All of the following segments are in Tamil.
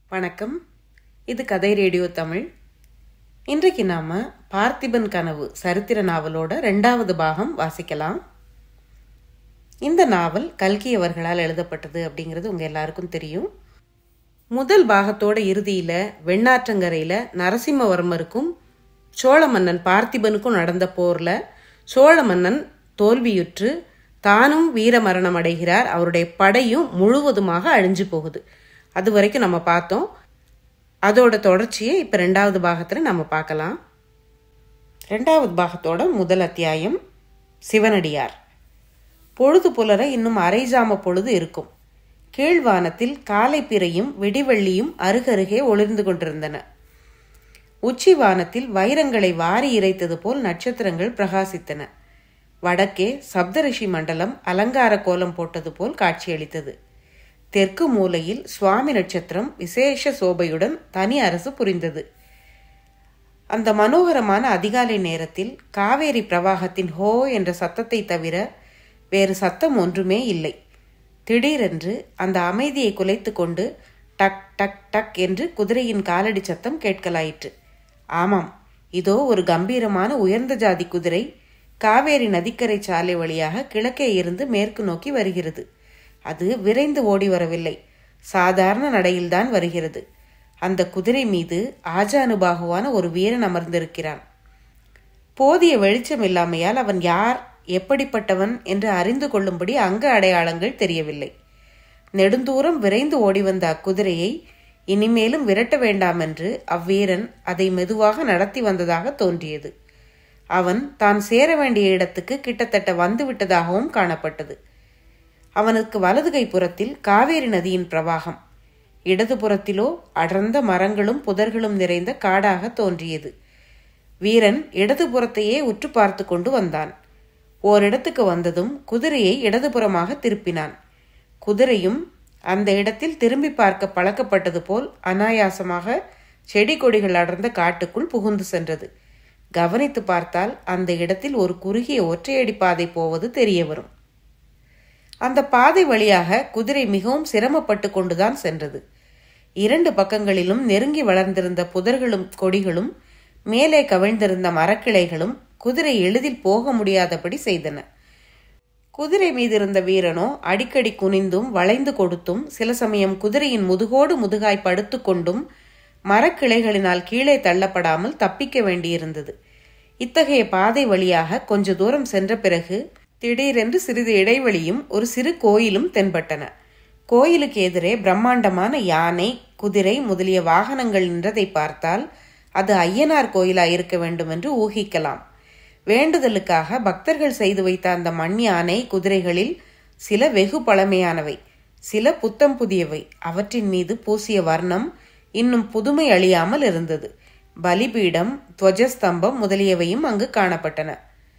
வணக்கம் இது கதை ரேடியோ தமிழ் இன்றைக்கு நாம பார்த்திபன் கனவு சரித்திர நாவலோட ரெண்டாவது பாகம் வாசிக்கலாம் இந்த நாவல் கல்கி அவர்களால் எழுதப்பட்டது அப்படிங்கிறது உங்க எல்லாருக்கும் தெரியும் முதல் பாகத்தோட இறுதியில வெண்ணாற்றங்கரையில நரசிம்மவர்மருக்கும் சோழ மன்னன் பார்த்திபனுக்கும் நடந்த போர்ல சோழ மன்னன் தோல்வியுற்று தானும் வீரமரணம் அடைகிறார் அவருடைய படையும் முழுவதுமாக அழிஞ்சு போகுது அது வரைக்கும் நம்ம பார்த்தோம் அதோட தொடர்ச்சியை இப்போ ரெண்டாவது பாகத்தில் நம்ம பார்க்கலாம் ரெண்டாவது பாகத்தோட முதல் அத்தியாயம் சிவனடியார் பொழுது புலர இன்னும் அரைஜாம பொழுது இருக்கும் கீழ்வானத்தில் காலை பிறையும் வெடிவெள்ளியும் அருகருகே ஒளிர்ந்து கொண்டிருந்தன உச்சி வானத்தில் வைரங்களை வாரி இறைத்தது போல் நட்சத்திரங்கள் பிரகாசித்தன வடக்கே சப்தரிஷி மண்டலம் அலங்கார கோலம் போட்டது போல் காட்சியளித்தது தெற்கு மூலையில் சுவாமி நட்சத்திரம் விசேஷ சோபையுடன் தனி அரசு புரிந்தது அந்த மனோகரமான அதிகாலை நேரத்தில் காவேரி பிரவாகத்தின் ஹோ என்ற சத்தத்தை தவிர வேறு சத்தம் ஒன்றுமே இல்லை திடீரென்று அந்த அமைதியை குலைத்து கொண்டு டக் டக் டக் என்று குதிரையின் காலடி சத்தம் கேட்கலாயிற்று ஆமாம் இதோ ஒரு கம்பீரமான உயர்ந்த ஜாதி குதிரை காவேரி நதிக்கரை சாலை வழியாக கிழக்கே இருந்து மேற்கு நோக்கி வருகிறது அது விரைந்து ஓடி வரவில்லை சாதாரண நடையில்தான் வருகிறது அந்த குதிரை மீது ஆஜானுபாகுவான ஒரு வீரன் அமர்ந்திருக்கிறான் போதிய வெளிச்சம் இல்லாமையால் அவன் யார் எப்படிப்பட்டவன் என்று அறிந்து கொள்ளும்படி அங்க அடையாளங்கள் தெரியவில்லை நெடுந்தூரம் விரைந்து ஓடி வந்த அக்குதிரையை இனிமேலும் விரட்ட வேண்டாம் என்று அவ்வீரன் அதை மெதுவாக நடத்தி வந்ததாக தோன்றியது அவன் தான் சேர வேண்டிய இடத்துக்கு கிட்டத்தட்ட வந்துவிட்டதாகவும் காணப்பட்டது அவனுக்கு வலது கை புறத்தில் காவேரி நதியின் பிரவாகம் இடது புறத்திலோ அடர்ந்த மரங்களும் புதர்களும் நிறைந்த காடாக தோன்றியது வீரன் இடது புறத்தையே உற்று பார்த்து கொண்டு வந்தான் ஓரிடத்துக்கு வந்ததும் குதிரையை இடதுபுறமாக திருப்பினான் குதிரையும் அந்த இடத்தில் திரும்பி பார்க்க பழக்கப்பட்டது போல் அனாயாசமாக செடி கொடிகள் அடர்ந்த காட்டுக்குள் புகுந்து சென்றது கவனித்து பார்த்தால் அந்த இடத்தில் ஒரு குறுகிய ஒற்றையடி பாதை போவது தெரிய வரும் அந்த பாதை வழியாக குதிரை மிகவும் சிரமப்பட்டு கொண்டுதான் சென்றது இரண்டு பக்கங்களிலும் நெருங்கி வளர்ந்திருந்த புதர்களும் கொடிகளும் மேலே கவிழ்ந்திருந்த மரக்கிளைகளும் குதிரை எளிதில் போக முடியாதபடி செய்தன குதிரை மீது இருந்த வீரனோ அடிக்கடி குனிந்தும் வளைந்து கொடுத்தும் சில சமயம் குதிரையின் முதுகோடு முதுகாய் படுத்து கொண்டும் மரக்கிளைகளினால் கீழே தள்ளப்படாமல் தப்பிக்க வேண்டியிருந்தது இத்தகைய பாதை வழியாக கொஞ்ச தூரம் சென்ற பிறகு திடீரென்று சிறிது இடைவெளியும் ஒரு சிறு கோயிலும் தென்பட்டன கோயிலுக்கு எதிரே பிரம்மாண்டமான யானை குதிரை முதலிய வாகனங்கள் நின்றதை பார்த்தால் அது ஐயனார் கோயிலா இருக்க வேண்டும் என்று ஊகிக்கலாம் வேண்டுதலுக்காக பக்தர்கள் செய்து வைத்த அந்த மண் யானை குதிரைகளில் சில வெகு பழமையானவை சில புத்தம் புதியவை அவற்றின் மீது பூசிய வர்ணம் இன்னும் புதுமை அழியாமல் இருந்தது பலிபீடம் துவஜஸ்தம்பம் முதலியவையும் அங்கு காணப்பட்டன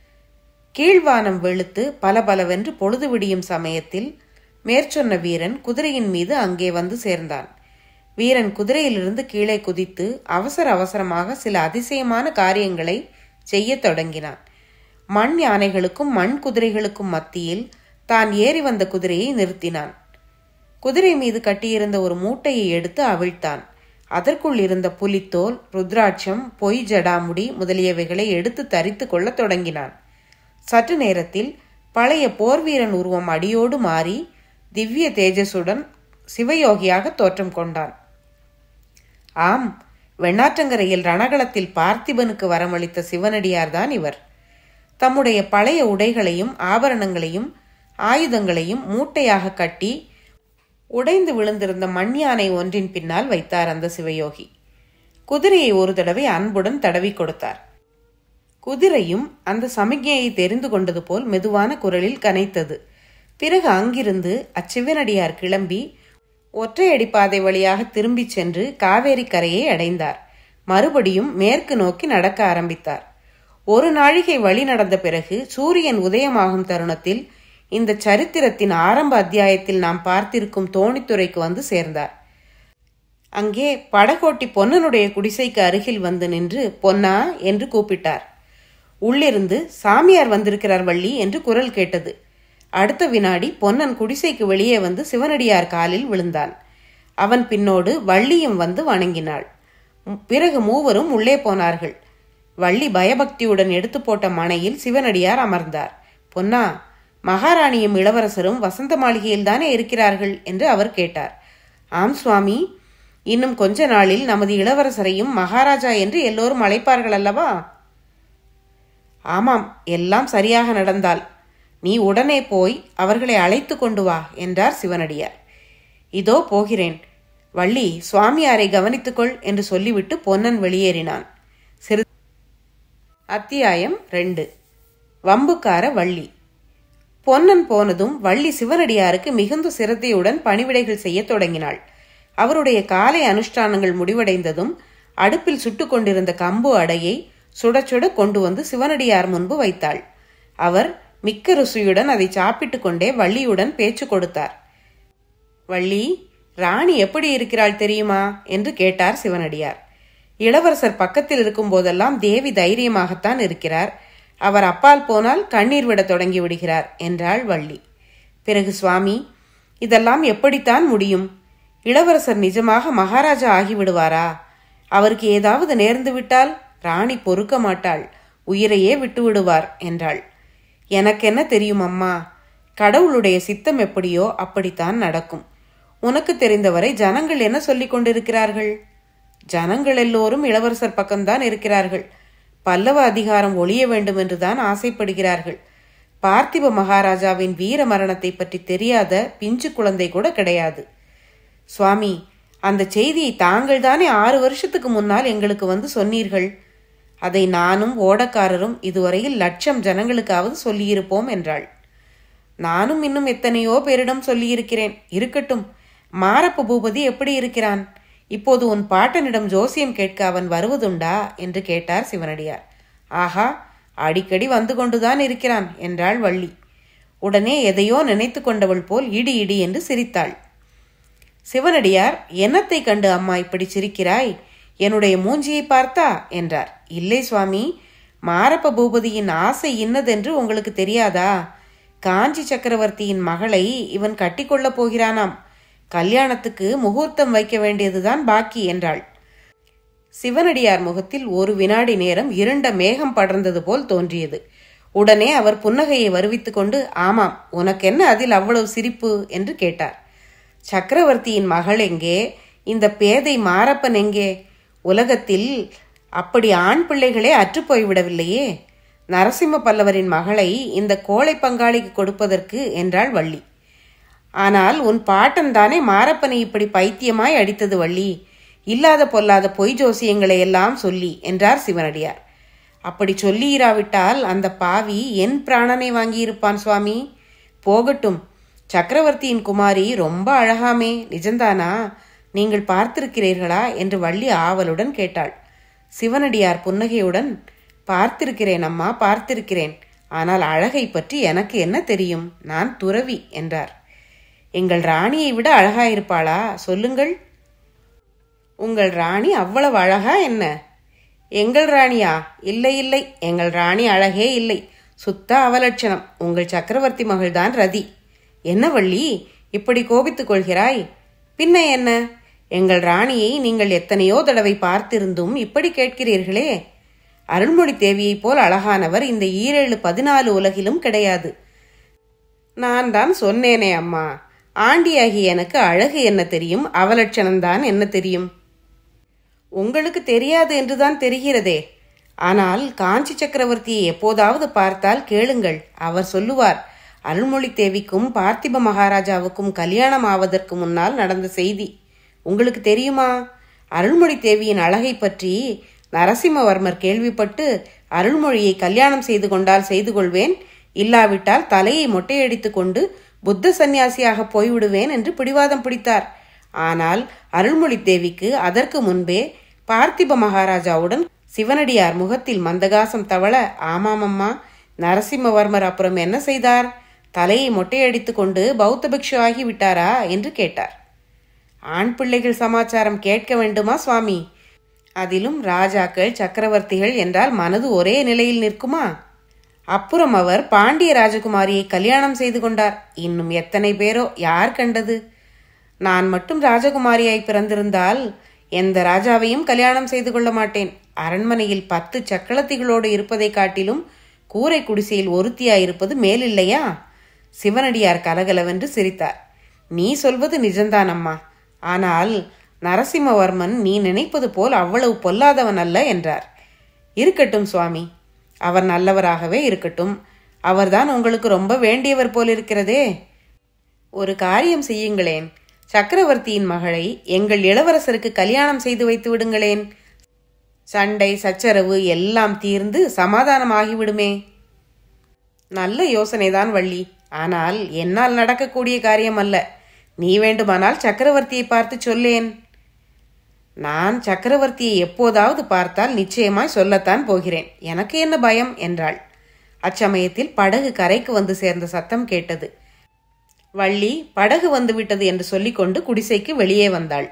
கீழ்வானம் வெளுத்து பல பலவென்று பொழுது விடியும் சமயத்தில் மேற்சொன்ன வீரன் குதிரையின் மீது அங்கே வந்து சேர்ந்தான் வீரன் குதிரையிலிருந்து கீழே குதித்து அவசர அவசரமாக சில அதிசயமான காரியங்களை செய்ய தொடங்கினான் மண் யானைகளுக்கும் மண் குதிரைகளுக்கும் மத்தியில் தான் ஏறி வந்த குதிரையை நிறுத்தினான் குதிரை மீது கட்டியிருந்த ஒரு மூட்டையை எடுத்து அவிழ்த்தான் அதற்குள் இருந்த புலித்தோல் ருத்ராட்சம் பொய் ஜடாமுடி முதலியவைகளை எடுத்து தரித்து கொள்ள தொடங்கினான் சற்று நேரத்தில் பழைய போர்வீரன் உருவம் அடியோடு மாறி திவ்ய தேஜஸுடன் சிவயோகியாக தோற்றம் கொண்டான் ஆம் வெண்ணாற்றங்கரையில் ரணகளத்தில் பார்த்திபனுக்கு வரமளித்த சிவனடியார்தான் இவர் தம்முடைய பழைய உடைகளையும் ஆபரணங்களையும் ஆயுதங்களையும் மூட்டையாக கட்டி உடைந்து விழுந்திருந்த மண் யானை ஒன்றின் பின்னால் வைத்தார் அந்த சிவயோகி குதிரையை ஒரு தடவை அன்புடன் தடவி கொடுத்தார் குதிரையும் அந்த சமிக்ஞையை தெரிந்து கொண்டது போல் மெதுவான குரலில் கனைத்தது பிறகு அங்கிருந்து அச்சிவனடியார் கிளம்பி ஒற்றையடி பாதை வழியாக திரும்பிச் சென்று காவேரி கரையை அடைந்தார் மறுபடியும் மேற்கு நோக்கி நடக்க ஆரம்பித்தார் ஒரு நாழிகை வழி நடந்த பிறகு சூரியன் உதயமாகும் தருணத்தில் இந்த சரித்திரத்தின் ஆரம்ப அத்தியாயத்தில் நாம் பார்த்திருக்கும் தோணித்துறைக்கு வந்து சேர்ந்தார் அங்கே படகோட்டி பொன்னனுடைய குடிசைக்கு அருகில் வந்து நின்று பொன்னா என்று கூப்பிட்டார் உள்ளிருந்து சாமியார் வந்திருக்கிறார் வள்ளி என்று குரல் கேட்டது அடுத்த வினாடி பொன்னன் குடிசைக்கு வெளியே வந்து சிவனடியார் காலில் விழுந்தான் அவன் பின்னோடு வள்ளியும் வந்து வணங்கினாள் ம், பிறகு மூவரும் உள்ளே போனார்கள் வள்ளி பயபக்தியுடன் எடுத்து போட்ட மனையில் சிவனடியார் அமர்ந்தார் பொன்னா மகாராணியும் இளவரசரும் வசந்த மாளிகையில் தானே இருக்கிறார்கள் என்று அவர் கேட்டார் ஆம் சுவாமி இன்னும் கொஞ்ச நாளில் நமது இளவரசரையும் மகாராஜா என்று எல்லோரும் அழைப்பார்கள் அல்லவா ஆமாம் எல்லாம் சரியாக நடந்தால் நீ உடனே போய் அவர்களை அழைத்து கொண்டு வா என்றார் சிவனடியார் இதோ போகிறேன் வள்ளி சுவாமியாரை கவனித்துக்கொள் என்று சொல்லிவிட்டு பொன்னன் வெளியேறினான் சிறு அத்தியாயம் ரெண்டு வம்புக்கார வள்ளி பொன்னன் போனதும் வள்ளி சிவனடியாருக்கு மிகுந்த சிரத்தையுடன் பணிவிடைகள் செய்யத் தொடங்கினாள் அவருடைய காலை அனுஷ்டானங்கள் முடிவடைந்ததும் அடுப்பில் சுட்டுக் கொண்டிருந்த கம்பு அடையை சுட சுட கொண்டு வந்து சிவனடியார் முன்பு வைத்தாள் அவர் மிக்க ருசியுடன் அதை சாப்பிட்டுக் கொண்டே வள்ளியுடன் பேச்சு கொடுத்தார் வள்ளி ராணி எப்படி இருக்கிறாள் தெரியுமா என்று கேட்டார் சிவனடியார் இளவரசர் பக்கத்தில் இருக்கும் போதெல்லாம் தேவி தைரியமாகத்தான் இருக்கிறார் அவர் அப்பால் போனால் கண்ணீர் விடத் தொடங்கி விடுகிறார் என்றாள் வள்ளி பிறகு சுவாமி இதெல்லாம் எப்படித்தான் முடியும் இளவரசர் நிஜமாக மகாராஜா ஆகிவிடுவாரா அவருக்கு ஏதாவது நேர்ந்து விட்டால் ராணி பொறுக்க மாட்டாள் உயிரையே விட்டு விடுவார் என்றாள் எனக்கென்ன தெரியும் அம்மா கடவுளுடைய சித்தம் எப்படியோ அப்படித்தான் நடக்கும் உனக்கு தெரிந்தவரை ஜனங்கள் என்ன சொல்லிக் கொண்டிருக்கிறார்கள் ஜனங்கள் எல்லோரும் இளவரசர் பக்கம்தான் இருக்கிறார்கள் பல்லவ அதிகாரம் ஒழிய வேண்டும் என்றுதான் ஆசைப்படுகிறார்கள் பார்த்திப மகாராஜாவின் வீர மரணத்தை பற்றி தெரியாத பிஞ்சு குழந்தை கூட கிடையாது சுவாமி அந்த செய்தியை தாங்கள் தானே ஆறு வருஷத்துக்கு முன்னால் எங்களுக்கு வந்து சொன்னீர்கள் அதை நானும் ஓடக்காரரும் இதுவரையில் லட்சம் ஜனங்களுக்காவது சொல்லியிருப்போம் என்றாள் நானும் இன்னும் எத்தனையோ பேரிடம் சொல்லியிருக்கிறேன் இருக்கட்டும் மாரப்ப பூபதி எப்படி இருக்கிறான் இப்போது உன் பாட்டனிடம் ஜோசியம் கேட்க அவன் வருவதுண்டா என்று கேட்டார் சிவனடியார் ஆஹா அடிக்கடி வந்து கொண்டுதான் இருக்கிறான் என்றாள் வள்ளி உடனே எதையோ நினைத்து கொண்டவள் போல் இடி இடி என்று சிரித்தாள் சிவனடியார் என்னத்தை கண்டு அம்மா இப்படி சிரிக்கிறாய் என்னுடைய மூஞ்சியை பார்த்தா என்றார் இல்லை சுவாமி மாரப்ப பூபதியின் ஆசை இன்னதென்று உங்களுக்கு தெரியாதா காஞ்சி சக்கரவர்த்தியின் மகளை இவன் கட்டிக்கொள்ளப் போகிறானாம் கல்யாணத்துக்கு முகூர்த்தம் வைக்க வேண்டியதுதான் பாக்கி என்றாள் சிவனடியார் முகத்தில் ஒரு வினாடி நேரம் இருண்ட மேகம் படர்ந்தது போல் தோன்றியது உடனே அவர் புன்னகையை வருவித்துக் கொண்டு ஆமாம் உனக்கென்ன அதில் அவ்வளவு சிரிப்பு என்று கேட்டார் சக்கரவர்த்தியின் மகள் எங்கே இந்த பேதை மாரப்பன் எங்கே உலகத்தில் அப்படி ஆண் பிள்ளைகளே அற்றுப்போய்விடவில்லையே நரசிம்ம பல்லவரின் மகளை இந்த கோழை பங்காளிக்கு கொடுப்பதற்கு என்றாள் வள்ளி ஆனால் உன் பாட்டன் தானே மாரப்பனை இப்படி பைத்தியமாய் அடித்தது வள்ளி இல்லாத பொல்லாத பொய் ஜோசியங்களை எல்லாம் சொல்லி என்றார் சிவனடியார் அப்படி சொல்லியிராவிட்டால் அந்த பாவி என் பிராணனை வாங்கியிருப்பான் சுவாமி போகட்டும் சக்கரவர்த்தியின் குமாரி ரொம்ப அழகாமே நிஜந்தானா நீங்கள் பார்த்திருக்கிறீர்களா என்று வள்ளி ஆவலுடன் கேட்டாள் சிவனடியார் புன்னகையுடன் பார்த்திருக்கிறேன் அம்மா பார்த்திருக்கிறேன் ஆனால் அழகை பற்றி எனக்கு என்ன தெரியும் நான் துறவி என்றார் எங்கள் ராணியை விட அழகாயிருப்பாளா சொல்லுங்கள் உங்கள் ராணி அவ்வளவு அழகா என்ன எங்கள் ராணியா இல்லை இல்லை எங்கள் ராணி அழகே இல்லை சுத்த அவலட்சணம் உங்கள் சக்கரவர்த்தி மகள்தான் ரதி என்ன வள்ளி இப்படி கோபித்துக் கொள்கிறாய் பின்ன என்ன எங்கள் ராணியை நீங்கள் எத்தனையோ தடவை பார்த்திருந்தும் இப்படி கேட்கிறீர்களே அருள்மொழி தேவியைப் போல் அழகானவர் இந்த ஈரேழு பதினாலு உலகிலும் கிடையாது நான் தான் சொன்னேனே அம்மா ஆண்டியாகி எனக்கு அழகு என்ன தெரியும் அவலட்சணம்தான் என்ன தெரியும் உங்களுக்கு தெரியாது என்றுதான் தெரிகிறதே ஆனால் காஞ்சி சக்கரவர்த்தியை எப்போதாவது பார்த்தால் கேளுங்கள் அவர் சொல்லுவார் அருள்மொழி தேவிக்கும் பார்த்திப மகாராஜாவுக்கும் கல்யாணம் ஆவதற்கு முன்னால் நடந்த செய்தி உங்களுக்கு தெரியுமா அருள்மொழி தேவியின் அழகை பற்றி நரசிம்மவர்மர் கேள்விப்பட்டு அருள்மொழியை கல்யாணம் செய்து கொண்டால் செய்து கொள்வேன் இல்லாவிட்டால் தலையை மொட்டையடித்து கொண்டு புத்த சந்நியாசியாக போய்விடுவேன் என்று பிடிவாதம் பிடித்தார் ஆனால் அருள்மொழி தேவிக்கு அதற்கு முன்பே பார்த்திப மகாராஜாவுடன் சிவனடியார் முகத்தில் மந்தகாசம் தவள ஆமாமம்மா நரசிம்மவர்மர் அப்புறம் என்ன செய்தார் தலையை மொட்டையடித்து கொண்டு பௌத்த பிக்ஷு ஆகி விட்டாரா என்று கேட்டார் ஆண் பிள்ளைகள் சமாச்சாரம் கேட்க வேண்டுமா சுவாமி அதிலும் ராஜாக்கள் சக்கரவர்த்திகள் என்றால் மனது ஒரே நிலையில் நிற்குமா அப்புறம் அவர் பாண்டிய ராஜகுமாரியை கல்யாணம் செய்து கொண்டார் இன்னும் எத்தனை பேரோ யார் கண்டது நான் மட்டும் ராஜகுமாரியாய் பிறந்திருந்தால் எந்த ராஜாவையும் கல்யாணம் செய்து கொள்ள மாட்டேன் அரண்மனையில் பத்து சக்களத்திகளோடு இருப்பதை காட்டிலும் கூரை குடிசையில் ஒருத்தியாய் இருப்பது மேலில்லையா சிவனடியார் கலகலவென்று சிரித்தார் நீ சொல்வது நிஜம்தான் அம்மா ஆனால் நரசிம்மவர்மன் நீ நினைப்பது போல் அவ்வளவு பொல்லாதவன் அல்ல என்றார் இருக்கட்டும் சுவாமி அவர் நல்லவராகவே இருக்கட்டும் அவர்தான் உங்களுக்கு ரொம்ப வேண்டியவர் போலிருக்கிறதே ஒரு காரியம் செய்யுங்களேன் சக்கரவர்த்தியின் மகளை எங்கள் இளவரசருக்கு கல்யாணம் செய்து வைத்து விடுங்களேன் சண்டை சச்சரவு எல்லாம் தீர்ந்து சமாதானமாகிவிடுமே நல்ல யோசனைதான் வள்ளி ஆனால் என்னால் நடக்கக்கூடிய காரியம் அல்ல நீ வேண்டுமானால் சக்கரவர்த்தியை பார்த்து சொல்லேன் நான் சக்கரவர்த்தியை எப்போதாவது பார்த்தால் நிச்சயமாய் சொல்லத்தான் போகிறேன் எனக்கு என்ன பயம் என்றாள் அச்சமயத்தில் படகு கரைக்கு வந்து சேர்ந்த சத்தம் கேட்டது வள்ளி படகு வந்துவிட்டது என்று சொல்லிக்கொண்டு குடிசைக்கு வெளியே வந்தாள்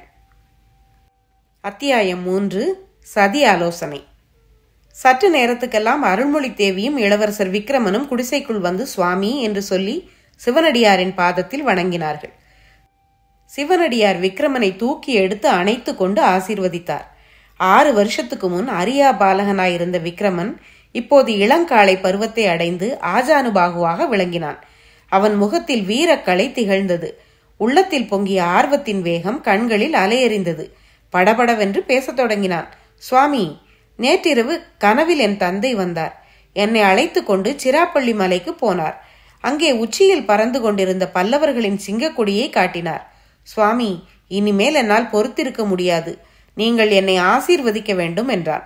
அத்தியாயம் மூன்று சதி ஆலோசனை சற்று நேரத்துக்கெல்லாம் அருள்மொழி தேவியும் இளவரசர் விக்ரமனும் குடிசைக்குள் வந்து சுவாமி என்று சொல்லி சிவனடியாரின் பாதத்தில் வணங்கினார்கள் சிவனடியார் விக்ரமனை தூக்கி எடுத்து அணைத்து கொண்டு ஆசீர்வதித்தார் ஆறு வருஷத்துக்கு முன் அரியா பாலகனாயிருந்த விக்ரமன் இப்போது இளங்காளை பருவத்தை அடைந்து ஆஜானுபாகுவாக விளங்கினான் அவன் முகத்தில் வீரக்கலை திகழ்ந்தது உள்ளத்தில் பொங்கிய ஆர்வத்தின் வேகம் கண்களில் அலையெறிந்தது படபடவென்று பேசத் தொடங்கினான் சுவாமி நேற்றிரவு கனவில் என் தந்தை வந்தார் என்னை அழைத்து கொண்டு சிராப்பள்ளி மலைக்கு போனார் அங்கே உச்சியில் பறந்து கொண்டிருந்த பல்லவர்களின் சிங்கக்கொடியை காட்டினார் சுவாமி இனிமேல் என்னால் பொறுத்திருக்க முடியாது நீங்கள் என்னை ஆசீர்வதிக்க வேண்டும் என்றான்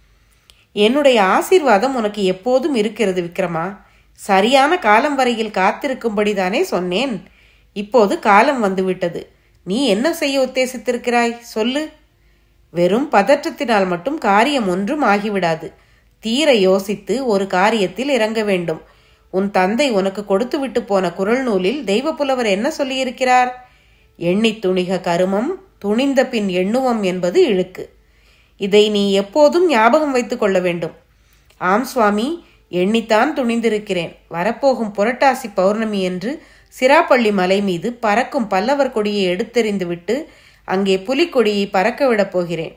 என்னுடைய ஆசீர்வாதம் உனக்கு எப்போதும் இருக்கிறது விக்ரமா சரியான காலம் வரையில் காத்திருக்கும்படிதானே சொன்னேன் இப்போது காலம் வந்துவிட்டது நீ என்ன செய்ய உத்தேசித்திருக்கிறாய் சொல்லு வெறும் பதற்றத்தினால் மட்டும் காரியம் ஒன்றும் ஆகிவிடாது தீர யோசித்து ஒரு காரியத்தில் இறங்க வேண்டும் உன் தந்தை உனக்கு கொடுத்துவிட்டு போன குரல் நூலில் தெய்வ புலவர் என்ன சொல்லியிருக்கிறார் எண்ணித் துணிக கருமம் துணிந்த பின் எண்ணுவம் என்பது இழுக்கு இதை நீ எப்போதும் ஞாபகம் வைத்துக் கொள்ள வேண்டும் ஆம் சுவாமி எண்ணித்தான் துணிந்திருக்கிறேன் வரப்போகும் புரட்டாசி பௌர்ணமி என்று சிராப்பள்ளி மலை மீது பறக்கும் பல்லவர் கொடியை எடுத்தெறிந்துவிட்டு அங்கே புலிக்கொடியை பறக்கவிடப் போகிறேன்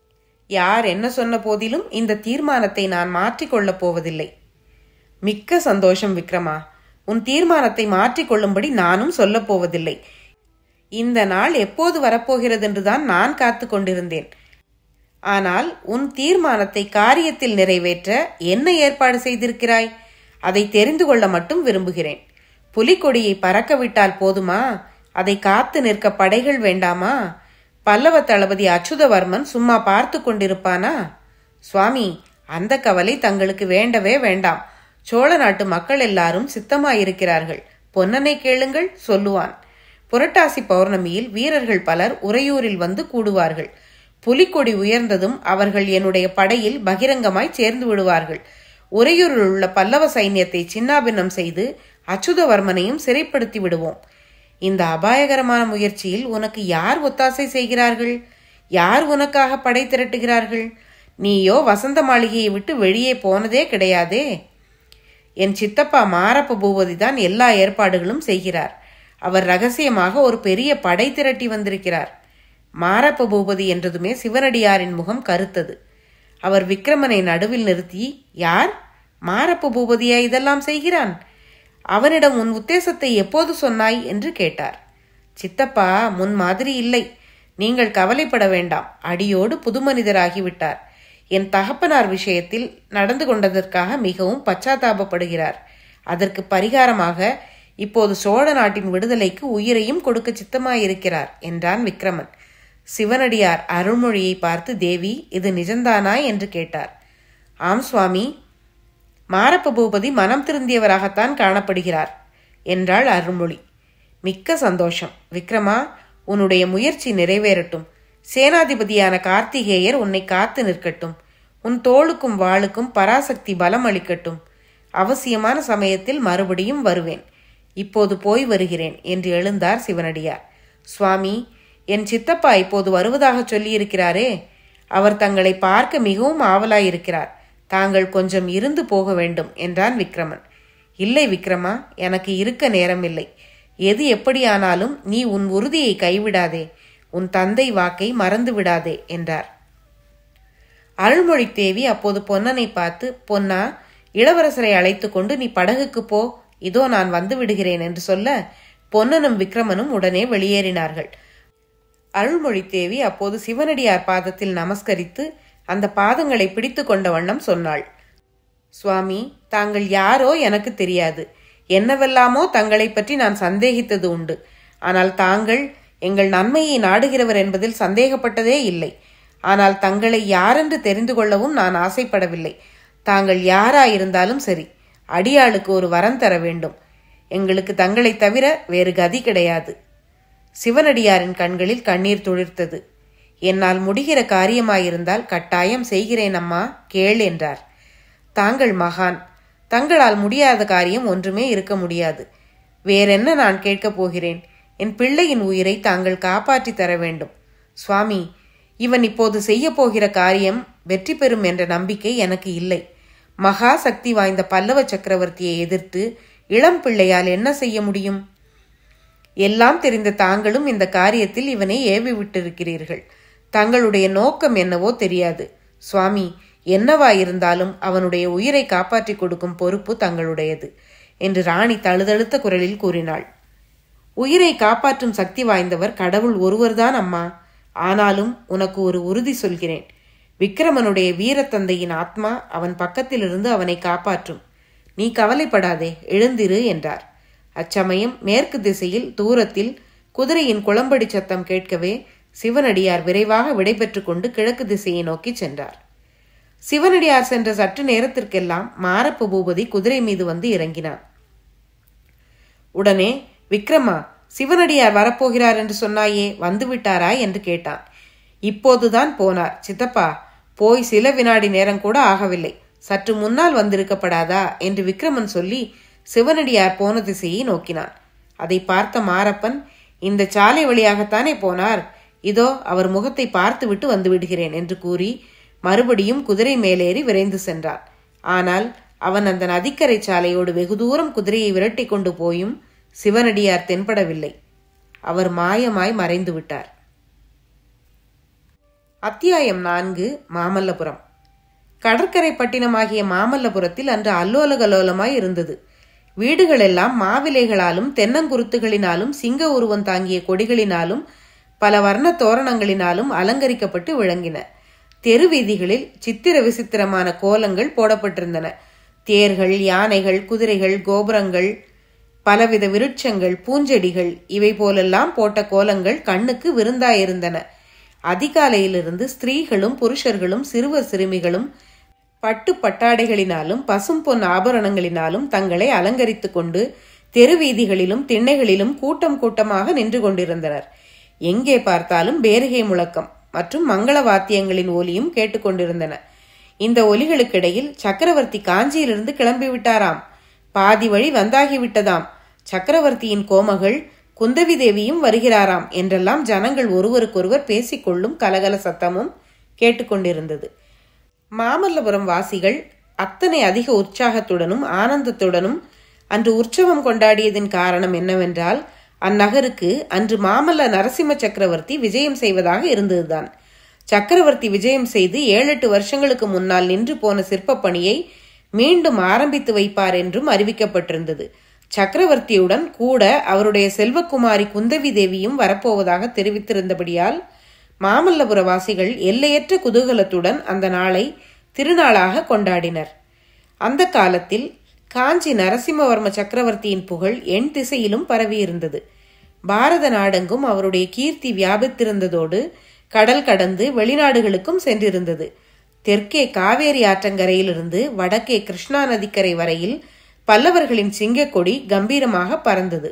யார் என்ன சொன்ன போதிலும் இந்த தீர்மானத்தை நான் மாற்றிக்கொள்ளப் போவதில்லை மிக்க சந்தோஷம் விக்ரமா உன் தீர்மானத்தை மாற்றிக்கொள்ளும்படி நானும் சொல்லப் போவதில்லை இந்த நாள் எப்போது வரப்போகிறது என்றுதான் நான் காத்து கொண்டிருந்தேன் ஆனால் உன் தீர்மானத்தை காரியத்தில் நிறைவேற்ற என்ன ஏற்பாடு செய்திருக்கிறாய் அதை தெரிந்து கொள்ள மட்டும் விரும்புகிறேன் புலிக்கொடியை பறக்க விட்டால் போதுமா அதை காத்து நிற்க படைகள் வேண்டாமா பல்லவ தளபதி அச்சுதவர்மன் சும்மா பார்த்து கொண்டிருப்பானா சுவாமி அந்த கவலை தங்களுக்கு வேண்டவே வேண்டாம் சோழ நாட்டு மக்கள் எல்லாரும் சித்தமாயிருக்கிறார்கள் பொன்னனை கேளுங்கள் சொல்லுவான் புரட்டாசி பௌர்ணமியில் வீரர்கள் பலர் உறையூரில் வந்து கூடுவார்கள் புலிக்கொடி உயர்ந்ததும் அவர்கள் என்னுடைய படையில் பகிரங்கமாய் சேர்ந்து விடுவார்கள் உறையூரில் உள்ள பல்லவ சைன்யத்தை சின்னாபின்னம் செய்து அச்சுதவர்மனையும் சிறைப்படுத்தி விடுவோம் இந்த அபாயகரமான முயற்சியில் உனக்கு யார் ஒத்தாசை செய்கிறார்கள் யார் உனக்காக படை திரட்டுகிறார்கள் நீயோ வசந்த மாளிகையை விட்டு வெளியே போனதே கிடையாதே என் சித்தப்பா மாரப்ப பூபதி தான் எல்லா ஏற்பாடுகளும் செய்கிறார் அவர் ரகசியமாக ஒரு பெரிய படை திரட்டி வந்திருக்கிறார் மாரப்ப பூபதி என்றதுமே சிவனடியாரின் முகம் கருத்தது அவர் விக்ரமனை நடுவில் நிறுத்தி யார் மாரப்ப பூபதியா இதெல்லாம் செய்கிறான் அவனிடம் உன் உத்தேசத்தை எப்போது சொன்னாய் என்று கேட்டார் சித்தப்பா முன் மாதிரி இல்லை நீங்கள் கவலைப்பட வேண்டாம் அடியோடு புதுமனிதராகிவிட்டார் என் தகப்பனார் விஷயத்தில் நடந்து கொண்டதற்காக மிகவும் பச்சாத்தாபப்படுகிறார் அதற்கு பரிகாரமாக இப்போது சோழ நாட்டின் விடுதலைக்கு உயிரையும் கொடுக்க சித்தமாயிருக்கிறார் என்றான் விக்ரமன் சிவனடியார் அருள்மொழியை பார்த்து தேவி இது நிஜந்தானா என்று கேட்டார் ஆம் சுவாமி மாரப்ப பூபதி மனம் திருந்தியவராகத்தான் காணப்படுகிறார் என்றாள் அருள்மொழி மிக்க சந்தோஷம் விக்ரமா உன்னுடைய முயற்சி நிறைவேறட்டும் சேனாதிபதியான கார்த்திகேயர் உன்னை காத்து நிற்கட்டும் உன் தோளுக்கும் வாளுக்கும் பராசக்தி பலம் அளிக்கட்டும் அவசியமான சமயத்தில் மறுபடியும் வருவேன் இப்போது போய் வருகிறேன் என்று எழுந்தார் சிவனடியார் சுவாமி என் சித்தப்பா இப்போது வருவதாக சொல்லியிருக்கிறாரே அவர் தங்களை பார்க்க மிகவும் ஆவலாயிருக்கிறார் தாங்கள் கொஞ்சம் இருந்து போக வேண்டும் என்றான் விக்ரமன் இல்லை விக்ரமா எனக்கு இருக்க நேரமில்லை எது எப்படியானாலும் நீ உன் உறுதியை கைவிடாதே உன் தந்தை வாக்கை மறந்து விடாதே என்றார் அருள்மொழி தேவி அப்போது பொன்னனை பார்த்து பொன்னா இளவரசரை அழைத்து கொண்டு நீ படகுக்கு போ இதோ நான் வந்து விடுகிறேன் என்று சொல்ல பொன்னனும் விக்ரமனும் உடனே வெளியேறினார்கள் அருள்மொழி தேவி அப்போது சிவனடியார் பாதத்தில் நமஸ்கரித்து அந்த பாதங்களை பிடித்து கொண்ட வண்ணம் சொன்னாள் சுவாமி தாங்கள் யாரோ எனக்கு தெரியாது என்னவெல்லாமோ தங்களை பற்றி நான் சந்தேகித்தது உண்டு ஆனால் தாங்கள் எங்கள் நன்மையை நாடுகிறவர் என்பதில் சந்தேகப்பட்டதே இல்லை ஆனால் தங்களை யாரென்று தெரிந்து கொள்ளவும் நான் ஆசைப்படவில்லை தாங்கள் யாராயிருந்தாலும் சரி அடியாளுக்கு ஒரு வரம் தர வேண்டும் எங்களுக்கு தங்களை தவிர வேறு கதி கிடையாது சிவனடியாரின் கண்களில் கண்ணீர் துளிர்த்தது என்னால் முடிகிற காரியமாயிருந்தால் கட்டாயம் செய்கிறேன் அம்மா கேள் என்றார் தாங்கள் மகான் தங்களால் முடியாத காரியம் ஒன்றுமே இருக்க முடியாது வேறென்ன நான் கேட்கப் போகிறேன் என் பிள்ளையின் உயிரை தாங்கள் காப்பாற்றி தர வேண்டும் சுவாமி இவன் இப்போது செய்ய போகிற காரியம் வெற்றி பெறும் என்ற நம்பிக்கை எனக்கு இல்லை மகா சக்தி வாய்ந்த பல்லவ சக்கரவர்த்தியை எதிர்த்து இளம் பிள்ளையால் என்ன செய்ய முடியும் எல்லாம் தெரிந்த தாங்களும் இந்த காரியத்தில் இவனை ஏவி விட்டிருக்கிறீர்கள் தங்களுடைய நோக்கம் என்னவோ தெரியாது சுவாமி என்னவாயிருந்தாலும் அவனுடைய உயிரை காப்பாற்றி கொடுக்கும் பொறுப்பு தங்களுடையது என்று ராணி தழுதழுத்த குரலில் கூறினாள் உயிரை காப்பாற்றும் சக்தி வாய்ந்தவர் கடவுள் ஒருவர்தான் அம்மா ஆனாலும் உனக்கு ஒரு உறுதி சொல்கிறேன் விக்ரமனுடைய வீரத்தந்தையின் ஆத்மா அவன் பக்கத்திலிருந்து அவனை காப்பாற்றும் நீ கவலைப்படாதே எழுந்திரு என்றார் அச்சமயம் மேற்கு திசையில் தூரத்தில் குதிரையின் குளம்படி சத்தம் கேட்கவே சிவனடியார் விரைவாக விடைபெற்று கொண்டு கிழக்கு திசையை நோக்கி சென்றார் சிவனடியார் சென்ற சற்று நேரத்திற்கெல்லாம் மாரப்ப பூபதி குதிரை மீது வந்து இறங்கினான் உடனே விக்ரமா சிவனடியார் வரப்போகிறார் என்று சொன்னாயே வந்து விட்டாரா என்று கேட்டான் இப்போதுதான் போனார் சித்தப்பா போய் சில வினாடி நேரம் கூட ஆகவில்லை சற்று முன்னால் வந்திருக்கப்படாதா என்று விக்ரமன் சொல்லி சிவனடியார் போன திசையை நோக்கினான் அதை பார்த்த மாரப்பன் இந்த சாலை வழியாகத்தானே போனார் இதோ அவர் முகத்தை பார்த்துவிட்டு வந்து விடுகிறேன் என்று கூறி மறுபடியும் குதிரை மேலேறி விரைந்து சென்றான் ஆனால் அவன் அந்த நதிக்கரை சாலையோடு வெகு தூரம் குதிரையை விரட்டி கொண்டு போயும் சிவனடியார் தென்படவில்லை அவர் மாயமாய் மறைந்து விட்டார் அத்தியாயம் நான்கு மாமல்லபுரம் கடற்கரை பட்டினமாகிய மாமல்லபுரத்தில் அன்று அல்லோல கலோலமாய் இருந்தது வீடுகளெல்லாம் மாவிலைகளாலும் தென்னங்குருத்துகளினாலும் சிங்க உருவம் தாங்கிய கொடிகளினாலும் பல வர்ண தோரணங்களினாலும் அலங்கரிக்கப்பட்டு விளங்கின தெரு வீதிகளில் சித்திர விசித்திரமான கோலங்கள் போடப்பட்டிருந்தன தேர்கள் யானைகள் குதிரைகள் கோபுரங்கள் பலவித விருட்சங்கள் பூஞ்செடிகள் இவை போலெல்லாம் போட்ட கோலங்கள் கண்ணுக்கு விருந்தாயிருந்தன அதிகாலையிலிருந்து ஸ்திரீகளும் புருஷர்களும் சிறுவர் சிறுமிகளும் பட்டு பட்டாடைகளினாலும் பசும் பொன் ஆபரணங்களினாலும் தங்களை அலங்கரித்துக் கொண்டு தெருவீதிகளிலும் திண்ணைகளிலும் கூட்டம் கூட்டமாக நின்று கொண்டிருந்தனர் எங்கே பார்த்தாலும் பேரிகை முழக்கம் மற்றும் மங்கள வாத்தியங்களின் ஒலியும் கேட்டுக்கொண்டிருந்தன இந்த ஒலிகளுக்கிடையில் சக்கரவர்த்தி காஞ்சியிலிருந்து கிளம்பிவிட்டாராம் பாதி வழி வந்தாகிவிட்டதாம் சக்கரவர்த்தியின் கோமகள் குந்தவி தேவியும் வருகிறாராம் என்றெல்லாம் ஜனங்கள் ஒருவருக்கொருவர் பேசிக்கொள்ளும் கலகல சத்தமும் கேட்டுக்கொண்டிருந்தது மாமல்லபுரம் வாசிகள் அத்தனை அதிக உற்சாகத்துடனும் ஆனந்தத்துடனும் அன்று உற்சவம் கொண்டாடியதின் காரணம் என்னவென்றால் அந்நகருக்கு அன்று மாமல்ல நரசிம்ம சக்கரவர்த்தி விஜயம் செய்வதாக இருந்ததுதான் சக்கரவர்த்தி விஜயம் செய்து ஏழு எட்டு வருஷங்களுக்கு முன்னால் நின்று போன சிற்பப் பணியை மீண்டும் ஆரம்பித்து வைப்பார் என்றும் அறிவிக்கப்பட்டிருந்தது சக்கரவர்த்தியுடன் கூட அவருடைய செல்வக்குமாரி குந்தவி தேவியும் வரப்போவதாக தெரிவித்திருந்தபடியால் மாமல்லபுர வாசிகள் எல்லையற்ற குதூகலத்துடன் அந்த நாளை திருநாளாக கொண்டாடினர் அந்த காலத்தில் காஞ்சி நரசிம்மவர்ம சக்கரவர்த்தியின் புகழ் எண் திசையிலும் பரவியிருந்தது பாரத நாடெங்கும் அவருடைய கீர்த்தி வியாபித்திருந்ததோடு கடல் கடந்து வெளிநாடுகளுக்கும் சென்றிருந்தது தெற்கே காவேரி ஆற்றங்கரையிலிருந்து வடக்கே கிருஷ்ணா நதிக்கரை வரையில் பல்லவர்களின் சிங்கக்கொடி கம்பீரமாக பறந்தது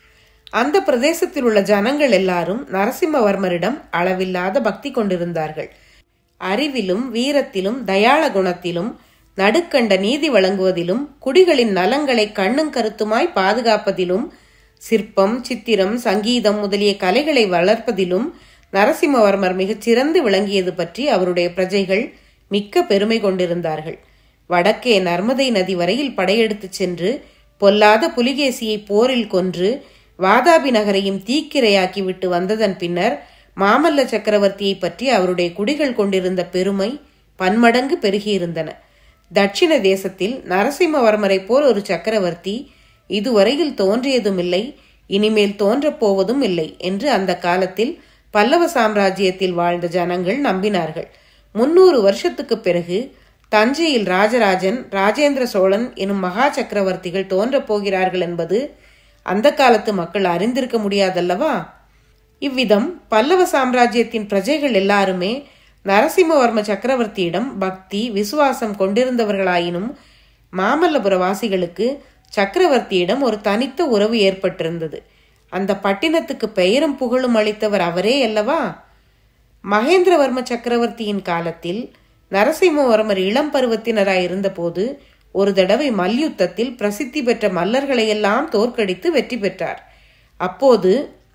அந்த பிரதேசத்தில் உள்ள ஜனங்கள் எல்லாரும் நரசிம்மவர்மரிடம் அளவில்லாத பக்தி கொண்டிருந்தார்கள் அறிவிலும் வீரத்திலும் தயாள குணத்திலும் நடுக்கண்ட நீதி வழங்குவதிலும் குடிகளின் நலங்களை கண்ணும் கருத்துமாய் பாதுகாப்பதிலும் சிற்பம் சித்திரம் சங்கீதம் முதலிய கலைகளை வளர்ப்பதிலும் நரசிம்மவர்மர் மிகச் சிறந்து விளங்கியது பற்றி அவருடைய பிரஜைகள் மிக்க பெருமை கொண்டிருந்தார்கள் வடக்கே நர்மதை நதி வரையில் படையெடுத்துச் சென்று பொல்லாத புலிகேசியை போரில் கொன்று வாதாபி நகரையும் தீக்கிரையாக்கி விட்டு வந்ததன் பின்னர் மாமல்ல சக்கரவர்த்தியை பற்றி அவருடைய குடிகள் கொண்டிருந்த பெருமை பன்மடங்கு பெருகியிருந்தன தட்சிண தேசத்தில் நரசிம்மவர்மரை போல் ஒரு சக்கரவர்த்தி இதுவரையில் தோன்றியதும் இல்லை இனிமேல் தோன்றப் போவதும் இல்லை என்று அந்த காலத்தில் பல்லவ சாம்ராஜ்யத்தில் வாழ்ந்த ஜனங்கள் நம்பினார்கள் முன்னூறு வருஷத்துக்கு பிறகு தஞ்சையில் ராஜராஜன் ராஜேந்திர சோழன் எனும் மகா சக்கரவர்த்திகள் தோன்றப் போகிறார்கள் என்பது அந்த காலத்து மக்கள் அறிந்திருக்க முடியாதல்லவா இவ்விதம் பல்லவ சாம்ராஜ்யத்தின் பிரஜைகள் எல்லாருமே நரசிம்மவர்ம சக்கரவர்த்தியிடம் பக்தி விசுவாசம் கொண்டிருந்தவர்களாயினும் மாமல்லபுர வாசிகளுக்கு சக்கரவர்த்தியிடம் ஒரு தனித்த உறவு ஏற்பட்டிருந்தது அந்த பட்டினத்துக்கு பெயரும் புகழும் அளித்தவர் அவரே அல்லவா மகேந்திரவர்ம சக்கரவர்த்தியின் காலத்தில் நரசிம்மவர்மர் இளம் பருவத்தினராய் இருந்தபோது ஒரு தடவை மல்யுத்தத்தில் பிரசித்தி பெற்ற மல்லர்களையெல்லாம் தோற்கடித்து வெற்றி பெற்றார் அப்போது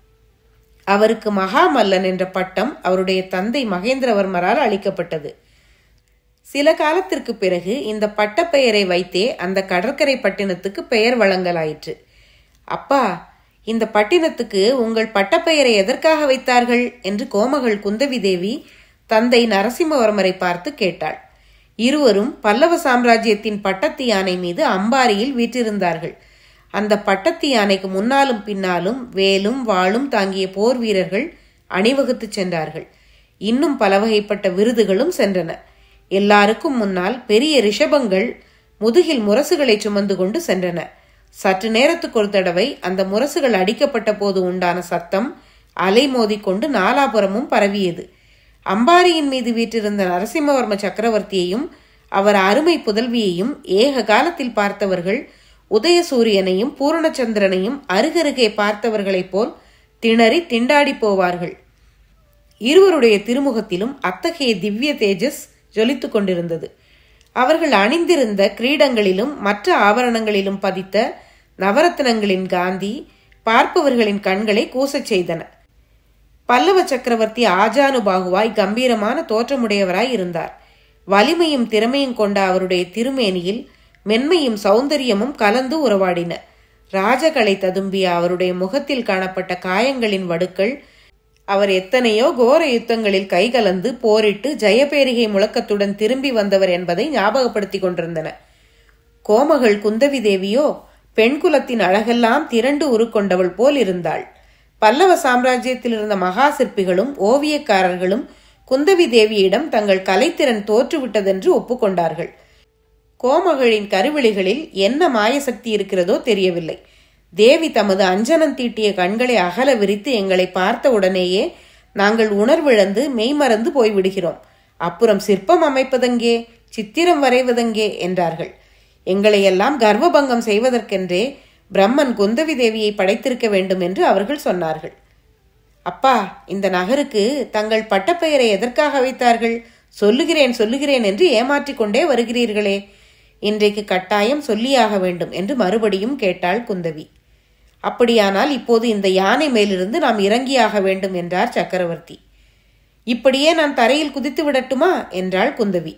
அவருக்கு மகாமல்லன் என்ற பட்டம் அவருடைய தந்தை மகேந்திரவர்மரால் அளிக்கப்பட்டது சில காலத்திற்கு பிறகு இந்த பட்டப்பெயரை வைத்தே அந்த கடற்கரை பட்டினத்துக்கு பெயர் வழங்கலாயிற்று அப்பா இந்த பட்டினத்துக்கு உங்கள் பட்டப்பெயரை எதற்காக வைத்தார்கள் என்று கோமகள் குந்தவி தேவி தந்தை நரசிம்மவர்மரை பார்த்து கேட்டாள் இருவரும் பல்லவ சாம்ராஜ்யத்தின் பட்டத்து யானை மீது அம்பாரியில் வீற்றிருந்தார்கள் அந்த பட்டத்து யானைக்கு முன்னாலும் பின்னாலும் வேலும் வாளும் தாங்கிய போர் வீரர்கள் அணிவகுத்து சென்றார்கள் இன்னும் பல வகைப்பட்ட விருதுகளும் சென்றன எல்லாருக்கும் முன்னால் பெரிய ரிஷபங்கள் முதுகில் முரசுகளை சுமந்து கொண்டு சென்றன சற்று நேரத்துக்கு ஒரு தடவை அந்த முரசுகள் அடிக்கப்பட்ட போது உண்டான சத்தம் அலை மோதிக்கொண்டு நாலாபுரமும் பரவியது அம்பாரியின் மீது வீற்றிருந்த நரசிம்மவர்ம சக்கரவர்த்தியையும் அவர் அருமை புதல்வியையும் ஏக காலத்தில் பார்த்தவர்கள் உதயசூரியனையும் பூரணச்சந்திரனையும் அருகருகே பார்த்தவர்களைப் போல் திணறி திண்டாடி போவார்கள் இருவருடைய திருமுகத்திலும் அத்தகைய திவ்ய தேஜஸ் ஜொலித்துக் கொண்டிருந்தது அவர்கள் அணிந்திருந்த கிரீடங்களிலும் மற்ற ஆபரணங்களிலும் பதித்த நவரத்னங்களின் காந்தி பார்ப்பவர்களின் கண்களை கூசச் செய்தன பல்லவ சக்கரவர்த்தி ஆஜானுபாகுவாய் கம்பீரமான தோற்றமுடையவராய் இருந்தார் வலிமையும் திறமையும் கொண்ட அவருடைய திருமேனியில் மென்மையும் சௌந்தரியமும் கலந்து உறவாடின ராஜகலை ததும்பிய அவருடைய முகத்தில் காணப்பட்ட காயங்களின் வடுக்கள் அவர் எத்தனையோ கோர யுத்தங்களில் கைகலந்து போரிட்டு ஜெயபேரிகை முழக்கத்துடன் திரும்பி வந்தவர் என்பதை ஞாபகப்படுத்திக் கொண்டிருந்தன கோமகள் குந்தவி தேவியோ பெண் குலத்தின் அழகெல்லாம் திரண்டு உருக்கொண்டவள் போல் இருந்தாள் பல்லவ சாம்ராஜ்யத்தில் இருந்த மகா சிற்பிகளும் ஓவியக்காரர்களும் குந்தவி தேவியிடம் தங்கள் கலைத்திறன் தோற்றுவிட்டதென்று ஒப்புக்கொண்டார்கள் கோமகளின் கருவிழிகளில் என்ன மாயசக்தி இருக்கிறதோ தெரியவில்லை தேவி தமது அஞ்சனம் தீட்டிய கண்களை அகல விரித்து எங்களை பார்த்த உடனேயே நாங்கள் உணர்விழந்து மெய்மறந்து போய்விடுகிறோம் அப்புறம் சிற்பம் அமைப்பதெங்கே சித்திரம் வரைவதெங்கே என்றார்கள் எங்களையெல்லாம் கர்வபங்கம் செய்வதற்கென்றே பிரம்மன் குந்தவி தேவியை படைத்திருக்க வேண்டும் என்று அவர்கள் சொன்னார்கள் அப்பா இந்த நகருக்கு தங்கள் பட்டப்பெயரை எதற்காக வைத்தார்கள் சொல்லுகிறேன் சொல்லுகிறேன் என்று ஏமாற்றிக் கொண்டே வருகிறீர்களே இன்றைக்கு கட்டாயம் சொல்லியாக வேண்டும் என்று மறுபடியும் கேட்டாள் குந்தவி அப்படியானால் இப்போது இந்த யானை மேலிருந்து நாம் இறங்கியாக வேண்டும் என்றார் சக்கரவர்த்தி இப்படியே நான் தரையில் குதித்து விடட்டுமா என்றாள் குந்தவி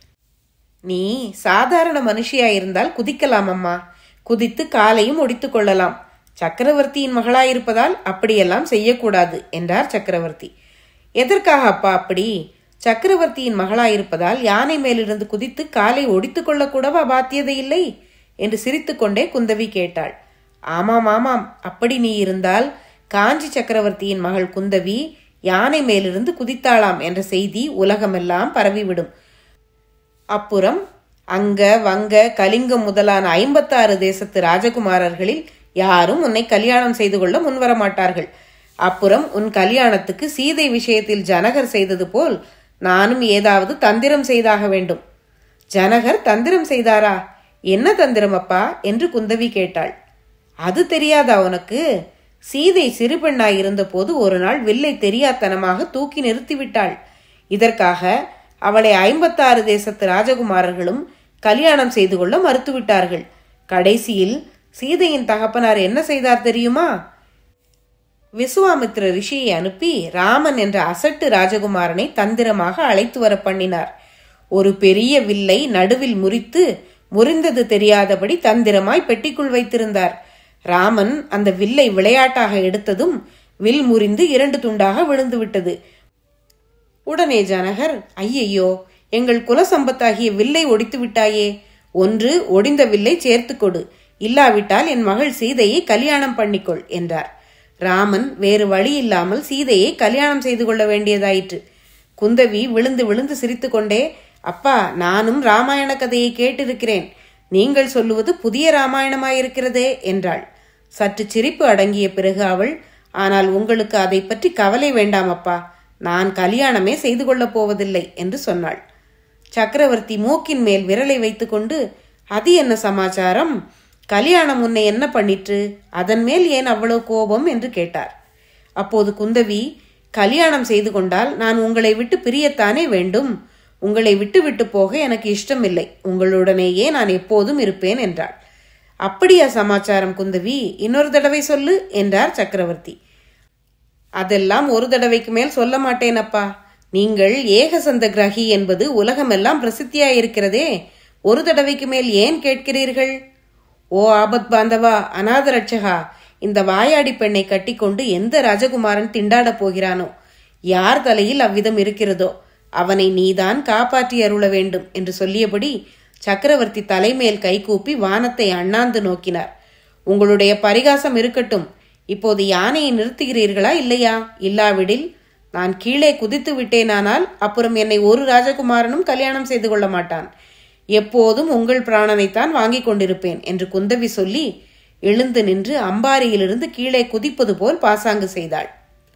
நீ சாதாரண மனுஷியாயிருந்தால் குதிக்கலாம் அம்மா குதித்து காலையும் ஒடித்துக் கொள்ளலாம் சக்கரவர்த்தியின் மகளாயிருப்பதால் அப்படியெல்லாம் செய்யக்கூடாது என்றார் சக்கரவர்த்தி எதற்காக அப்பா அப்படி சக்கரவர்த்தியின் மகளாயிருப்பதால் யானை மேலிருந்து குதித்து காலை ஒடித்துக் கொள்ளக்கூடவா பாத்தியதை இல்லை என்று சிரித்துக்கொண்டே குந்தவி கேட்டாள் ஆமாம் ஆமாம் அப்படி நீ இருந்தால் காஞ்சி சக்கரவர்த்தியின் மகள் குந்தவி யானை மேலிருந்து குதித்தாளாம் என்ற செய்தி உலகமெல்லாம் பரவிவிடும் அப்புறம் அங்க வங்க கலிங்கம் முதலான ஐம்பத்தாறு தேசத்து ராஜகுமாரர்களில் யாரும் உன்னை கல்யாணம் செய்து கொள்ள முன்வர மாட்டார்கள் அப்புறம் உன் கல்யாணத்துக்கு சீதை விஷயத்தில் ஜனகர் செய்தது போல் நானும் ஏதாவது தந்திரம் செய்தாக வேண்டும் ஜனகர் தந்திரம் செய்தாரா என்ன தந்திரம் அப்பா என்று குந்தவி கேட்டாள் அது தெரியாதா உனக்கு சீதை சிறுபெண்ணாய் இருந்தபோது ஒரு நாள் வில்லை தெரியாத்தனமாக தூக்கி நிறுத்திவிட்டாள் இதற்காக அவளை ஐம்பத்தாறு தேசத்து ராஜகுமாரர்களும் கல்யாணம் செய்து கொள்ள மறுத்துவிட்டார்கள் கடைசியில் சீதையின் தகப்பனார் என்ன செய்தார் தெரியுமா விசுவாமித்ர ரிஷியை அனுப்பி ராமன் என்ற அசட்டு ராஜகுமாரனை தந்திரமாக அழைத்து வர பண்ணினார் ஒரு பெரிய வில்லை நடுவில் முறித்து முறிந்தது தெரியாதபடி தந்திரமாய் பெட்டிக்குள் வைத்திருந்தார் ராமன் அந்த வில்லை விளையாட்டாக எடுத்ததும் வில் முறிந்து இரண்டு துண்டாக விழுந்து விட்டது உடனே ஜனகர் ஐயையோ எங்கள் குலசம்பத்தாகிய வில்லை ஒடித்து விட்டாயே ஒன்று ஒடிந்த வில்லை சேர்த்து கொடு இல்லாவிட்டால் என் மகள் சீதையை கல்யாணம் பண்ணிக்கொள் என்றார் ராமன் வேறு வழி இல்லாமல் சீதையை கல்யாணம் செய்து கொள்ள வேண்டியதாயிற்று குந்தவி விழுந்து விழுந்து சிரித்துக்கொண்டே அப்பா நானும் ராமாயண கதையை கேட்டிருக்கிறேன் நீங்கள் சொல்லுவது புதிய ராமாயணமாயிருக்கிறதே என்றாள் சற்று சிரிப்பு அடங்கிய பிறகு அவள் ஆனால் உங்களுக்கு அதை பற்றி கவலை வேண்டாம் அப்பா நான் கல்யாணமே செய்து கொள்ளப் போவதில்லை என்று சொன்னாள் சக்கரவர்த்தி மூக்கின் மேல் விரலை வைத்துக்கொண்டு அது என்ன சமாச்சாரம் கல்யாணம் உன்னை என்ன பண்ணிற்று அதன் மேல் ஏன் அவ்வளவு கோபம் என்று கேட்டார் அப்போது குந்தவி கல்யாணம் செய்து கொண்டால் நான் உங்களை விட்டு பிரியத்தானே வேண்டும் உங்களை விட்டு விட்டு போக எனக்கு இஷ்டமில்லை உங்களுடனேயே நான் எப்போதும் இருப்பேன் என்றாள் அப்படியா சமாச்சாரம் குந்தவி இன்னொரு தடவை சொல்லு என்றார் சக்கரவர்த்தி அதெல்லாம் ஒரு தடவைக்கு மேல் சொல்ல மாட்டேனப்பா நீங்கள் ஏகசந்த கிரகி என்பது உலகமெல்லாம் பிரசித்தியாயிருக்கிறதே ஒரு தடவைக்கு மேல் ஏன் கேட்கிறீர்கள் ஓ ஆபத் பாந்தவா அநாத ரட்சகா இந்த வாயாடி பெண்ணை கட்டிக்கொண்டு எந்த ராஜகுமாரன் திண்டாடப் போகிறானோ யார் தலையில் அவ்விதம் இருக்கிறதோ அவனை நீதான் காப்பாற்றி அருள வேண்டும் என்று சொல்லியபடி சக்கரவர்த்தி தலைமேல் கைகூப்பி வானத்தை அண்ணாந்து நோக்கினார் உங்களுடைய பரிகாசம் இருக்கட்டும் இப்போது யானையை நிறுத்துகிறீர்களா இல்லையா இல்லாவிடில் நான் கீழே குதித்து விட்டேனானால் அப்புறம் என்னை ஒரு ராஜகுமாரனும் கல்யாணம் செய்து கொள்ள மாட்டான் எப்போதும் உங்கள் பிராணனைத்தான் வாங்கிக் கொண்டிருப்பேன் என்று குந்தவி சொல்லி எழுந்து நின்று அம்பாரியிலிருந்து கீழே குதிப்பது போல் பாசாங்கு செய்தாள்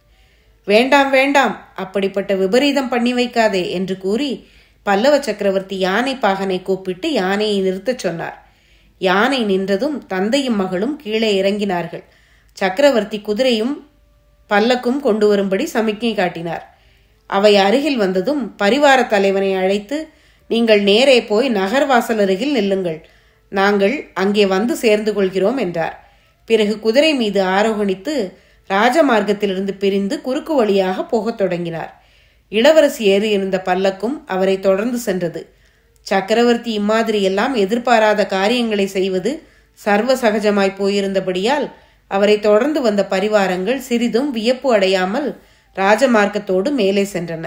வேண்டாம் வேண்டாம் அப்படிப்பட்ட விபரீதம் பண்ணி வைக்காதே என்று கூறி பல்லவ சக்கரவர்த்தி யானை பாகனை கூப்பிட்டு யானையை நிறுத்தச் சொன்னார் யானை நின்றதும் தந்தையும் மகளும் கீழே இறங்கினார்கள் சக்கரவர்த்தி குதிரையும் பல்லக்கும் கொண்டு வரும்படி சமிக்ஞை காட்டினார் அவை அருகில் வந்ததும் பரிவார தலைவனை அழைத்து நீங்கள் நேரே போய் நகர்வாசல் அருகில் நில்லுங்கள் நாங்கள் அங்கே வந்து சேர்ந்து கொள்கிறோம் என்றார் பிறகு குதிரை மீது ஆரோகணித்து ராஜமார்க்கத்திலிருந்து பிரிந்து குறுக்கு வழியாக போகத் தொடங்கினார் இளவரசி ஏறி இருந்த பல்லக்கும் அவரை தொடர்ந்து சென்றது சக்கரவர்த்தி இம்மாதிரியெல்லாம் எதிர்பாராத காரியங்களை செய்வது சர்வ சகஜமாய் போயிருந்தபடியால் அவரை தொடர்ந்து வந்த பரிவாரங்கள் சிறிதும் வியப்பு அடையாமல் ராஜமார்க்கத்தோடு மேலே சென்றன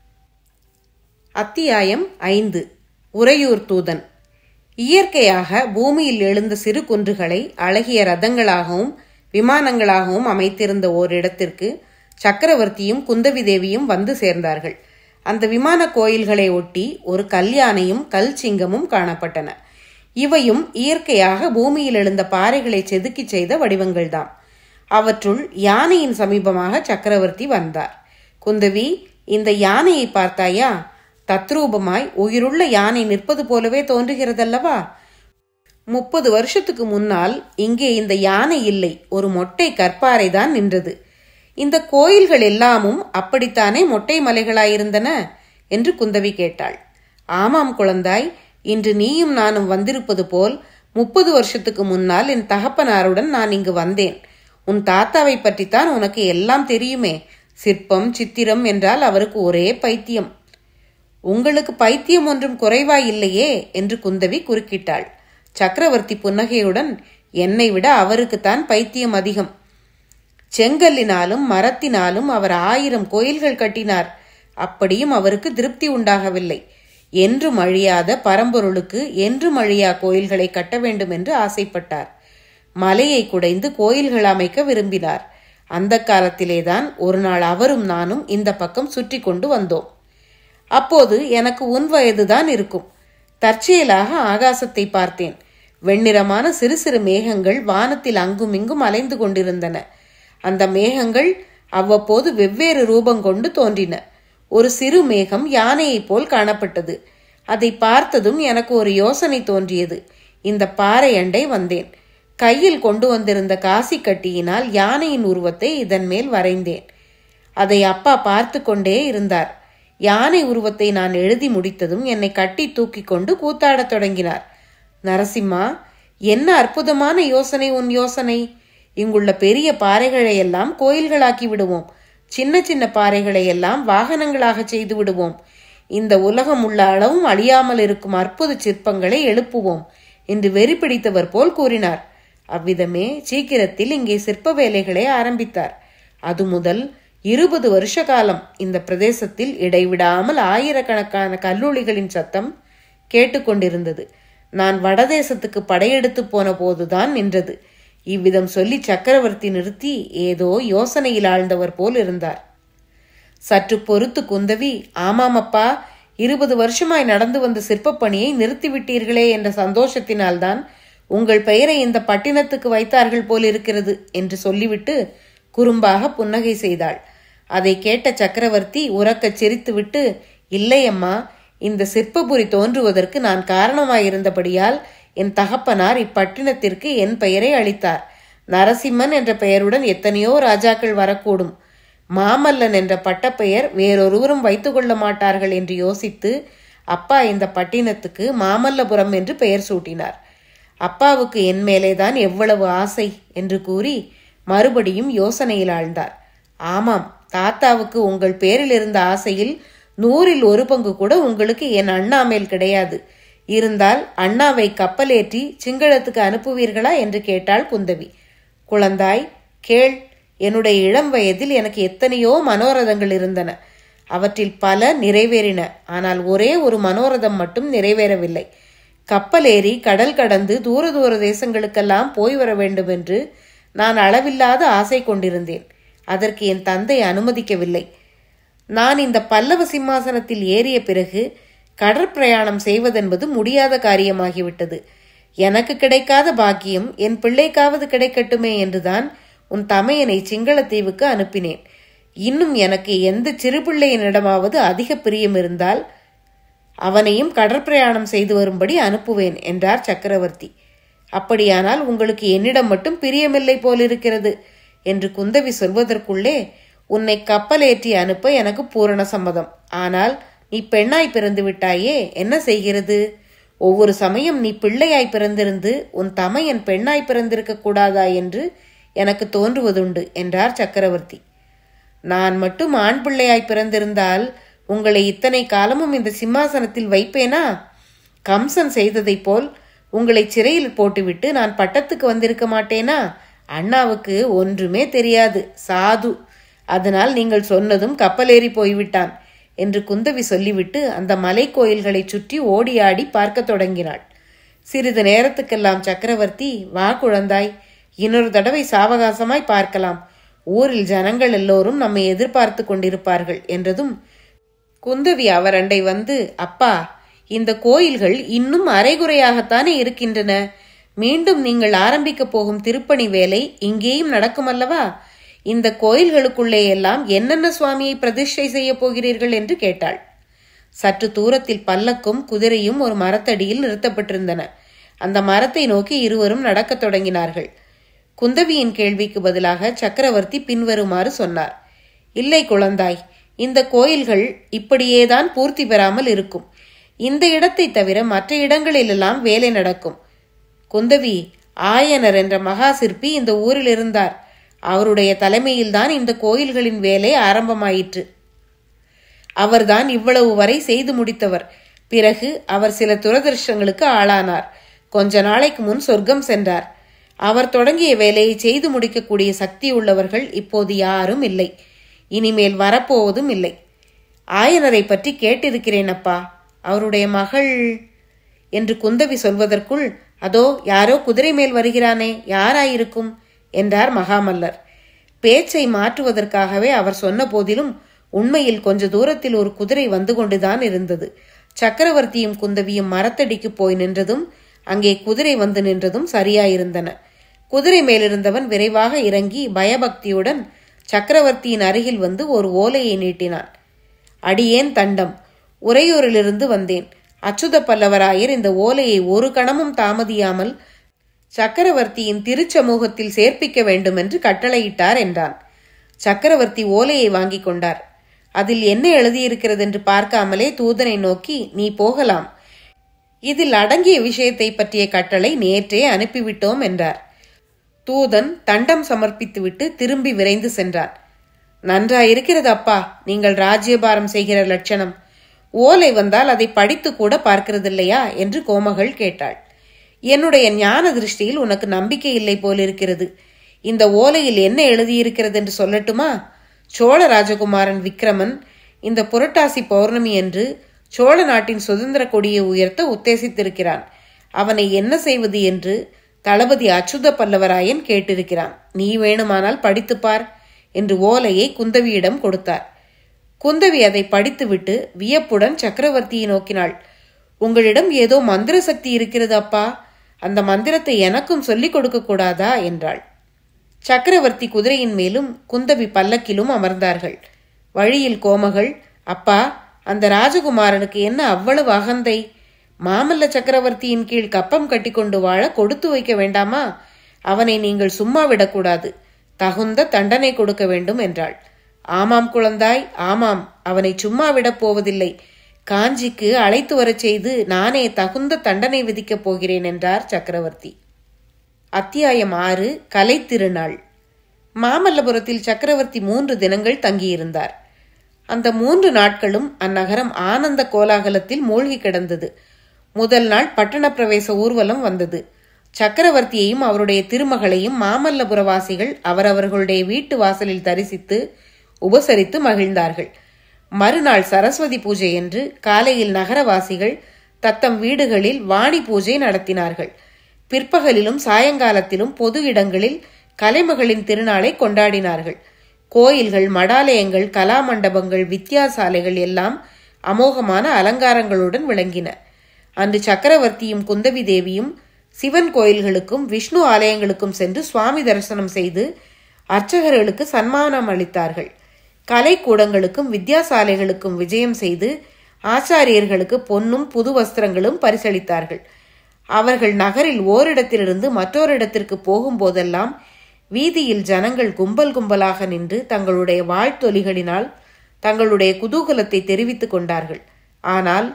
அத்தியாயம் ஐந்து உறையூர் தூதன் இயற்கையாக பூமியில் எழுந்த சிறு குன்றுகளை அழகிய ரதங்களாகவும் விமானங்களாகவும் அமைத்திருந்த ஓரிடத்திற்கு சக்கரவர்த்தியும் குந்தவி தேவியும் வந்து சேர்ந்தார்கள் அந்த விமான கோயில்களை ஒட்டி ஒரு கல்யானையும் கல் சிங்கமும் காணப்பட்டன இவையும் இயற்கையாக பூமியில் எழுந்த பாறைகளை செதுக்கி செய்த வடிவங்கள்தாம் அவற்றுள் யானையின் சமீபமாக சக்கரவர்த்தி வந்தார் குந்தவி இந்த யானையை பார்த்தாயா தத்ரூபமாய் உயிருள்ள யானை நிற்பது போலவே தோன்றுகிறதல்லவா முப்பது வருஷத்துக்கு முன்னால் இங்கே இந்த யானை இல்லை ஒரு மொட்டை கற்பாறை தான் நின்றது இந்த கோயில்கள் எல்லாமும் அப்படித்தானே மொட்டை மலைகளாயிருந்தன என்று குந்தவி கேட்டாள் ஆமாம் குழந்தாய் இன்று நீயும் நானும் வந்திருப்பது போல் முப்பது வருஷத்துக்கு முன்னால் என் தகப்பனாருடன் நான் இங்கு வந்தேன் உன் தாத்தாவை பற்றித்தான் உனக்கு எல்லாம் தெரியுமே சிற்பம் சித்திரம் என்றால் அவருக்கு ஒரே பைத்தியம் உங்களுக்கு பைத்தியம் ஒன்றும் குறைவாய் இல்லையே என்று குந்தவி குறுக்கிட்டாள் சக்கரவர்த்தி புன்னகையுடன் என்னை விட அவருக்குத்தான் பைத்தியம் அதிகம் செங்கல்லினாலும் மரத்தினாலும் அவர் ஆயிரம் கோயில்கள் கட்டினார் அப்படியும் அவருக்கு திருப்தி உண்டாகவில்லை என்றும் அழியாத பரம்பொருளுக்கு என்றும் அழியா கோயில்களை கட்ட வேண்டும் என்று ஆசைப்பட்டார் மலையை குடைந்து கோயில்கள் அமைக்க விரும்பினார் அந்த காலத்திலேதான் ஒரு நாள் அவரும் நானும் இந்த பக்கம் சுற்றி கொண்டு வந்தோம் அப்போது எனக்கு உன் வயதுதான் இருக்கும் தற்செயலாக ஆகாசத்தை பார்த்தேன் வெண்ணிறமான சிறு சிறு மேகங்கள் வானத்தில் அங்கும் இங்கும் அலைந்து கொண்டிருந்தன அந்த மேகங்கள் அவ்வப்போது வெவ்வேறு ரூபம் கொண்டு தோன்றின ஒரு சிறு மேகம் யானையைப் போல் காணப்பட்டது அதை பார்த்ததும் எனக்கு ஒரு யோசனை தோன்றியது இந்த பாறை அண்டை வந்தேன் கையில் கொண்டு வந்திருந்த காசி கட்டியினால் யானையின் உருவத்தை இதன் மேல் வரைந்தேன் அதை அப்பா பார்த்து கொண்டே இருந்தார் யானை உருவத்தை நான் எழுதி முடித்ததும் என்னை கட்டி தூக்கி கொண்டு கூத்தாடத் தொடங்கினார் நரசிம்மா என்ன அற்புதமான யோசனை உன் யோசனை இங்குள்ள பெரிய பாறைகளை எல்லாம் கோயில்களாக்கி விடுவோம் சின்ன சின்ன பாறைகளை எல்லாம் வாகனங்களாக செய்து விடுவோம் இந்த உலகம் உள்ள அளவும் அழியாமல் இருக்கும் அற்புத சிற்பங்களை எழுப்புவோம் என்று வெறி பிடித்தவர் போல் கூறினார் அவ்விதமே சீக்கிரத்தில் இங்கே சிற்ப வேலைகளை ஆரம்பித்தார் அது முதல் இருபது வருஷ காலம் இந்த பிரதேசத்தில் இடைவிடாமல் ஆயிரக்கணக்கான கல்லூலிகளின் சத்தம் கேட்டுக்கொண்டிருந்தது நான் வடதேசத்துக்கு படையெடுத்து போன போதுதான் நின்றது இவ்விதம் சொல்லி சக்கரவர்த்தி நிறுத்தி ஏதோ யோசனையில் ஆழ்ந்தவர் போல் இருந்தார் சற்று பொறுத்து குந்தவி ஆமாமப்பா இருபது வருஷமாய் நடந்து வந்த சிற்பப் பணியை நிறுத்திவிட்டீர்களே என்ற சந்தோஷத்தினால்தான் உங்கள் பெயரை இந்த பட்டினத்துக்கு வைத்தார்கள் போல் இருக்கிறது என்று சொல்லிவிட்டு குறும்பாக புன்னகை செய்தாள் அதை கேட்ட சக்கரவர்த்தி உறக்கச் சிரித்துவிட்டு இல்லை அம்மா இந்த சிற்பபுரி தோன்றுவதற்கு நான் காரணமாயிருந்தபடியால் என் தகப்பனார் இப்பட்டினத்திற்கு என் பெயரை அளித்தார் நரசிம்மன் என்ற பெயருடன் எத்தனையோ ராஜாக்கள் வரக்கூடும் மாமல்லன் என்ற பட்டப்பெயர் வேறொருவரும் வைத்துக்கொள்ள மாட்டார்கள் என்று யோசித்து அப்பா இந்த பட்டினத்துக்கு மாமல்லபுரம் என்று பெயர் சூட்டினார் அப்பாவுக்கு என் மேலேதான் எவ்வளவு ஆசை என்று கூறி மறுபடியும் யோசனையில் ஆழ்ந்தார் ஆமாம் தாத்தாவுக்கு உங்கள் பேரில் இருந்த ஆசையில் நூறில் ஒரு பங்கு கூட உங்களுக்கு என் அண்ணா மேல் கிடையாது இருந்தால் அண்ணாவை கப்பலேற்றி சிங்களத்துக்கு அனுப்புவீர்களா என்று கேட்டாள் குந்தவி குழந்தாய் கேள் என்னுடைய இளம் வயதில் எனக்கு எத்தனையோ மனோரதங்கள் இருந்தன அவற்றில் பல நிறைவேறின ஆனால் ஒரே ஒரு மனோரதம் மட்டும் நிறைவேறவில்லை கப்பல் ஏறி கடல் கடந்து தூர தூர தேசங்களுக்கெல்லாம் போய் வர வேண்டும் என்று நான் அளவில்லாத ஆசை கொண்டிருந்தேன் அதற்கு என் தந்தை அனுமதிக்கவில்லை நான் இந்த பல்லவ சிம்மாசனத்தில் ஏறிய பிறகு கடற்பிரயாணம் செய்வதென்பது முடியாத காரியமாகிவிட்டது எனக்கு கிடைக்காத பாக்கியம் என் பிள்ளைக்காவது கிடைக்கட்டுமே என்றுதான் உன் தமையனை சிங்களத்தீவுக்கு அனுப்பினேன் இன்னும் எனக்கு எந்த சிறுபிள்ளையினிடமாவது அதிக பிரியம் இருந்தால் அவனையும் கடற்பிரயாணம் செய்து வரும்படி அனுப்புவேன் என்றார் சக்கரவர்த்தி அப்படியானால் உங்களுக்கு என்னிடம் மட்டும் பிரியமில்லை போலிருக்கிறது என்று குந்தவி சொல்வதற்குள்ளே உன்னை கப்பலேற்றி அனுப்ப எனக்கு பூரண சம்மதம் ஆனால் நீ பெண்ணாய் பிறந்து விட்டாயே என்ன செய்கிறது ஒவ்வொரு சமயம் நீ பிள்ளையாய் பிறந்திருந்து உன் தமையன் பெண்ணாய் பிறந்திருக்க கூடாதா என்று எனக்கு தோன்றுவதுண்டு என்றார் சக்கரவர்த்தி நான் மட்டும் ஆண் பிள்ளையாய் பிறந்திருந்தால் உங்களை இத்தனை காலமும் இந்த சிம்மாசனத்தில் வைப்பேனா கம்சன் செய்ததைப் போல் உங்களை சிறையில் போட்டுவிட்டு நான் பட்டத்துக்கு வந்திருக்க மாட்டேனா அண்ணாவுக்கு ஒன்றுமே தெரியாது சாது அதனால் நீங்கள் சொன்னதும் கப்பலேறி போய்விட்டான் என்று குந்தவி சொல்லிவிட்டு அந்த மலை கோயில்களை சுற்றி ஓடியாடி பார்க்கத் தொடங்கினாள் சிறிது நேரத்துக்கெல்லாம் சக்கரவர்த்தி வா குழந்தாய் இன்னொரு தடவை சாவகாசமாய் பார்க்கலாம் ஊரில் ஜனங்கள் எல்லோரும் நம்மை எதிர்பார்த்து கொண்டிருப்பார்கள் என்றதும் குந்தவி அவரண்டை வந்து அப்பா இந்த கோயில்கள் இன்னும் அரைகுறையாகத்தானே இருக்கின்றன மீண்டும் நீங்கள் ஆரம்பிக்கப் போகும் திருப்பணி வேலை இங்கேயும் நடக்குமல்லவா இந்த கோயில்களுக்குள்ளே எல்லாம் என்னென்ன சுவாமியை பிரதிஷ்டை செய்ய போகிறீர்கள் என்று கேட்டாள் சற்று தூரத்தில் பல்லக்கும் குதிரையும் ஒரு மரத்தடியில் நிறுத்தப்பட்டிருந்தன அந்த மரத்தை நோக்கி இருவரும் நடக்கத் தொடங்கினார்கள் குந்தவியின் கேள்விக்கு பதிலாக சக்கரவர்த்தி பின்வருமாறு சொன்னார் இல்லை குழந்தாய் இந்த கோயில்கள் இப்படியேதான் பூர்த்தி பெறாமல் இருக்கும் இந்த இடத்தை தவிர மற்ற இடங்களிலெல்லாம் வேலை நடக்கும் குந்தவி ஆயனர் என்ற மகா சிற்பி இந்த ஊரில் இருந்தார் அவருடைய தலைமையில்தான் இந்த கோயில்களின் வேலை ஆரம்பமாயிற்று அவர்தான் இவ்வளவு வரை செய்து முடித்தவர் பிறகு அவர் சில துரதிருஷ்டங்களுக்கு ஆளானார் கொஞ்ச நாளைக்கு முன் சொர்க்கம் சென்றார் அவர் தொடங்கிய வேலையை செய்து முடிக்கக்கூடிய சக்தி உள்ளவர்கள் இப்போது யாரும் இல்லை இனிமேல் வரப்போவதும் இல்லை ஆயனரை பற்றி கேட்டிருக்கிறேன் அப்பா அவருடைய மகள் என்று குந்தவி சொல்வதற்குள் அதோ யாரோ குதிரை மேல் வருகிறானே யாராயிருக்கும் என்றார் மகாமல்லர் பேச்சை மாற்றுவதற்காகவே அவர் சொன்ன போதிலும் உண்மையில் கொஞ்ச தூரத்தில் ஒரு குதிரை வந்து கொண்டுதான் இருந்தது சக்கரவர்த்தியும் குந்தவியும் மரத்தடிக்கு போய் நின்றதும் அங்கே குதிரை வந்து நின்றதும் சரியாயிருந்தன குதிரை மேலிருந்தவன் விரைவாக இறங்கி பயபக்தியுடன் சக்கரவர்த்தியின் அருகில் வந்து ஒரு ஓலையை நீட்டினான் அடியேன் தண்டம் உறையூரிலிருந்து வந்தேன் அச்சுத பல்லவராயர் இந்த ஓலையை ஒரு கணமும் தாமதியாமல் சக்கரவர்த்தியின் திருச்சமூகத்தில் சேர்ப்பிக்க வேண்டும் என்று கட்டளையிட்டார் என்றான் சக்கரவர்த்தி ஓலையை வாங்கிக் கொண்டார் அதில் என்ன எழுதியிருக்கிறது என்று பார்க்காமலே தூதனை நோக்கி நீ போகலாம் இதில் அடங்கிய விஷயத்தை பற்றிய கட்டளை நேற்றே அனுப்பிவிட்டோம் என்றார் தூதன் தண்டம் சமர்ப்பித்துவிட்டு திரும்பி விரைந்து சென்றான் நன்றாயிருக்கிறது அப்பா நீங்கள் ராஜ்யபாரம் செய்கிற லட்சணம் ஓலை வந்தால் அதை படித்து கூட பார்க்கிறதில்லையா என்று கோமகள் கேட்டாள் என்னுடைய ஞான திருஷ்டியில் உனக்கு நம்பிக்கை இல்லை போலிருக்கிறது இந்த ஓலையில் என்ன எழுதியிருக்கிறது என்று சொல்லட்டுமா சோழ ராஜகுமாரன் விக்ரமன் இந்த புரட்டாசி பௌர்ணமி என்று சோழ நாட்டின் சுதந்திர கொடியை உயர்த்த உத்தேசித்திருக்கிறான் அவனை என்ன செய்வது என்று தளபதி அச்சுத பல்லவராயன் கேட்டிருக்கிறான் நீ வேணுமானால் படித்துப்பார் என்று ஓலையை குந்தவியிடம் கொடுத்தார் குந்தவி அதை படித்துவிட்டு வியப்புடன் சக்கரவர்த்தியை நோக்கினாள் உங்களிடம் ஏதோ மந்திர சக்தி இருக்கிறது அப்பா அந்த மந்திரத்தை எனக்கும் சொல்லிக் கொடுக்க கூடாதா என்றாள் சக்கரவர்த்தி குதிரையின் மேலும் குந்தவி பல்லக்கிலும் அமர்ந்தார்கள் வழியில் கோமகள் அப்பா அந்த ராஜகுமாரனுக்கு என்ன அவ்வளவு அகந்தை மாமல்ல சக்கரவர்த்தியின் கீழ் கப்பம் கட்டிக்கொண்டு வாழ கொடுத்து வைக்க வேண்டாமா அவனை நீங்கள் சும்மா விடக்கூடாது தகுந்த தண்டனை கொடுக்க வேண்டும் என்றாள் ஆமாம் குழந்தாய் ஆமாம் அவனை சும்மா விடப் போவதில்லை காஞ்சிக்கு அழைத்து வரச் செய்து நானே தகுந்த தண்டனை விதிக்கப் போகிறேன் என்றார் சக்கரவர்த்தி அத்தியாயம் ஆறு கலை திருநாள் மாமல்லபுரத்தில் சக்கரவர்த்தி மூன்று தினங்கள் தங்கியிருந்தார் அந்த மூன்று நாட்களும் அந்நகரம் ஆனந்த கோலாகலத்தில் மூழ்கி கிடந்தது முதல் நாள் பட்டண பிரவேச ஊர்வலம் வந்தது சக்கரவர்த்தியையும் அவருடைய திருமகளையும் மாமல்லபுரவாசிகள் அவரவர்களுடைய வீட்டு வாசலில் தரிசித்து உபசரித்து மகிழ்ந்தார்கள் மறுநாள் சரஸ்வதி பூஜை என்று காலையில் நகரவாசிகள் தத்தம் வீடுகளில் வாணி பூஜை நடத்தினார்கள் பிற்பகலிலும் சாயங்காலத்திலும் பொது இடங்களில் கலைமகளின் திருநாளை கொண்டாடினார்கள் கோயில்கள் மடாலயங்கள் கலாமண்டபங்கள் வித்தியாசாலைகள் எல்லாம் அமோகமான அலங்காரங்களுடன் விளங்கின அன்று சக்கரவர்த்தியும் குந்தவி தேவியும் சிவன் கோயில்களுக்கும் விஷ்ணு ஆலயங்களுக்கும் சென்று சுவாமி தரிசனம் செய்து அர்ச்சகர்களுக்கு சன்மானம் அளித்தார்கள் கலைக்கூடங்களுக்கும் வித்யாசாலைகளுக்கும் விஜயம் செய்து ஆச்சாரியர்களுக்கு பொன்னும் புது வஸ்திரங்களும் பரிசளித்தார்கள் அவர்கள் நகரில் ஓரிடத்திலிருந்து மற்றோரிடத்திற்கு போகும்போதெல்லாம் வீதியில் ஜனங்கள் கும்பல் கும்பலாக நின்று தங்களுடைய வாழ்த்தொலிகளினால் தங்களுடைய குதூகலத்தை தெரிவித்துக் கொண்டார்கள் ஆனால்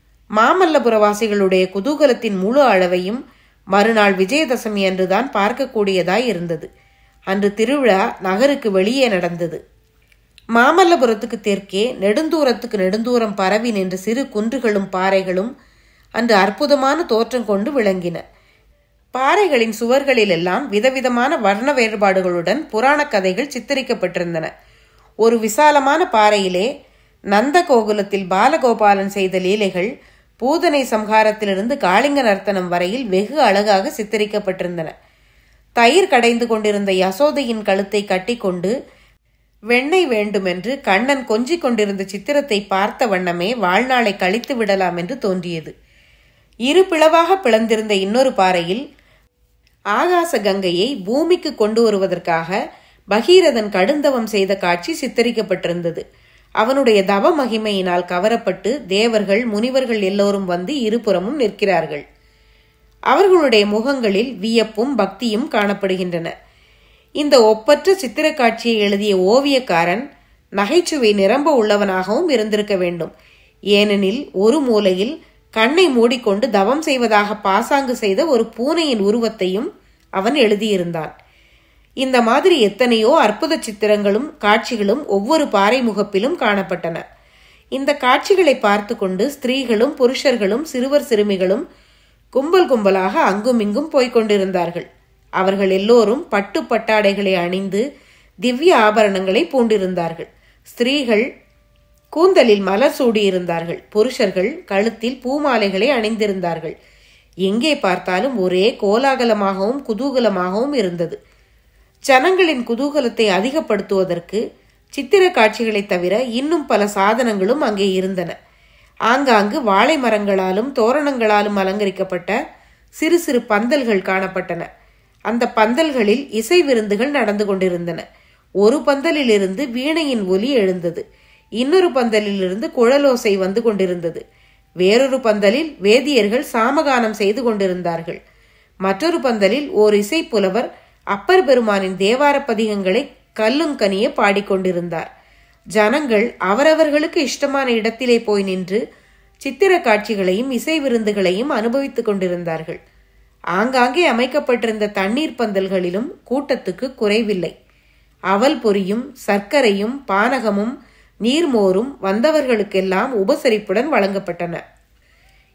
மாமல்லபுரவாசிகளுடைய குதூகலத்தின் முழு அளவையும் மறுநாள் விஜயதசமி அன்றுதான் பார்க்கக்கூடியதாய் இருந்தது அன்று திருவிழா நகருக்கு வெளியே நடந்தது மாமல்லபுரத்துக்கு தெற்கே நெடுந்தூரத்துக்கு நெடுந்தூரம் பரவி நின்ற சிறு குன்றுகளும் பாறைகளும் அன்று அற்புதமான தோற்றம் கொண்டு விளங்கின பாறைகளின் சுவர்களிலெல்லாம் விதவிதமான வர்ண வேறுபாடுகளுடன் புராண கதைகள் சித்தரிக்கப்பட்டிருந்தன ஒரு விசாலமான பாறையிலே நந்த கோகுலத்தில் பாலகோபாலன் செய்த லீலைகள் பூதனை சம்ஹாரத்திலிருந்து காளிங்க நர்த்தனம் வரையில் வெகு அழகாக சித்தரிக்கப்பட்டிருந்தன தயிர் கடைந்து கொண்டிருந்த யசோதையின் கழுத்தை கட்டிக்கொண்டு வெண்ணெய் வேண்டுமென்று கண்ணன் கொஞ்சிக் கொண்டிருந்த சித்திரத்தை பார்த்த வண்ணமே வாழ்நாளை கழித்து விடலாம் என்று தோன்றியது இரு பிளவாக பிளந்திருந்த இன்னொரு பாறையில் ஆகாச கங்கையை பூமிக்கு கொண்டு வருவதற்காக பகீரதன் கடுந்தவம் செய்த காட்சி சித்தரிக்கப்பட்டிருந்தது அவனுடைய தவ மகிமையினால் கவரப்பட்டு தேவர்கள் முனிவர்கள் எல்லோரும் வந்து இருபுறமும் நிற்கிறார்கள் அவர்களுடைய முகங்களில் வியப்பும் பக்தியும் காணப்படுகின்றன இந்த ஒப்பற்ற சித்திர காட்சியை எழுதிய ஓவியக்காரன் நகைச்சுவை நிரம்ப உள்ளவனாகவும் இருந்திருக்க வேண்டும் ஏனெனில் ஒரு மூலையில் கண்ணை மூடிக்கொண்டு தவம் செய்வதாக பாசாங்கு செய்த ஒரு பூனையின் உருவத்தையும் அவன் எழுதியிருந்தான் இந்த மாதிரி எத்தனையோ அற்புத சித்திரங்களும் காட்சிகளும் ஒவ்வொரு பாறை முகப்பிலும் காணப்பட்டன இந்த காட்சிகளை பார்த்து கொண்டு ஸ்திரீகளும் புருஷர்களும் சிறுவர் சிறுமிகளும் கும்பல் கும்பலாக அங்குமிங்கும் போய்க் கொண்டிருந்தார்கள் அவர்கள் எல்லோரும் பட்டு பட்டாடைகளை அணிந்து திவ்ய ஆபரணங்களை பூண்டிருந்தார்கள் ஸ்திரீகள் கூந்தலில் மலர் சூடியிருந்தார்கள் புருஷர்கள் கழுத்தில் பூமாலைகளை அணிந்திருந்தார்கள் எங்கே பார்த்தாலும் ஒரே கோலாகலமாகவும் குதூகலமாகவும் இருந்தது ஜனங்களின் குதூகலத்தை அதிகப்படுத்துவதற்கு சித்திர காட்சிகளை தவிர இன்னும் பல சாதனங்களும் அங்கே இருந்தன ஆங்காங்கு வாழை மரங்களாலும் தோரணங்களாலும் அலங்கரிக்கப்பட்ட சிறு சிறு பந்தல்கள் காணப்பட்டன அந்த பந்தல்களில் இசை விருந்துகள் நடந்து கொண்டிருந்தன ஒரு பந்தலில் இருந்து வீணையின் ஒலி எழுந்தது இன்னொரு பந்தலில் இருந்து குழலோசை வந்து கொண்டிருந்தது வேறொரு பந்தலில் வேதியர்கள் சாமகானம் செய்து கொண்டிருந்தார்கள் மற்றொரு பந்தலில் ஓர் இசை புலவர் அப்பர் பெருமானின் தேவார பதிகங்களை கல்லுங்கனிய பாடிக்கொண்டிருந்தார் ஜனங்கள் அவரவர்களுக்கு இஷ்டமான இடத்திலே போய் நின்று சித்திர காட்சிகளையும் இசை விருந்துகளையும் அனுபவித்துக் கொண்டிருந்தார்கள் ஆங்காங்கே அமைக்கப்பட்டிருந்த தண்ணீர் பந்தல்களிலும் கூட்டத்துக்கு குறைவில்லை அவல் பொரியும் சர்க்கரையும் பானகமும் நீர்மோரும் வந்தவர்களுக்கெல்லாம் உபசரிப்புடன் வழங்கப்பட்டன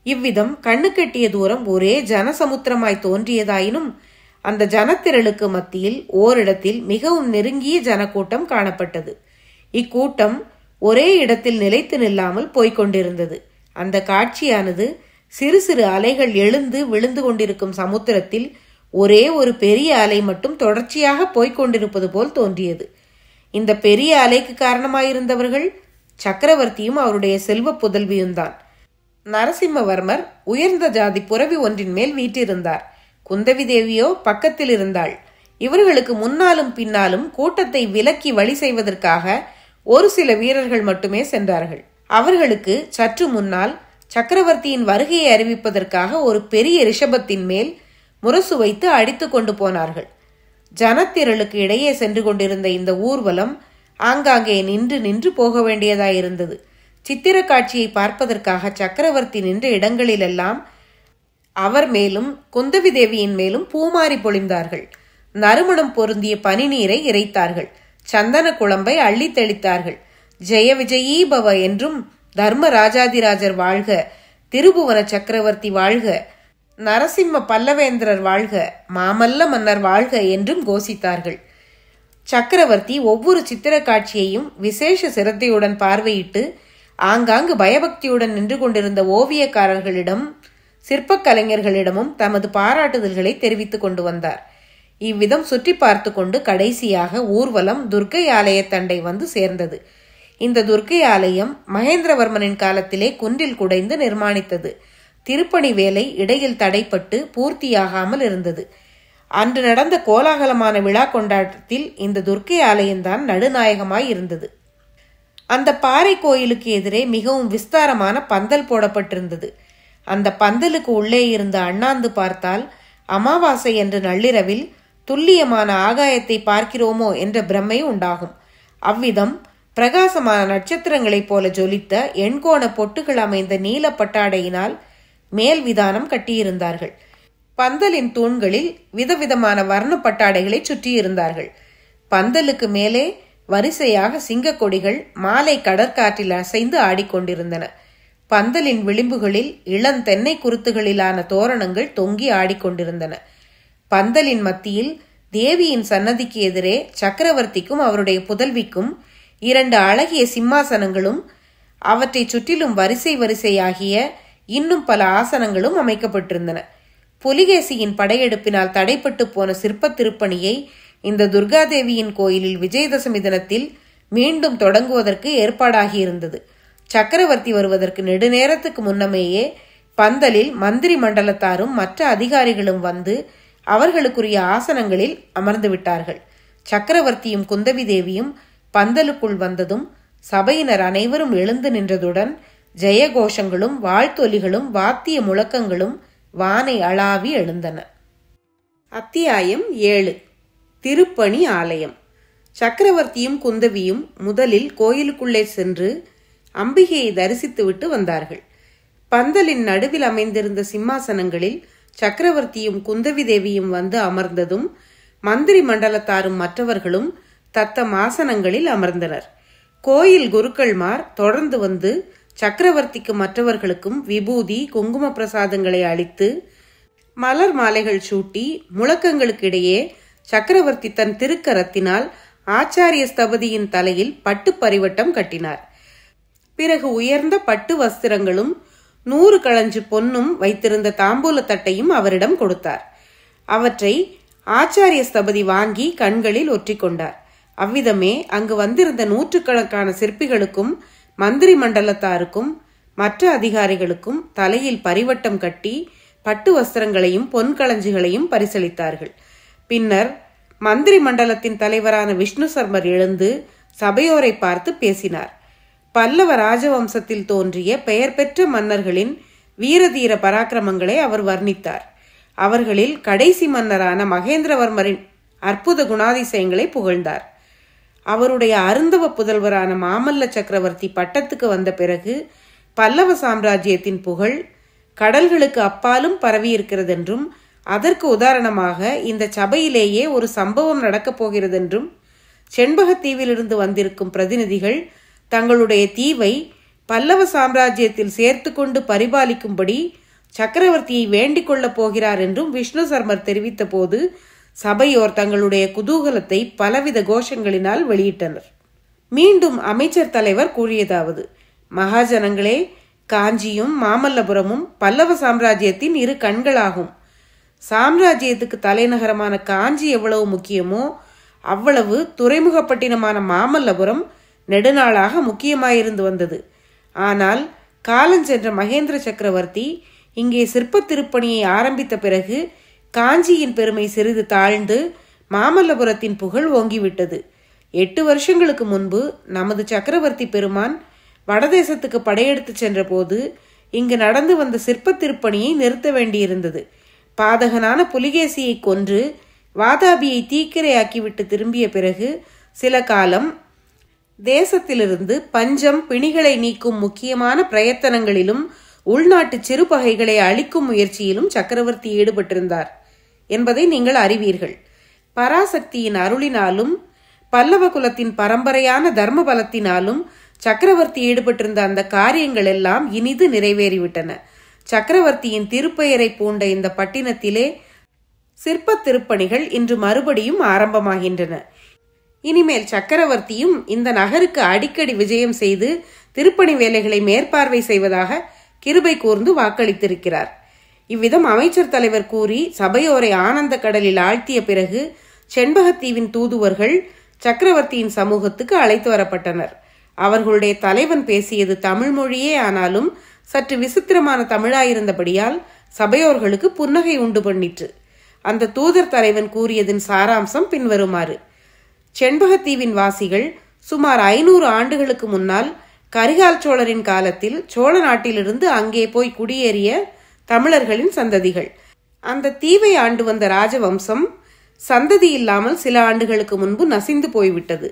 இவ்விதம் கண்ணுக்கெட்டிய தூரம் ஒரே ஜனசமுத்திரமாய் தோன்றியதாயினும் அந்த ஜனத்திரளுக்கு மத்தியில் ஓரிடத்தில் மிகவும் நெருங்கிய ஜனக்கூட்டம் காணப்பட்டது இக்கூட்டம் ஒரே இடத்தில் நிலைத்து நில்லாமல் போய்க் கொண்டிருந்தது அந்த காட்சியானது சிறு சிறு அலைகள் எழுந்து விழுந்து கொண்டிருக்கும் சமுத்திரத்தில் ஒரே ஒரு பெரிய அலை மட்டும் தொடர்ச்சியாக போய்க் கொண்டிருப்பது போல் தோன்றியது இந்த பெரிய அலைக்கு காரணமாயிருந்தவர்கள் சக்கரவர்த்தியும் அவருடைய செல்வ புதல்வியும் தான் நரசிம்மவர்மர் உயர்ந்த ஜாதி புறவி ஒன்றின் மேல் வீற்றிருந்தார் குந்தவி தேவியோ பக்கத்தில் இருந்தாள் இவர்களுக்கு முன்னாலும் பின்னாலும் கூட்டத்தை விலக்கி வழி செய்வதற்காக ஒரு சில வீரர்கள் மட்டுமே சென்றார்கள் அவர்களுக்கு சற்று முன்னால் சக்கரவர்த்தியின் வருகையை அறிவிப்பதற்காக ஒரு பெரிய ரிஷபத்தின் மேல் முரசு வைத்து அடித்து கொண்டு போனார்கள் ஜனத்திரளுக்கு இடையே சென்று கொண்டிருந்த இந்த ஊர்வலம் ஆங்காங்கே நின்று நின்று போக வேண்டியதாயிருந்தது சித்திர காட்சியை பார்ப்பதற்காக சக்கரவர்த்தி நின்ற இடங்களிலெல்லாம் அவர் மேலும் குந்தவி தேவியின் மேலும் பூமாரி பொழிந்தார்கள் நறுமணம் பொருந்திய பனிநீரை இறைத்தார்கள் சந்தன குழம்பை அள்ளி தெளித்தார்கள் ஜெய விஜயீ பவ என்றும் தர்ம ராஜாதிராஜர் வாழ்க திருபுவன சக்கரவர்த்தி வாழ்க நரசிம்ம பல்லவேந்திரர் வாழ்க மாமல்ல மன்னர் வாழ்க என்றும் கோஷித்தார்கள் சக்கரவர்த்தி ஒவ்வொரு சித்திர காட்சியையும் விசேஷ சிரத்தையுடன் பார்வையிட்டு ஆங்காங்கு பயபக்தியுடன் நின்று கொண்டிருந்த ஓவியக்காரர்களிடம் சிற்பக் கலைஞர்களிடமும் தமது பாராட்டுதல்களை தெரிவித்துக் கொண்டு வந்தார் இவ்விதம் சுற்றி பார்த்து கொண்டு கடைசியாக ஊர்வலம் துர்க்கை ஆலய தண்டை வந்து சேர்ந்தது இந்த துர்க்கை ஆலயம் மகேந்திரவர்மனின் காலத்திலே குன்றில் குடைந்து நிர்மாணித்தது திருப்பணி வேலை இடையில் தடைப்பட்டு பூர்த்தியாகாமல் இருந்தது அன்று நடந்த கோலாகலமான விழா கொண்டாட்டத்தில் இந்த துர்க்கை ஆலயம்தான் நடுநாயகமாய் இருந்தது அந்த பாறை கோயிலுக்கு எதிரே மிகவும் விஸ்தாரமான பந்தல் போடப்பட்டிருந்தது அந்த பந்தலுக்கு உள்ளே இருந்த அண்ணாந்து பார்த்தால் அமாவாசை என்ற நள்ளிரவில் துல்லியமான ஆகாயத்தை பார்க்கிறோமோ என்ற பிரமை உண்டாகும் அவ்விதம் பிரகாசமான நட்சத்திரங்களைப் போல ஜொலித்த எண்கோண பொட்டுகள் அமைந்த நீல பட்டாடையினால் மேல் விதானம் கட்டியிருந்தார்கள் பந்தலின் தூண்களில் விதவிதமான வர்ண பட்டாடைகளை சுற்றியிருந்தார்கள் பந்தலுக்கு மேலே வரிசையாக சிங்க கொடிகள் மாலை கடற்காற்றில் அசைந்து ஆடிக்கொண்டிருந்தன பந்தலின் விளிம்புகளில் இளந்தென்னை குருத்துகளிலான தோரணங்கள் தொங்கி ஆடிக்கொண்டிருந்தன பந்தலின் மத்தியில் தேவியின் சன்னதிக்கு எதிரே சக்கரவர்த்திக்கும் அவருடைய புதல்விக்கும் இரண்டு அழகிய சிம்மாசனங்களும் அவற்றைச் சுற்றிலும் வரிசை வரிசையாகிய இன்னும் பல ஆசனங்களும் அமைக்கப்பட்டிருந்தன புலிகேசியின் படையெடுப்பினால் தடைப்பட்டு போன சிற்ப திருப்பணியை இந்த துர்காதேவியின் கோயிலில் விஜயதசமி தினத்தில் மீண்டும் தொடங்குவதற்கு ஏற்பாடாகியிருந்தது சக்கரவர்த்தி வருவதற்கு நெடுநேரத்துக்கு முன்னமேயே பந்தலில் மந்திரி மண்டலத்தாரும் மற்ற அதிகாரிகளும் வந்து அவர்களுக்குரிய ஆசனங்களில் அமர்ந்து விட்டார்கள் சக்கரவர்த்தியும் குந்தவி தேவியும் பந்தலுக்குள் வந்ததும் சபையினர் அனைவரும் எழுந்து நின்றதுடன் ஜெயகோஷங்களும் வாழ்த்தொலிகளும் வாத்திய முழக்கங்களும் வானை அளாவி எழுந்தன அத்தியாயம் ஏழு திருப்பணி ஆலயம் சக்கரவர்த்தியும் குந்தவியும் முதலில் கோயிலுக்குள்ளே சென்று அம்பிகையை தரிசித்துவிட்டு வந்தார்கள் பந்தலின் நடுவில் அமைந்திருந்த சிம்மாசனங்களில் சக்கரவர்த்தியும் குந்தவி தேவியும் வந்து அமர்ந்ததும் மந்திரி மண்டலத்தாரும் மற்றவர்களும் தத்தம் ஆசனங்களில் அமர்ந்தனர் கோயில் குருக்கள்மார் தொடர்ந்து வந்து சக்கரவர்த்திக்கு மற்றவர்களுக்கும் விபூதி குங்கும பிரசாதங்களை அளித்து மலர் மாலைகள் சூட்டி முழக்கங்களுக்கிடையே சக்கரவர்த்தி தன் திருக்கரத்தினால் ஆச்சாரிய ஸ்தபதியின் தலையில் பட்டு பரிவட்டம் கட்டினார் பிறகு உயர்ந்த பட்டு வஸ்திரங்களும் நூறு களஞ்சு பொன்னும் வைத்திருந்த தாம்பூல தட்டையும் அவரிடம் கொடுத்தார் அவற்றை ஆச்சாரிய ஸ்தபதி வாங்கி கண்களில் ஒற்றிக்கொண்டார் அவ்விதமே அங்கு வந்திருந்த நூற்றுக்கணக்கான சிற்பிகளுக்கும் மந்திரி மண்டலத்தாருக்கும் மற்ற அதிகாரிகளுக்கும் தலையில் பரிவட்டம் கட்டி பட்டு வஸ்திரங்களையும் பொன் களஞ்சிகளையும் பரிசளித்தார்கள் பின்னர் மந்திரி மண்டலத்தின் தலைவரான விஷ்ணு சர்மர் எழுந்து சபையோரை பார்த்து பேசினார் பல்லவ ராஜவம்சத்தில் தோன்றிய பெயர் பெற்ற மன்னர்களின் வீரதீர பராக்கிரமங்களை அவர் வர்ணித்தார் அவர்களில் கடைசி மன்னரான மகேந்திரவர்மரின் அற்புத குணாதிசயங்களை புகழ்ந்தார் அவருடைய அருந்தவ புதல்வரான மாமல்ல சக்கரவர்த்தி பட்டத்துக்கு வந்த பிறகு பல்லவ சாம்ராஜ்யத்தின் புகழ் கடல்களுக்கு அப்பாலும் பரவியிருக்கிறதென்றும் அதற்கு உதாரணமாக இந்த சபையிலேயே ஒரு சம்பவம் நடக்கப் போகிறதென்றும் செண்பகத்தீவிலிருந்து வந்திருக்கும் பிரதிநிதிகள் தங்களுடைய தீவை பல்லவ சாம்ராஜ்யத்தில் சேர்த்து கொண்டு பரிபாலிக்கும்படி சக்கரவர்த்தியை வேண்டிக் கொள்ளப் போகிறார் என்றும் விஷ்ணு சர்மர் தெரிவித்த போது சபையோர் தங்களுடைய குதூகலத்தை பலவித கோஷங்களினால் வெளியிட்டனர் மீண்டும் அமைச்சர் தலைவர் கூறியதாவது மகாஜனங்களே காஞ்சியும் மாமல்லபுரமும் பல்லவ சாம்ராஜ்யத்தின் இரு கண்களாகும் சாம்ராஜ்யத்துக்கு தலைநகரமான காஞ்சி எவ்வளவு முக்கியமோ அவ்வளவு துறைமுகப்பட்டினமான மாமல்லபுரம் நெடுநாளாக முக்கியமாயிருந்து வந்தது ஆனால் காலஞ்சென்ற மகேந்திர சக்கரவர்த்தி இங்கே சிற்பத் திருப்பணியை ஆரம்பித்த பிறகு காஞ்சியின் பெருமை சிறிது தாழ்ந்து மாமல்லபுரத்தின் புகழ் ஓங்கிவிட்டது எட்டு வருஷங்களுக்கு முன்பு நமது சக்கரவர்த்தி பெருமான் வடதேசத்துக்கு படையெடுத்து சென்றபோது இங்கு நடந்து வந்த சிற்பத் திருப்பணியை நிறுத்த வேண்டியிருந்தது பாதகனான புலிகேசியை கொன்று வாதாபியை தீக்கிரையாக்கிவிட்டு திரும்பிய பிறகு சில காலம் தேசத்திலிருந்து பஞ்சம் பிணிகளை நீக்கும் முக்கியமான பிரயத்தனங்களிலும் உள்நாட்டு சிறுபகைகளை அழிக்கும் முயற்சியிலும் சக்கரவர்த்தி ஈடுபட்டிருந்தார் என்பதை நீங்கள் அறிவீர்கள் பராசக்தியின் அருளினாலும் பல்லவ குலத்தின் பரம்பரையான தர்ம பலத்தினாலும் சக்கரவர்த்தி ஈடுபட்டிருந்த அந்த காரியங்கள் எல்லாம் இனிது நிறைவேறிவிட்டன சக்கரவர்த்தியின் திருப்பெயரை பூண்ட இந்த பட்டினத்திலே சிற்பத் திருப்பணிகள் இன்று மறுபடியும் ஆரம்பமாகின்றன இனிமேல் சக்கரவர்த்தியும் இந்த நகருக்கு அடிக்கடி விஜயம் செய்து திருப்பணி வேலைகளை மேற்பார்வை செய்வதாக கிருபை கூர்ந்து வாக்களித்திருக்கிறார் இவ்விதம் அமைச்சர் தலைவர் கூறி சபையோரை ஆனந்த கடலில் ஆழ்த்திய பிறகு செண்பகத்தீவின் தூதுவர்கள் சக்கரவர்த்தியின் சமூகத்துக்கு அழைத்து வரப்பட்டனர் அவர்களுடைய தலைவன் பேசியது தமிழ் மொழியே ஆனாலும் சற்று விசித்திரமான தமிழாயிருந்தபடியால் சபையோர்களுக்கு புன்னகை உண்டு பண்ணிற்று அந்த தூதர் தலைவன் கூறியதின் சாராம்சம் பின்வருமாறு செண்பகத்தீவின் வாசிகள் சுமார் ஐநூறு ஆண்டுகளுக்கு முன்னால் கரிகால் சோழரின் காலத்தில் சோழ நாட்டிலிருந்து அங்கே போய் குடியேறிய தமிழர்களின் சந்ததிகள் அந்த தீவை ஆண்டு வந்த ராஜவம்சம் சந்ததி இல்லாமல் சில ஆண்டுகளுக்கு முன்பு நசிந்து போய்விட்டது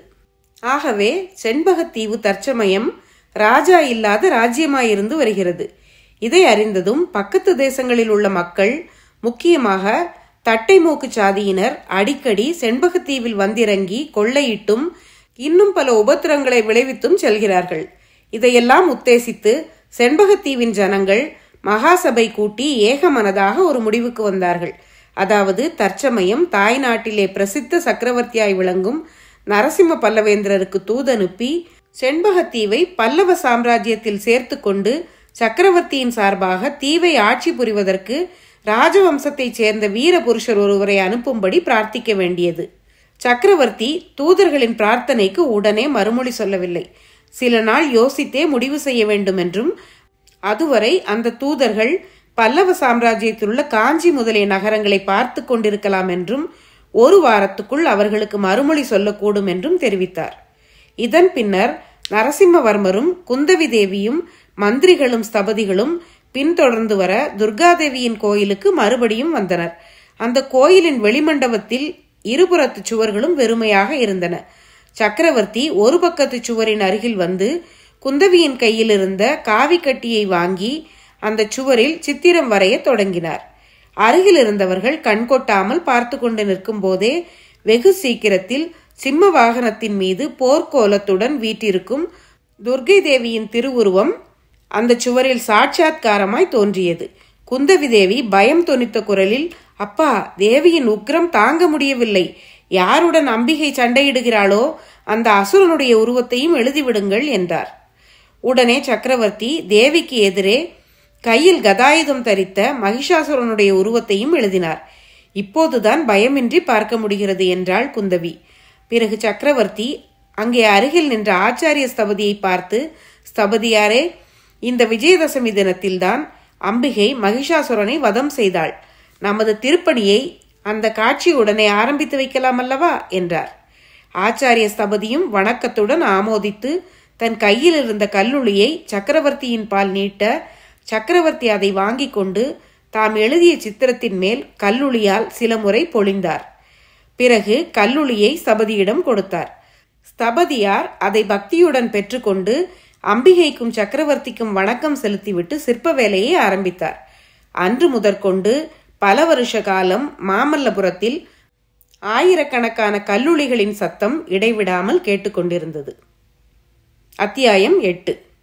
ஆகவே செண்பகத்தீவு தற்சமயம் ராஜா இல்லாத ராஜ்யமாயிருந்து வருகிறது இதை அறிந்ததும் பக்கத்து தேசங்களில் உள்ள மக்கள் முக்கியமாக தட்டை மூக்கு சாதியினர் அடிக்கடி செண்பகத்தீவில் வந்திறங்கி கொள்ளையிட்டும் இன்னும் பல உபத்திரங்களை விளைவித்தும் செல்கிறார்கள் இதையெல்லாம் உத்தேசித்து செண்பகத்தீவின் ஜனங்கள் மகாசபை கூட்டி ஏகமனதாக ஒரு முடிவுக்கு வந்தார்கள் அதாவது தற்சமயம் தாய் நாட்டிலே பிரசித்த சக்கரவர்த்தியாய் விளங்கும் நரசிம்ம பல்லவேந்திரருக்கு தூதனுப்பி செண்பகத்தீவை பல்லவ சாம்ராஜ்யத்தில் சேர்த்து கொண்டு சக்கரவர்த்தியின் சார்பாக தீவை ஆட்சி புரிவதற்கு ராஜவம்சத்தைச் சேர்ந்த வீர புருஷர் ஒருவரை அனுப்பும்படி பிரார்த்திக்க வேண்டியது சக்கரவர்த்தி தூதர்களின் பிரார்த்தனைக்கு உடனே மறுமொழி சொல்லவில்லை சில நாள் யோசித்தே முடிவு செய்ய வேண்டும் என்றும் அதுவரை அந்த தூதர்கள் பல்லவ சாம்ராஜ்யத்திலுள்ள காஞ்சி முதலிய நகரங்களை பார்த்து கொண்டிருக்கலாம் என்றும் ஒரு வாரத்துக்குள் அவர்களுக்கு மறுமொழி சொல்லக்கூடும் என்றும் தெரிவித்தார் இதன் பின்னர் நரசிம்மவர்மரும் குந்தவி தேவியும் மந்திரிகளும் ஸ்தபதிகளும் பின்தொடர்ந்து வர துர்காதேவியின் கோயிலுக்கு மறுபடியும் வந்தனர் அந்த கோயிலின் வெளிமண்டபத்தில் இருபுறத்து சுவர்களும் வெறுமையாக இருந்தன சக்கரவர்த்தி ஒரு பக்கத்து சுவரின் அருகில் வந்து குந்தவியின் கையில் இருந்த காவி கட்டியை வாங்கி அந்த சுவரில் சித்திரம் வரைய தொடங்கினார் அருகில் இருந்தவர்கள் கண்கொட்டாமல் பார்த்து கொண்டு நிற்கும் போதே வெகு சீக்கிரத்தில் சிம்ம வாகனத்தின் மீது போர்க்கோலத்துடன் வீட்டிருக்கும் துர்கை தேவியின் திருவுருவம் அந்த சுவரில் சாட்சாத்காரமாய் தோன்றியது குந்தவி தேவி பயம் தொனித்த குரலில் அப்பா தேவியின் உக்ரம் தாங்க முடியவில்லை யாருடன் அம்பிகை சண்டையிடுகிறாளோ அந்த அசுரனுடைய உருவத்தையும் எழுதிவிடுங்கள் என்றார் உடனே சக்கரவர்த்தி தேவிக்கு எதிரே கையில் கதாயுதம் தரித்த மகிஷாசுரனுடைய உருவத்தையும் எழுதினார் இப்போதுதான் பயமின்றி பார்க்க முடிகிறது என்றாள் குந்தவி பிறகு சக்கரவர்த்தி அங்கே அருகில் நின்ற ஆச்சாரிய ஸ்தபதியை பார்த்து ஸ்தபதியாரே இந்த விஜயதசமி தினத்தில்தான் அம்பிகை மகிஷாசுரனை வதம் செய்தாள் நமது திருப்பணியை அந்த காட்சியுடனே ஆரம்பித்து வைக்கலாம் அல்லவா என்றார் ஆச்சாரிய ஸ்தபதியும் வணக்கத்துடன் ஆமோதித்து தன் கையில் இருந்த கல்லுளியை சக்கரவர்த்தியின் பால் நீட்ட சக்கரவர்த்தி அதை வாங்கி கொண்டு தாம் எழுதிய சித்திரத்தின் மேல் கல்லுளியால் சில முறை பொழிந்தார் பிறகு கல்லுளியை ஸ்தபதியிடம் கொடுத்தார் ஸ்தபதியார் அதை பக்தியுடன் பெற்றுக்கொண்டு அம்பிகைக்கும் சக்கரவர்த்திக்கும் வணக்கம் செலுத்திவிட்டு சிற்ப வேலையை ஆரம்பித்தார் அன்று முதற்கொண்டு பல வருஷ காலம் மாமல்லபுரத்தில் ஆயிரக்கணக்கான கல்லுளிகளின் சத்தம் இடைவிடாமல் கேட்டுக்கொண்டிருந்தது அத்தியாயம் எட்டு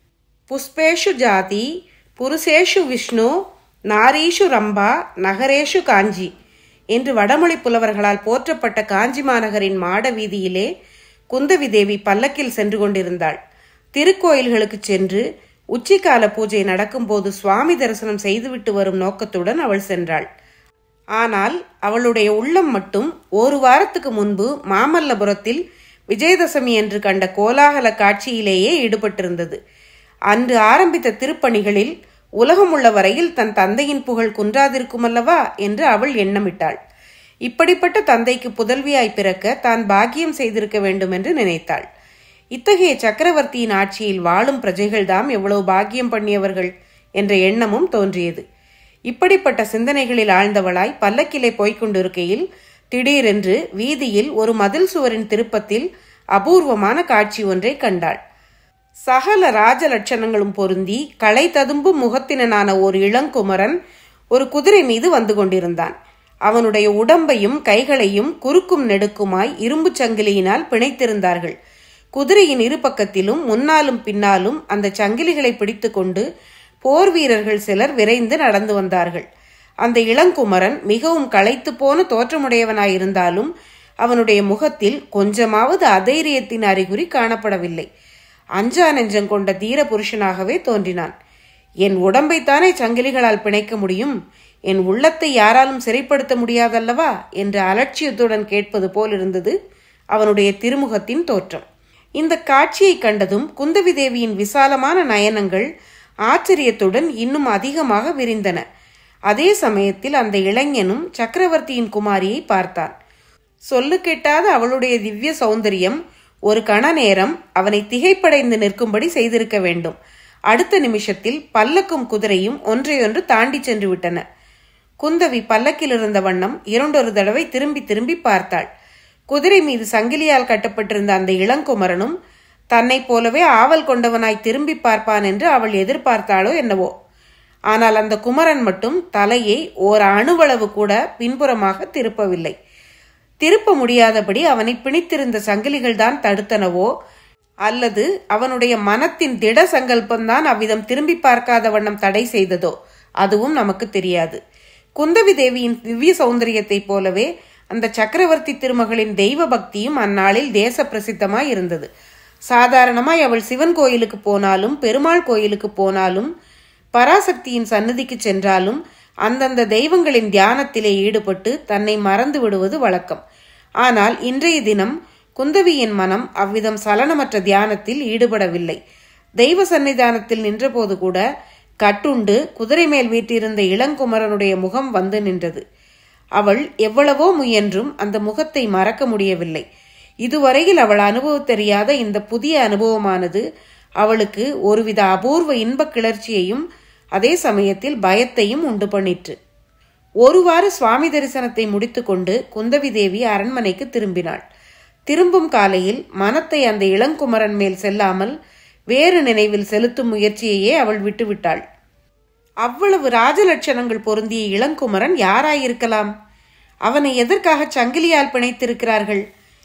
புஷ்பேஷு ஜாதி புருஷேஷு விஷ்ணு நாரீஷு ரம்பா நகரேஷு காஞ்சி என்று வடமொழி புலவர்களால் போற்றப்பட்ட காஞ்சி மாநகரின் மாட வீதியிலே குந்தவி தேவி பல்லக்கில் சென்று கொண்டிருந்தாள் திருக்கோயில்களுக்கு சென்று உச்சிக்கால பூஜை நடக்கும்போது சுவாமி தரிசனம் செய்துவிட்டு வரும் நோக்கத்துடன் அவள் சென்றாள் ஆனால் அவளுடைய உள்ளம் மட்டும் ஒரு வாரத்துக்கு முன்பு மாமல்லபுரத்தில் விஜயதசமி என்று கண்ட கோலாகல காட்சியிலேயே ஈடுபட்டிருந்தது அன்று ஆரம்பித்த திருப்பணிகளில் உலகம் உள்ள வரையில் தன் தந்தையின் புகழ் குன்றாதிருக்குமல்லவா என்று அவள் எண்ணமிட்டாள் இப்படிப்பட்ட தந்தைக்கு புதல்வியாய் பிறக்க தான் பாக்கியம் செய்திருக்க வேண்டும் என்று நினைத்தாள் இத்தகைய சக்கரவர்த்தியின் ஆட்சியில் வாழும் பிரஜைகள்தாம் எவ்வளவு பாக்கியம் பண்ணியவர்கள் என்ற எண்ணமும் தோன்றியது இப்படிப்பட்ட சிந்தனைகளில் ஆழ்ந்தவளாய் பல்லக்கிலே போய்க் கொண்டிருக்கையில் திடீரென்று வீதியில் ஒரு மதில் சுவரின் திருப்பத்தில் அபூர்வமான காட்சி ஒன்றை கண்டாள் சகல ராஜ லட்சணங்களும் பொருந்தி களை ததும்பும் முகத்தினனான ஒரு இளங்குமரன் ஒரு குதிரை மீது வந்து கொண்டிருந்தான் அவனுடைய உடம்பையும் கைகளையும் குறுக்கும் நெடுக்குமாய் இரும்புச் சங்கிலியினால் பிணைத்திருந்தார்கள் குதிரையின் இரு பக்கத்திலும் முன்னாலும் பின்னாலும் அந்த சங்கிலிகளை பிடித்துக்கொண்டு போர் வீரர்கள் சிலர் விரைந்து நடந்து வந்தார்கள் அந்த இளங்குமரன் மிகவும் களைத்து போன தோற்றமுடையவனாயிருந்தாலும் அவனுடைய முகத்தில் கொஞ்சமாவது அதைரியத்தின் அறிகுறி காணப்படவில்லை அஞ்சா நெஞ்சம் கொண்ட தீர புருஷனாகவே தோன்றினான் என் உடம்பைத்தானே சங்கிலிகளால் பிணைக்க முடியும் என் உள்ளத்தை யாராலும் சிறைப்படுத்த முடியாதல்லவா என்று அலட்சியத்துடன் கேட்பது போல் இருந்தது அவனுடைய திருமுகத்தின் தோற்றம் இந்த காட்சியை கண்டதும் குந்தவி தேவியின் விசாலமான நயனங்கள் ஆச்சரியத்துடன் இன்னும் அதிகமாக விரிந்தன அதே சமயத்தில் அந்த இளைஞனும் சக்கரவர்த்தியின் குமாரியை பார்த்தான் சொல்லு கெட்டாத அவளுடைய திவ்ய சௌந்தரியம் ஒரு கண நேரம் அவனை திகைப்படைந்து நிற்கும்படி செய்திருக்க வேண்டும் அடுத்த நிமிஷத்தில் பல்லக்கும் குதிரையும் ஒன்றையொன்று தாண்டி சென்று விட்டன குந்தவி பல்லக்கில் இருந்த வண்ணம் இரண்டொரு தடவை திரும்பி திரும்பி பார்த்தாள் குதிரை மீது சங்கிலியால் கட்டப்பட்டிருந்த அந்த இளங்குமரனும் தன்னைப் போலவே ஆவல் கொண்டவனாய் திரும்பி பார்ப்பான் என்று அவள் எதிர்பார்த்தாளோ என்னவோ ஆனால் அந்த குமரன் மட்டும் தலையை ஓர் அணுவளவு கூட பின்புறமாக திருப்பவில்லை திருப்ப முடியாதபடி அவனை பிணித்திருந்த சங்கிலிகள் தான் தடுத்தனவோ அல்லது அவனுடைய மனத்தின் திட சங்கல்பம்தான் அவ்விதம் திரும்பி பார்க்காத வண்ணம் தடை செய்ததோ அதுவும் நமக்கு தெரியாது குந்தவி தேவியின் திவ்ய சௌந்தரியத்தைப் போலவே அந்த சக்கரவர்த்தி திருமகளின் தெய்வ பக்தியும் அந்நாளில் தேச பிரசித்தமாய் இருந்தது சாதாரணமாய் அவள் சிவன் கோயிலுக்கு போனாலும் பெருமாள் கோயிலுக்கு போனாலும் பராசக்தியின் சன்னதிக்கு சென்றாலும் அந்தந்த தெய்வங்களின் தியானத்திலே ஈடுபட்டு தன்னை மறந்து விடுவது வழக்கம் ஆனால் இன்றைய தினம் குந்தவியின் மனம் அவ்விதம் சலனமற்ற தியானத்தில் ஈடுபடவில்லை தெய்வ சன்னிதானத்தில் நின்றபோது கூட கட்டுண்டு குதிரை மேல் வீட்டிருந்த இளங்குமரனுடைய முகம் வந்து நின்றது அவள் எவ்வளவோ முயன்றும் அந்த முகத்தை மறக்க முடியவில்லை இதுவரையில் அவள் அனுபவத்தெரியாத இந்த புதிய அனுபவமானது அவளுக்கு ஒருவித அபூர்வ இன்பக் கிளர்ச்சியையும் அதே சமயத்தில் பயத்தையும் உண்டு பண்ணிற்று ஒருவாறு சுவாமி தரிசனத்தை முடித்துக்கொண்டு குந்தவி தேவி அரண்மனைக்கு திரும்பினாள் திரும்பும் காலையில் மனத்தை அந்த இளங்குமரன் மேல் செல்லாமல் வேறு நினைவில் செலுத்தும் முயற்சியையே அவள் விட்டுவிட்டாள் அவ்வளவு ராஜலட்சணங்கள் பொருந்திய இளங்குமரன் யாராயிருக்கலாம் அவனை எதற்காக சங்கிலியால் பிணைத்திருக்கிறார்கள்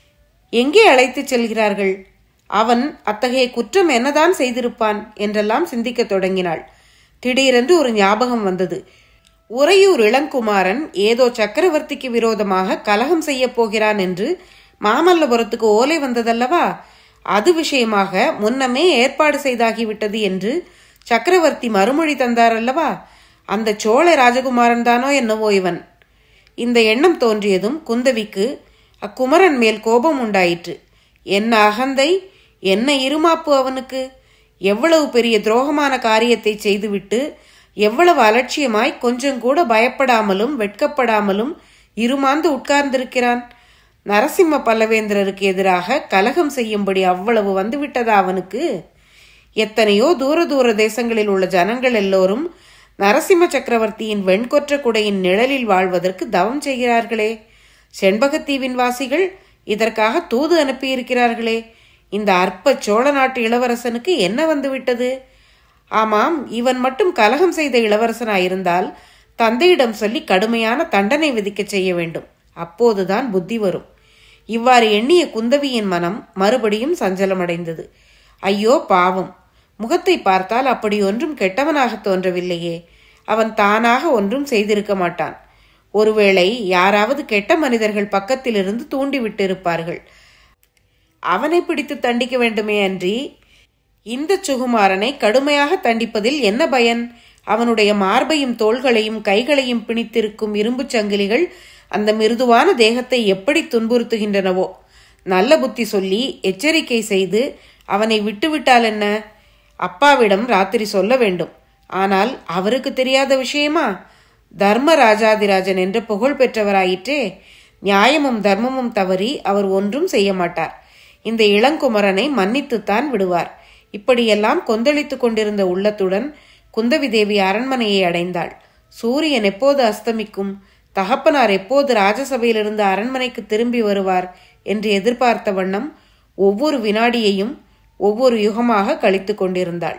எங்கே அழைத்துச் செல்கிறார்கள் அவன் அத்தகைய குற்றம் என்னதான் செய்திருப்பான் என்றெல்லாம் சிந்திக்கத் தொடங்கினாள் திடீரென்று ஒரு ஞாபகம் வந்தது உறையூர் இளங்குமாரன் ஏதோ சக்கரவர்த்திக்கு விரோதமாக கலகம் செய்யப் போகிறான் என்று மாமல்லபுரத்துக்கு ஓலை வந்ததல்லவா அது விஷயமாக முன்னமே ஏற்பாடு செய்தாகிவிட்டது என்று சக்கரவர்த்தி மறுமொழி தந்தார் அல்லவா அந்த சோழ ராஜகுமாரன் தானோ என்னவோ இவன் இந்த எண்ணம் தோன்றியதும் குந்தவிக்கு அக்குமரன் மேல் கோபம் உண்டாயிற்று என்ன அகந்தை என்ன இருமாப்பு அவனுக்கு எவ்வளவு பெரிய துரோகமான காரியத்தை செய்துவிட்டு எவ்வளவு அலட்சியமாய் கொஞ்சம் கூட பயப்படாமலும் வெட்கப்படாமலும் இருமாந்து உட்கார்ந்திருக்கிறான் நரசிம்ம பல்லவேந்திரருக்கு எதிராக கலகம் செய்யும்படி அவ்வளவு வந்துவிட்டதா அவனுக்கு எத்தனையோ தூர தூர தேசங்களில் உள்ள ஜனங்கள் எல்லோரும் நரசிம்ம சக்கரவர்த்தியின் வெண்கொற்ற குடையின் நிழலில் வாழ்வதற்கு தவம் செய்கிறார்களே செண்பகத்தீவின் வாசிகள் இதற்காக தூது அனுப்பியிருக்கிறார்களே இந்த அற்ப சோழ நாட்டு இளவரசனுக்கு என்ன வந்துவிட்டது ஆமாம் இவன் மட்டும் கலகம் செய்த இளவரசனாயிருந்தால் தந்தையிடம் சொல்லி கடுமையான தண்டனை விதிக்கச் செய்ய வேண்டும் அப்போதுதான் புத்தி வரும் இவ்வாறு எண்ணிய குந்தவியின் மனம் மறுபடியும் சஞ்சலமடைந்தது ஐயோ பாவம் முகத்தை பார்த்தால் அப்படி ஒன்றும் கெட்டவனாக தோன்றவில்லையே அவன் தானாக ஒன்றும் செய்திருக்க மாட்டான் ஒருவேளை யாராவது கெட்ட மனிதர்கள் பக்கத்திலிருந்து தூண்டிவிட்டு இருப்பார்கள் அவனை பிடித்து தண்டிக்க வேண்டுமே அன்றி இந்த சுகுமாரனை கடுமையாக தண்டிப்பதில் என்ன பயன் அவனுடைய மார்பையும் தோள்களையும் கைகளையும் பிணித்திருக்கும் இரும்புச் சங்கிலிகள் அந்த மிருதுவான தேகத்தை எப்படி துன்புறுத்துகின்றனவோ நல்ல புத்தி சொல்லி எச்சரிக்கை செய்து அவனை விட்டுவிட்டால் என்ன அப்பாவிடம் ராத்திரி சொல்ல வேண்டும் ஆனால் அவருக்கு தெரியாத விஷயமா தர்ம ராஜாதிராஜன் என்ற புகழ் பெற்றவராயிற்றே நியாயமும் தர்மமும் தவறி அவர் ஒன்றும் செய்ய மாட்டார் இந்த இளங்குமரனை மன்னித்துத்தான் விடுவார் இப்படியெல்லாம் கொந்தளித்துக் கொண்டிருந்த உள்ளத்துடன் குந்தவி தேவி அரண்மனையை அடைந்தாள் சூரியன் எப்போது அஸ்தமிக்கும் தகப்பனார் எப்போது ராஜசபையிலிருந்து அரண்மனைக்கு திரும்பி வருவார் என்று எதிர்பார்த்த வண்ணம் ஒவ்வொரு வினாடியையும் ஒவ்வொரு யுகமாக கழித்து கொண்டிருந்தாள்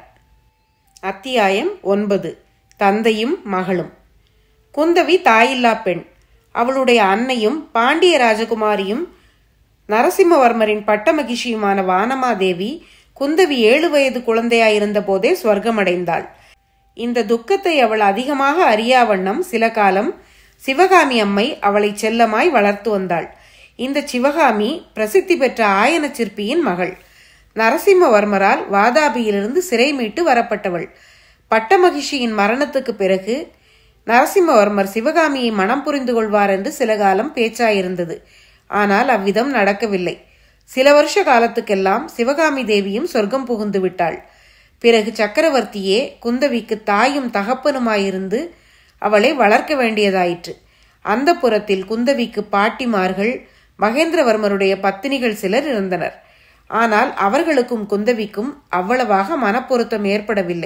அத்தியாயம் ஒன்பது தந்தையும் மகளும் குந்தவி தாயில்லா பெண் அவளுடைய அன்னையும் பாண்டிய ராஜகுமாரியும் நரசிம்மவர்மரின் பட்டமகிஷியுமான வானமாதேவி குந்தவி ஏழு வயது குழந்தையாயிருந்த போதே ஸ்வர்க்கமடைந்தாள் இந்த துக்கத்தை அவள் அதிகமாக அறியாவண்ணம் சில காலம் சிவகாமி அம்மை அவளை செல்லமாய் வளர்த்து வந்தாள் இந்த சிவகாமி பிரசித்தி பெற்ற ஆயன சிற்பியின் மகள் நரசிம்மவர்மரால் வாதாபியிலிருந்து சிறை மீட்டு வரப்பட்டவள் பட்டமகிஷியின் மரணத்துக்கு பிறகு நரசிம்மவர்மர் சிவகாமியை மனம் புரிந்து கொள்வார் என்று சில காலம் பேச்சாயிருந்தது ஆனால் அவ்விதம் நடக்கவில்லை சில வருஷ காலத்துக்கெல்லாம் சிவகாமி தேவியும் சொர்க்கம் புகுந்து விட்டாள் பிறகு சக்கரவர்த்தியே குந்தவிக்கு தாயும் தகப்பனுமாயிருந்து அவளை வளர்க்க வேண்டியதாயிற்று அந்த புறத்தில் குந்தவிக்கு பாட்டிமார்கள் மகேந்திரவர்மருடைய பத்தினிகள் சிலர் இருந்தனர் ஆனால் அவர்களுக்கும் குந்தவிக்கும் அவ்வளவாக மனப்பொருத்தம் ஏற்படவில்லை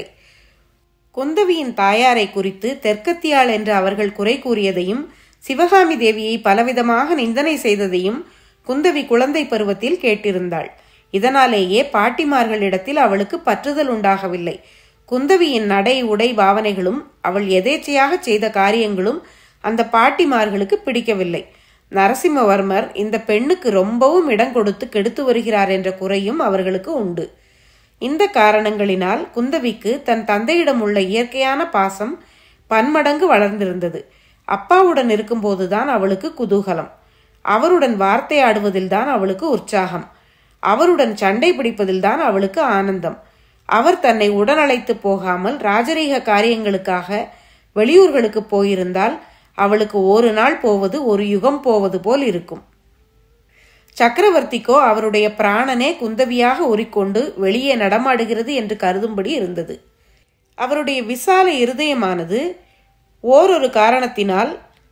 குந்தவியின் தாயாரை குறித்து தெற்கத்தியாள் என்று அவர்கள் குறை கூறியதையும் சிவகாமி தேவியை பலவிதமாக நிந்தனை செய்ததையும் குந்தவி குழந்தை பருவத்தில் கேட்டிருந்தாள் இதனாலேயே பாட்டிமார்களிடத்தில் அவளுக்கு பற்றுதல் உண்டாகவில்லை குந்தவியின் நடை உடை பாவனைகளும் அவள் எதேச்சையாக செய்த காரியங்களும் அந்த பாட்டிமார்களுக்கு பிடிக்கவில்லை நரசிம்மவர்மர் இந்த பெண்ணுக்கு ரொம்பவும் இடம் கொடுத்து கெடுத்து வருகிறார் என்ற குறையும் அவர்களுக்கு உண்டு இந்த காரணங்களினால் குந்தவிக்கு தன் தந்தையிடம் உள்ள இயற்கையான பாசம் பன்மடங்கு வளர்ந்திருந்தது அப்பாவுடன் இருக்கும்போதுதான் அவளுக்கு குதூகலம் அவருடன் வார்த்தையாடுவதில்தான் அவளுக்கு உற்சாகம் அவருடன் சண்டை பிடிப்பதில்தான் அவளுக்கு ஆனந்தம் அவர் தன்னை உடனழைத்து போகாமல் ராஜரீக காரியங்களுக்காக வெளியூர்களுக்கு போயிருந்தால் அவளுக்கு ஒரு நாள் போவது ஒரு யுகம் போவது போல் இருக்கும் சக்கரவர்த்திக்கோ அவருடைய பிராணனே குந்தவியாக உரிக்கொண்டு வெளியே நடமாடுகிறது என்று கருதும்படி இருந்தது அவருடைய விசால இருதயமானது ஓரொரு காரணத்தினால்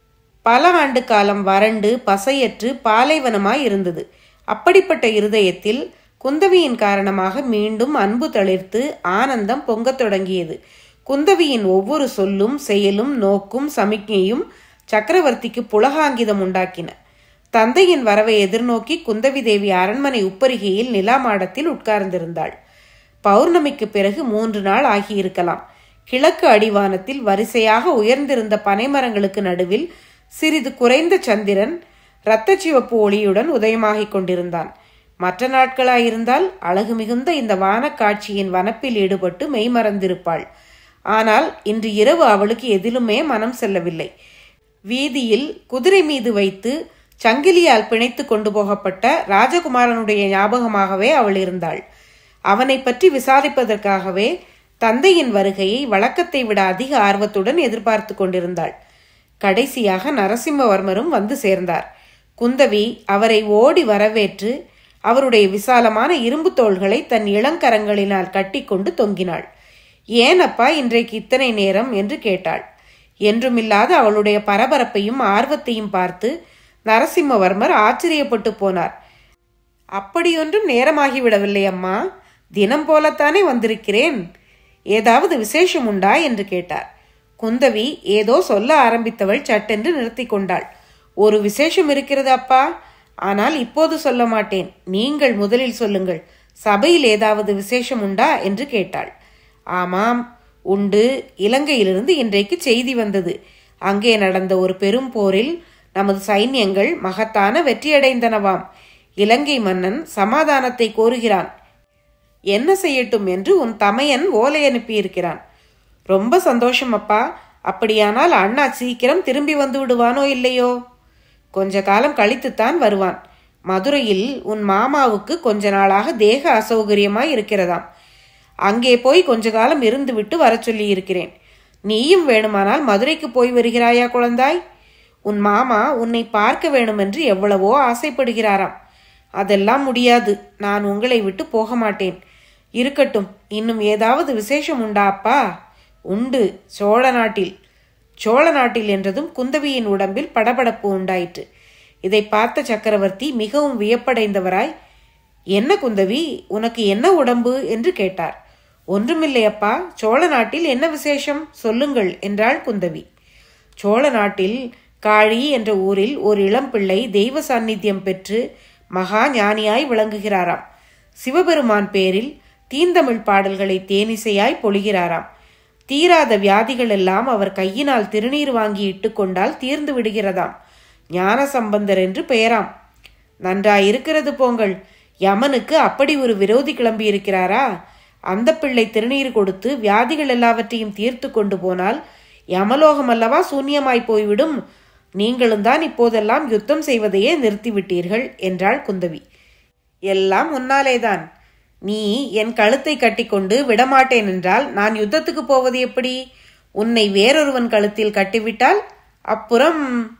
பல ஆண்டு காலம் வறண்டு பசையற்று பாலைவனமாய் இருந்தது அப்படிப்பட்ட இருதயத்தில் குந்தவியின் காரணமாக மீண்டும் அன்பு தளிர்த்து ஆனந்தம் பொங்கத் தொடங்கியது குந்தவியின் ஒவ்வொரு சொல்லும் செயலும் நோக்கும் சமிக்ஞையும் சக்கரவர்த்திக்கு புலகாங்கிதம் உண்டாக்கின தந்தையின் வரவை எதிர்நோக்கி குந்தவி தேவி அரண்மனை உப்பரிகையில் நிலா மாடத்தில் உட்கார்ந்திருந்தாள் பௌர்ணமிக்கு பிறகு மூன்று நாள் ஆகியிருக்கலாம் கிழக்கு அடிவானத்தில் வரிசையாக உயர்ந்திருந்த பனைமரங்களுக்கு நடுவில் சிறிது குறைந்த சந்திரன் இரத்த சிவப்பு ஒளியுடன் உதயமாகிக் கொண்டிருந்தான் மற்ற நாட்களாயிருந்தால் அழகு மிகுந்த இந்த வானக்காட்சியின் வனப்பில் ஈடுபட்டு மெய்மறந்திருப்பாள் ஆனால் இன்று இரவு அவளுக்கு எதிலுமே மனம் செல்லவில்லை வீதியில் குதிரை மீது வைத்து சங்கிலியால் பிணைத்து கொண்டு போகப்பட்ட ராஜகுமாரனுடைய ஞாபகமாகவே அவள் இருந்தாள் அவனை பற்றி விசாரிப்பதற்காகவே தந்தையின் வருகையை வழக்கத்தை விட அதிக ஆர்வத்துடன் எதிர்பார்த்து கொண்டிருந்தாள் கடைசியாக நரசிம்மவர்மரும் வந்து சேர்ந்தார் குந்தவி அவரை ஓடி வரவேற்று அவருடைய விசாலமான இரும்பு தோள்களை தன் இளங்கரங்களினால் கட்டிக்கொண்டு தொங்கினாள் ஏனப்பா இன்றைக்கு இத்தனை நேரம் என்று கேட்டாள் என்றுமில்லாத அவளுடைய பரபரப்பையும் ஆர்வத்தையும் பார்த்து நரசிம்மவர்மர் ஆச்சரியப்பட்டு போனார் அப்படியொன்றும் நேரமாகிவிடவில்லை அம்மா தினம் போலத்தானே வந்திருக்கிறேன் ஏதாவது விசேஷம் உண்டா என்று கேட்டார் குந்தவி ஏதோ சொல்ல ஆரம்பித்தவள் சட்டென்று நிறுத்தி கொண்டாள் ஒரு விசேஷம் இருக்கிறது அப்பா ஆனால் இப்போது சொல்ல மாட்டேன் நீங்கள் முதலில் சொல்லுங்கள் சபையில் ஏதாவது விசேஷம் உண்டா என்று கேட்டாள் ஆமாம் உண்டு இலங்கையிலிருந்து இன்றைக்கு செய்தி வந்தது அங்கே நடந்த ஒரு பெரும் போரில் நமது சைன்யங்கள் மகத்தான வெற்றியடைந்தனவாம் இலங்கை மன்னன் சமாதானத்தை கோருகிறான் என்ன செய்யட்டும் என்று உன் தமையன் ஓலை அனுப்பியிருக்கிறான் ரொம்ப சந்தோஷம் அப்பா அப்படியானால் அண்ணா சீக்கிரம் திரும்பி வந்து விடுவானோ இல்லையோ கொஞ்ச காலம் கழித்துத்தான் வருவான் மதுரையில் உன் மாமாவுக்கு கொஞ்ச நாளாக தேக அசௌகரியமாய் இருக்கிறதாம் அங்கே போய் கொஞ்ச காலம் இருந்துவிட்டு வரச் சொல்லி இருக்கிறேன் நீயும் வேணுமானால் மதுரைக்கு போய் வருகிறாயா குழந்தாய் உன் மாமா உன்னை பார்க்க வேணுமென்று எவ்வளவோ ஆசைப்படுகிறாராம் அதெல்லாம் முடியாது நான் உங்களை விட்டு போக மாட்டேன் இருக்கட்டும் இன்னும் ஏதாவது விசேஷம் உண்டா அப்பா உண்டு சோழ நாட்டில் சோழ நாட்டில் என்றதும் குந்தவியின் உடம்பில் படபடப்பு உண்டாயிற்று இதை பார்த்த சக்கரவர்த்தி மிகவும் வியப்படைந்தவராய் என்ன குந்தவி உனக்கு என்ன உடம்பு என்று கேட்டார் ஒன்றுமில்லை அப்பா சோழ நாட்டில் என்ன விசேஷம் சொல்லுங்கள் என்றாள் குந்தவி சோழ நாட்டில் காழி என்ற ஊரில் ஒரு இளம்பிள்ளை தெய்வ சாநித்தியம் பெற்று மகா ஞானியாய் விளங்குகிறாராம் சிவபெருமான் பேரில் தீந்தமிழ் பாடல்களை தேனிசையாய் பொழிகிறாராம் தீராத வியாதிகள் எல்லாம் அவர் கையினால் திருநீர் வாங்கி இட்டுக்கொண்டால் தீர்ந்து விடுகிறதாம் ஞான சம்பந்தர் என்று பெயராம் நன்றாயிருக்கிறது போங்கள் யமனுக்கு அப்படி ஒரு விரோதி கிளம்பி இருக்கிறாரா அந்த பிள்ளை திருநீர் கொடுத்து வியாதிகள் எல்லாவற்றையும் தீர்த்து கொண்டு போனால் யமலோகம் அல்லவா சூன்யமாய் போய்விடும் நீங்களும் தான் இப்போதெல்லாம் யுத்தம் செய்வதையே நிறுத்திவிட்டீர்கள் என்றாள் குந்தவி எல்லாம் உன்னாலேதான் நீ என் கழுத்தை கட்டிக்கொண்டு விடமாட்டேன் என்றால் நான் யுத்தத்துக்கு போவது எப்படி உன்னை வேறொருவன் கழுத்தில் கட்டிவிட்டால் அப்புறம்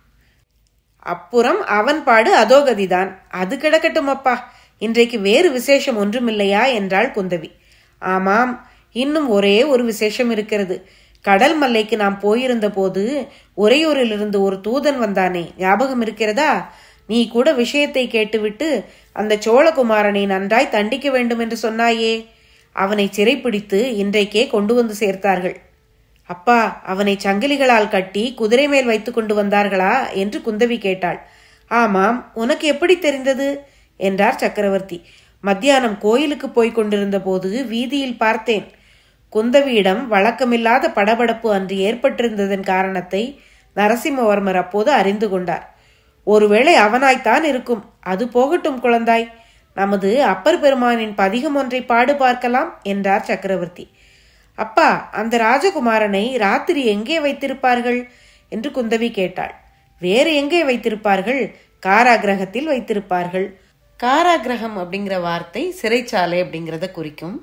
அப்புறம் அவன் பாடு அதோகதிதான் அது கிடக்கட்டும் அப்பா இன்றைக்கு வேறு விசேஷம் ஒன்றுமில்லையா என்றாள் குந்தவி ஆமாம் இன்னும் ஒரே ஒரு விசேஷம் இருக்கிறது கடல் மல்லைக்கு நாம் போயிருந்த போது உறையூரிலிருந்து ஒரு தூதன் வந்தானே ஞாபகம் இருக்கிறதா நீ கூட விஷயத்தை கேட்டுவிட்டு அந்த சோழகுமாரனை நன்றாய் தண்டிக்க வேண்டும் என்று சொன்னாயே அவனை சிறைப்பிடித்து இன்றைக்கே கொண்டு வந்து சேர்த்தார்கள் அப்பா அவனை சங்கிலிகளால் கட்டி குதிரை மேல் வைத்துக் கொண்டு வந்தார்களா என்று குந்தவி கேட்டாள் ஆமாம் உனக்கு எப்படி தெரிந்தது என்றார் சக்கரவர்த்தி மத்தியானம் கோயிலுக்கு போய்க் கொண்டிருந்த போது வீதியில் பார்த்தேன் குந்தவியிடம் வழக்கமில்லாத படபடப்பு அன்று ஏற்பட்டிருந்ததன் காரணத்தை நரசிம்மவர்மர் அப்போது அறிந்து கொண்டார் ஒருவேளை அவனாய்த்தான் இருக்கும் அது போகட்டும் குழந்தாய் நமது அப்பர் பெருமானின் பதிகம் ஒன்றை பாடு பார்க்கலாம் என்றார் சக்கரவர்த்தி அப்பா அந்த ராஜகுமாரனை ராத்திரி எங்கே வைத்திருப்பார்கள் என்று குந்தவி கேட்டாள் வேறு எங்கே வைத்திருப்பார்கள் காராகிரகத்தில் வைத்திருப்பார்கள் காராகிரகம் அப்படிங்கிற வார்த்தை சிறைச்சாலை அப்படிங்கிறத குறிக்கும்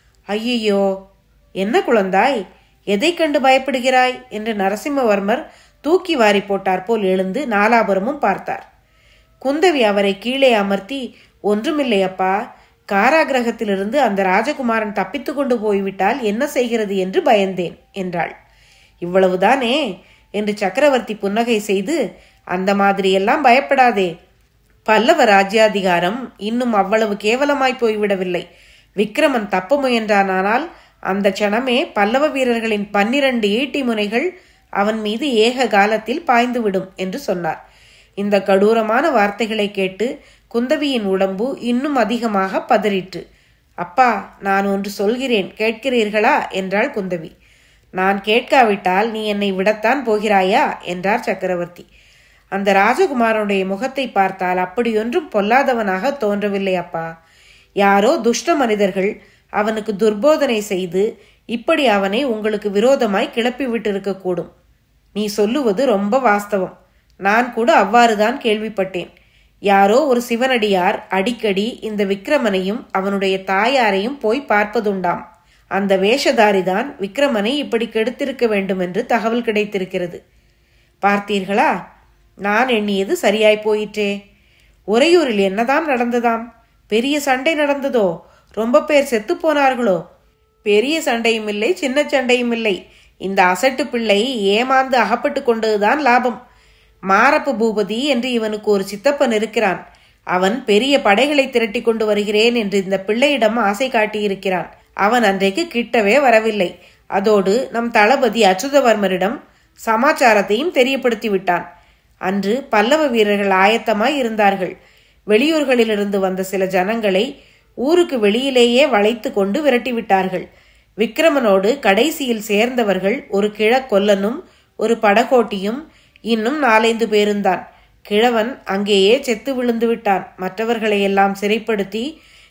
ஐயையோ என்ன குழந்தாய் எதை கண்டு பயப்படுகிறாய் என்று நரசிம்மவர்மர் தூக்கி வாரி போட்டார் போல் எழுந்து நாலாபுரமும் பார்த்தார் குந்தவி அவரை கீழே அமர்த்தி ஒன்றுமில்லை அப்பா காராகிரகத்திலிருந்து அந்த ராஜகுமாரன் தப்பித்து கொண்டு போய்விட்டால் என்ன செய்கிறது என்று பயந்தேன் என்றாள் இவ்வளவுதானே என்று சக்கரவர்த்தி புன்னகை செய்து அந்த மாதிரியெல்லாம் பயப்படாதே பல்லவ ராஜ்யாதிகாரம் இன்னும் அவ்வளவு கேவலமாய் போய்விடவில்லை விக்ரமன் தப்ப முயன்றானால் அந்த க்ஷணமே பல்லவ வீரர்களின் பன்னிரண்டு ஈட்டி முனைகள் அவன் மீது ஏக காலத்தில் பாய்ந்துவிடும் என்று சொன்னார் இந்த கடூரமான வார்த்தைகளை கேட்டு குந்தவியின் உடம்பு இன்னும் அதிகமாக பதறிற்று அப்பா நான் ஒன்று சொல்கிறேன் கேட்கிறீர்களா என்றாள் குந்தவி நான் கேட்காவிட்டால் நீ என்னை விடத்தான் போகிறாயா என்றார் சக்கரவர்த்தி அந்த ராஜகுமாரனுடைய முகத்தை பார்த்தால் அப்படியொன்றும் பொல்லாதவனாக தோன்றவில்லை அப்பா யாரோ துஷ்ட மனிதர்கள் அவனுக்கு துர்போதனை செய்து இப்படி அவனை உங்களுக்கு விரோதமாய் கிளப்பி விட்டிருக்க கூடும் நீ சொல்லுவது ரொம்ப வாஸ்தவம் நான் கூட அவ்வாறுதான் கேள்விப்பட்டேன் யாரோ ஒரு சிவனடியார் அடிக்கடி இந்த விக்ரமனையும் அவனுடைய தாயாரையும் போய் பார்ப்பதுண்டாம் அந்த வேஷதாரிதான் விக்ரமனை இப்படி கெடுத்திருக்க வேண்டும் என்று தகவல் கிடைத்திருக்கிறது பார்த்தீர்களா நான் எண்ணியது சரியாய் போயிற்றே உறையூரில் என்னதான் நடந்ததாம் பெரிய சண்டை நடந்ததோ ரொம்ப பேர் செத்து போனார்களோ பெரிய சண்டையும் இல்லை சின்ன சண்டையும் இல்லை இந்த அசட்டு பிள்ளை ஏமாந்து அகப்பட்டு கொண்டதுதான் லாபம் மாரப்ப பூபதி என்று இவனுக்கு ஒரு சித்தப்பன் இருக்கிறான் அவன் பெரிய படைகளை திரட்டி கொண்டு வருகிறேன் என்று இந்த பிள்ளையிடம் ஆசை காட்டியிருக்கிறான் அவன் அன்றைக்கு கிட்டவே வரவில்லை அதோடு நம் தளபதி அச்சுதவர்மரிடம் சமாச்சாரத்தையும் தெரியப்படுத்தி விட்டான் அன்று பல்லவ வீரர்கள் ஆயத்தமாய் இருந்தார்கள் வெளியூர்களிலிருந்து வந்த சில ஜனங்களை ஊருக்கு வெளியிலேயே வளைத்து கொண்டு விரட்டிவிட்டார்கள் விக்ரமனோடு கடைசியில் சேர்ந்தவர்கள் ஒரு கிழக்கொல்லனும் ஒரு படகோட்டியும் இன்னும் நாலைந்து பேருந்தான் கிழவன் அங்கேயே செத்து விழுந்து விட்டான் மற்றவர்களை எல்லாம் சிறைப்படுத்தி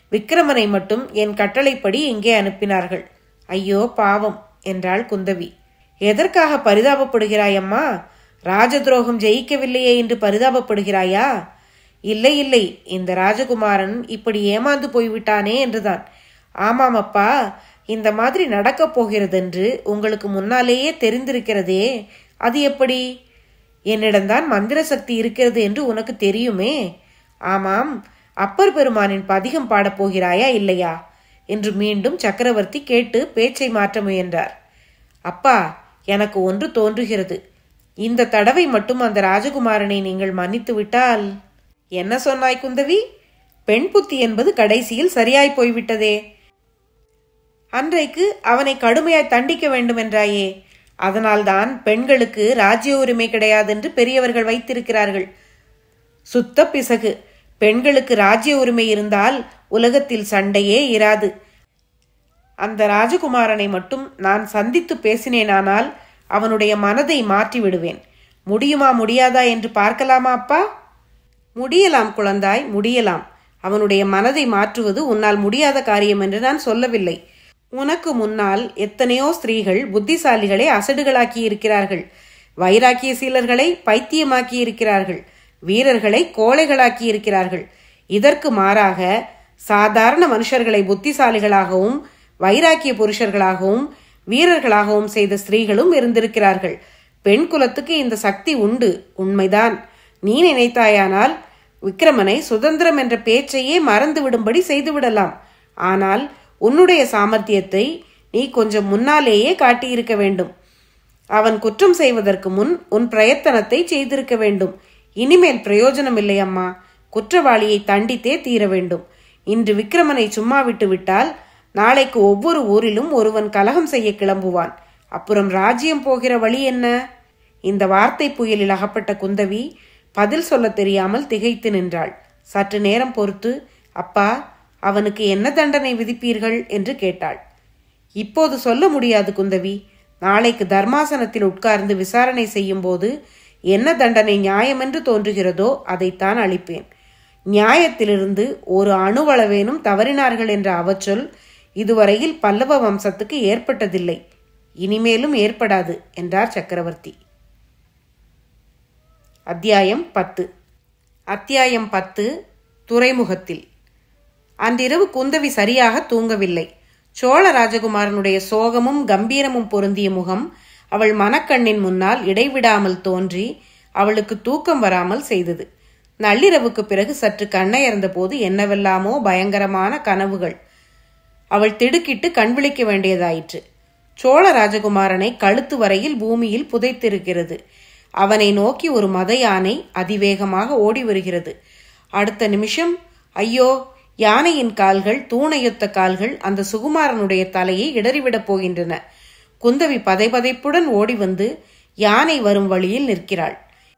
விக்கிரமனை மட்டும் என் கட்டளைப்படி இங்கே அனுப்பினார்கள் ஐயோ பாவம் என்றாள் குந்தவி எதற்காக பரிதாபப்படுகிறாய் அம்மா ராஜதுரோகம் ஜெயிக்கவில்லையே என்று பரிதாபப்படுகிறாயா இல்லை இல்லை இந்த ராஜகுமாரன் இப்படி ஏமாந்து போய்விட்டானே என்றுதான் ஆமாம் அப்பா இந்த மாதிரி நடக்கப் போகிறதென்று உங்களுக்கு முன்னாலேயே தெரிந்திருக்கிறதே அது எப்படி என்னிடம்தான் மந்திர சக்தி இருக்கிறது என்று உனக்கு தெரியுமே ஆமாம் அப்பர் பெருமானின் பதிகம் பாடப் போகிறாயா இல்லையா என்று மீண்டும் சக்கரவர்த்தி கேட்டு பேச்சை மாற்ற முயன்றார் அப்பா எனக்கு ஒன்று தோன்றுகிறது இந்த தடவை மட்டும் அந்த ராஜகுமாரனை நீங்கள் மன்னித்து விட்டால் என்ன சொன்னாய் குந்தவி பெண் புத்தி என்பது கடைசியில் சரியாய் போய்விட்டதே அன்றைக்கு அவனை கடுமையாய் தண்டிக்க வேண்டும் என்றாயே அதனால்தான் பெண்களுக்கு ராஜ்ய உரிமை கிடையாது என்று பெரியவர்கள் வைத்திருக்கிறார்கள் சுத்த பிசகு பெண்களுக்கு ராஜ்ய உரிமை இருந்தால் உலகத்தில் சண்டையே இராது அந்த ராஜகுமாரனை மட்டும் நான் சந்தித்து பேசினேனானால் அவனுடைய மனதை மாற்றி விடுவேன் முடியுமா முடியாதா என்று பார்க்கலாமா அப்பா முடியலாம் குழந்தாய் முடியலாம் அவனுடைய மனதை மாற்றுவது உன்னால் முடியாத காரியம் என்று நான் சொல்லவில்லை உனக்கு முன்னால் எத்தனையோ ஸ்திரீகள் புத்திசாலிகளை அசடுகளாக்கி இருக்கிறார்கள் வைராக்கிய சீலர்களை பைத்தியமாக்கி இருக்கிறார்கள் வீரர்களை கோழைகளாக்கி இருக்கிறார்கள் இதற்கு மாறாக சாதாரண மனுஷர்களை புத்திசாலிகளாகவும் வைராக்கிய புருஷர்களாகவும் வீரர்களாகவும் செய்த ஸ்திரீகளும் இருந்திருக்கிறார்கள் பெண் குலத்துக்கு இந்த சக்தி உண்டு உண்மைதான் நீ நினைத்தாயானால் விக்ரமனை சுதந்திரம் என்ற பேச்சையே மறந்து விடும்படி செய்துவிடலாம் ஆனால் உன்னுடைய சாமர்த்தியத்தை நீ கொஞ்சம் முன்னாலேயே காட்டியிருக்க வேண்டும் அவன் குற்றம் செய்வதற்கு முன் உன் பிரயத்தனத்தை செய்திருக்க வேண்டும் இனிமேல் பிரயோஜனம் இல்லை அம்மா குற்றவாளியை தண்டித்தே தீர வேண்டும் இன்று விக்ரமனை சும்மா விட்டு விட்டால் நாளைக்கு ஒவ்வொரு ஊரிலும் ஒருவன் கலகம் செய்ய கிளம்புவான் அப்புறம் ராஜ்யம் போகிற வழி என்ன இந்த வார்த்தை புயலில் அகப்பட்ட குந்தவி பதில் சொல்ல தெரியாமல் திகைத்து நின்றாள் சற்று நேரம் பொறுத்து அப்பா அவனுக்கு என்ன தண்டனை விதிப்பீர்கள் என்று கேட்டாள் இப்போது சொல்ல முடியாது குந்தவி நாளைக்கு தர்மாசனத்தில் உட்கார்ந்து விசாரணை செய்யும் போது என்ன தண்டனை நியாயமென்று தோன்றுகிறதோ அதைத்தான் அளிப்பேன் நியாயத்திலிருந்து ஒரு அணுவளவேனும் தவறினார்கள் என்ற அவச்சொல் இதுவரையில் பல்லவ வம்சத்துக்கு ஏற்பட்டதில்லை இனிமேலும் ஏற்படாது என்றார் சக்கரவர்த்தி அத்தியாயம் பத்து அத்தியாயம் பத்து துறைமுகத்தில் அன்றிரவு குந்தவி சரியாக தூங்கவில்லை சோழ ராஜகுமாரனுடைய சோகமும் கம்பீரமும் பொருந்திய முகம் அவள் மனக்கண்ணின் முன்னால் இடைவிடாமல் தோன்றி அவளுக்கு தூக்கம் வராமல் செய்தது நள்ளிரவுக்கு பிறகு சற்று கண்ணையர்ந்த போது என்னவெல்லாமோ பயங்கரமான கனவுகள் அவள் திடுக்கிட்டு கண் விழிக்க வேண்டியதாயிற்று சோழ ராஜகுமாரனை கழுத்து வரையில் பூமியில் புதைத்திருக்கிறது அவனை நோக்கி ஒரு மத யானை அதிவேகமாக ஓடி வருகிறது அடுத்த நிமிஷம் ஐயோ யானையின் கால்கள் தூணையொத்த கால்கள் அந்த சுகுமாரனுடைய தலையை இடறிவிடப் போகின்றன குந்தவி பதைபதைப்புடன் ஓடி வந்து யானை வரும் வழியில் நிற்கிறாள்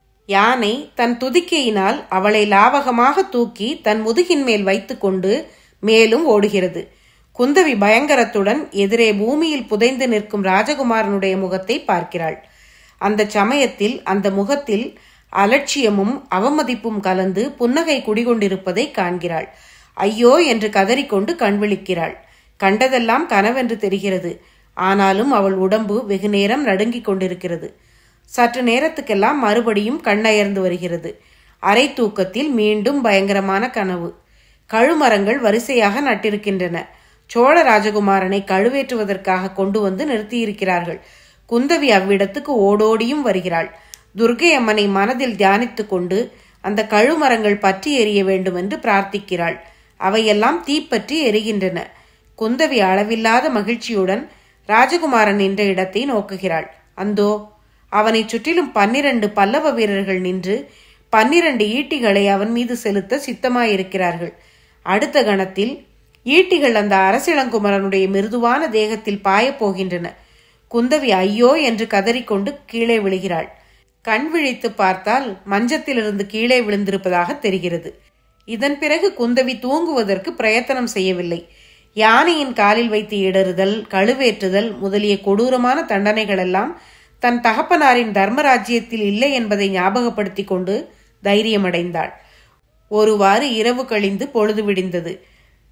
யானை தன் துதிக்கையினால் அவளை லாவகமாக தூக்கி தன் முதுகின் மேல் வைத்துக்கொண்டு மேலும் ஓடுகிறது குந்தவி பயங்கரத்துடன் எதிரே பூமியில் புதைந்து நிற்கும் ராஜகுமாரனுடைய முகத்தை பார்க்கிறாள் அந்த சமயத்தில் அந்த முகத்தில் அலட்சியமும் அவமதிப்பும் கலந்து புன்னகை குடிகொண்டிருப்பதை காண்கிறாள் ஐயோ என்று கதறிக்கொண்டு கண்விழிக்கிறாள் கண்டதெல்லாம் கனவென்று தெரிகிறது ஆனாலும் அவள் உடம்பு வெகு நேரம் நடுங்கிக் கொண்டிருக்கிறது சற்று நேரத்துக்கெல்லாம் மறுபடியும் கண்ணயர்ந்து வருகிறது அரை தூக்கத்தில் மீண்டும் பயங்கரமான கனவு கழுமரங்கள் வரிசையாக நட்டிருக்கின்றன சோழ ராஜகுமாரனை கழுவேற்றுவதற்காக கொண்டு வந்து நிறுத்தியிருக்கிறார்கள் குந்தவி அவ்விடத்துக்கு ஓடோடியும் வருகிறாள் துர்கை அம்மனை மனதில் தியானித்துக் கொண்டு அந்த கழுமரங்கள் பற்றி எரிய வேண்டும் என்று பிரார்த்திக்கிறாள் அவையெல்லாம் தீப்பற்றி எரிகின்றன குந்தவி அளவில்லாத மகிழ்ச்சியுடன் ராஜகுமாரன் நின்ற இடத்தை நோக்குகிறாள் அந்தோ அவனைச் சுற்றிலும் பன்னிரண்டு பல்லவ வீரர்கள் நின்று பன்னிரண்டு ஈட்டிகளை அவன் மீது செலுத்த சித்தமாயிருக்கிறார்கள் அடுத்த கணத்தில் ஈட்டிகள் அந்த அரசிளங்குமரனுடைய மிருதுவான தேகத்தில் பாயப் போகின்றன குந்தவி ஐயோ என்று கதறிக்கொண்டு கீழே விழுகிறாள் கண் விழித்து பார்த்தால் மஞ்சத்திலிருந்து கீழே விழுந்திருப்பதாக தெரிகிறது இதன் பிறகு குந்தவி தூங்குவதற்கு பிரயத்தனம் செய்யவில்லை யானையின் காலில் வைத்து இடறுதல் கழுவேற்றுதல் முதலிய கொடூரமான தண்டனைகளெல்லாம் தன் தகப்பனாரின் தர்மராஜ்யத்தில் இல்லை என்பதை ஞாபகப்படுத்தி கொண்டு தைரியமடைந்தாள் ஒருவாறு இரவு கழிந்து பொழுது விடிந்தது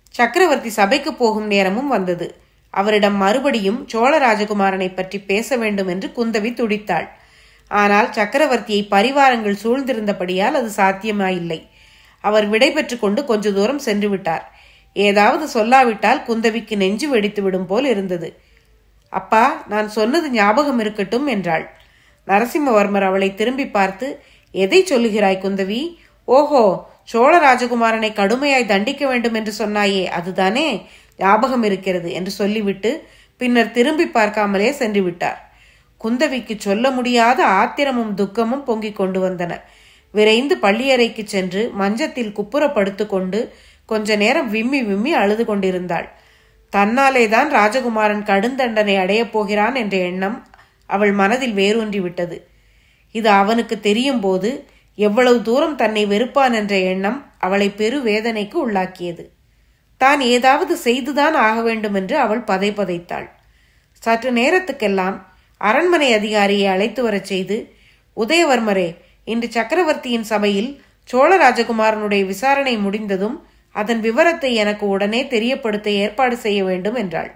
சக்கரவர்த்தி சபைக்கு போகும் நேரமும் வந்தது அவரிடம் மறுபடியும் சோழ ராஜகுமாரனை பற்றி பேச வேண்டும் என்று குந்தவி துடித்தாள் ஆனால் சக்கரவர்த்தியை பரிவாரங்கள் சூழ்ந்திருந்தபடியால் அது சாத்தியமாயில்லை அவர் விடை கொண்டு கொஞ்ச தூரம் சென்று விட்டார் ஏதாவது சொல்லாவிட்டால் குந்தவிக்கு நெஞ்சு வெடித்து விடும் போல் இருந்தது அப்பா நான் சொன்னது ஞாபகம் இருக்கட்டும் என்றாள் நரசிம்மவர்மர் அவளை திரும்பி பார்த்து எதை சொல்லுகிறாய் குந்தவி ஓஹோ சோழ ராஜகுமாரனை கடுமையாய் தண்டிக்க வேண்டும் என்று சொன்னாயே அதுதானே ஞாபகம் இருக்கிறது என்று சொல்லிவிட்டு பின்னர் திரும்பி பார்க்காமலே சென்று விட்டார் குந்தவிக்கு சொல்ல முடியாத ஆத்திரமும் துக்கமும் பொங்கிக் கொண்டு வந்தன விரைந்து பள்ளியறைக்கு சென்று மஞ்சத்தில் குப்புற படுத்துக்கொண்டு கொஞ்ச நேரம் விம்மி விம்மி அழுது கொண்டிருந்தாள் தன்னாலேதான் ராஜகுமாரன் கடுந்தண்டனை அடையப் போகிறான் என்ற எண்ணம் அவள் மனதில் வேரூன்றி விட்டது இது அவனுக்கு தெரியும் போது எவ்வளவு தூரம் தன்னை வெறுப்பான் என்ற எண்ணம் அவளை பெரு வேதனைக்கு உள்ளாக்கியது தான் ஏதாவது செய்துதான் ஆக வேண்டும் என்று அவள் பதை பதைத்தாள் சற்று நேரத்துக்கெல்லாம் அரண்மனை அதிகாரியை அழைத்து வரச் செய்து உதயவர்மரே இன்று சக்கரவர்த்தியின் சபையில் சோழ ராஜகுமாரனுடைய விசாரணை முடிந்ததும் அதன் விவரத்தை எனக்கு உடனே தெரியப்படுத்த ஏற்பாடு செய்ய வேண்டும் என்றாள்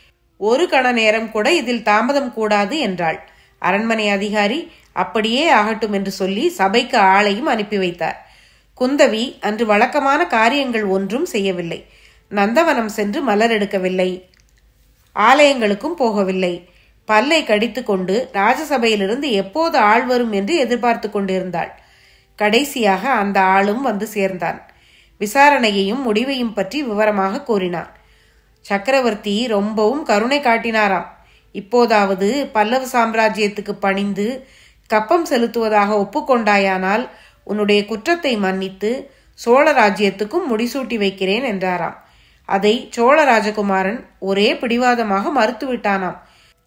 ஒரு கண நேரம் கூட இதில் தாமதம் கூடாது என்றாள் அரண்மனை அதிகாரி அப்படியே ஆகட்டும் என்று சொல்லி சபைக்கு ஆளையும் அனுப்பி வைத்தார் குந்தவி அன்று வழக்கமான காரியங்கள் ஒன்றும் செய்யவில்லை நந்தவனம் சென்று மலர் எடுக்கவில்லை ஆலயங்களுக்கும் போகவில்லை பல்லை கடித்து கொண்டு ராஜசபையிலிருந்து எப்போது ஆள் வரும் என்று எதிர்பார்த்து கொண்டிருந்தாள் கடைசியாக அந்த ஆளும் வந்து சேர்ந்தான் விசாரணையையும் முடிவையும் பற்றி விவரமாக கூறினான் சக்கரவர்த்தி ரொம்பவும் கருணை காட்டினாராம் இப்போதாவது பல்லவ சாம்ராஜ்யத்துக்கு பணிந்து கப்பம் செலுத்துவதாக ஒப்புக்கொண்டாயானால் உன்னுடைய குற்றத்தை மன்னித்து சோழ ராஜ்யத்துக்கும் முடிசூட்டி வைக்கிறேன் என்றாராம் அதை சோழ ராஜகுமாரன் ஒரே பிடிவாதமாக மறுத்துவிட்டானாம்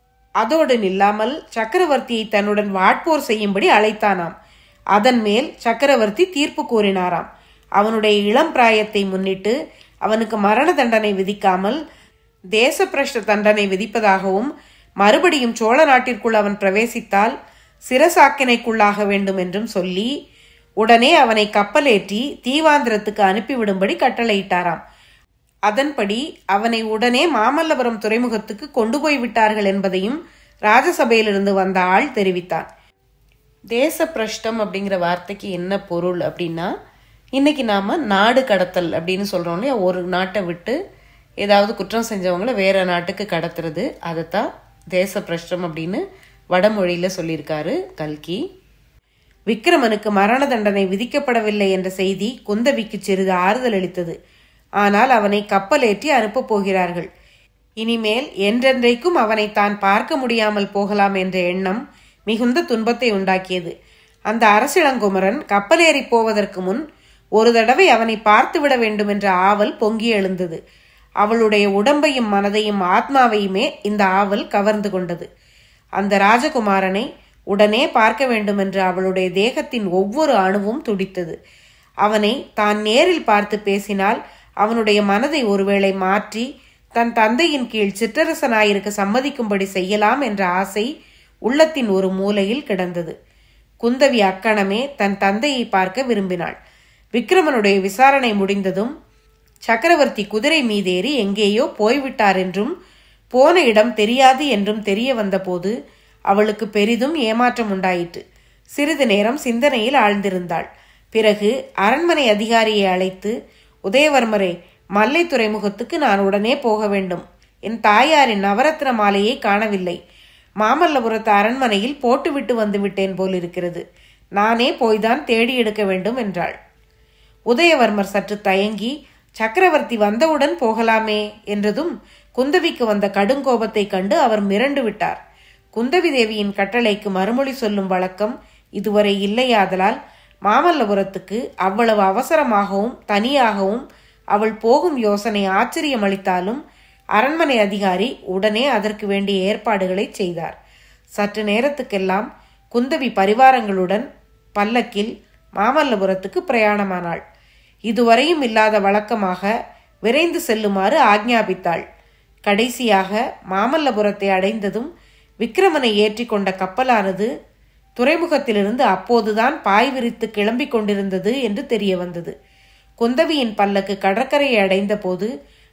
அதோடு நில்லாமல் சக்கரவர்த்தியை தன்னுடன் வாட்போர் செய்யும்படி அழைத்தானாம் அதன் மேல் சக்கரவர்த்தி தீர்ப்பு கூறினாராம் அவனுடைய இளம் பிராயத்தை முன்னிட்டு அவனுக்கு மரண தண்டனை விதிக்காமல் தேசப்பிரஷ்ட தண்டனை விதிப்பதாகவும் மறுபடியும் சோழ நாட்டிற்குள் அவன் பிரவேசித்தால் சிரசாக்கினைக்குள்ளாக வேண்டும் என்றும் சொல்லி உடனே அவனை கப்பலேற்றி தீவாந்திரத்துக்கு அனுப்பிவிடும்படி கட்டளையிட்டாராம் அதன்படி அவனை உடனே மாமல்லபுரம் துறைமுகத்துக்கு கொண்டு போய் விட்டார்கள் என்பதையும் ராஜசபையிலிருந்து வந்த ஆள் தெரிவித்தான் தேச பிரஷ்டம் அப்படிங்கிற வார்த்தைக்கு என்ன பொருள் அப்படின்னா இன்னைக்கு நாம நாடு கடத்தல் அப்படின்னு சொல்றோம் இல்லையா ஒரு நாட்டை விட்டு ஏதாவது குற்றம் செஞ்சவங்கள வேற நாட்டுக்கு கடத்துறது அதைத்தான் தேச பிரஷ்டம் அப்படின்னு வடமொழியில சொல்லியிருக்காரு கல்கி விக்ரமனுக்கு மரண தண்டனை விதிக்கப்படவில்லை என்ற செய்தி குந்தவிக்கு சிறிது ஆறுதல் அளித்தது ஆனால் அவனை கப்பலேற்றி அனுப்பப் போகிறார்கள் இனிமேல் என்றென்றைக்கும் அவனை தான் பார்க்க முடியாமல் போகலாம் என்ற எண்ணம் மிகுந்த துன்பத்தை உண்டாக்கியது அந்த அரசிளங்குமரன் கப்பலேறி போவதற்கு முன் ஒரு தடவை அவனை பார்த்துவிட வேண்டும் என்ற ஆவல் பொங்கி எழுந்தது அவளுடைய உடம்பையும் மனதையும் ஆத்மாவையுமே இந்த ஆவல் கவர்ந்து கொண்டது அந்த ராஜகுமாரனை உடனே பார்க்க வேண்டும் என்று அவளுடைய தேகத்தின் ஒவ்வொரு அணுவும் துடித்தது அவனை தான் நேரில் பார்த்து பேசினால் அவனுடைய மனதை ஒருவேளை மாற்றி தன் தந்தையின் கீழ் சிற்றரசனாயிருக்க சம்மதிக்கும்படி செய்யலாம் என்ற ஆசை உள்ளத்தின் ஒரு மூலையில் கிடந்தது குந்தவி அக்கணமே தன் தந்தையை பார்க்க விரும்பினாள் விக்ரமனுடைய விசாரணை முடிந்ததும் சக்கரவர்த்தி குதிரை மீதேறி எங்கேயோ போய்விட்டார் என்றும் போன இடம் தெரியாது என்றும் தெரிய வந்தபோது அவளுக்கு பெரிதும் ஏமாற்றம் உண்டாயிற்று சிறிது நேரம் சிந்தனையில் ஆழ்ந்திருந்தாள் பிறகு அரண்மனை அதிகாரியை அழைத்து உதயவர்மரே மல்லை துறைமுகத்துக்கு நான் உடனே போக வேண்டும் என் தாயாரின் நவரத்ன மாலையை காணவில்லை மாமல்லபுரத்து அரண்மனையில் போட்டுவிட்டு வந்து விட்டேன் போல் இருக்கிறது நானே போய்தான் தேடி எடுக்க வேண்டும் என்றாள் உதயவர்மர் சற்று தயங்கி சக்கரவர்த்தி வந்தவுடன் போகலாமே என்றதும் குந்தவிக்கு வந்த கடுங்கோபத்தை கண்டு அவர் மிரண்டு விட்டார் குந்தவி தேவியின் கட்டளைக்கு மறுமொழி சொல்லும் வழக்கம் இதுவரை இல்லையாதலால் மாமல்லபுரத்துக்கு அவ்வளவு அவசரமாகவும் தனியாகவும் அவள் போகும் யோசனை ஆச்சரியமளித்தாலும் அரண்மனை அதிகாரி உடனே அதற்கு வேண்டிய ஏற்பாடுகளை செய்தார் சற்று நேரத்துக்கெல்லாம் குந்தவி பரிவாரங்களுடன் பல்லக்கில் மாமல்லபுரத்துக்கு பிரயாணமானாள் இதுவரையும் இல்லாத வழக்கமாக விரைந்து செல்லுமாறு ஆக்ஞாபித்தாள் கடைசியாக மாமல்லபுரத்தை அடைந்ததும் விக்ரமனை ஏற்றி கொண்ட கப்பலானது துறைமுகத்திலிருந்து அப்போதுதான் பாய் விரித்து கிளம்பிக் கொண்டிருந்தது என்று தெரிய வந்தது குந்தவியின் பல்லக்கு கடற்கரையை அடைந்த போது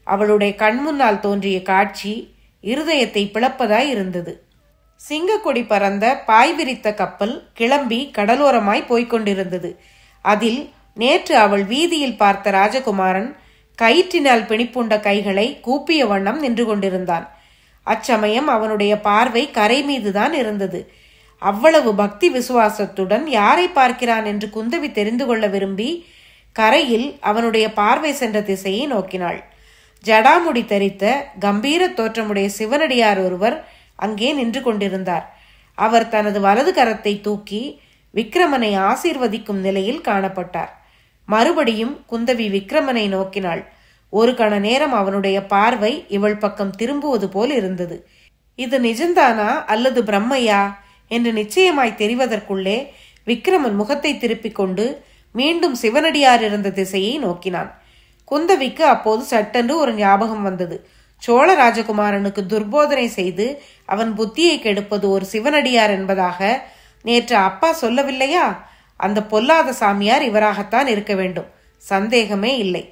அவளுடைய கண்முன்னால் தோன்றிய காட்சி இருதயத்தை பிளப்பதாய் இருந்தது சிங்கக்கொடி பறந்த பாய் விரித்த கப்பல் கிளம்பி கடலோரமாய் போய்க் கொண்டிருந்தது அதில் நேற்று அவள் வீதியில் பார்த்த ராஜகுமாரன் கயிற்றினால் பிணிப்புண்ட கைகளை கூப்பிய வண்ணம் நின்று கொண்டிருந்தான் அச்சமயம் அவனுடைய பார்வை கரை மீதுதான் இருந்தது அவ்வளவு பக்தி விசுவாசத்துடன் யாரை பார்க்கிறான் என்று குந்தவி தெரிந்து கொள்ள விரும்பி கரையில் அவனுடைய பார்வை சென்ற திசையை நோக்கினாள் ஜடாமுடி தரித்த கம்பீர தோற்றமுடைய சிவனடியார் ஒருவர் அங்கே நின்று கொண்டிருந்தார் அவர் தனது வலது கரத்தை தூக்கி விக்ரமனை ஆசீர்வதிக்கும் நிலையில் காணப்பட்டார் மறுபடியும் குந்தவி விக்ரமனை நோக்கினாள் ஒரு கண நேரம் அவனுடைய பார்வை இவள் பக்கம் திரும்புவது போல் இருந்தது இது நிஜந்தானா அல்லது பிரம்மையா என்று நிச்சயமாய் தெரிவதற்குள்ளே விக்ரமன் முகத்தை திருப்பிக் கொண்டு மீண்டும் சிவனடியார் இருந்த திசையை நோக்கினான் குந்தவிக்கு அப்போது சட்டென்று ஒரு ஞாபகம் வந்தது சோழ ராஜகுமாரனுக்கு துர்போதனை செய்து அவன் புத்தியை கெடுப்பது ஒரு சிவனடியார் என்பதாக நேற்று அப்பா சொல்லவில்லையா அந்த பொல்லாத சாமியார் இவராகத்தான் இருக்க வேண்டும் சந்தேகமே இல்லை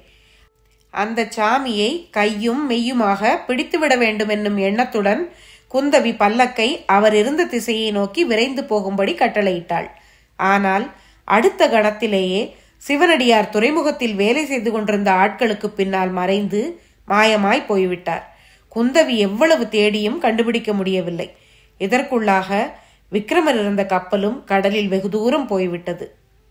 அந்த சாமியை கையும் மெய்யுமாக பிடித்துவிட வேண்டும் என்னும் எண்ணத்துடன் குந்தவி பல்லக்கை அவர் இருந்த திசையை நோக்கி விரைந்து போகும்படி கட்டளையிட்டாள் ஆனால் அடுத்த கணத்திலேயே சிவனடியார் துறைமுகத்தில் வேலை செய்து கொண்டிருந்த ஆட்களுக்கு பின்னால் மறைந்து மாயமாய் போய்விட்டார் குந்தவி எவ்வளவு தேடியும் கண்டுபிடிக்க முடியவில்லை இதற்குள்ளாக விக்ரமர் இருந்த கப்பலும் கடலில் வெகு தூரம் போய்விட்டது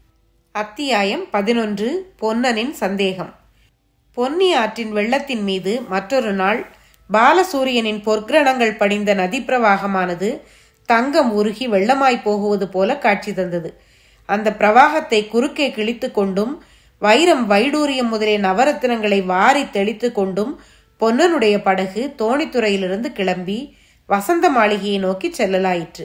அத்தியாயம் பதினொன்று பொன்னனின் சந்தேகம் பொன்னி ஆற்றின் வெள்ளத்தின் மீது மற்றொரு நாள் பாலசூரியனின் பொற்கிரணங்கள் படிந்த நதி பிரவாகமானது தங்கம் உருகி வெள்ளமாய் போகுவது போல காட்சி தந்தது அந்த பிரவாகத்தை குறுக்கே கிழித்து கொண்டும் வைரம் வைடூரியம் முதலிய நவரத்தினங்களை வாரி தெளித்து கொண்டும் பொன்னனுடைய படகு தோணித்துறையிலிருந்து கிளம்பி வசந்த மாளிகையை நோக்கி செல்லலாயிற்று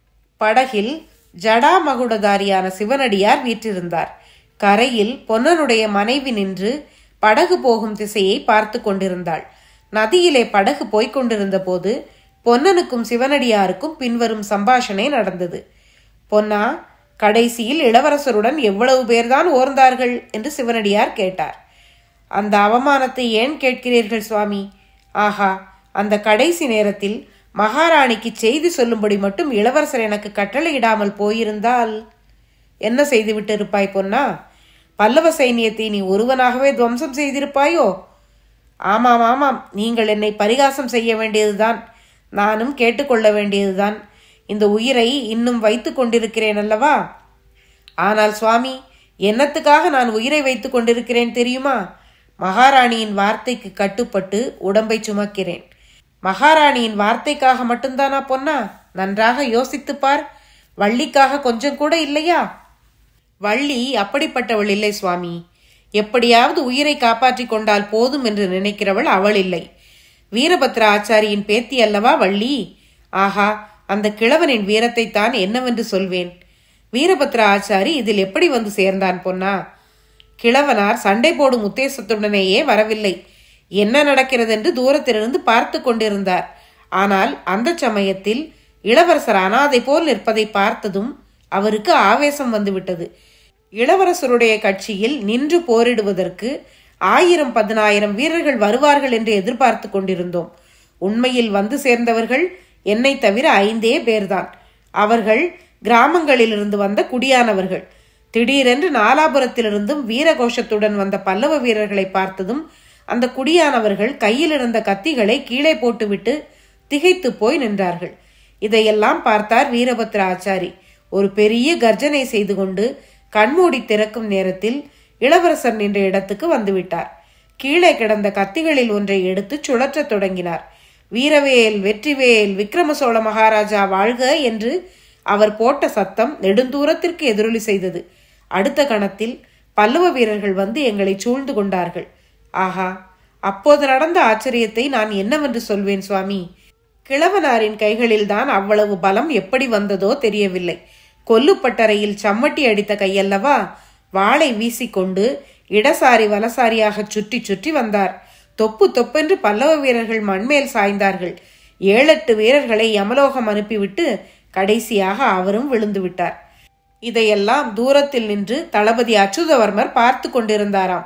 படகில் ஜடாமகுடதாரியான சிவனடியார் வீற்றிருந்தார் கரையில் பொன்னனுடைய மனைவி நின்று படகு போகும் திசையை பார்த்து கொண்டிருந்தாள் நதியிலே படகு போய்க் கொண்டிருந்த போது பொன்னனுக்கும் சிவனடியாருக்கும் பின்வரும் சம்பாஷணை நடந்தது பொன்னா கடைசியில் இளவரசருடன் எவ்வளவு பேர்தான் ஓர்ந்தார்கள் என்று சிவனடியார் கேட்டார் அந்த அவமானத்தை ஏன் கேட்கிறீர்கள் சுவாமி ஆஹா அந்த கடைசி நேரத்தில் மகாராணிக்கு செய்தி சொல்லும்படி மட்டும் இளவரசர் எனக்கு கட்டளையிடாமல் போயிருந்தால் என்ன செய்துவிட்டு இருப்பாய் பொன்னா பல்லவ சைனியத்தை நீ ஒருவனாகவே துவம்சம் செய்திருப்பாயோ ஆமாம் ஆமாம் நீங்கள் என்னை பரிகாசம் செய்ய வேண்டியதுதான் நானும் கேட்டுக்கொள்ள வேண்டியதுதான் இந்த உயிரை இன்னும் வைத்துக் கொண்டிருக்கிறேன் அல்லவா ஆனால் சுவாமி என்னத்துக்காக நான் உயிரை வைத்துக் கொண்டிருக்கிறேன் தெரியுமா மகாராணியின் வார்த்தைக்கு கட்டுப்பட்டு உடம்பை சுமக்கிறேன் மகாராணியின் வார்த்தைக்காக மட்டும்தானா பொன்னா நன்றாக யோசித்துப் பார் வள்ளிக்காக கொஞ்சம் கூட இல்லையா வள்ளி அப்படிப்பட்டவள் இல்லை சுவாமி எப்படியாவது உயிரை காப்பாற்றிக் கொண்டால் போதும் என்று நினைக்கிறவள் அவள் இல்லை வீரபத்ர ஆச்சாரியின் பேத்தி அல்லவா வள்ளி ஆஹா அந்த கிழவனின் வீரத்தை தான் என்னவென்று சொல்வேன் வீரபத்ர ஆச்சாரி இதில் எப்படி வந்து சேர்ந்தான் பொன்னா கிழவனார் சண்டை போடும் உத்தேசத்துடனேயே வரவில்லை என்ன நடக்கிறது என்று தூரத்திலிருந்து பார்த்து கொண்டிருந்தார் ஆனால் அந்த சமயத்தில் இளவரசர் அனாதை போல் நிற்பதை பார்த்ததும் அவருக்கு ஆவேசம் வந்துவிட்டது இளவரசருடைய கட்சியில் நின்று போரிடுவதற்கு ஆயிரம் பதினாயிரம் வீரர்கள் வருவார்கள் என்று எதிர்பார்த்து கொண்டிருந்தோம் உண்மையில் வந்து சேர்ந்தவர்கள் என்னை தவிர ஐந்தே பேர்தான் அவர்கள் கிராமங்களிலிருந்து வந்த குடியானவர்கள் திடீரென்று நாலாபுரத்திலிருந்தும் வீரகோஷத்துடன் வந்த பல்லவ வீரர்களை பார்த்ததும் அந்த குடியானவர்கள் கையில் இருந்த கத்திகளை கீழே போட்டுவிட்டு திகைத்து போய் நின்றார்கள் இதையெல்லாம் பார்த்தார் வீரபத்ர ஆச்சாரி ஒரு பெரிய கர்ஜனை செய்து கொண்டு கண்மூடி திறக்கும் நேரத்தில் இளவரசர் நின்ற இடத்துக்கு வந்துவிட்டார் கீழே கிடந்த கத்திகளில் ஒன்றை எடுத்து சுழற்றத் தொடங்கினார் வீரவேல் வெற்றிவேல் விக்ரம சோழ மகாராஜா வாழ்க என்று அவர் போட்ட சத்தம் நெடுந்தூரத்திற்கு எதிரொலி செய்தது அடுத்த கணத்தில் பல்லவ வீரர்கள் வந்து எங்களை சூழ்ந்து கொண்டார்கள் ஆஹா அப்போது நடந்த ஆச்சரியத்தை நான் என்னவென்று சொல்வேன் சுவாமி கிழவனாரின் கைகளில்தான் அவ்வளவு பலம் எப்படி வந்ததோ தெரியவில்லை கொல்லுப்பட்டறையில் சம்மட்டி அடித்த கையல்லவா வாளை வீசிக்கொண்டு இடசாரி வலசாரியாக சுற்றி சுற்றி வந்தார் தொப்பு தொப்பென்று பல்லவ வீரர்கள் மண்மேல் சாய்ந்தார்கள் ஏழெட்டு வீரர்களை யமலோகம் அனுப்பிவிட்டு கடைசியாக அவரும் விழுந்து விட்டார் இதையெல்லாம் தூரத்தில் நின்று தளபதி அச்சுதவர்மர் பார்த்து கொண்டிருந்தாராம்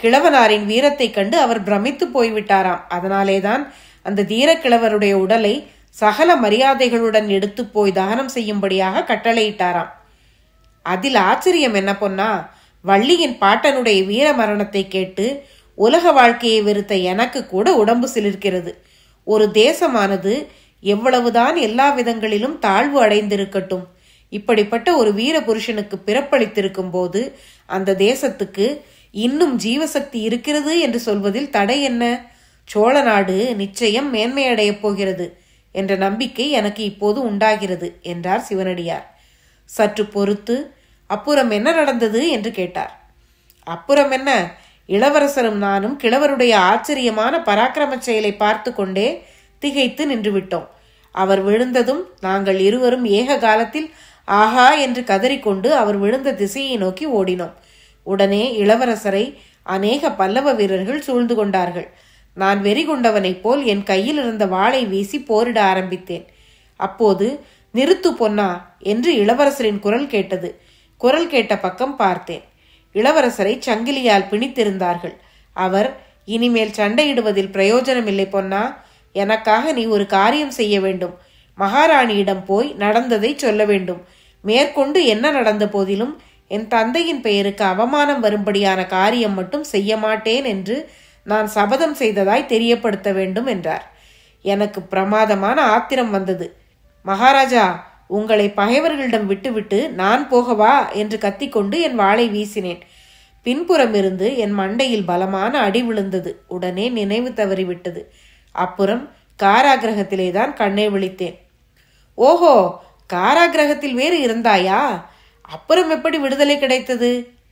கிழவனாரின் வீரத்தைக் கண்டு அவர் பிரமித்து போய்விட்டாராம் அதனாலேதான் அந்த தீரக்கிழவருடைய உடலை சகல மரியாதைகளுடன் எடுத்து போய் தகனம் செய்யும்படியாக கட்டளையிட்டாராம் அதில் ஆச்சரியம் என்ன பொன்னா வள்ளியின் பாட்டனுடைய வீர மரணத்தை கேட்டு உலக வாழ்க்கையை வெறுத்த எனக்கு கூட உடம்பு சிலிர்க்கிறது ஒரு தேசமானது எவ்வளவுதான் எல்லா விதங்களிலும் தாழ்வு அடைந்திருக்கட்டும் இப்படிப்பட்ட ஒரு வீர புருஷனுக்கு பிறப்பளித்திருக்கும் போது அந்த தேசத்துக்கு இன்னும் ஜீவசக்தி இருக்கிறது என்று சொல்வதில் தடை என்ன சோழ நாடு நிச்சயம் மேன்மையடையப் போகிறது என்ற நம்பிக்கை எனக்கு இப்போது உண்டாகிறது என்றார் சிவனடியார் சற்று பொறுத்து அப்புறம் என்ன நடந்தது என்று கேட்டார் அப்புறம் என்ன இளவரசரும் நானும் கிழவருடைய ஆச்சரியமான பராக்கிரம செயலை பார்த்து கொண்டே திகைத்து நின்றுவிட்டோம் அவர் விழுந்ததும் நாங்கள் இருவரும் ஏக காலத்தில் ஆஹா என்று கதறிக்கொண்டு அவர் விழுந்த திசையை நோக்கி ஓடினோம் உடனே இளவரசரை அநேக பல்லவ வீரர்கள் சூழ்ந்து கொண்டார்கள் நான் வெறி கொண்டவனைப் போல் என் கையில் இருந்த வாளை வீசி போரிட ஆரம்பித்தேன் அப்போது நிறுத்து பொன்னா என்று இளவரசரின் குரல் கேட்டது குரல் கேட்ட பக்கம் பார்த்தேன் இளவரசரை சங்கிலியால் பிணித்திருந்தார்கள் அவர் இனிமேல் சண்டையிடுவதில் பிரயோஜனமில்லை பொன்னா எனக்காக நீ ஒரு காரியம் செய்ய வேண்டும் மகாராணியிடம் போய் நடந்ததை சொல்ல வேண்டும் மேற்கொண்டு என்ன நடந்த போதிலும் என் தந்தையின் பெயருக்கு அவமானம் வரும்படியான காரியம் மட்டும் செய்ய மாட்டேன் என்று நான் சபதம் செய்ததாய் தெரியப்படுத்த வேண்டும் என்றார் எனக்கு பிரமாதமான ஆத்திரம் வந்தது மகாராஜா உங்களை பகைவர்களிடம் விட்டுவிட்டு நான் போகவா என்று கத்திக்கொண்டு என் வாளை வீசினேன் பின்புறம் இருந்து என் மண்டையில் பலமான அடி விழுந்தது உடனே நினைவு தவறிவிட்டது அப்புறம் காராகிரகத்திலே தான் கண்ணை விழித்தேன் ஓஹோ காராகிரகத்தில் வேறு இருந்தாயா அப்புறம் எப்படி விடுதலை கிடைத்தது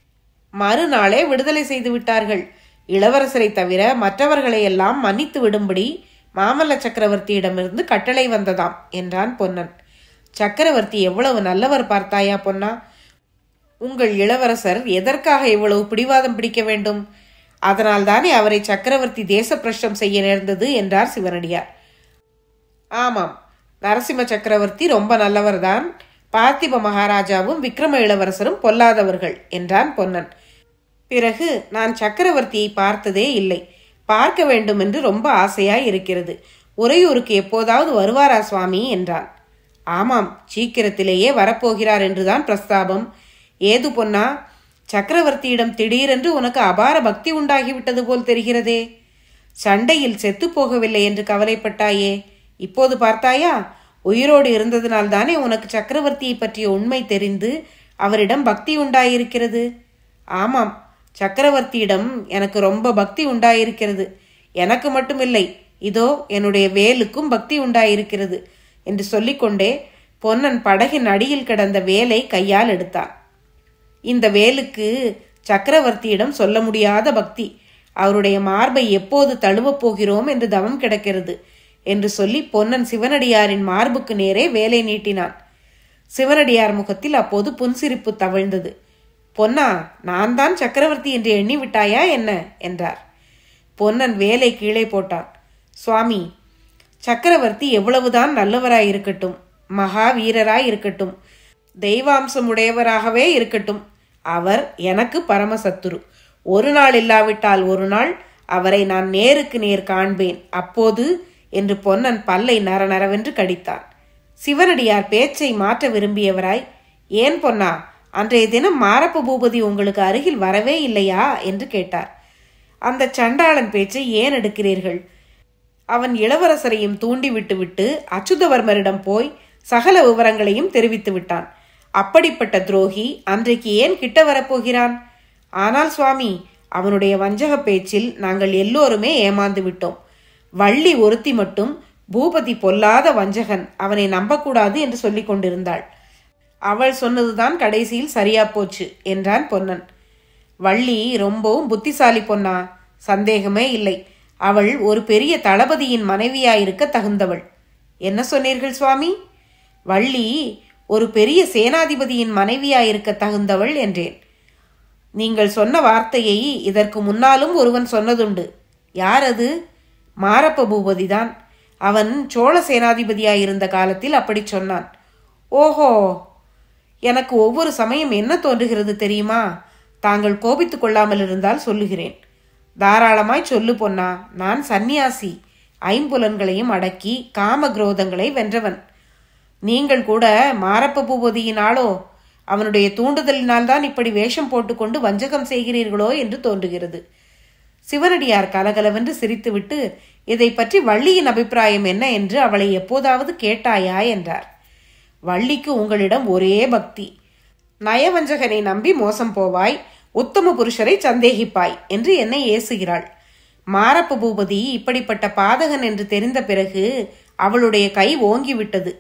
மறுநாளே விடுதலை செய்து விட்டார்கள் இளவரசரை தவிர மற்றவர்களை எல்லாம் மன்னித்து விடும்படி மாமல்ல சக்கரவர்த்தியிடமிருந்து கட்டளை வந்ததாம் என்றான் பொன்னன் சக்கரவர்த்தி எவ்வளவு நல்லவர் பார்த்தாயா பொன்னா உங்கள் இளவரசர் எதற்காக இவ்வளவு பிடிவாதம் பிடிக்க வேண்டும் அதனால் தானே அவரை சக்கரவர்த்தி தேச பிரஷ்டம் செய்ய நேர்ந்தது என்றார் சிவனடியார் ஆமாம் நரசிம்ம சக்கரவர்த்தி ரொம்ப நல்லவர்தான் பார்த்திப மகாராஜாவும் விக்ரம இளவரசரும் பொல்லாதவர்கள் என்றான் பொன்னன் பிறகு நான் சக்கரவர்த்தியை பார்த்ததே இல்லை பார்க்க வேண்டும் என்று ரொம்ப ஆசையாய் இருக்கிறது உறையூருக்கு எப்போதாவது வருவாரா சுவாமி என்றான் ஆமாம் சீக்கிரத்திலேயே வரப்போகிறார் என்றுதான் பிரஸ்தாபம் ஏது பொன்னா சக்கரவர்த்தியிடம் திடீரென்று உனக்கு அபார பக்தி உண்டாகிவிட்டது போல் தெரிகிறதே சண்டையில் செத்து போகவில்லை என்று கவலைப்பட்டாயே இப்போது பார்த்தாயா உயிரோடு இருந்ததினால்தானே உனக்கு சக்கரவர்த்தியை பற்றிய உண்மை தெரிந்து அவரிடம் பக்தி உண்டாயிருக்கிறது ஆமாம் சக்கரவர்த்தியிடம் எனக்கு ரொம்ப பக்தி உண்டாயிருக்கிறது எனக்கு மட்டுமில்லை இதோ என்னுடைய வேலுக்கும் பக்தி உண்டாயிருக்கிறது என்று சொல்லிக்கொண்டே பொன்னன் படகின் அடியில் கிடந்த வேலை கையால் எடுத்தான் இந்த வேலுக்கு சக்கரவர்த்தியிடம் சொல்ல முடியாத பக்தி அவருடைய மார்பை எப்போது தழுவப் போகிறோம் என்று தவம் கிடக்கிறது என்று சொல்லி பொன்னன் சிவனடியாரின் மார்புக்கு நேரே வேலை நீட்டினான் சிவனடியார் முகத்தில் அப்போது புன்சிரிப்பு தவழ்ந்தது பொன்னா நான் தான் சக்கரவர்த்தி என்று எண்ணி விட்டாயா என்ன என்றார் பொன்னன் வேலை கீழே போட்டான் சுவாமி சக்கரவர்த்தி எவ்வளவுதான் நல்லவராய் இருக்கட்டும் மகா வீரராய் இருக்கட்டும் தெய்வாம்சம் உடையவராகவே இருக்கட்டும் அவர் எனக்கு பரமசத்துரு ஒரு நாள் இல்லாவிட்டால் ஒரு நாள் அவரை நான் நேருக்கு நேர் காண்பேன் அப்போது என்று பொன்னன் பல்லை நரநரவென்று கடித்தான் சிவனடியார் பேச்சை மாற்ற விரும்பியவராய் ஏன் பொன்னா அன்றைய தினம் மாரப்ப பூபதி உங்களுக்கு அருகில் வரவே இல்லையா என்று கேட்டார் அந்த சண்டாளன் பேச்சை ஏன் எடுக்கிறீர்கள் அவன் இளவரசரையும் தூண்டி விட்டுவிட்டு அச்சுதவர்மரிடம் போய் சகல விவரங்களையும் தெரிவித்து விட்டான் அப்படிப்பட்ட துரோகி அன்றைக்கு ஏன் கிட்ட வரப்போகிறான் ஆனால் சுவாமி அவனுடைய வஞ்சக பேச்சில் நாங்கள் எல்லோருமே ஏமாந்து விட்டோம் வள்ளி ஒருத்தி மட்டும் பூபதி பொல்லாத வஞ்சகன் அவனை நம்பக்கூடாது என்று சொல்லிக் கொண்டிருந்தாள் அவள் சொன்னதுதான் கடைசியில் சரியா போச்சு என்றான் பொன்னன் வள்ளி ரொம்பவும் புத்திசாலி பொன்னா சந்தேகமே இல்லை அவள் ஒரு பெரிய தளபதியின் மனைவியாயிருக்க தகுந்தவள் என்ன சொன்னீர்கள் சுவாமி வள்ளி ஒரு பெரிய சேனாதிபதியின் மனைவியாயிருக்க தகுந்தவள் என்றேன் நீங்கள் சொன்ன வார்த்தையை இதற்கு முன்னாலும் ஒருவன் சொன்னதுண்டு யார் அது மாரப்ப பூபதிதான் அவன் சோழ சேனாதிபதியாயிருந்த காலத்தில் அப்படி சொன்னான் ஓஹோ எனக்கு ஒவ்வொரு சமயம் என்ன தோன்றுகிறது தெரியுமா தாங்கள் கோபித்துக் கொள்ளாமல் இருந்தால் சொல்லுகிறேன் தாராளமாய் சொல்லு பொன்னா நான் சந்நியாசி ஐம்புலன்களையும் அடக்கி காம குரோதங்களை வென்றவன் நீங்கள் கூட மாரப்ப பூபதியினாலோ அவனுடைய தூண்டுதலினால் தான் இப்படி வேஷம் போட்டுக்கொண்டு வஞ்சகம் செய்கிறீர்களோ என்று தோன்றுகிறது சிவனடியார் கலகலவென்று சிரித்துவிட்டு இதை பற்றி வள்ளியின் அபிப்பிராயம் என்ன என்று அவளை எப்போதாவது கேட்டாயா என்றார் வள்ளிக்கு உங்களிடம் ஒரே பக்தி நயவஞ்சகனை நம்பி மோசம் போவாய் உத்தம புருஷரை சந்தேகிப்பாய் என்று என்னை ஏசுகிறாள் மாரப்ப பூபதி இப்படிப்பட்ட பாதகன் என்று தெரிந்த பிறகு அவளுடைய கை ஓங்கிவிட்டது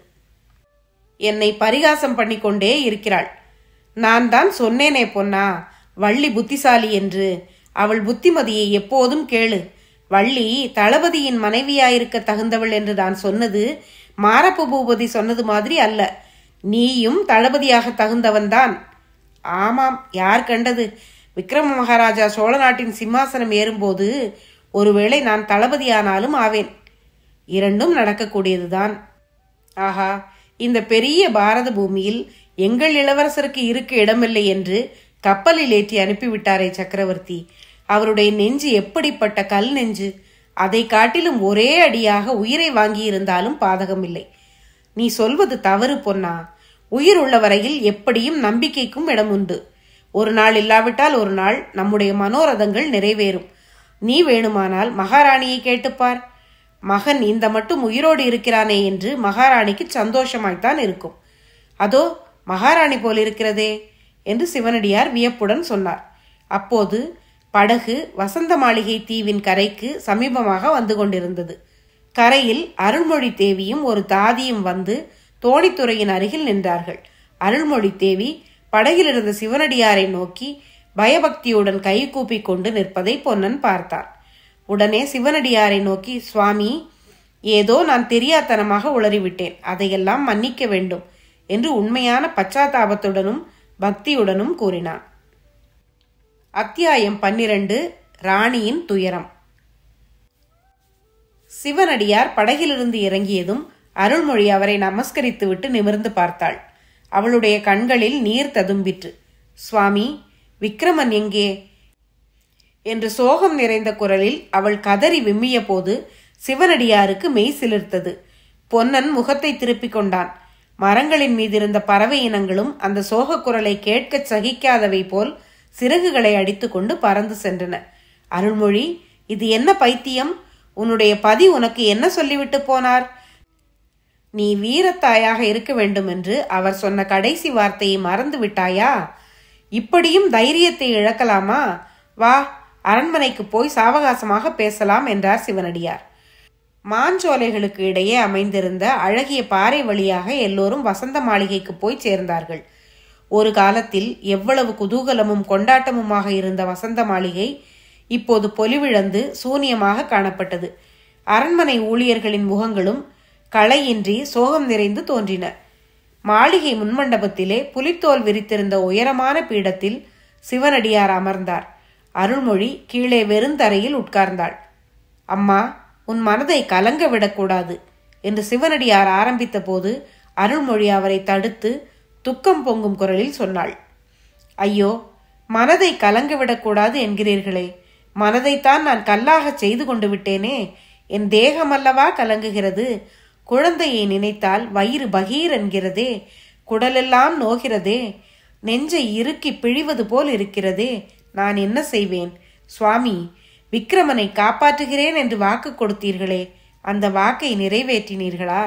என்னை பரிகாசம் பண்ணிக்கொண்டே இருக்கிறாள் நான் தான் சொன்னேனே பொன்னா வள்ளி புத்திசாலி என்று அவள் புத்திமதியை எப்போதும் கேளு வள்ளி தளபதியின் மனைவியாயிருக்க தகுந்தவள் என்று நான் சொன்னது மாரப்ப பூபதி சொன்னது மாதிரி அல்ல நீயும் தளபதியாக தகுந்தவன்தான் ஆமாம் யார் கண்டது விக்ரம மகாராஜா சோழ நாட்டின் சிம்மாசனம் ஏறும்போது ஒருவேளை நான் தளபதியானாலும் ஆவேன் இரண்டும் நடக்கக்கூடியதுதான் ஆஹா இந்த பெரிய பாரத பூமியில் எங்கள் இளவரசருக்கு இருக்க இடமில்லை என்று கப்பலில் ஏற்றி அனுப்பிவிட்டாரே சக்கரவர்த்தி அவருடைய நெஞ்சு எப்படிப்பட்ட கல் நெஞ்சு அதை காட்டிலும் ஒரே அடியாக உயிரை வாங்கியிருந்தாலும் பாதகமில்லை நீ சொல்வது தவறு பொன்னா உயிர் உள்ள வரையில் எப்படியும் நம்பிக்கைக்கும் இடம் உண்டு ஒரு நாள் இல்லாவிட்டால் ஒரு நாள் நம்முடைய மனோரதங்கள் நிறைவேறும் நீ வேணுமானால் மகாராணியை கேட்டுப்பார் மகன் இந்த மட்டும் உயிரோடு இருக்கிறானே என்று மகாராணிக்கு சந்தோஷமாய்த்தான் இருக்கும் அதோ மகாராணி போல் இருக்கிறதே என்று சிவனடியார் வியப்புடன் சொன்னார் அப்போது படகு வசந்த மாளிகை தீவின் கரைக்கு சமீபமாக வந்து கொண்டிருந்தது கரையில் அருள்மொழி தேவியும் ஒரு தாதியும் வந்து தோணித்துறையின் அருகில் நின்றார்கள் அருள்மொழி தேவி படகில் இருந்த சிவனடியாரை நோக்கி பயபக்தியுடன் கை கூப்பிக் கொண்டு நிற்பதை பொன்னன் பார்த்தான் உடனே சிவனடியாரை நோக்கி சுவாமி ஏதோ நான் தெரியாத்தனமாக உளறிவிட்டேன் அதையெல்லாம் மன்னிக்க வேண்டும் என்று உண்மையான பச்சாத்தாபத்துடனும் பக்தியுடனும் கூறினான் அத்தியாயம் பன்னிரண்டு ராணியின் துயரம் சிவனடியார் படகிலிருந்து இறங்கியதும் அருள்மொழி அவரை நமஸ்கரித்துவிட்டு நிமிர்ந்து பார்த்தாள் அவளுடைய கண்களில் நீர் ததும்பிற்று சுவாமி விக்ரமன் எங்கே என்று சோகம் நிறைந்த குரலில் அவள் கதறி விம்மிய போது சிவனடியாருக்கு மெய் சிலிர்த்தது பொன்னன் முகத்தை திருப்பிக் கொண்டான் மரங்களின் மீதிருந்த பறவை இனங்களும் அந்த சோக குரலை கேட்கச் சகிக்காதவை போல் சிறகுகளை அடித்துக்கொண்டு பறந்து சென்றன அருள்மொழி இது என்ன பைத்தியம் உன்னுடைய பதி உனக்கு என்ன சொல்லிவிட்டு போனார் நீ வீரத்தாயாக இருக்க வேண்டும் என்று அவர் சொன்ன கடைசி வார்த்தையை மறந்து விட்டாயா இப்படியும் தைரியத்தை இழக்கலாமா வா அரண்மனைக்கு போய் சாவகாசமாக பேசலாம் என்றார் சிவனடியார் மாஞ்சோலைகளுக்கு இடையே அமைந்திருந்த அழகிய பாறை வழியாக எல்லோரும் வசந்த மாளிகைக்கு போய் சேர்ந்தார்கள் ஒரு காலத்தில் எவ்வளவு குதூகலமும் கொண்டாட்டமுமாக இருந்த வசந்த மாளிகை இப்போது பொலிவிழந்து சூனியமாக காணப்பட்டது அரண்மனை ஊழியர்களின் முகங்களும் களையின்றி சோகம் நிறைந்து தோன்றின மாளிகை முன்மண்டபத்திலே புலித்தோல் விரித்திருந்த உயரமான பீடத்தில் சிவனடியார் அமர்ந்தார் அருள்மொழி கீழே வெறுந்தரையில் உட்கார்ந்தாள் அம்மா உன் மனதை கலங்க விடக்கூடாது என்று சிவனடியார் ஆரம்பித்த போது அருள்மொழி அவரை தடுத்து துக்கம் பொங்கும் குரலில் சொன்னாள் ஐயோ மனதை கலங்க விடக்கூடாது என்கிறீர்களே மனதைத்தான் நான் கல்லாகச் செய்து கொண்டு விட்டேனே என் தேகமல்லவா கலங்குகிறது குழந்தையை நினைத்தால் வயிறு பகீர் என்கிறதே குடலெல்லாம் நோகிறதே நெஞ்சை இறுக்கி பிழிவது போல் இருக்கிறதே நான் என்ன செய்வேன் சுவாமி விக்ரமனை காப்பாற்றுகிறேன் என்று வாக்கு கொடுத்தீர்களே அந்த வாக்கை நிறைவேற்றினீர்களா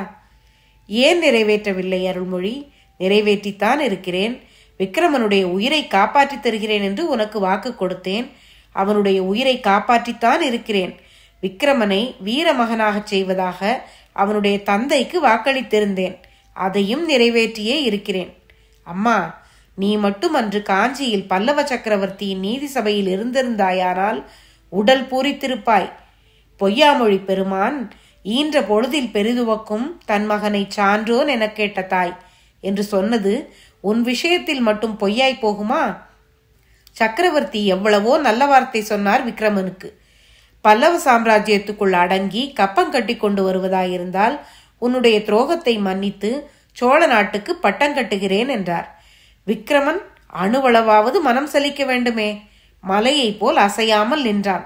ஏன் நிறைவேற்றவில்லை அருள்மொழி நிறைவேற்றித்தான் இருக்கிறேன் விக்ரமனுடைய உயிரை காப்பாற்றித் தருகிறேன் என்று உனக்கு வாக்கு கொடுத்தேன் அவனுடைய உயிரை காப்பாற்றித்தான் இருக்கிறேன் விக்ரமனை வீரமகனாகச் செய்வதாக அவனுடைய தந்தைக்கு வாக்களித்திருந்தேன் அதையும் நிறைவேற்றியே இருக்கிறேன் அம்மா நீ மட்டும் அன்று காஞ்சியில் பல்லவ சக்கரவர்த்தியின் நீதி சபையில் இருந்திருந்தாயானால் உடல் பூரித்திருப்பாய் பொய்யாமொழி பெருமான் ஈன்ற பொழுதில் பெரிதுவக்கும் தன் மகனை சான்றோன் எனக் கேட்ட தாய் என்று சொன்னது உன் விஷயத்தில் மட்டும் பொய்யாய் போகுமா சக்கரவர்த்தி எவ்வளவோ நல்ல வார்த்தை சொன்னார் விக்ரமனுக்கு பல்லவ சாம்ராஜ்யத்துக்குள் அடங்கி கப்பம் கட்டி கொண்டு வருவதாயிருந்தால் உன்னுடைய துரோகத்தை மன்னித்து சோழ நாட்டுக்கு பட்டம் கட்டுகிறேன் என்றார் விக்ரமன் அணுவளவாவது மனம் சலிக்க வேண்டுமே மலையைப் போல் அசையாமல் நின்றான்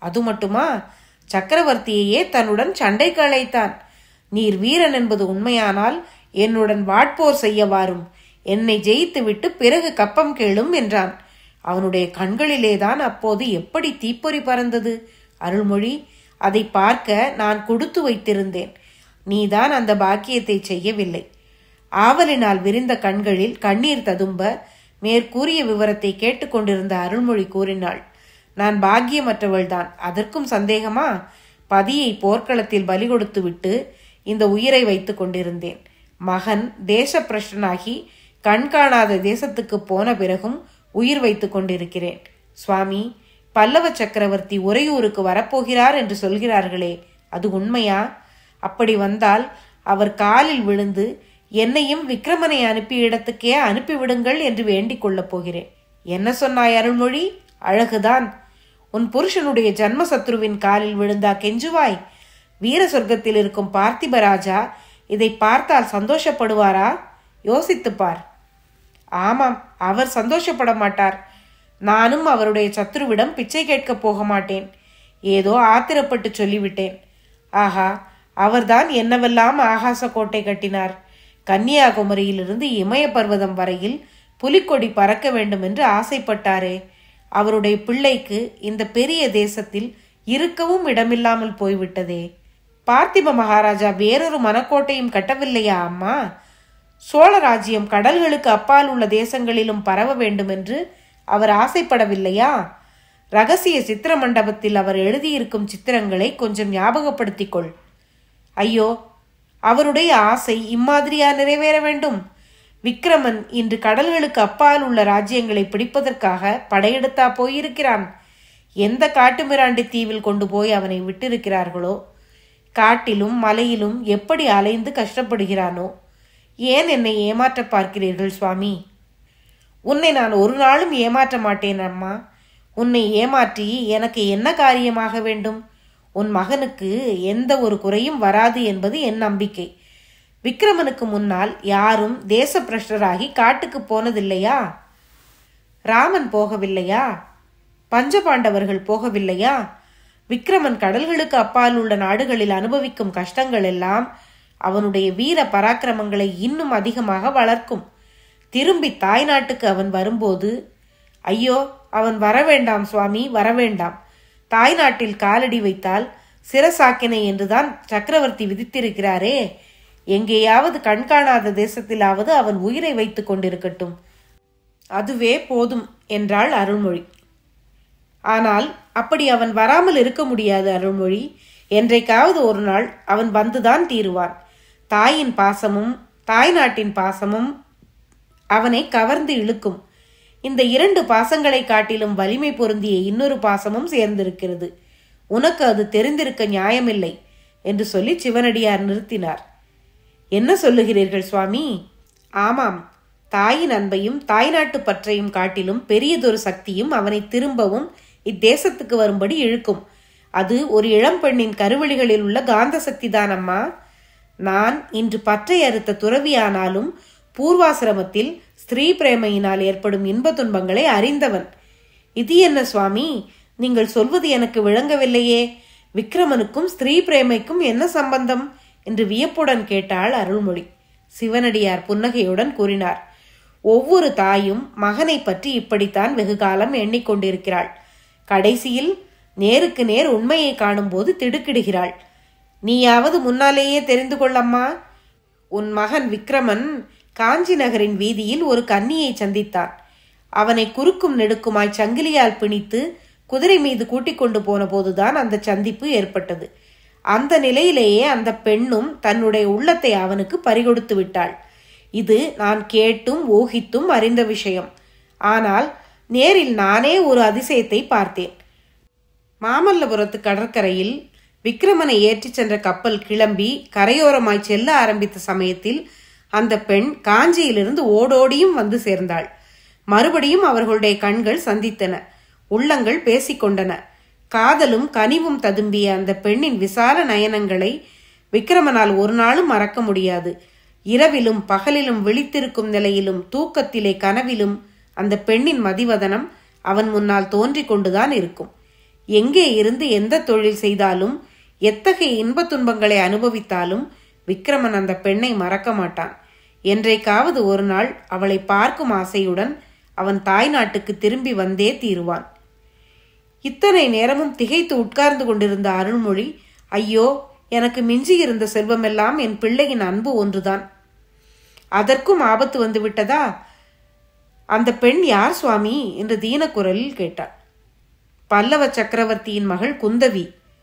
அது மட்டுமா சக்கரவர்த்தியையே தன்னுடன் சண்டைக்கு அழைத்தான் நீர் வீரன் என்பது உண்மையானால் என்னுடன் வாட்போர் செய்ய வாரும் என்னை ஜெயித்துவிட்டு பிறகு கப்பம் கேளும் என்றான் அவனுடைய கண்களிலேதான் அப்போது எப்படி தீப்பொறி பறந்தது அருள்மொழி அதை பார்க்க நான் கொடுத்து வைத்திருந்தேன் நீதான் அந்த பாக்கியத்தை செய்யவில்லை ஆவலினால் விரிந்த கண்களில் கண்ணீர் ததும்ப மேற்கூறிய விவரத்தை கேட்டுக்கொண்டிருந்த அருள்மொழி கூறினாள் நான் பாக்கியமற்றவள்தான் அதற்கும் சந்தேகமா பதியை போர்க்களத்தில் பலி கொடுத்து விட்டு இந்த உயிரை வைத்துக் கொண்டிருந்தேன் மகன் தேசப்பிரஷ்டனாகி கண் காணாத தேசத்துக்கு போன பிறகும் உயிர் வைத்துக் கொண்டிருக்கிறேன் சுவாமி பல்லவ சக்கரவர்த்தி உறையூருக்கு வரப்போகிறார் என்று சொல்கிறார்களே அது உண்மையா அப்படி வந்தால் அவர் காலில் விழுந்து என்னையும் விக்ரமனை அனுப்பிய இடத்துக்கே அனுப்பிவிடுங்கள் என்று வேண்டிக் கொள்ளப் போகிறேன் என்ன சொன்னாய் அருள்மொழி அழகுதான் உன் புருஷனுடைய ஜன்ம சத்ருவின் காலில் விழுந்தா கெஞ்சுவாய் வீர சொர்க்கத்தில் இருக்கும் பார்த்திபராஜா இதை பார்த்தால் சந்தோஷப்படுவாரா யோசித்துப் பார் ஆமாம் அவர் சந்தோஷப்பட மாட்டார் நானும் அவருடைய சத்ருவிடம் பிச்சை கேட்கப் போக மாட்டேன் ஏதோ ஆத்திரப்பட்டு சொல்லிவிட்டேன் ஆஹா அவர்தான் என்னவெல்லாம் ஆகாச கோட்டை கட்டினார் கன்னியாகுமரியிலிருந்து இமய பர்வதம் வரையில் புலிக்கொடி பறக்க வேண்டும் என்று ஆசைப்பட்டாரே அவருடைய பிள்ளைக்கு இந்த பெரிய தேசத்தில் இருக்கவும் இடமில்லாமல் போய்விட்டதே பார்த்திப மகாராஜா வேறொரு மனக்கோட்டையும் கட்டவில்லையா அம்மா சோழ ராஜ்யம் கடல்களுக்கு அப்பால் உள்ள தேசங்களிலும் பரவ வேண்டும் என்று அவர் ஆசைப்படவில்லையா ரகசிய சித்திர மண்டபத்தில் அவர் எழுதியிருக்கும் சித்திரங்களை கொஞ்சம் ஞாபகப்படுத்திக் கொள் ஐயோ அவருடைய ஆசை இம்மாதிரியா நிறைவேற வேண்டும் விக்ரமன் இன்று கடல்களுக்கு அப்பால் உள்ள ராஜ்யங்களை பிடிப்பதற்காக படையெடுத்தா போயிருக்கிறான் எந்த காட்டுமிராண்டி தீவில் கொண்டு போய் அவனை விட்டிருக்கிறார்களோ காட்டிலும் மலையிலும் எப்படி அலைந்து கஷ்டப்படுகிறானோ ஏன் என்னை ஏமாற்ற பார்க்கிறீர்கள் சுவாமி உன்னை நான் ஒரு நாளும் ஏமாற்ற மாட்டேன் அம்மா உன்னை ஏமாற்றி எனக்கு என்ன காரியமாக வேண்டும் உன் மகனுக்கு எந்த ஒரு குறையும் வராது என்பது என் நம்பிக்கை விக்ரமனுக்கு முன்னால் யாரும் தேசப்பிரஷ்டராகி காட்டுக்கு போனதில்லையா ராமன் போகவில்லையா பஞ்சபாண்டவர்கள் போகவில்லையா விக்ரமன் கடல்களுக்கு அப்பால் உள்ள நாடுகளில் அனுபவிக்கும் கஷ்டங்கள் எல்லாம் அவனுடைய வீர பராக்கிரமங்களை இன்னும் அதிகமாக வளர்க்கும் திரும்பி தாய்நாட்டுக்கு அவன் வரும்போது ஐயோ அவன் வரவேண்டாம் சுவாமி வரவேண்டாம் தாய்நாட்டில் காலடி வைத்தால் சிரசாக்கினை என்றுதான் சக்கரவர்த்தி விதித்திருக்கிறாரே எங்கேயாவது கண்காணாத தேசத்திலாவது அவன் உயிரை வைத்துக் கொண்டிருக்கட்டும் அதுவே போதும் என்றாள் அருள்மொழி ஆனால் அப்படி அவன் வராமல் இருக்க முடியாது அருள்மொழி என்றைக்காவது ஒரு நாள் அவன் வந்துதான் தீருவான் தாயின் பாசமும் தாய்நாட்டின் பாசமும் அவனை கவர்ந்து இழுக்கும் இந்த இரண்டு பாசங்களை காட்டிலும் வலிமை பொருந்திய இன்னொரு பாசமும் சேர்ந்திருக்கிறது உனக்கு அது தெரிந்திருக்க நியாயமில்லை என்று சொல்லி சிவனடியார் நிறுத்தினார் என்ன சொல்லுகிறீர்கள் சுவாமி ஆமாம் தாயின் அன்பையும் தாய்நாட்டு பற்றையும் காட்டிலும் பெரியதொரு சக்தியும் அவனை திரும்பவும் இத்தேசத்துக்கு வரும்படி இழுக்கும் அது ஒரு இளம்பெண்ணின் கருவழிகளில் உள்ள காந்த சக்தி தானம்மா நான் இன்று பற்றை அறுத்த துறவியானாலும் பூர்வாசிரமத்தில் ஸ்திரீ பிரேமையினால் ஏற்படும் இன்ப துன்பங்களை அறிந்தவன் இது என்ன சுவாமி நீங்கள் சொல்வது எனக்கு விளங்கவில்லையே விக்ரமனுக்கும் ஸ்திரீ பிரேமைக்கும் என்ன சம்பந்தம் என்று வியப்புடன் கேட்டாள் அருள்மொழி சிவனடியார் புன்னகையுடன் கூறினார் ஒவ்வொரு தாயும் மகனை பற்றி இப்படித்தான் வெகுகாலம் எண்ணிக்கொண்டிருக்கிறாள் கடைசியில் நேருக்கு நேர் உண்மையை காணும்போது திடுக்கிடுகிறாள் நீயாவது முன்னாலேயே தெரிந்து கொள்ளம்மா உன் மகன் விக்ரமன் காஞ்சி நகரின் வீதியில் ஒரு கன்னியை சந்தித்தான் அவனை குறுக்கும் நெடுக்குமாய் சங்கிலியால் பிணித்து குதிரை மீது கூட்டிக் கொண்டு போன போதுதான் அந்த சந்திப்பு ஏற்பட்டது அந்த நிலையிலேயே அந்த பெண்ணும் தன்னுடைய உள்ளத்தை அவனுக்கு பறிகொடுத்து விட்டாள் இது நான் கேட்டும் ஊகித்தும் அறிந்த விஷயம் ஆனால் நேரில் நானே ஒரு அதிசயத்தை பார்த்தேன் மாமல்லபுரத்து கடற்கரையில் விக்ரமனை ஏற்றிச் சென்ற கப்பல் கிளம்பி கரையோரமாய் செல்ல ஆரம்பித்த சமயத்தில் அந்த பெண் காஞ்சியிலிருந்து ஓடோடியும் வந்து சேர்ந்தாள் மறுபடியும் அவர்களுடைய கண்கள் சந்தித்தன உள்ளங்கள் பேசிக்கொண்டன காதலும் கனிவும் ததும்பிய அந்த பெண்ணின் விசால நயனங்களை விக்ரமனால் ஒரு நாளும் மறக்க முடியாது இரவிலும் பகலிலும் விழித்திருக்கும் நிலையிலும் தூக்கத்திலே கனவிலும் அந்த பெண்ணின் மதிவதனம் அவன் முன்னால் தோன்றிக் கொண்டுதான் இருக்கும் எங்கே இருந்து எந்த தொழில் செய்தாலும் எத்தகைய இன்பத் துன்பங்களை அனுபவித்தாலும் விக்ரமன் அந்த பெண்ணை மறக்க மாட்டான் என்றைக்காவது ஒரு நாள் அவளை பார்க்கும் ஆசையுடன் அவன் தாய் நாட்டுக்கு திரும்பி வந்தே தீருவான் இத்தனை நேரமும் திகைத்து உட்கார்ந்து கொண்டிருந்த அருள்மொழி ஐயோ எனக்கு மிஞ்சியிருந்த செல்வமெல்லாம் என் பிள்ளையின் அன்பு ஒன்றுதான் அதற்கும் ஆபத்து வந்து விட்டதா அந்த பெண் யார் சுவாமி என்று தீனக்குரலில் கேட்டாள் பல்லவ சக்கரவர்த்தியின் மகள் குந்தவி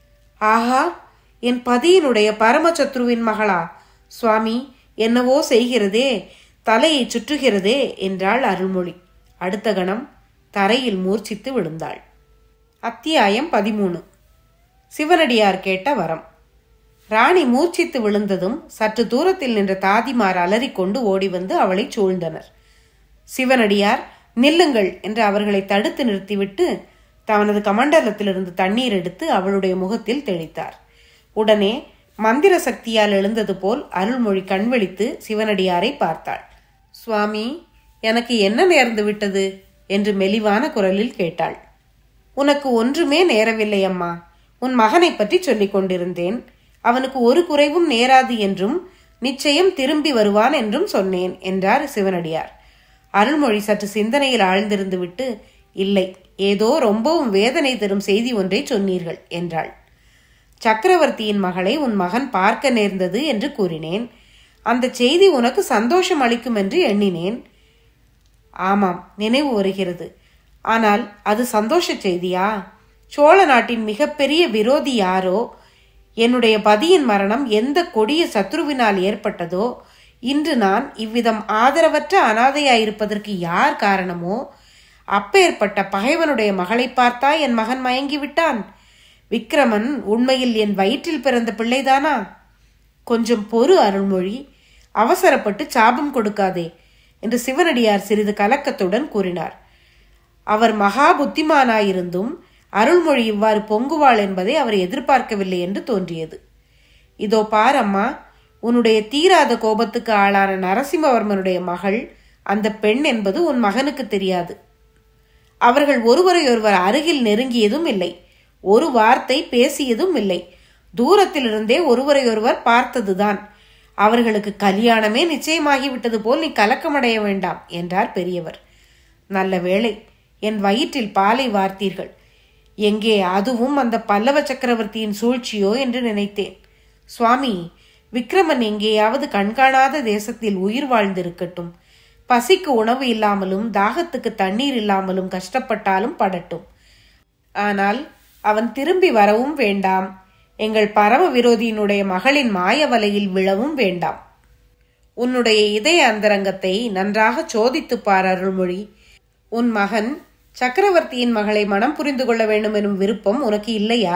ஆஹா என் பதியினுடைய பரமசத்ருவின் மகளா சுவாமி என்னவோ செய்கிறதே தலையை சுற்றுகிறதே என்றாள் அருள்மொழி அடுத்த கணம் தரையில் மூர்ச்சித்து விழுந்தாள் அத்தியாயம் பதிமூணு சிவனடியார் கேட்ட வரம் ராணி மூர்ச்சித்து விழுந்ததும் சற்று தூரத்தில் நின்ற தாதிமார் அலறிக்கொண்டு ஓடி வந்து அவளை சூழ்ந்தனர் சிவனடியார் நில்லுங்கள் என்று அவர்களை தடுத்து நிறுத்திவிட்டு தனது கமண்டலத்திலிருந்து தண்ணீர் எடுத்து அவளுடைய முகத்தில் தெளித்தார் உடனே மந்திர சக்தியால் எழுந்தது போல் அருள்மொழி கண்விழித்து சிவனடியாரை பார்த்தாள் சுவாமி எனக்கு என்ன நேர்ந்து விட்டது என்று மெலிவான குரலில் கேட்டாள் உனக்கு ஒன்றுமே நேரவில்லை அம்மா உன் மகனை பற்றி சொல்லிக் கொண்டிருந்தேன் அவனுக்கு ஒரு குறைவும் நேராது என்றும் நிச்சயம் திரும்பி வருவான் என்றும் சொன்னேன் என்றார் சிவனடியார் அருள்மொழி சற்று சிந்தனையில் ஆழ்ந்திருந்து விட்டு இல்லை ஏதோ ரொம்பவும் வேதனை தரும் செய்தி ஒன்றை சொன்னீர்கள் என்றாள் சக்கரவர்த்தியின் மகளை உன் மகன் பார்க்க நேர்ந்தது என்று கூறினேன் அந்த செய்தி உனக்கு சந்தோஷம் அளிக்கும் என்று எண்ணினேன் ஆமாம் நினைவு வருகிறது ஆனால் அது சந்தோஷ செய்தியா சோழ நாட்டின் மிகப்பெரிய விரோதி யாரோ என்னுடைய பதியின் மரணம் எந்த கொடிய சத்ருவினால் ஏற்பட்டதோ இன்று நான் இவ்விதம் ஆதரவற்ற அனாதையாயிருப்பதற்கு யார் காரணமோ அப்பேற்பட்ட பகைவனுடைய மகளை பார்த்தா என் மகன் மயங்கி விட்டான் விக்ரமன் உண்மையில் என் வயிற்றில் பிறந்த பிள்ளைதானா கொஞ்சம் பொறு அருள்மொழி அவசரப்பட்டு சாபம் கொடுக்காதே என்று சிவனடியார் சிறிது கலக்கத்துடன் கூறினார் அவர் மகா புத்திமானாயிருந்தும் அருள்மொழி இவ்வாறு பொங்குவாள் என்பதை அவர் எதிர்பார்க்கவில்லை என்று தோன்றியது இதோ பாரம்மா உன்னுடைய தீராத கோபத்துக்கு ஆளான நரசிம்மவர்மனுடைய மகள் அந்த பெண் என்பது உன் மகனுக்கு தெரியாது அவர்கள் ஒருவரையொருவர் அருகில் நெருங்கியதும் இல்லை ஒரு வார்த்தை பேசியதும் இல்லை தூரத்திலிருந்தே ஒருவரையொருவர் பார்த்ததுதான் அவர்களுக்கு கல்யாணமே நிச்சயமாகிவிட்டது போல் நீ கலக்கமடைய வேண்டாம் என்றார் பெரியவர் நல்ல வேளை என் வயிற்றில் பாலை வார்த்தீர்கள் எங்கே அதுவும் அந்த பல்லவ சக்கரவர்த்தியின் சூழ்ச்சியோ என்று நினைத்தேன் சுவாமி விக்ரமன் எங்கேயாவது கண்காணாத தேசத்தில் உயிர் வாழ்ந்திருக்கட்டும் பசிக்கு உணவு இல்லாமலும் தாகத்துக்கு தண்ணீர் இல்லாமலும் கஷ்டப்பட்டாலும் படட்டும் ஆனால் அவன் திரும்பி வரவும் வேண்டாம் எங்கள் பரம விரோதியினுடைய மகளின் மாய வலையில் விழவும் வேண்டாம் உன்னுடைய இதய அந்தரங்கத்தை நன்றாக சோதித்துப் பார் அருள்மொழி உன் மகன் சக்கரவர்த்தியின் மகளை மனம் புரிந்து கொள்ள வேண்டும் எனும் விருப்பம் உனக்கு இல்லையா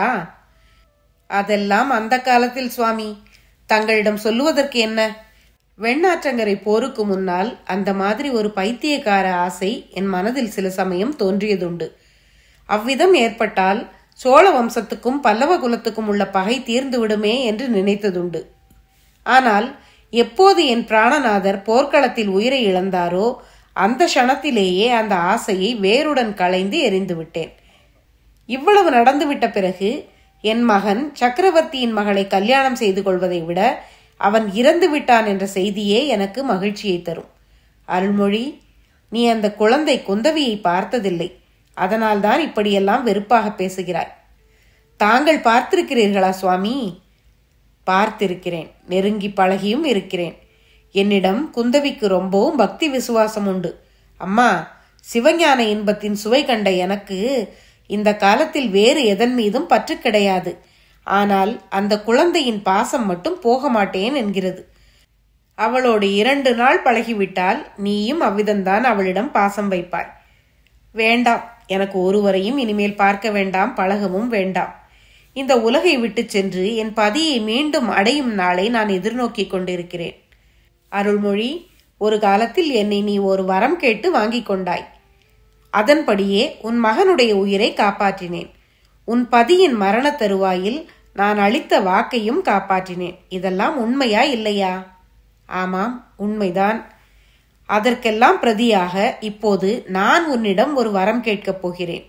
அதெல்லாம் அந்த காலத்தில் சுவாமி தங்களிடம் சொல்லுவதற்கு என்ன வெண்ணாற்றங்கரை போருக்கு முன்னால் அந்த மாதிரி ஒரு பைத்தியக்கார ஆசை என் மனதில் சில சமயம் தோன்றியதுண்டு அவ்விதம் ஏற்பட்டால் சோழ வம்சத்துக்கும் பல்லவ குலத்துக்கும் உள்ள பகை தீர்ந்து விடுமே என்று நினைத்ததுண்டு ஆனால் எப்போது என் பிராணநாதர் போர்க்களத்தில் உயிரை இழந்தாரோ அந்த க்ஷணத்திலேயே அந்த ஆசையை வேருடன் களைந்து எரிந்து விட்டேன் இவ்வளவு நடந்துவிட்ட பிறகு என் மகன் சக்கரவர்த்தியின் மகளை கல்யாணம் செய்து கொள்வதை விட அவன் இறந்து விட்டான் என்ற செய்தியே எனக்கு மகிழ்ச்சியை தரும் அருள்மொழி நீ அந்த குழந்தை குந்தவியை பார்த்ததில்லை அதனால்தான் இப்படியெல்லாம் வெறுப்பாக பேசுகிறாய் தாங்கள் பார்த்திருக்கிறீர்களா சுவாமி பார்த்திருக்கிறேன் நெருங்கி பழகியும் இருக்கிறேன் என்னிடம் குந்தவிக்கு ரொம்பவும் பக்தி விசுவாசம் உண்டு அம்மா சிவஞான இன்பத்தின் சுவை கண்ட எனக்கு இந்த காலத்தில் வேறு எதன் மீதும் பற்று கிடையாது ஆனால் அந்த குழந்தையின் பாசம் மட்டும் போக மாட்டேன் என்கிறது அவளோடு இரண்டு நாள் பழகிவிட்டால் நீயும் அவ்விதம்தான் அவளிடம் பாசம் வைப்பாய் வேண்டாம் எனக்கு ஒருவரையும் இனிமேல் பார்க்க வேண்டாம் பழகவும் வேண்டாம் இந்த உலகை விட்டு சென்று என் பதியை மீண்டும் அடையும் நாளை நான் எதிர்நோக்கி கொண்டிருக்கிறேன் அருள்மொழி ஒரு காலத்தில் என்னை நீ ஒரு வரம் கேட்டு வாங்கிக் கொண்டாய் அதன்படியே உன் மகனுடைய உயிரை காப்பாற்றினேன் உன் பதியின் மரண தருவாயில் நான் அளித்த வாக்கையும் காப்பாற்றினேன் இதெல்லாம் உண்மையா இல்லையா ஆமாம் உண்மைதான் அதற்கெல்லாம் பிரதியாக இப்போது நான் உன்னிடம் ஒரு வரம் கேட்கப் போகிறேன்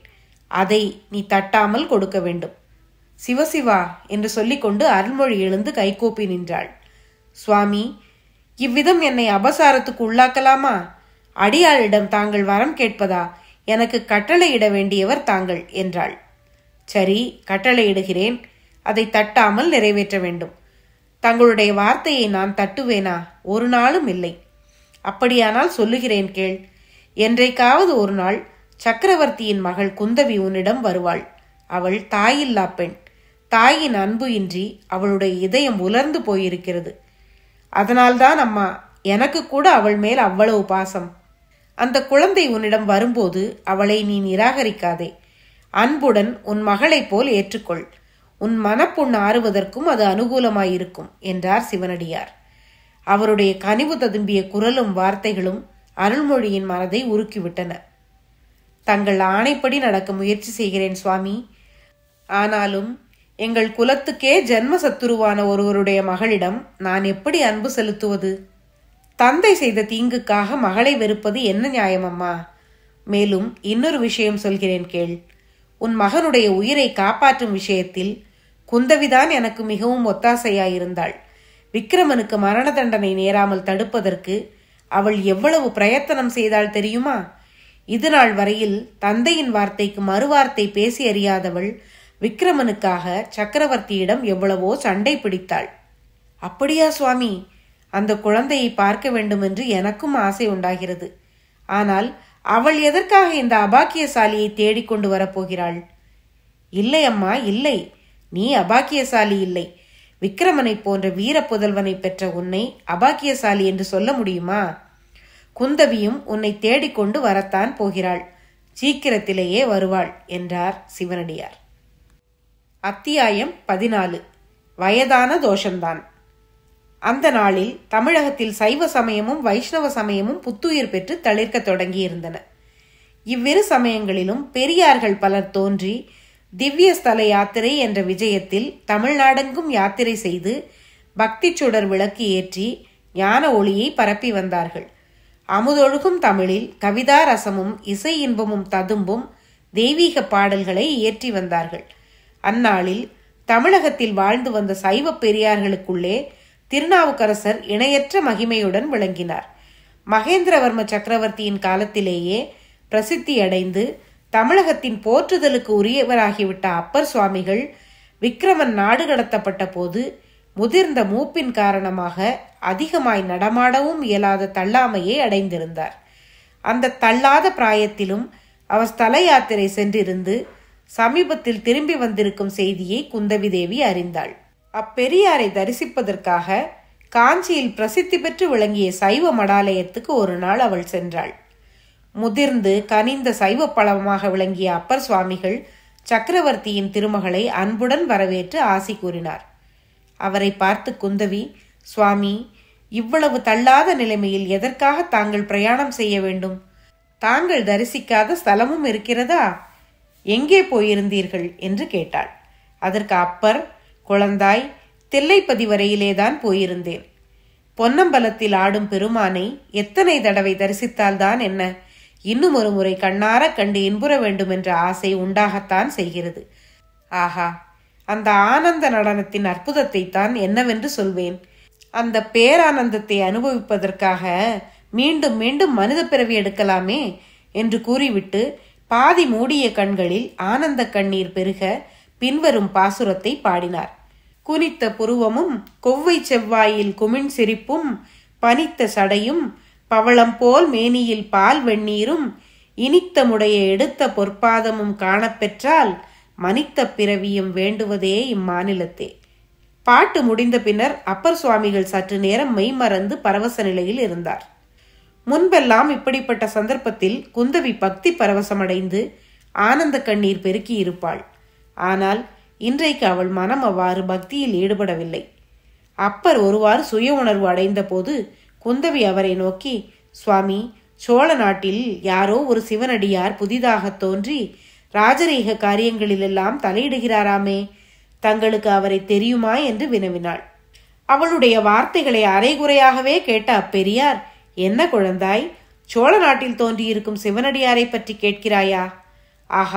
அதை நீ தட்டாமல் கொடுக்க வேண்டும் சிவசிவா என்று சொல்லிக்கொண்டு அருள்மொழி எழுந்து கைகூப்பி நின்றாள் சுவாமி இவ்விதம் என்னை அபசாரத்துக்கு உள்ளாக்கலாமா அடியாளிடம் தாங்கள் வரம் கேட்பதா எனக்கு கட்டளையிட வேண்டியவர் தாங்கள் என்றாள் சரி கட்டளையிடுகிறேன் அதை தட்டாமல் நிறைவேற்ற வேண்டும் தங்களுடைய வார்த்தையை நான் தட்டுவேனா ஒரு நாளும் இல்லை அப்படியானால் சொல்லுகிறேன் கேள் என்றைக்காவது ஒரு நாள் சக்கரவர்த்தியின் மகள் குந்தவி உன்னிடம் வருவாள் அவள் தாயில்லா பெண் தாயின் அன்பு இன்றி அவளுடைய இதயம் உலர்ந்து போயிருக்கிறது அதனால்தான் அம்மா எனக்கு கூட அவள் மேல் அவ்வளவு பாசம் அந்த குழந்தை உன்னிடம் வரும்போது அவளை நீ நிராகரிக்காதே அன்புடன் உன் மகளைப் போல் ஏற்றுக்கொள் உன் மனப்புண் ஆறுவதற்கும் அது அனுகூலமாயிருக்கும் என்றார் சிவனடியார் அவருடைய கனிவு ததும்பிய குரலும் வார்த்தைகளும் அருள்மொழியின் மனதை உருக்கிவிட்டன தங்கள் ஆணைப்படி நடக்க முயற்சி செய்கிறேன் சுவாமி ஆனாலும் எங்கள் குலத்துக்கே ஜென்ம சத்துருவான ஒருவருடைய மகளிடம் நான் எப்படி அன்பு செலுத்துவது தந்தை செய்த தீங்குக்காக மகளை வெறுப்பது என்ன நியாயமம்மா மேலும் இன்னொரு விஷயம் சொல்கிறேன் கேள் உன் மகனுடைய உயிரை காப்பாற்றும் விஷயத்தில் குந்தவிதான் எனக்கு மிகவும் ஒத்தாசையாயிருந்தாள் விக்ரமனுக்கு மரண தண்டனை நேராமல் தடுப்பதற்கு அவள் எவ்வளவு பிரயத்தனம் செய்தாள் தெரியுமா இது நாள் வரையில் தந்தையின் வார்த்தைக்கு மறுவார்த்தை பேசி அறியாதவள் விக்ரமனுக்காக சக்கரவர்த்தியிடம் எவ்வளவோ சண்டை பிடித்தாள் அப்படியா சுவாமி அந்த குழந்தையை பார்க்க வேண்டும் என்று எனக்கும் ஆசை உண்டாகிறது ஆனால் அவள் எதற்காக இந்த அபாக்கியசாலியை தேடிக்கொண்டு வரப்போகிறாள் இல்லை அம்மா இல்லை நீ அபாக்கியசாலி இல்லை விக்ரமனை போன்ற வீர புதல்வனை பெற்ற உன்னை அபாக்கியசாலி என்று சொல்ல முடியுமா குந்தவியும் உன்னை தேடிக்கொண்டு வரத்தான் போகிறாள் சீக்கிரத்திலேயே வருவாள் என்றார் சிவனடியார் அத்தியாயம் பதினாலு வயதான தோஷம்தான் அந்த நாளில் தமிழகத்தில் சைவ சமயமும் வைஷ்ணவ சமயமும் புத்துயிர் பெற்று தளிர்க்க தொடங்கியிருந்தன இவ்விரு சமயங்களிலும் பெரியார்கள் பலர் தோன்றி திவ்ய ஸ்தல யாத்திரை என்ற விஜயத்தில் தமிழ்நாடெங்கும் யாத்திரை செய்து பக்தி சுடர் விளக்கு ஏற்றி ஞான ஒளியை பரப்பி வந்தார்கள் அமுதொழுகும் தமிழில் கவிதா ரசமும் இசை இன்பமும் ததும்பும் தெய்வீக பாடல்களை இயற்றி வந்தார்கள் அந்நாளில் தமிழகத்தில் வாழ்ந்து வந்த சைவ பெரியார்களுக்குள்ளே திருநாவுக்கரசர் இணையற்ற மகிமையுடன் விளங்கினார் மகேந்திரவர்ம சக்கரவர்த்தியின் காலத்திலேயே பிரசித்தி அடைந்து தமிழகத்தின் போற்றுதலுக்கு உரியவராகிவிட்ட அப்பர் சுவாமிகள் விக்ரமன் நாடு கடத்தப்பட்ட போது முதிர்ந்த மூப்பின் காரணமாக அதிகமாய் நடமாடவும் இயலாத தள்ளாமையை அடைந்திருந்தார் அந்த தள்ளாத பிராயத்திலும் அவர் ஸ்தல யாத்திரை சென்றிருந்து சமீபத்தில் திரும்பி வந்திருக்கும் செய்தியை குந்தவி தேவி அறிந்தாள் அப்பெரியாரை தரிசிப்பதற்காக காஞ்சியில் பிரசித்தி பெற்று விளங்கிய சைவ மடாலயத்துக்கு ஒரு நாள் அவள் சென்றாள் முதிர்ந்து கனிந்த சைவ பழமாக விளங்கிய அப்பர் சுவாமிகள் சக்கரவர்த்தியின் திருமகளை அன்புடன் வரவேற்று ஆசி கூறினார் அவரை பார்த்து குந்தவி சுவாமி இவ்வளவு தள்ளாத நிலைமையில் எதற்காக தாங்கள் பிரயாணம் செய்ய வேண்டும் தாங்கள் தரிசிக்காத ஸ்தலமும் இருக்கிறதா எங்கே போயிருந்தீர்கள் என்று கேட்டாள் அதற்கு அப்பர் குழந்தாய் தில்லைப்பதி வரையிலேதான் போயிருந்தேன் பொன்னம்பலத்தில் ஆடும் பெருமானை எத்தனை தடவை தரிசித்தால்தான் என்ன இன்னும் ஒரு முறை கண்ணார கண்டு இன்புற வேண்டும் என்ற ஆசை உண்டாகத்தான் செய்கிறது ஆஹா அந்த ஆனந்த நடனத்தின் அற்புதத்தை தான் என்னவென்று சொல்வேன் அந்த பேரானந்தத்தை அனுபவிப்பதற்காக மீண்டும் மீண்டும் மனித பிறவி எடுக்கலாமே என்று கூறிவிட்டு பாதி மூடிய கண்களில் ஆனந்த கண்ணீர் பெருக பின்வரும் பாசுரத்தை பாடினார் குனித்த புருவமும் கொவ்வை செவ்வாயில் குமிழ் சிரிப்பும் பனித்த சடையும் பவளம் போல் மேனியில் பால் வெந்நீரும் இனித்த முடைய எடுத்த பொற்பாதமும் காணப்பெற்றால் மனித்த பிறவியும் வேண்டுவதே இம்மாநிலத்தே பாட்டு முடிந்த பின்னர் அப்பர் சுவாமிகள் சற்று நேரம் மெய்மறந்து பரவச நிலையில் இருந்தார் முன்பெல்லாம் இப்படிப்பட்ட சந்தர்ப்பத்தில் குந்தவி பக்தி பரவசமடைந்து ஆனந்த கண்ணீர் பெருக்கி இருப்பாள் ஆனால் இன்றைக்கு அவள் மனம் அவ்வாறு பக்தியில் ஈடுபடவில்லை அப்பர் ஒருவாறு சுய உணர்வு அடைந்த போது குந்தவி அவரை நோக்கி சுவாமி சோழ நாட்டில் யாரோ ஒரு சிவனடியார் புதிதாக தோன்றி ராஜரீக காரியங்களிலெல்லாம் தலையிடுகிறாராமே தங்களுக்கு அவரை தெரியுமா என்று வினவினாள் அவளுடைய வார்த்தைகளை அரைகுறையாகவே கேட்ட அப்பெரியார் என்ன குழந்தாய் சோழ நாட்டில் தோன்றியிருக்கும் சிவனடியாரை பற்றி கேட்கிறாயா ஆஹா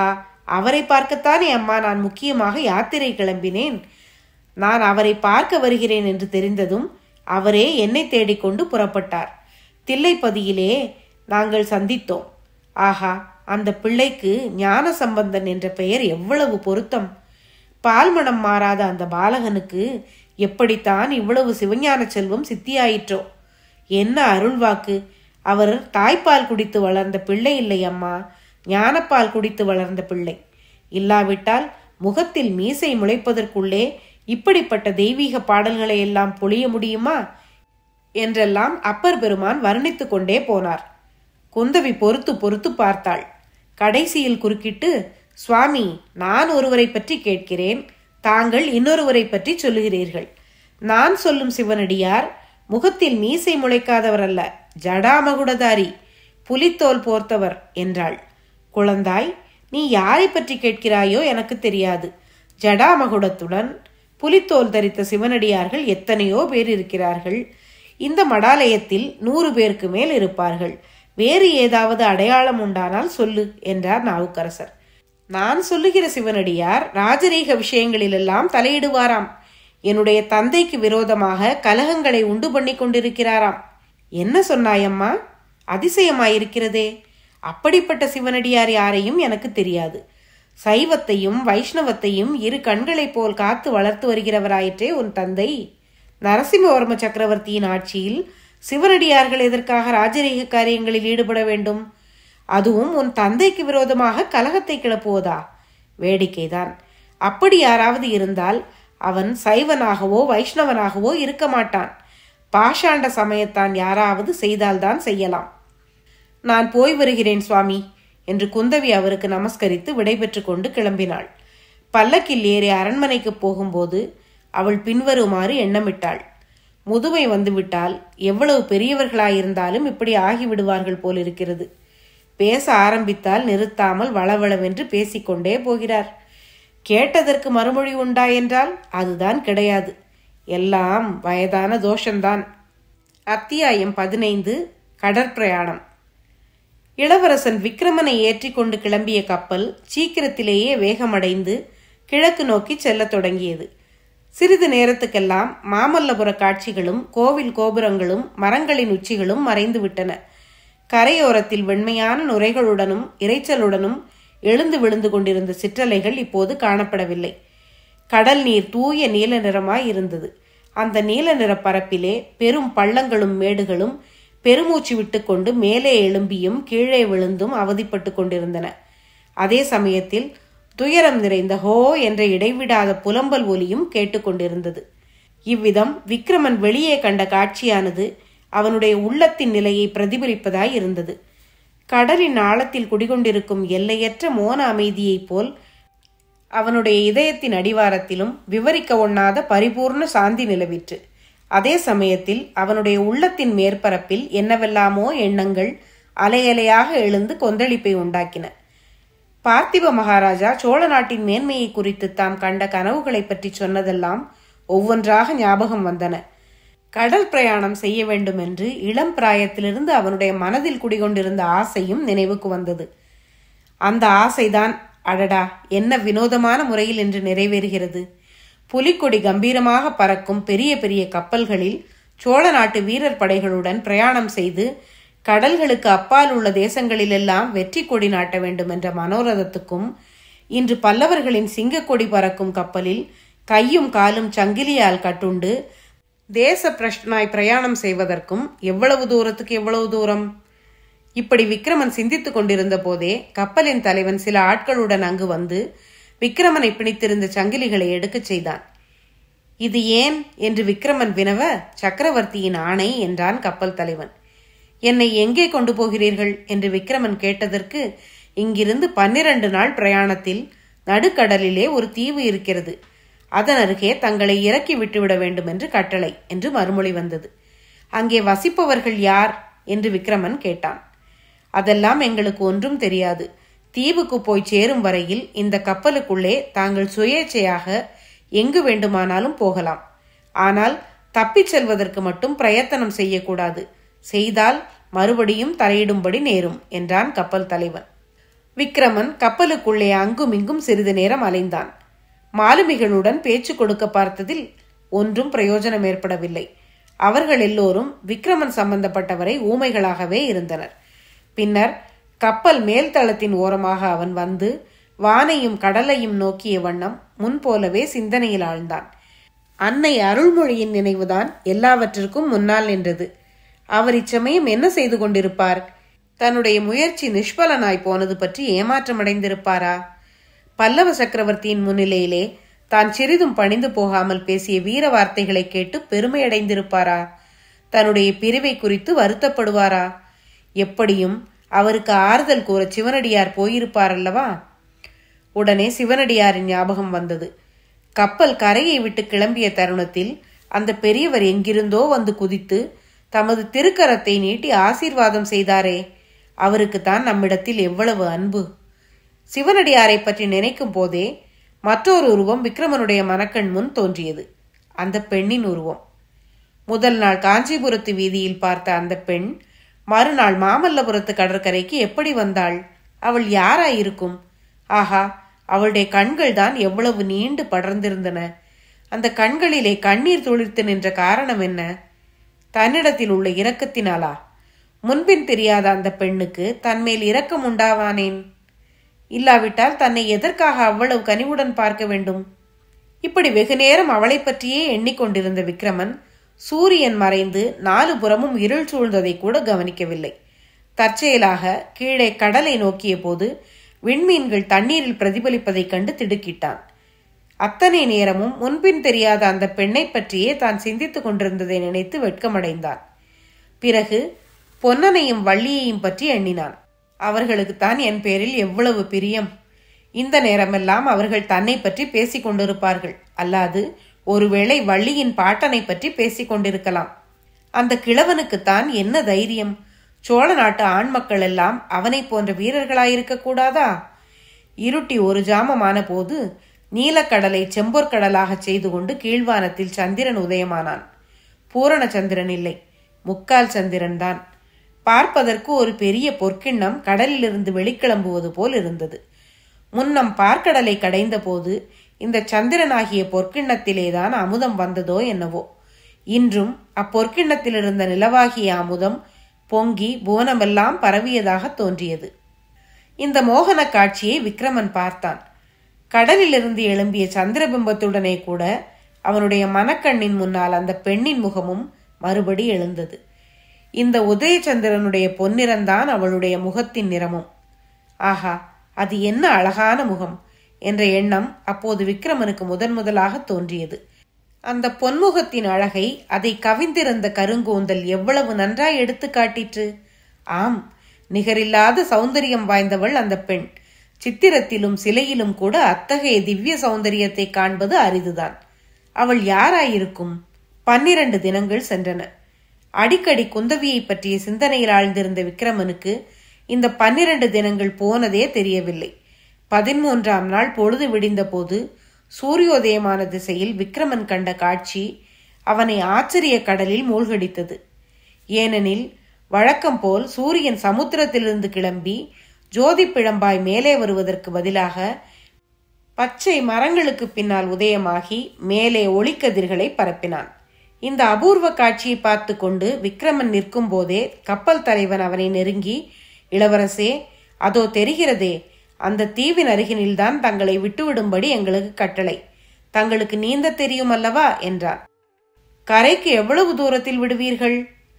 அவரை பார்க்கத்தானே அம்மா நான் முக்கியமாக யாத்திரை கிளம்பினேன் நான் அவரை பார்க்க வருகிறேன் என்று தெரிந்ததும் அவரே என்னை தேடிக்கொண்டு புறப்பட்டார் தில்லைப்பதியிலே நாங்கள் சந்தித்தோம் ஆஹா அந்த பிள்ளைக்கு ஞான சம்பந்தன் என்ற பெயர் எவ்வளவு பொருத்தம் பால்மணம் மாறாத அந்த பாலகனுக்கு எப்படித்தான் இவ்வளவு சிவஞான செல்வம் சித்தியாயிற்றோ என்ன அருள்வாக்கு அவர் தாய்ப்பால் குடித்து வளர்ந்த பிள்ளை இல்லை அம்மா ஞானப்பால் குடித்து வளர்ந்த பிள்ளை இல்லாவிட்டால் முகத்தில் மீசை முளைப்பதற்குள்ளே இப்படிப்பட்ட தெய்வீக பாடல்களை எல்லாம் பொழிய முடியுமா என்றெல்லாம் அப்பர் பெருமான் வர்ணித்து கொண்டே போனார் குந்தவி பொறுத்து பொறுத்து பார்த்தாள் கடைசியில் குறுக்கிட்டு சுவாமி நான் ஒருவரை பற்றி கேட்கிறேன் தாங்கள் இன்னொருவரை பற்றி சொல்லுகிறீர்கள் நான் சொல்லும் சிவனடியார் முகத்தில் மீசை முளைக்காதவர் அல்ல ஜடாமகுடதாரி புலித்தோல் போர்த்தவர் என்றாள் குழந்தாய் நீ யாரை பற்றி கேட்கிறாயோ எனக்கு தெரியாது ஜடாமகுடத்துடன் புலித்தோல் தரித்த சிவனடியார்கள் எத்தனையோ பேர் இருக்கிறார்கள் இந்த மடாலயத்தில் நூறு பேருக்கு மேல் இருப்பார்கள் வேறு ஏதாவது அடையாளம் உண்டானால் சொல்லு என்றார் நாவுக்கரசர் நான் சொல்லுகிற சிவனடியார் ராஜரீக விஷயங்களிலெல்லாம் தலையிடுவாராம் என்னுடைய தந்தைக்கு விரோதமாக கலகங்களை உண்டு பண்ணி கொண்டிருக்கிறாராம் என்ன சொன்னாயம்மா அதிசயமாயிருக்கிறதே அப்படிப்பட்ட சிவனடியார் யாரையும் எனக்கு தெரியாது சைவத்தையும் வைஷ்ணவத்தையும் இரு கண்களைப் போல் காத்து வளர்த்து வருகிறவராயிற்றே உன் தந்தை நரசிம்மவர்ம சக்கரவர்த்தியின் ஆட்சியில் சிவனடியார்கள் எதற்காக ராஜரீக காரியங்களில் ஈடுபட வேண்டும் அதுவும் உன் தந்தைக்கு விரோதமாக கலகத்தை கிளப்புவதா வேடிக்கைதான் அப்படி யாராவது இருந்தால் அவன் சைவனாகவோ வைஷ்ணவனாகவோ இருக்க மாட்டான் பாஷாண்ட சமயத்தான் யாராவது செய்தால்தான் செய்யலாம் நான் போய் வருகிறேன் சுவாமி என்று குந்தவி அவருக்கு நமஸ்கரித்து விடைபெற்று கொண்டு கிளம்பினாள் பல்லக்கில் ஏறி அரண்மனைக்கு போகும்போது அவள் பின்வருமாறு எண்ணமிட்டாள் முதுமை வந்துவிட்டால் எவ்வளவு பெரியவர்களாயிருந்தாலும் இப்படி ஆகிவிடுவார்கள் போலிருக்கிறது பேச ஆரம்பித்தால் நிறுத்தாமல் வளவளவென்று பேசிக்கொண்டே போகிறார் கேட்டதற்கு மறுமொழி உண்டா என்றால் அதுதான் கிடையாது எல்லாம் வயதான தோஷந்தான் அத்தியாயம் பதினைந்து கடற்பிரயாணம் இளவரசன் விக்ரமனை ஏற்றி கொண்டு கிளம்பிய கப்பல் சீக்கிரத்திலேயே வேகமடைந்து கிழக்கு நோக்கி செல்லத் தொடங்கியது சிறிது நேரத்துக்கெல்லாம் மாமல்லபுர காட்சிகளும் கோவில் கோபுரங்களும் மரங்களின் உச்சிகளும் மறைந்து விட்டன கரையோரத்தில் வெண்மையான நுரைகளுடனும் இறைச்சலுடனும் எழுந்து விழுந்து கொண்டிருந்த சிற்றலைகள் இப்போது காணப்படவில்லை கடல் நீர் தூய நீல நிறமாய் இருந்தது அந்த நீல நிற பரப்பிலே பெரும் பள்ளங்களும் மேடுகளும் பெருமூச்சு விட்டுக்கொண்டு மேலே எழும்பியும் கீழே விழுந்தும் அவதிப்பட்டு கொண்டிருந்தன அதே சமயத்தில் துயரம் நிறைந்த ஹோ என்ற இடைவிடாத புலம்பல் ஒலியும் கேட்டுக்கொண்டிருந்தது இவ்விதம் விக்ரமன் வெளியே கண்ட காட்சியானது அவனுடைய உள்ளத்தின் நிலையை பிரதிபலிப்பதாய் இருந்தது கடலின் ஆழத்தில் குடிகொண்டிருக்கும் எல்லையற்ற மோன அமைதியைப் போல் அவனுடைய இதயத்தின் அடிவாரத்திலும் விவரிக்க ஒண்ணாத பரிபூர்ண சாந்தி நிலவிற்று அதே சமயத்தில் அவனுடைய உள்ளத்தின் மேற்பரப்பில் என்னவெல்லாமோ எண்ணங்கள் அலையலையாக எழுந்து கொந்தளிப்பை உண்டாக்கின பார்த்திப மகாராஜா சோழ நாட்டின் மேன்மையை குறித்து தாம் கண்ட கனவுகளை பற்றி சொன்னதெல்லாம் ஒவ்வொன்றாக ஞாபகம் வந்தன கடல் பிரயாணம் செய்ய வேண்டும் என்று இளம் பிராயத்திலிருந்து அவனுடைய மனதில் குடிகொண்டிருந்த ஆசையும் நினைவுக்கு வந்தது அந்த ஆசைதான் அடடா என்ன வினோதமான முறையில் என்று நிறைவேறுகிறது புலிக்கொடி கம்பீரமாக பறக்கும் பெரிய பெரிய கப்பல்களில் சோழ நாட்டு வீரர் படைகளுடன் பிரயாணம் செய்து கடல்களுக்கு அப்பால் உள்ள தேசங்களிலெல்லாம் வெற்றி கொடி நாட்ட வேண்டும் என்ற மனோரதத்துக்கும் இன்று பல்லவர்களின் சிங்கக்கொடி பறக்கும் கப்பலில் கையும் காலும் சங்கிலியால் கட்டுண்டு தேச பிரஷ்டனாய் பிரயாணம் செய்வதற்கும் எவ்வளவு தூரத்துக்கு எவ்வளவு தூரம் இப்படி விக்ரமன் சிந்தித்துக் கொண்டிருந்த போதே கப்பலின் தலைவன் சில ஆட்களுடன் அங்கு வந்து விக்ரமனை பிணித்திருந்த சங்கிலிகளை எடுக்கச் செய்தான் இது ஏன் என்று விக்ரமன் வினவ சக்கரவர்த்தியின் ஆணை என்றான் கப்பல் தலைவன் என்னை எங்கே கொண்டு போகிறீர்கள் என்று விக்ரமன் கேட்டதற்கு இங்கிருந்து பன்னிரண்டு நாள் பிரயாணத்தில் நடுக்கடலிலே ஒரு தீவு இருக்கிறது அதன் அருகே தங்களை இறக்கி விட்டுவிட வேண்டும் என்று கட்டளை என்று மறுமொழி வந்தது அங்கே வசிப்பவர்கள் யார் என்று விக்ரமன் கேட்டான் அதெல்லாம் எங்களுக்கு ஒன்றும் தெரியாது தீவுக்கு போய் சேரும் வரையில் இந்த கப்பலுக்குள்ளே தாங்கள் சுயேச்சையாக எங்கு வேண்டுமானாலும் போகலாம் ஆனால் தப்பிச் செல்வதற்கு மட்டும் பிரயத்தனம் செய்யக்கூடாது செய்தால் மறுபடியும் தலையிடும்படி நேரும் என்றான் கப்பல் தலைவன் விக்ரமன் கப்பலுக்குள்ளே அங்கும் இங்கும் சிறிது நேரம் அலைந்தான் மாலுமிகளுடன் பேச்சு கொடுக்க பார்த்ததில் ஒன்றும் பிரயோஜனம் ஏற்படவில்லை அவர்கள் எல்லோரும் விக்ரமன் சம்பந்தப்பட்டவரை ஊமைகளாகவே இருந்தனர் பின்னர் கப்பல் மேல்தளத்தின் ஓரமாக அவன் வந்து வானையும் கடலையும் நோக்கிய வண்ணம் முன்போலவே சிந்தனையில் ஆழ்ந்தான் அன்னை அருள்மொழியின் நினைவுதான் எல்லாவற்றிற்கும் முன்னால் நின்றது அவர் இச்சமயம் என்ன செய்து கொண்டிருப்பார் தன்னுடைய முயற்சி நிஷ்பலனாய் போனது பற்றி ஏமாற்றமடைந்திருப்பாரா பல்லவ சக்கரவர்த்தியின் முன்னிலையிலே தான் சிறிதும் பணிந்து போகாமல் பேசிய வீர வார்த்தைகளை கேட்டு பெருமையடைந்திருப்பாரா தன்னுடைய பிரிவை குறித்து வருத்தப்படுவாரா எப்படியும் அவருக்கு ஆறுதல் கூற சிவனடியார் போயிருப்பார் அல்லவா உடனே சிவனடியாரின் ஞாபகம் வந்தது கப்பல் கரையை விட்டு கிளம்பிய தருணத்தில் அந்த பெரியவர் எங்கிருந்தோ வந்து குதித்து தமது திருக்கரத்தை நீட்டி ஆசீர்வாதம் செய்தாரே அவருக்கு தான் நம்மிடத்தில் எவ்வளவு அன்பு சிவனடியாரை பற்றி நினைக்கும் போதே மற்றொரு உருவம் விக்ரமனுடைய மனக்கண் முன் தோன்றியது அந்த பெண்ணின் உருவம் முதல் நாள் காஞ்சிபுரத்து வீதியில் பார்த்த அந்த பெண் மறுநாள் மாமல்லபுரத்து கடற்கரைக்கு எப்படி வந்தாள் அவள் யாராயிருக்கும் ஆஹா அவளுடைய கண்கள் தான் எவ்வளவு நீண்டு படர்ந்திருந்தன அந்த கண்களிலே கண்ணீர் துளிர்த்து நின்ற காரணம் என்ன தன்னிடத்தில் உள்ள இரக்கத்தினாலா முன்பின் தெரியாத அந்த பெண்ணுக்கு தன்மேல் இரக்கம் உண்டாவானேன் இல்லாவிட்டால் தன்னை எதற்காக அவ்வளவு கனிவுடன் பார்க்க வேண்டும் இப்படி வெகு நேரம் அவளை பற்றியே எண்ணிக்கொண்டிருந்த விக்ரமன் சூரியன் மறைந்து நாலு புறமும் இருள் சூழ்ந்ததை கூட கவனிக்கவில்லை தற்செயலாக கீழே கடலை நோக்கிய போது விண்மீன்கள் தண்ணீரில் பிரதிபலிப்பதைக் கண்டு திடுக்கிட்டான் அத்தனை நேரமும் முன்பின் தெரியாத அந்த பெண்ணை பற்றியே தான் சிந்தித்துக் கொண்டிருந்ததை நினைத்து வெட்கமடைந்தான் பிறகு பொன்னனையும் வள்ளியையும் பற்றி எண்ணினான் அவர்களுக்குத்தான் என் பேரில் எவ்வளவு பிரியம் இந்த நேரமெல்லாம் அவர்கள் தன்னை பற்றி பேசிக் கொண்டிருப்பார்கள் அல்லாது ஒருவேளை வள்ளியின் பாட்டனை பற்றி பேசிக் கொண்டிருக்கலாம் அந்த கிழவனுக்குத்தான் என்ன தைரியம் சோழ நாட்டு ஆண் மக்கள் எல்லாம் அவனை போன்ற வீரர்களாயிருக்க கூடாதா இருட்டி ஒரு ஜாமமான போது நீலக்கடலை செம்பொற்கடலாகச் செய்து கொண்டு கீழ்வானத்தில் சந்திரன் உதயமானான் பூரண சந்திரன் இல்லை முக்கால் சந்திரன் தான் பார்ப்பதற்கு ஒரு பெரிய பொற்கிண்ணம் கடலிலிருந்து வெளிக்கிளம்புவது போல் இருந்தது முன்னம் பார்க்கடலை கடைந்த போது இந்த சந்திரனாகிய பொற்கிண்ணத்திலேதான் அமுதம் வந்ததோ என்னவோ இன்றும் அப்பொற்கிண்ணத்தில் இருந்த நிலவாகிய அமுதம் பொங்கி புவனமெல்லாம் பரவியதாக தோன்றியது இந்த மோகன காட்சியை விக்ரமன் பார்த்தான் கடலிலிருந்து எழும்பிய சந்திரபிம்பத்துடனே கூட அவனுடைய மனக்கண்ணின் முன்னால் அந்த பெண்ணின் முகமும் மறுபடி எழுந்தது இந்த உதயச்சந்திரனுடைய பொன்னிறந்தான் அவளுடைய முகத்தின் நிறமும் ஆஹா அது என்ன அழகான முகம் என்ற எண்ணம் அப்போது விக்ரமனுக்கு முதன் முதலாக தோன்றியது அந்த பொன்முகத்தின் அழகை அதை கவிந்திருந்த கருங்கூந்தல் எவ்வளவு நன்றாய் எடுத்து காட்டிற்று ஆம் நிகரில்லாத சௌந்தரியம் வாய்ந்தவள் அந்த பெண் சித்திரத்திலும் சிலையிலும் கூட அத்தகைய திவ்ய சௌந்தரியத்தை காண்பது அரிதுதான் அவள் யாராயிருக்கும் பன்னிரண்டு தினங்கள் சென்றன அடிக்கடி குந்தவியை பற்றிய சிந்தனையில் ஆழ்ந்திருந்த விக்ரமனுக்கு இந்த பன்னிரண்டு தினங்கள் போனதே தெரியவில்லை பதிமூன்றாம் நாள் பொழுது விடிந்தபோது சூரியோதயமான திசையில் விக்ரமன் கண்ட காட்சி அவனை ஆச்சரிய கடலில் மூழ்கடித்தது ஏனெனில் வழக்கம் போல் சூரியன் சமுத்திரத்திலிருந்து கிளம்பி ஜோதி பிழம்பாய் மேலே வருவதற்கு பதிலாக பச்சை மரங்களுக்கு பின்னால் உதயமாகி மேலே ஒளிக்கதிர்களை பரப்பினான் இந்த அபூர்வ காட்சியை பார்த்து கொண்டு விக்ரமன் நிற்கும் போதே கப்பல் தலைவன் அவனை நெருங்கி இளவரசே அதோ தெரிகிறதே அந்த தீவின் அருகினில்தான் தங்களை விட்டுவிடும்படி எங்களுக்கு கட்டளை தங்களுக்கு நீந்த தெரியும் அல்லவா என்றான் கரைக்கு எவ்வளவு தூரத்தில் விடுவீர்கள்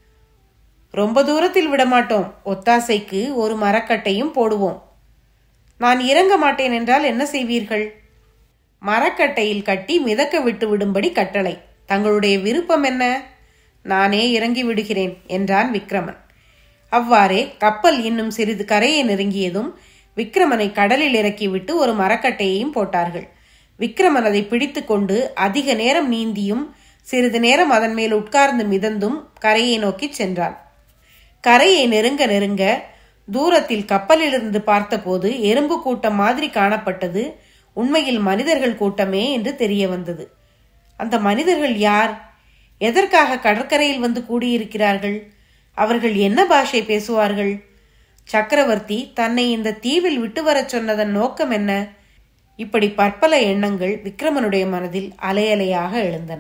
ரொம்ப தூரத்தில் விடமாட்டோம் ஒத்தாசைக்கு ஒரு மரக்கட்டையும் போடுவோம் நான் இறங்க மாட்டேன் என்றால் என்ன செய்வீர்கள் மரக்கட்டையில் கட்டி மிதக்க விட்டு விடும்படி கட்டளை தங்களுடைய விருப்பம் என்ன நானே இறங்கி விடுகிறேன் என்றான் விக்ரமன் அவ்வாறே கப்பல் இன்னும் சிறிது கரையை நெருங்கியதும் விக்ரமனை கடலில் இறக்கிவிட்டு ஒரு மரக்கட்டையையும் போட்டார்கள் விக்ரமன் அதை பிடித்து கொண்டு அதிக நேரம் நீந்தியும் சிறிது நேரம் அதன் மேல் உட்கார்ந்து மிதந்தும் கரையை நோக்கி சென்றான் கரையை நெருங்க நெருங்க தூரத்தில் கப்பலிலிருந்து பார்த்தபோது எறும்பு கூட்டம் மாதிரி காணப்பட்டது உண்மையில் மனிதர்கள் கூட்டமே என்று தெரிய வந்தது அந்த மனிதர்கள் யார் எதற்காக கடற்கரையில் வந்து கூடியிருக்கிறார்கள் அவர்கள் என்ன பாஷை பேசுவார்கள் சக்கரவர்த்தி தன்னை இந்த தீவில் விட்டு வரச் சொன்னதன் நோக்கம் என்ன இப்படி பற்பல எண்ணங்கள் விக்ரமனுடைய மனதில் அலையலையாக எழுந்தன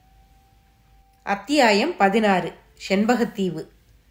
அத்தியாயம் பதினாறு செண்பகத்தீவு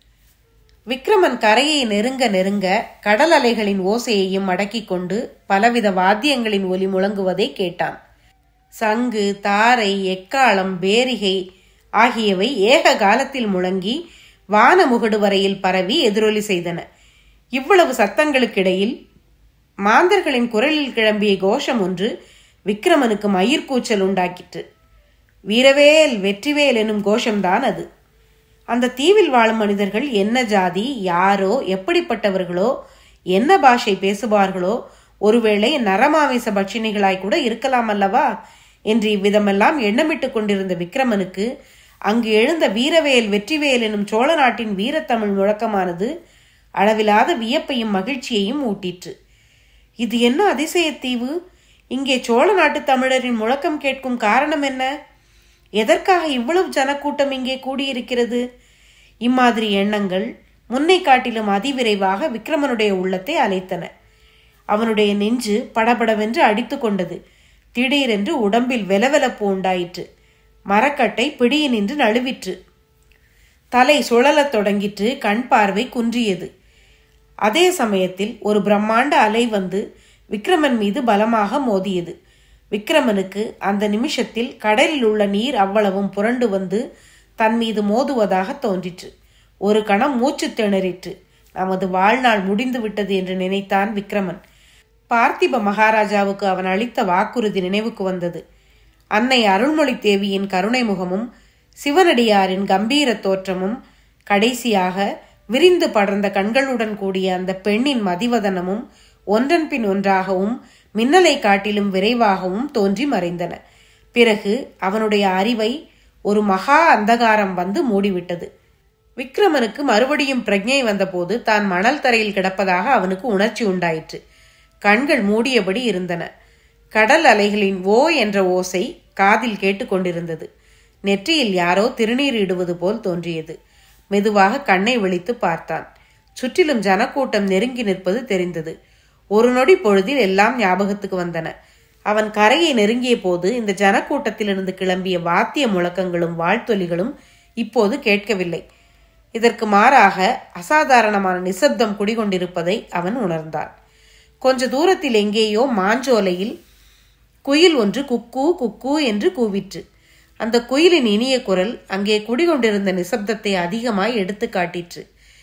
விக்ரமன் கரையை நெருங்க நெருங்க கடல் அலைகளின் ஓசையையும் அடக்கிக் கொண்டு பலவித வாத்தியங்களின் ஒலி முழங்குவதை கேட்டான் சங்கு தாரை எக்காளம் பேரிகை ஆகியவை ஏக காலத்தில் முழங்கி வானமுகடு வரையில் பரவி எதிரொலி செய்தன இவ்வளவு சத்தங்களுக்கிடையில் மாந்தர்களின் குரலில் கிளம்பிய கோஷம் ஒன்று விக்ரமனுக்கு மயிர்கூச்சல் உண்டாக்கிற்று வீரவேல் வெற்றிவேல் எனும் கோஷம்தான் அது அந்த தீவில் வாழும் மனிதர்கள் என்ன ஜாதி யாரோ எப்படிப்பட்டவர்களோ என்ன பாஷை பேசுவார்களோ ஒருவேளை நரமாமிச பட்சினிகளாய் கூட இருக்கலாம் அல்லவா என்று இவ்விதமெல்லாம் எண்ணமிட்டுக் கொண்டிருந்த விக்ரமனுக்கு அங்கு எழுந்த வீரவேல் வெற்றிவேல் எனும் சோழ நாட்டின் வீரத்தமிழ் முழக்கமானது அளவிலாத வியப்பையும் மகிழ்ச்சியையும் ஊட்டிற்று இது என்ன அதிசயத்தீவு இங்கே சோழ நாட்டு தமிழரின் முழக்கம் கேட்கும் காரணம் என்ன எதற்காக இவ்வளவு ஜனக்கூட்டம் இங்கே கூடியிருக்கிறது இம்மாதிரி எண்ணங்கள் முன்னை காட்டிலும் அதிவிரைவாக விக்ரமனுடைய உள்ளத்தை அலைத்தன அவனுடைய நெஞ்சு படபடவென்று அடித்து கொண்டது திடீரென்று உடம்பில் வெலவெலப்பு உண்டாயிற்று மரக்கட்டை பிடியினின்று நழுவிற்று தலை சுழலத் தொடங்கிற்று கண் பார்வை குன்றியது அதே சமயத்தில் ஒரு பிரம்மாண்ட அலை வந்து விக்ரமன் மீது பலமாக மோதியது விக்ரமனுக்கு அந்த நிமிஷத்தில் கடலில் உள்ள நீர் அவ்வளவும் புரண்டு வந்து தன் மீது மோதுவதாக தோன்றிற்று ஒரு கணம் மூச்சு திணறிற்று நமது வாழ்நாள் முடிந்து விட்டது என்று நினைத்தான் விக்ரமன் பார்த்திப மகாராஜாவுக்கு அவன் அளித்த வாக்குறுதி நினைவுக்கு வந்தது அன்னை அருள்மொழி தேவியின் கருணை முகமும் சிவனடியாரின் கம்பீர தோற்றமும் கடைசியாக விரிந்து படர்ந்த கண்களுடன் கூடிய அந்த பெண்ணின் மதிவதனமும் ஒன்றன் பின் ஒன்றாகவும் மின்னலை காட்டிலும் விரைவாகவும் தோன்றி மறைந்தன பிறகு அவனுடைய அறிவை ஒரு மகா அந்தகாரம் வந்து மூடிவிட்டது விக்ரமனுக்கு மறுபடியும் பிரஜை வந்தபோது தான் மணல் தரையில் கிடப்பதாக அவனுக்கு உணர்ச்சி உண்டாயிற்று கண்கள் மூடியபடி இருந்தன கடல் அலைகளின் ஓ என்ற ஓசை காதில் கேட்டுக்கொண்டிருந்தது நெற்றியில் யாரோ திருநீர் இடுவது போல் தோன்றியது மெதுவாக கண்ணை விழித்து பார்த்தான் சுற்றிலும் ஜனக்கூட்டம் நெருங்கி நிற்பது தெரிந்தது ஒரு நொடி பொழுதில் எல்லாம் ஞாபகத்துக்கு வந்தன அவன் கரையை நெருங்கிய போது இந்த ஜனக்கூட்டத்திலிருந்து கிளம்பிய வாத்திய முழக்கங்களும் வாழ்த்தொலிகளும் இப்போது கேட்கவில்லை இதற்கு மாறாக அசாதாரணமான நிசப்தம் குடிகொண்டிருப்பதை அவன் உணர்ந்தான் கொஞ்ச தூரத்தில் எங்கேயோ மாஞ்சோலையில் குயில் ஒன்று குக்கு குக்கு என்று கூவிற்று அந்த குயிலின் இனிய குரல் அங்கே குடிகொண்டிருந்த நிசப்தத்தை அதிகமாய் எடுத்து காட்டிற்று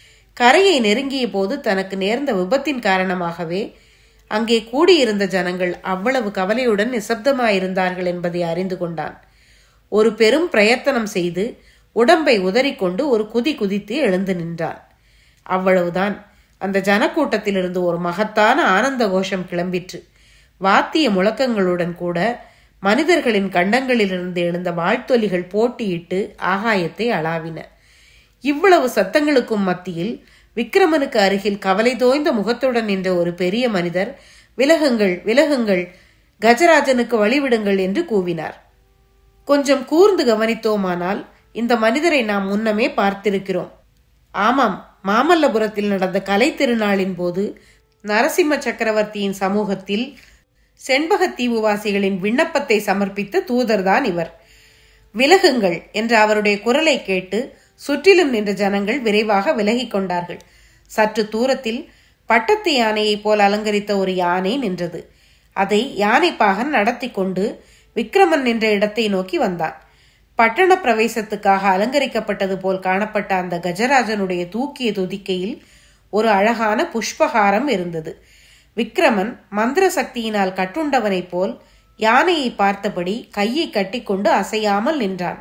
கரையை நெருங்கிய போது தனக்கு நேர்ந்த விபத்தின் காரணமாகவே அங்கே கூடியிருந்த ஜனங்கள் அவ்வளவு கவலையுடன் நிசப்தமாயிருந்தார்கள் என்பதை அறிந்து கொண்டான் ஒரு பெரும் பிரயத்தனம் செய்து உடம்பை உதறிக்கொண்டு ஒரு குதி குதித்து எழுந்து நின்றான் அவ்வளவுதான் அந்த ஜனக்கூட்டத்திலிருந்து ஒரு மகத்தான ஆனந்த கோஷம் கிளம்பிற்று வாத்திய முழக்கங்களுடன் கூட மனிதர்களின் கண்டங்களிலிருந்து எழுந்த வாழ்த்தொலிகள் போட்டியிட்டு ஆகாயத்தை அளாவின இவ்வளவு சத்தங்களுக்கும் மத்தியில் விக்ரமனுக்கு அருகில் கவலை தோய்ந்த முகத்துடன் நின்ற ஒரு பெரிய மனிதர் விலகுங்கள் விலகுங்கள் கஜராஜனுக்கு வழிவிடுங்கள் என்று கூவினார் கொஞ்சம் கூர்ந்து கவனித்தோமானால் இந்த மனிதரை நாம் முன்னமே பார்த்திருக்கிறோம் ஆமாம் மாமல்லபுரத்தில் நடந்த கலை திருநாளின் போது நரசிம்ம சக்கரவர்த்தியின் சமூகத்தில் செண்பகத்தீவு வாசிகளின் விண்ணப்பத்தை சமர்ப்பித்த தூதர்தான் இவர் விலகுங்கள் என்ற அவருடைய குரலை கேட்டு சுற்றிலும் நின்ற ஜனங்கள் விரைவாக விலகிக் கொண்டார்கள் சற்று தூரத்தில் பட்டத்து யானையைப் போல் அலங்கரித்த ஒரு யானை நின்றது அதை யானைப்பாகன் நடத்தி கொண்டு விக்ரமன் நின்ற இடத்தை நோக்கி வந்தான் பட்டண பிரவேசத்துக்காக அலங்கரிக்கப்பட்டது போல் காணப்பட்ட அந்த கஜராஜனுடைய தூக்கிய துதிக்கையில் ஒரு அழகான புஷ்பகாரம் இருந்தது விக்ரமன் மந்திர சக்தியினால் கட்டுண்டவனைப் போல் யானையை பார்த்தபடி கையை கட்டிக்கொண்டு அசையாமல் நின்றான்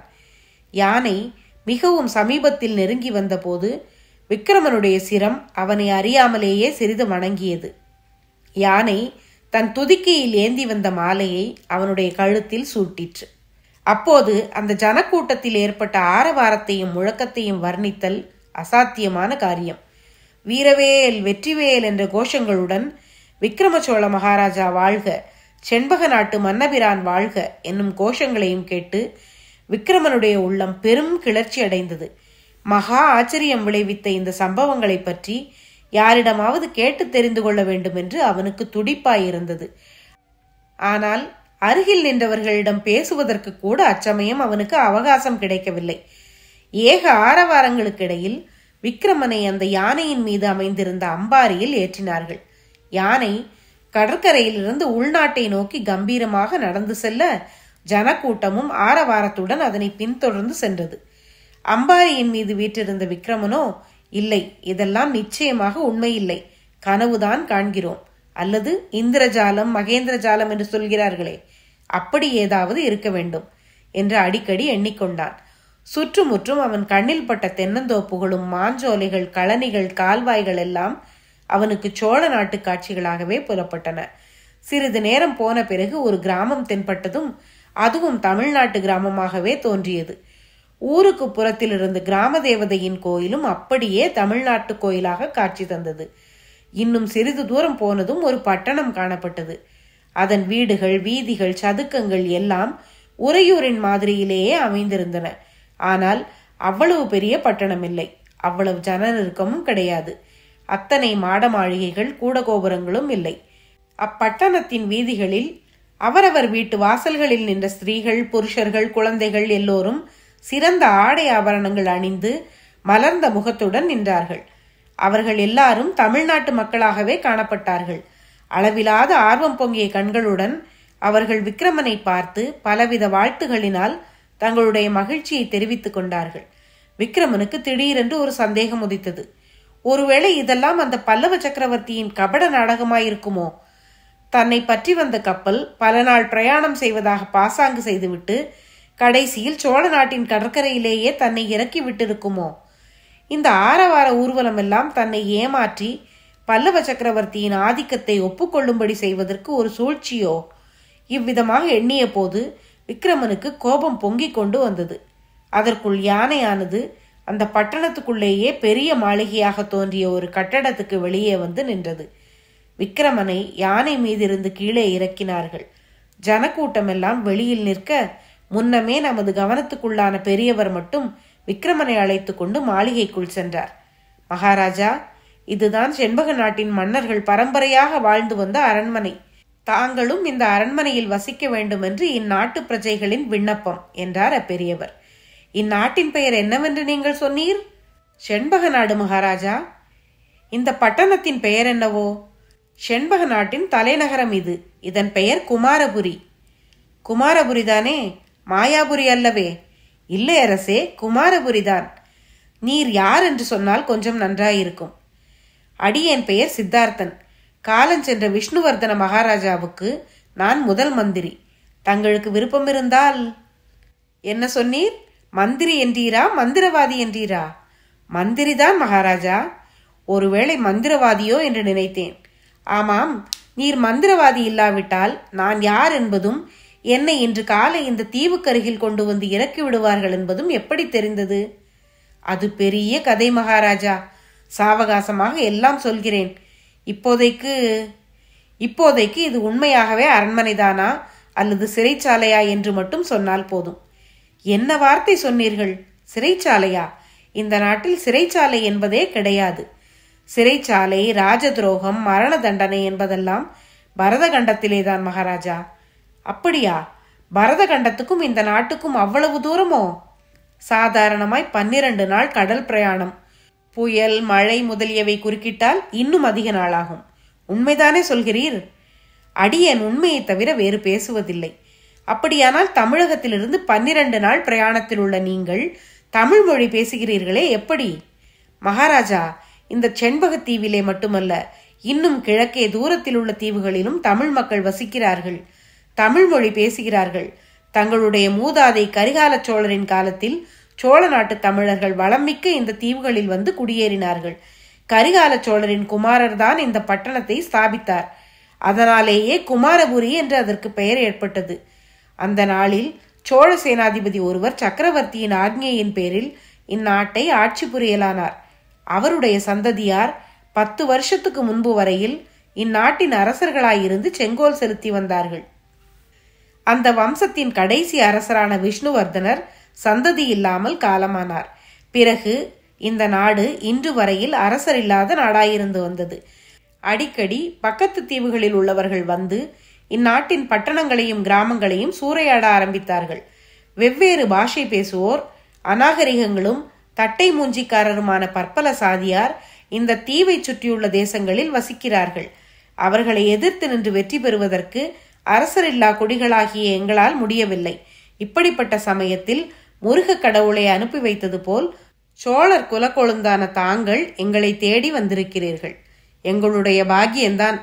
யானை மிகவும் சமீபத்தில் நெருங்கி வந்தபோது விக்ரமனுடைய சிரம் அவனை அறியாமலேயே சிறிது வணங்கியது யானை தன் துதிக்கையில் ஏந்தி வந்த மாலையை அவனுடைய கழுத்தில் சூட்டிற்று அப்போது அந்த ஜனக்கூட்டத்தில் ஏற்பட்ட ஆரவாரத்தையும் முழக்கத்தையும் வர்ணித்தல் அசாத்தியமான காரியம் வீரவேல் வெற்றிவேல் என்ற கோஷங்களுடன் விக்ரம சோழ மகாராஜா வாழ்க செண்பக நாட்டு மன்னபிரான் வாழ்க என்னும் கோஷங்களையும் கேட்டு விக்ரமனுடைய உள்ளம் பெரும் கிளர்ச்சி அடைந்தது மகா ஆச்சரியம் விளைவித்த இந்த சம்பவங்களை பற்றி யாரிடமாவது கேட்டு தெரிந்து கொள்ள வேண்டும் என்று அவனுக்கு துடிப்பாயிருந்தது ஆனால் அருகில் நின்றவர்களிடம் பேசுவதற்கு கூட அச்சமயம் அவனுக்கு அவகாசம் கிடைக்கவில்லை ஏக ஆரவாரங்களுக்கிடையில் விக்ரமனை அந்த யானையின் மீது அமைந்திருந்த அம்பாரியில் ஏற்றினார்கள் யானை கடற்கரையிலிருந்து உள்நாட்டை நோக்கி கம்பீரமாக நடந்து செல்ல ஜனக்கூட்டமும் ஆரவாரத்துடன் அதனை பின்தொடர்ந்து சென்றது அம்பாரியின் மீது வீற்றிருந்த விக்ரமனோ இல்லை இதெல்லாம் நிச்சயமாக உண்மையில்லை கனவுதான் காண்கிறோம் அல்லது இந்திரஜாலம் மகேந்திரஜாலம் என்று சொல்கிறார்களே அப்படி ஏதாவது இருக்க வேண்டும் என்று அடிக்கடி எண்ணிக்கொண்டான் சுற்றுமுற்றும் அவன் கண்ணில் பட்ட தென்னந்தோப்புகளும் மாஞ்சோலைகள் கழனிகள் கால்வாய்கள் எல்லாம் அவனுக்கு சோழ நாட்டு காட்சிகளாகவே புலப்பட்டன சிறிது நேரம் போன பிறகு ஒரு கிராமம் தென்பட்டதும் அதுவும் தமிழ்நாட்டு கிராமமாகவே தோன்றியது ஊருக்கு புறத்தில் இருந்த கிராம தேவதையின் கோயிலும் அப்படியே தமிழ்நாட்டு கோயிலாக காட்சி தந்தது இன்னும் சிறிது தூரம் போனதும் ஒரு பட்டணம் காணப்பட்டது அதன் வீடுகள் வீதிகள் சதுக்கங்கள் எல்லாம் உறையூரின் மாதிரியிலேயே அமைந்திருந்தன ஆனால் அவ்வளவு பெரிய பட்டணம் இல்லை அவ்வளவு ஜன நெருக்கமும் கிடையாது அத்தனை மாட மாளிகைகள் கூடகோபுரங்களும் இல்லை அப்பட்டணத்தின் வீதிகளில் அவரவர் வீட்டு வாசல்களில் நின்ற ஸ்திரீகள் புருஷர்கள் குழந்தைகள் எல்லோரும் சிறந்த ஆடை ஆபரணங்கள் அணிந்து மலர்ந்த முகத்துடன் நின்றார்கள் அவர்கள் எல்லாரும் தமிழ்நாட்டு மக்களாகவே காணப்பட்டார்கள் அளவிலாத ஆர்வம் பொங்கிய கண்களுடன் அவர்கள் விக்ரமனை பார்த்து பலவித வாழ்த்துகளினால் தங்களுடைய மகிழ்ச்சியை தெரிவித்துக் கொண்டார்கள் விக்ரமனுக்கு திடீரென்று ஒரு சந்தேகம் உதித்தது ஒருவேளை இதெல்லாம் அந்த பல்லவ சக்கரவர்த்தியின் கபட நாடகமாயிருக்குமோ தன்னை பற்றி வந்த கப்பல் பல நாள் பிரயாணம் செய்வதாக பாசாங்கு செய்துவிட்டு கடைசியில் சோழ நாட்டின் கடற்கரையிலேயே தன்னை இறக்கி விட்டிருக்குமோ இந்த ஆரவார ஊர்வலம் எல்லாம் தன்னை ஏமாற்றி பல்லவ சக்கரவர்த்தியின் ஆதிக்கத்தை ஒப்புக்கொள்ளும்படி செய்வதற்கு ஒரு சூழ்ச்சியோ இவ்விதமாக எண்ணிய போது விக்ரமனுக்கு கோபம் பொங்கிக் கொண்டு வந்தது அதற்குள் யானையானது அந்த பட்டணத்துக்குள்ளேயே பெரிய மாளிகையாக தோன்றிய ஒரு கட்டடத்துக்கு வெளியே வந்து நின்றது விக்ரமனை யானை மீதிருந்து கீழே இறக்கினார்கள் ஜனக்கூட்டமெல்லாம் வெளியில் நிற்க முன்னமே நமது கவனத்துக்குள்ளான பெரியவர் மட்டும் விக்ரமனை அழைத்து கொண்டு மாளிகைக்குள் சென்றார் மகாராஜா இதுதான் செண்பக நாட்டின் மன்னர்கள் பரம்பரையாக வாழ்ந்து வந்த அரண்மனை தாங்களும் இந்த அரண்மனையில் வசிக்க வேண்டும் என்று இந்நாட்டு பிரஜைகளின் விண்ணப்பம் என்றார் அப்பெரியவர் இந்நாட்டின் பெயர் என்னவென்று நீங்கள் சொன்னீர் செண்பக நாடு மகாராஜா இந்த பட்டணத்தின் பெயர் என்னவோ செண்பக நாட்டின் தலைநகரம் இது இதன் பெயர் குமாரபுரி குமாரபுரி தானே மாயாபுரி அல்லவே இல்லை அரசே குமாரபுரிதான் நீர் யார் என்று சொன்னால் கொஞ்சம் நன்றாயிருக்கும் அடியேன் பெயர் சித்தார்த்தன் காலஞ்சென்ற விஷ்ணுவர்தன மகாராஜாவுக்கு நான் முதல் மந்திரி தங்களுக்கு விருப்பம் இருந்தால் என்ன சொன்னீர் மந்திரி என்றீரா மந்திரவாதி என்றீரா மந்திரிதான் மகாராஜா ஒருவேளை மந்திரவாதியோ என்று நினைத்தேன் ஆமாம் நீர் மந்திரவாதி இல்லாவிட்டால் நான் யார் என்பதும் என்னை இன்று காலை இந்த தீவுக்கருகில் கொண்டு வந்து இறக்கி விடுவார்கள் என்பதும் எப்படி தெரிந்தது அது பெரிய கதை மகாராஜா சாவகாசமாக எல்லாம் சொல்கிறேன் இப்போதைக்கு இப்போதைக்கு இது உண்மையாகவே அரண்மனைதானா அல்லது சிறைச்சாலையா என்று மட்டும் சொன்னால் போதும் என்ன வார்த்தை சொன்னீர்கள் சிறைச்சாலையா இந்த நாட்டில் சிறைச்சாலை என்பதே கிடையாது சிறைச்சாலை ராஜ துரோகம் மரண தண்டனை என்பதெல்லாம் பரதகண்டத்திலேதான் மகாராஜா அப்படியா பரதகண்டத்துக்கும் இந்த நாட்டுக்கும் அவ்வளவு தூரமோ சாதாரணமாய் பன்னிரண்டு நாள் கடல் பிரயாணம் புயல் மழை முதலியவை குறுக்கிட்டால் இன்னும் அதிக நாளாகும் உண்மைதானே சொல்கிறீர் அடியேன் உண்மையை தவிர வேறு பேசுவதில்லை அப்படியானால் தமிழகத்திலிருந்து பன்னிரண்டு நாள் பிரயாணத்தில் உள்ள நீங்கள் தமிழ் மொழி பேசுகிறீர்களே எப்படி மகாராஜா இந்த செண்பகத் தீவிலே மட்டுமல்ல இன்னும் கிழக்கே தூரத்தில் உள்ள தீவுகளிலும் தமிழ் மக்கள் வசிக்கிறார்கள் தமிழ் மொழி பேசுகிறார்கள் தங்களுடைய மூதாதை கரிகால சோழரின் காலத்தில் சோழ நாட்டு தமிழர்கள் வளமிக்க இந்த தீவுகளில் வந்து குடியேறினார்கள் கரிகால சோழரின் குமாரர் தான் இந்த பட்டணத்தை ஸ்தாபித்தார் அதனாலேயே குமாரபுரி என்று அதற்கு பெயர் ஏற்பட்டது அந்த நாளில் சோழ சேனாதிபதி ஒருவர் சக்கரவர்த்தியின் ஆக்ஞையின் பேரில் இந்நாட்டை ஆட்சி புரியலானார் அவருடைய சந்ததியார் பத்து வருஷத்துக்கு முன்பு வரையில் இந்நாட்டின் அரசர்களாயிருந்து செங்கோல் செலுத்தி வந்தார்கள் அந்த வம்சத்தின் கடைசி அரசரான விஷ்ணுவர்தனர் சந்ததி இல்லாமல் காலமானார் பிறகு இந்த நாடு இன்று வரையில் அரசர் இல்லாத நாடாயிருந்து வந்தது அடிக்கடி பக்கத்து தீவுகளில் உள்ளவர்கள் வந்து இந்நாட்டின் பட்டணங்களையும் கிராமங்களையும் சூறையாட ஆரம்பித்தார்கள் வெவ்வேறு பாஷை பேசுவோர் அநாகரிகங்களும் தட்டை மூஞ்சிக்காரருமான பற்பல சாதியார் இந்த தீவை சுற்றியுள்ள தேசங்களில் வசிக்கிறார்கள் அவர்களை எதிர்த்து நின்று வெற்றி பெறுவதற்கு அரசரில்லா குடிகளாகிய எங்களால் முடியவில்லை இப்படிப்பட்ட சமயத்தில் முருக கடவுளை அனுப்பி வைத்தது போல் சோழர் குலக்கொழுந்தான தாங்கள் எங்களை தேடி வந்திருக்கிறீர்கள் எங்களுடைய பாக்கியம்தான்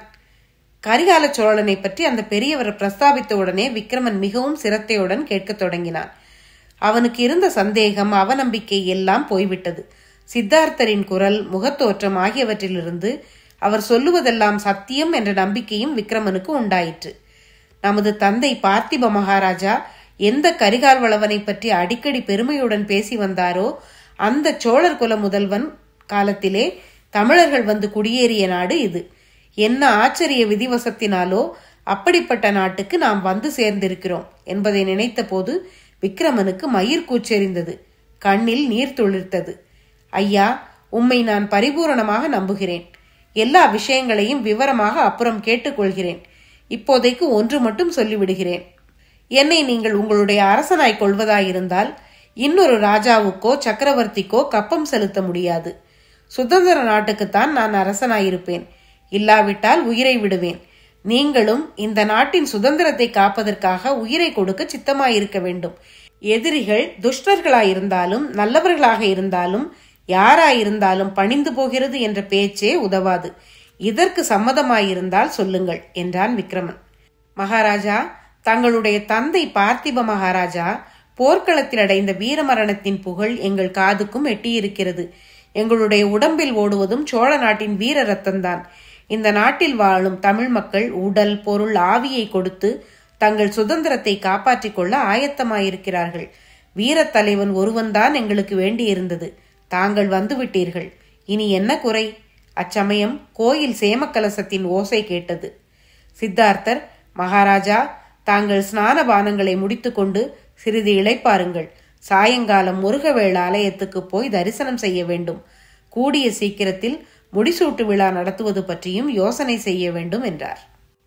கரிகால சோழனை பற்றி அந்த பெரியவர் பிரஸ்தாபித்த உடனே விக்ரமன் மிகவும் சிரத்தையுடன் கேட்கத் தொடங்கினான் அவனுக்கு இருந்த சந்தேகம் அவநம்பிக்கை எல்லாம் போய்விட்டது சித்தார்த்தரின் குரல் முகத்தோற்றம் ஆகியவற்றிலிருந்து அவர் சொல்லுவதெல்லாம் சத்தியம் என்ற நம்பிக்கையும் விக்ரமனுக்கு உண்டாயிற்று நமது தந்தை பார்த்திப மகாராஜா எந்த கரிகால் வளவனை பற்றி அடிக்கடி பெருமையுடன் பேசி வந்தாரோ அந்த சோழர் குல முதல்வன் காலத்திலே தமிழர்கள் வந்து குடியேறிய நாடு இது என்ன ஆச்சரிய விதிவசத்தினாலோ அப்படிப்பட்ட நாட்டுக்கு நாம் வந்து சேர்ந்திருக்கிறோம் என்பதை நினைத்தபோது விக்ரமனுக்கு மயிர் கூச்செறிந்தது கண்ணில் நீர் துளிர்த்தது ஐயா உம்மை நான் பரிபூரணமாக நம்புகிறேன் எல்லா விஷயங்களையும் விவரமாக அப்புறம் கேட்டுக்கொள்கிறேன் இப்போதைக்கு ஒன்று மட்டும் சொல்லிவிடுகிறேன் என்னை நீங்கள் உங்களுடைய அரசனாய் கொள்வதாயிருந்தால் இன்னொரு ராஜாவுக்கோ சக்கரவர்த்திக்கோ கப்பம் செலுத்த முடியாது சுதந்திர நாட்டுக்குத்தான் நான் அரசனாயிருப்பேன் இல்லாவிட்டால் உயிரை விடுவேன் நீங்களும் இந்த நாட்டின் சுதந்திரத்தை காப்பதற்காக உயிரை கொடுக்க சித்தமாயிருக்க வேண்டும் எதிரிகள் துஷ்டர்களாயிருந்தாலும் நல்லவர்களாக இருந்தாலும் யாராயிருந்தாலும் பணிந்து போகிறது என்ற பேச்சே உதவாது இதற்கு சம்மதமாயிருந்தால் சொல்லுங்கள் என்றான் விக்ரமன் மகாராஜா தங்களுடைய தந்தை பார்த்திப மகாராஜா போர்க்களத்தில் அடைந்த வீரமரணத்தின் புகழ் எங்கள் காதுக்கும் எட்டியிருக்கிறது எங்களுடைய உடம்பில் ஓடுவதும் சோழ நாட்டின் வீர ரத்தம்தான் இந்த நாட்டில் வாழும் தமிழ் மக்கள் உடல் பொருள் ஆவியை கொடுத்து தங்கள் சுதந்திரத்தை காப்பாற்றிக் கொள்ள ஆயத்தமாயிருக்கிறார்கள் வீரத் தலைவன் ஒருவன்தான் எங்களுக்கு வேண்டியிருந்தது தாங்கள் வந்துவிட்டீர்கள் இனி என்ன குறை அச்சமயம் கோயில் சேமக்கலசத்தின் ஓசை கேட்டது சித்தார்த்தர் மகாராஜா தாங்கள் ஸ்நான பானங்களை முடித்துக்கொண்டு சிறிது இளைப்பாருங்கள் சாயங்காலம் முருகவேள் ஆலயத்துக்கு போய் தரிசனம் செய்ய வேண்டும் கூடிய சீக்கிரத்தில் முடிசூட்டு விழா நடத்துவது பற்றியும் யோசனை செய்ய வேண்டும் என்றார்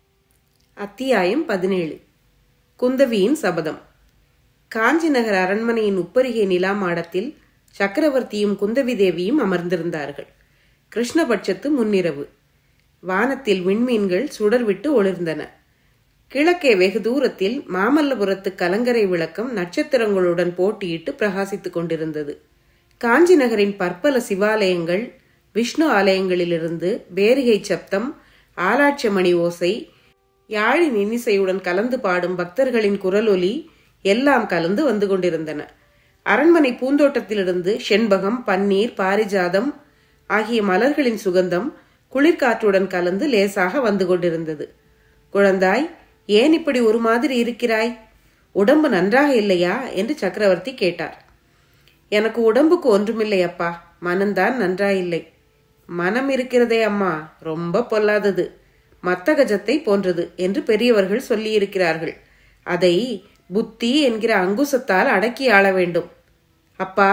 அத்தியாயம் பதினேழு குந்தவியின் சபதம் காஞ்சி நகர் அரண்மனையின் உப்பரிகை நிலா மாடத்தில் சக்கரவர்த்தியும் குந்தவி தேவியும் அமர்ந்திருந்தார்கள் கிருஷ்ணபட்சத்து முன்னிரவு வானத்தில் விண்மீன்கள் சுடர்விட்டு ஒளிர்ந்தன கிழக்கே வெகு தூரத்தில் மாமல்லபுரத்து கலங்கரை விளக்கம் நட்சத்திரங்களுடன் போட்டியிட்டு பிரகாசித்துக் கொண்டிருந்தது காஞ்சி நகரின் பற்பல சிவாலயங்கள் விஷ்ணு ஆலயங்களிலிருந்து பேரிகை சப்தம் ஆலாட்சமணி ஓசை யாழின் இன்னிசையுடன் கலந்து பாடும் பக்தர்களின் குரலொலி எல்லாம் கலந்து வந்து கொண்டிருந்தன அரண்மனை பூந்தோட்டத்திலிருந்து செண்பகம் பன்னீர் பாரிஜாதம் ஆகிய மலர்களின் சுகந்தம் குளிர்காற்றுடன் கலந்து லேசாக வந்து கொண்டிருந்தது குழந்தாய் ஏன் இப்படி ஒரு மாதிரி இருக்கிறாய் உடம்பு நன்றாக இல்லையா என்று சக்கரவர்த்தி கேட்டார் எனக்கு உடம்புக்கு ஒன்றுமில்லை அப்பா மனம்தான் நன்றாயில்லை மனம் இருக்கிறதே அம்மா ரொம்ப பொல்லாதது மத்தகஜத்தை போன்றது என்று பெரியவர்கள் சொல்லியிருக்கிறார்கள் அதை புத்தி என்கிற அங்குசத்தால் அடக்கி ஆள வேண்டும் அப்பா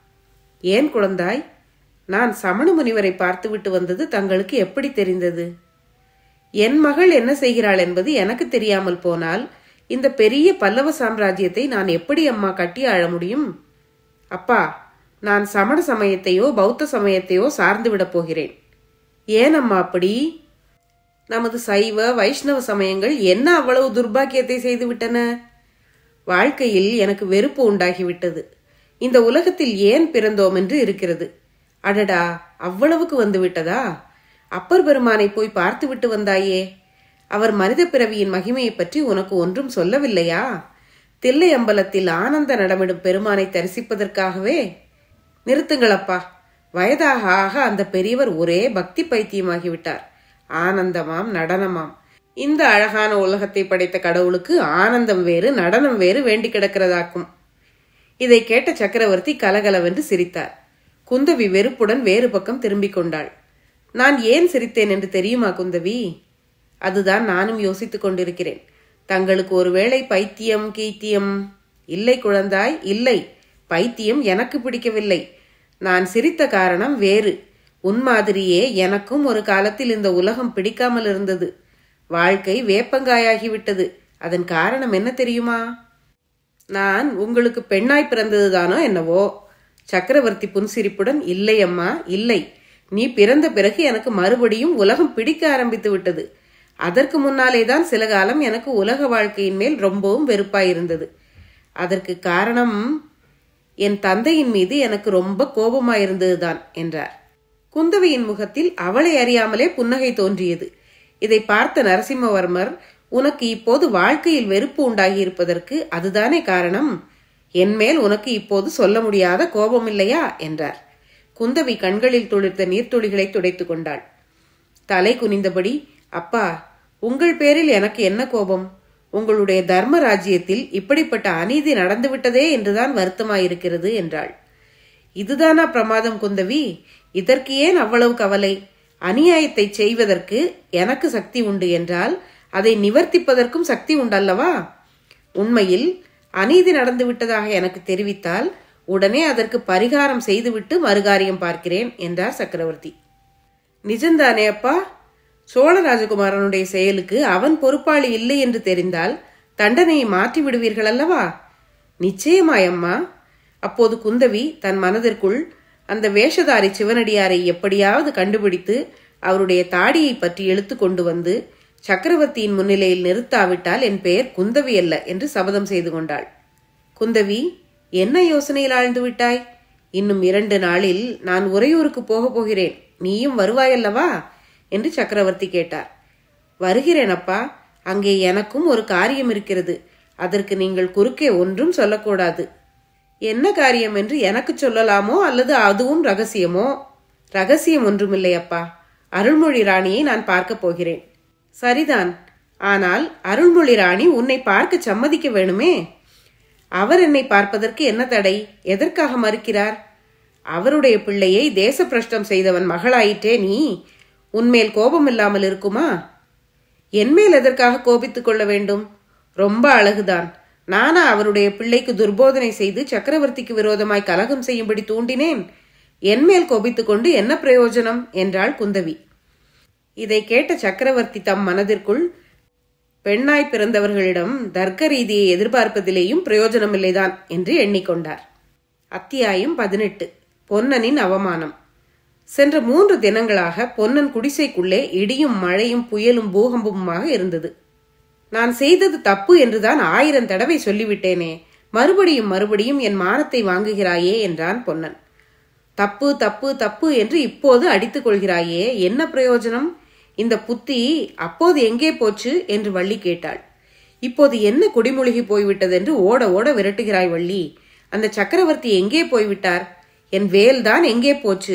ஏன் குழந்தாய் நான் சமண முனிவரை பார்த்துவிட்டு வந்தது தங்களுக்கு எப்படி தெரிந்தது என் மகள் என்ன செய்கிறாள் என்பது எனக்கு தெரியாமல் போனால் இந்த பெரிய பல்லவ சாம்ராஜ்யத்தை நான் எப்படி அம்மா கட்டி ஆழ முடியும் அப்பா நான் சமண சமயத்தையோ பௌத்த சமயத்தையோ சார்ந்து விடப் போகிறேன் ஏன் அம்மா அப்படி நமது சைவ வைஷ்ணவ சமயங்கள் என்ன அவ்வளவு துர்பாக்கியத்தை செய்துவிட்டன வாழ்க்கையில் எனக்கு வெறுப்பு உண்டாகிவிட்டது இந்த உலகத்தில் ஏன் பிறந்தோம் என்று இருக்கிறது அடடா அவ்வளவுக்கு வந்து விட்டதா அப்பர் பெருமானை போய் பார்த்து விட்டு வந்தாயே அவர் மனித பிறவியின் மகிமையை பற்றி உனக்கு ஒன்றும் சொல்லவில்லையா தில்லை அம்பலத்தில் ஆனந்த நடமிடும் பெருமானை தரிசிப்பதற்காகவே நிறுத்துங்களப்பா வயதாக ஆக அந்த பெரியவர் ஒரே பக்தி பைத்தியமாகிவிட்டார் ஆனந்தமாம் நடனமாம் இந்த அழகான உலகத்தை படைத்த கடவுளுக்கு ஆனந்தம் வேறு நடனம் வேறு வேண்டி கிடக்கிறதாக்கும் இதை கேட்ட சக்கரவர்த்தி கலகலவென்று சிரித்தார் குந்தவி வெறுப்புடன் வேறு பக்கம் திரும்பிக் கொண்டாள் நான் ஏன் சிரித்தேன் என்று தெரியுமா குந்தவி அதுதான் நானும் யோசித்துக் கொண்டிருக்கிறேன் தங்களுக்கு ஒருவேளை பைத்தியம் கீத்தியம் இல்லை குழந்தாய் இல்லை பைத்தியம் எனக்கு பிடிக்கவில்லை நான் சிரித்த காரணம் வேறு உன் மாதிரியே எனக்கும் ஒரு காலத்தில் இந்த உலகம் பிடிக்காமல் இருந்தது வாழ்க்கை வேப்பங்காயாகிவிட்டது அதன் காரணம் என்ன தெரியுமா நான் உங்களுக்கு பெண்ணாய் பிறந்ததுதானோ என்னவோ சக்கரவர்த்தி புன்சிரிப்புடன் இல்லை அம்மா இல்லை நீ பிறந்த பிறகு எனக்கு மறுபடியும் உலகம் பிடிக்க ஆரம்பித்து விட்டது அதற்கு முன்னாலே தான் சில காலம் எனக்கு உலக வாழ்க்கையின் மேல் ரொம்பவும் வெறுப்பாயிருந்தது அதற்கு காரணம் என் தந்தையின் மீது எனக்கு ரொம்ப கோபமாயிருந்ததுதான் என்றார் குந்தவையின் முகத்தில் அவளை அறியாமலே புன்னகை தோன்றியது இதை பார்த்த நரசிம்மவர்மர் உனக்கு இப்போது வாழ்க்கையில் வெறுப்பு உண்டாகியிருப்பதற்கு அதுதானே காரணம் என்மேல் உனக்கு இப்போது சொல்ல முடியாத கோபம் இல்லையா என்றார் குந்தவி கண்களில் துளிர்த்த நீர்த்துளிகளை துடைத்துக் கொண்டாள் தலை குனிந்தபடி அப்பா உங்கள் பேரில் எனக்கு என்ன கோபம் உங்களுடைய தர்ம ராஜ்யத்தில் இப்படிப்பட்ட அநீதி நடந்துவிட்டதே என்றுதான் வருத்தமாயிருக்கிறது என்றாள் இதுதானா பிரமாதம் குந்தவி இதற்கு ஏன் அவ்வளவு கவலை அநியாயத்தை செய்வதற்கு எனக்கு சக்தி உண்டு என்றால் அதை நிவர்த்திப்பதற்கும் சக்தி உண்டல்லவா உண்மையில் அநீதி நடந்து விட்டதாக எனக்கு தெரிவித்தால் உடனே அதற்கு பரிகாரம் செய்துவிட்டு மறுகாரியம் பார்க்கிறேன் என்றார் சக்கரவர்த்தி நிஜம்தானே அப்பா சோழ ராஜகுமாரனுடைய செயலுக்கு அவன் பொறுப்பாளி இல்லை என்று தெரிந்தால் தண்டனையை மாற்றி விடுவீர்கள் அல்லவா நிச்சயமாயம்மா அப்போது குந்தவி தன் மனதிற்குள் அந்த வேஷதாரி சிவனடியாரை எப்படியாவது கண்டுபிடித்து அவருடைய தாடியை பற்றி இழுத்து கொண்டு வந்து சக்கரவர்த்தியின் முன்னிலையில் நிறுத்தாவிட்டால் என் பெயர் குந்தவி அல்ல என்று சபதம் செய்து கொண்டாள் குந்தவி என்ன யோசனையில் ஆழ்ந்து விட்டாய் இன்னும் இரண்டு நாளில் நான் உறையூருக்கு போகப் போகிறேன் நீயும் வருவாயல்லவா என்று சக்கரவர்த்தி கேட்டார் வருகிறேன் அப்பா அங்கே எனக்கும் ஒரு காரியம் இருக்கிறது அதற்கு நீங்கள் குறுக்கே ஒன்றும் சொல்லக்கூடாது என்ன காரியம் என்று எனக்கு சொல்லலாமோ அல்லது அதுவும் ரகசியமோ ரகசியம் ஒன்றுமில்லை அப்பா அருள்மொழி ராணியை நான் பார்க்கப் போகிறேன் சரிதான் ஆனால் அருள்மொழி ராணி உன்னை பார்க்க சம்மதிக்க வேணுமே அவர் என்னை பார்ப்பதற்கு என்ன தடை எதற்காக மறுக்கிறார் அவருடைய பிள்ளையை தேச பிரஷ்டம் செய்தவன் மகளாயிற்றே நீ உன்மேல் கோபம் இல்லாமல் இருக்குமா என்மேல் எதற்காக கோபித்துக் கொள்ள வேண்டும் ரொம்ப அழகுதான் நானா அவருடைய பிள்ளைக்கு துர்போதனை செய்து சக்கரவர்த்திக்கு விரோதமாய் கலகம் செய்யும்படி தூண்டினேன் என்மேல் கோபித்துக் கொண்டு என்ன பிரயோஜனம் என்றாள் குந்தவி இதை கேட்ட சக்கரவர்த்தி தம் மனதிற்குள் பெண்ணாய் பிறந்தவர்களிடம் தர்க்க ரீதியை எதிர்பார்ப்பதிலேயும் பிரயோஜனமில்லைதான் என்று எண்ணிக்கொண்டார் அத்தியாயம் பதினெட்டு பொன்னனின் அவமானம் சென்ற மூன்று தினங்களாக பொன்னன் குடிசைக்குள்ளே இடியும் மழையும் புயலும் பூகம்பமுமாக இருந்தது நான் செய்தது தப்பு என்றுதான் ஆயிரம் தடவை சொல்லிவிட்டேனே மறுபடியும் மறுபடியும் என் மானத்தை வாங்குகிறாயே என்றான் பொன்னன் தப்பு தப்பு தப்பு என்று இப்போது அடித்துக் கொள்கிறாயே என்ன பிரயோஜனம் இந்த புத்தி அப்போது எங்கே போச்சு என்று வள்ளி கேட்டாள் இப்போது என்ன குடிமூழ்கி போய்விட்டது என்று ஓட ஓட விரட்டுகிறாய் வள்ளி அந்த சக்கரவர்த்தி எங்கே போய்விட்டார் என் வேல் தான் எங்கே போச்சு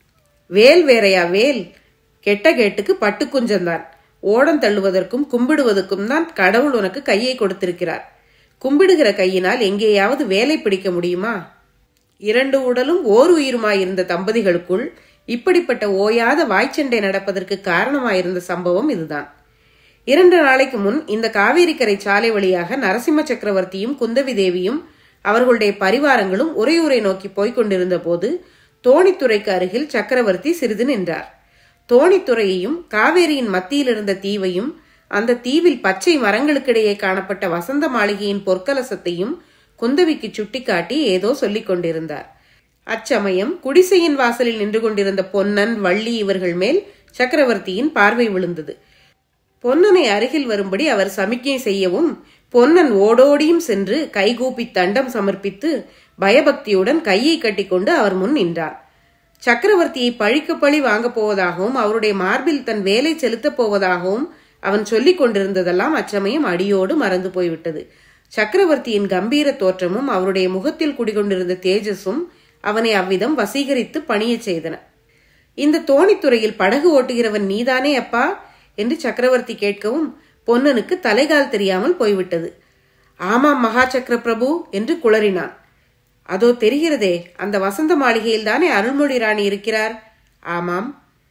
வேல் வேறையா வேல் கெட்ட கேட்டுக்கு பட்டு குஞ்சந்தான் ஓடம் தள்ளுவதற்கும் கும்பிடுவதற்கும் தான் கடவுள் உனக்கு கையை கொடுத்திருக்கிறார் கும்பிடுகிற கையினால் எங்கேயாவது வேலை பிடிக்க முடியுமா இரண்டு உடலும் ஓர் உயிருமாயிருந்த தம்பதிகளுக்குள் இப்படிப்பட்ட ஓயாத வாய்ச்சண்டை நடப்பதற்கு காரணமாயிருந்த சம்பவம் இதுதான் இரண்டு நாளைக்கு முன் இந்த காவேரிக்கரை சாலை வழியாக நரசிம்ம சக்கரவர்த்தியும் குந்தவி தேவியும் அவர்களுடைய பரிவாரங்களும் உரையூரை நோக்கி போய்க் கொண்டிருந்த போது தோணித்துறைக்கு அருகில் சக்கரவர்த்தி சிறிது நின்றார் தோணித்துறையையும் காவேரியின் மத்தியில் இருந்த தீவையும் அந்த தீவில் பச்சை மரங்களுக்கிடையே காணப்பட்ட வசந்த மாளிகையின் பொற்கலசத்தையும் குந்தவிக்கு சுட்டிக்காட்டி ஏதோ சொல்லிக் கொண்டிருந்தார் அச்சமயம் குடிசையின் வாசலில் நின்று கொண்டிருந்த பொன்னன் வள்ளி இவர்கள் மேல் சக்கரவர்த்தியின் பார்வை விழுந்தது பொன்னனை அருகில் வரும்படி அவர் சமிக்ஞை செய்யவும் பொன்னன் ஓடோடியும் சென்று கைகூப்பி தண்டம் சமர்ப்பித்து பயபக்தியுடன் கையை கட்டிக்கொண்டு அவர் முன் நின்றார் சக்கரவர்த்தியை பழிக்கு பழி வாங்கப் போவதாகவும் அவருடைய மார்பில் தன் வேலை செலுத்தப் போவதாகவும் அவன் சொல்லிக் கொண்டிருந்ததெல்லாம் அச்சமயம் அடியோடு மறந்து போய்விட்டது சக்கரவர்த்தியின் கம்பீர தோற்றமும் அவருடைய முகத்தில் குடிகொண்டிருந்த தேஜஸும் அவனை அவ்விதம் வசீகரித்து பணியச் செய்தன இந்த தோணித்துறையில் படகு ஓட்டுகிறவன் நீதானே அப்பா என்று சக்கரவர்த்தி கேட்கவும் பொன்னனுக்கு தலைகால் தெரியாமல் போய்விட்டது ஆமாம் மகா சக்கர பிரபு என்று குளறினான் அதோ தெரிகிறதே அந்த வசந்த மாளிகையில் தானே அருள்மொழி ராணி இருக்கிறார் ஆமாம்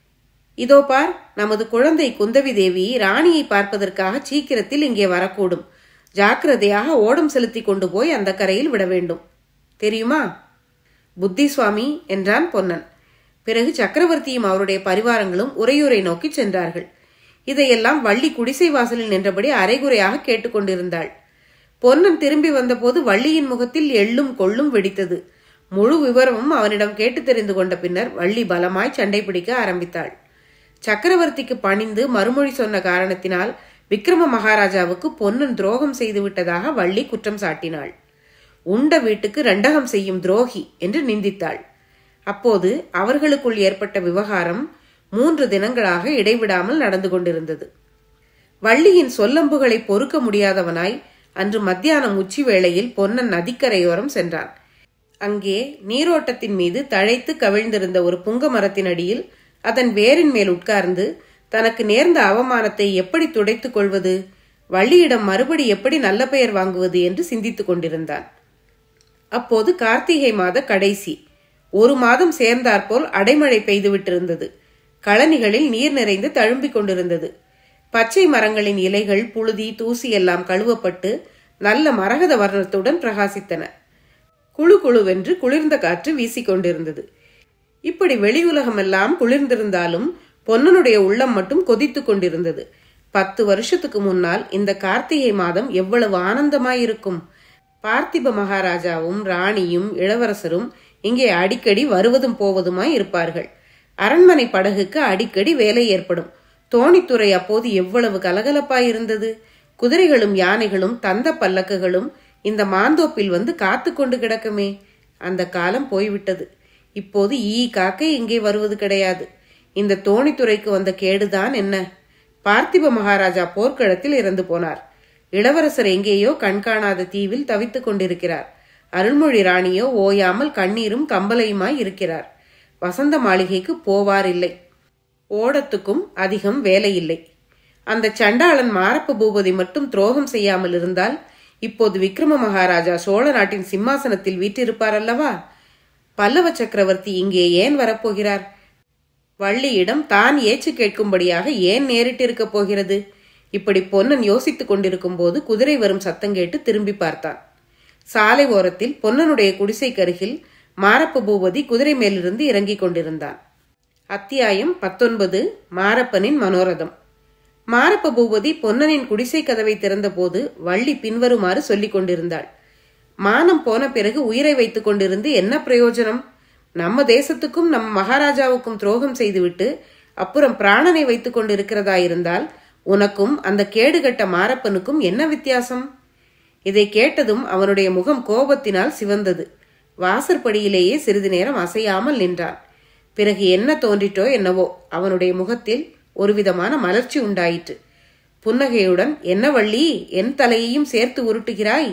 இதோ பார் நமது குழந்தை குந்தவி தேவி ராணியை பார்ப்பதற்காக சீக்கிரத்தில் இங்கே வரக்கூடும் ஜாக்கிரதையாக ஓடம் செலுத்தி கொண்டு போய் அந்த கரையில் விட வேண்டும் தெரியுமா புத்தி சுவாமி என்றான் பொன்னன் பிறகு சக்கரவர்த்தியும் அவருடைய பரிவாரங்களும் உரையுரை நோக்கி சென்றார்கள் இதையெல்லாம் வள்ளி குடிசை வாசலில் நின்றபடி அரைகுறையாக கேட்டுக்கொண்டிருந்தாள் பொன்னன் திரும்பி வந்தபோது வள்ளியின் முகத்தில் எள்ளும் கொள்ளும் வெடித்தது முழு விவரமும் அவனிடம் கேட்டு தெரிந்து கொண்ட பின்னர் வள்ளி பலமாய் சண்டை பிடிக்க ஆரம்பித்தாள் சக்கரவர்த்திக்கு பணிந்து மறுமொழி சொன்ன காரணத்தினால் விக்ரம மகாராஜாவுக்கு பொன்னன் துரோகம் செய்து விட்டதாக வள்ளி குற்றம் சாட்டினாள் உண்ட வீட்டுக்கு ரெண்டகம் செய்யும் துரோகி என்று நிந்தித்தாள் அப்போது அவர்களுக்குள் ஏற்பட்ட விவகாரம் மூன்று தினங்களாக இடைவிடாமல் நடந்து கொண்டிருந்தது வள்ளியின் சொல்லம்புகளை பொறுக்க முடியாதவனாய் அன்று மத்தியானம் உச்சி வேளையில் பொன்னன் நதிக்கரையோரம் சென்றான் அங்கே நீரோட்டத்தின் மீது தழைத்து கவிழ்ந்திருந்த ஒரு புங்க மரத்தின் அடியில் அதன் வேரின் மேல் உட்கார்ந்து தனக்கு நேர்ந்த அவமானத்தை எப்படி துடைத்துக் கொள்வது வள்ளியிடம் மறுபடி எப்படி நல்ல பெயர் வாங்குவது என்று சிந்தித்துக் கொண்டிருந்தான் அப்போது கார்த்திகை மாத கடைசி ஒரு மாதம் சேர்ந்தாற்போல் அடைமழை பெய்துவிட்டிருந்தது களனிகளில் நீர் நிறைந்து தழும்பிக் கொண்டிருந்தது பச்சை மரங்களின் இலைகள் புழுதி தூசி எல்லாம் கழுவப்பட்டு நல்ல மரகத வர்ணத்துடன் பிரகாசித்தன குழு குழுவென்று குளிர்ந்த காற்று வீசிக்கொண்டிருந்தது இப்படி வெளியுலகமெல்லாம் குளிர்ந்திருந்தாலும் பொன்னனுடைய உள்ளம் மட்டும் கொதித்துக் கொண்டிருந்தது பத்து வருஷத்துக்கு முன்னால் இந்த கார்த்திகை மாதம் எவ்வளவு ஆனந்தமாயிருக்கும் பார்த்திப மகாராஜாவும் ராணியும் இளவரசரும் இங்கே அடிக்கடி வருவதும் போவதுமாய் இருப்பார்கள் அரண்மனை படகுக்கு அடிக்கடி வேலை ஏற்படும் தோணித்துறை அப்போது எவ்வளவு கலகலப்பாயிருந்தது குதிரைகளும் யானைகளும் தந்த பல்லக்குகளும் இந்த மாந்தோப்பில் வந்து காத்து கொண்டு கிடக்குமே அந்த காலம் போய்விட்டது இப்போது ஈ காக்கை இங்கே வருவது கிடையாது இந்த தோணித்துறைக்கு வந்த கேடுதான் என்ன பார்த்திப மகாராஜா போர்க்களத்தில் இறந்து போனார் இளவரசர் எங்கேயோ கண்காணாத தீவில் தவித்துக் கொண்டிருக்கிறார் அருள்மொழி ராணியோ ஓயாமல் கண்ணீரும் கம்பலையுமாய் இருக்கிறார் வசந்த மாளிகைக்கு போவார் இல்லை ஓடத்துக்கும் அதிகம் வேலை இல்லை அந்த சண்டாளன் மாரப்ப பூபதி மட்டும் துரோகம் செய்யாமல் இருந்தால் இப்போது விக்ரம மகாராஜா சோழ நாட்டின் சிம்மாசனத்தில் வீற்றிருப்பார் அல்லவா பல்லவ சக்கரவர்த்தி இங்கே ஏன் வரப்போகிறார் வள்ளியிடம் தான் ஏச்சு கேட்கும்படியாக ஏன் நேரிட்டிருக்கப் போகிறது இப்படி பொன்னன் யோசித்துக் கொண்டிருக்கும் போது குதிரை வரும் சத்தம் கேட்டு திரும்பி பார்த்தான் சாலை ஓரத்தில் பொன்னனுடைய குடிசைக்கருகில் மாரப்ப பூபதி குதிரை மேலிருந்து இறங்கிக் கொண்டிருந்தான் அத்தியாயம் பத்தொன்பது மாரப்பனின் மனோரதம் மாரப்ப பூபதி பொன்னனின் குடிசை கதவை திறந்தபோது வள்ளி பின்வருமாறு சொல்லிக் கொண்டிருந்தாள் மானம் போன பிறகு உயிரை வைத்துக் கொண்டிருந்து என்ன பிரயோஜனம் நம்ம தேசத்துக்கும் நம் மகாராஜாவுக்கும் துரோகம் செய்துவிட்டு அப்புறம் பிராணனை வைத்துக் கொண்டிருக்கிறதா இருந்தால் உனக்கும் அந்த கேடுகட்ட மாரப்பனுக்கும் என்ன வித்தியாசம் இதை கேட்டதும் அவனுடைய முகம் கோபத்தினால் சிவந்தது வாசற்படியிலேயே சிறிது நேரம் அசையாமல் நின்றான் பிறகு என்ன தோன்றிட்டோ என்னவோ அவனுடைய முகத்தில் ஒருவிதமான மலர்ச்சி உண்டாயிற்று புன்னகையுடன் என்ன வள்ளி என் தலையையும் சேர்த்து உருட்டுகிறாய்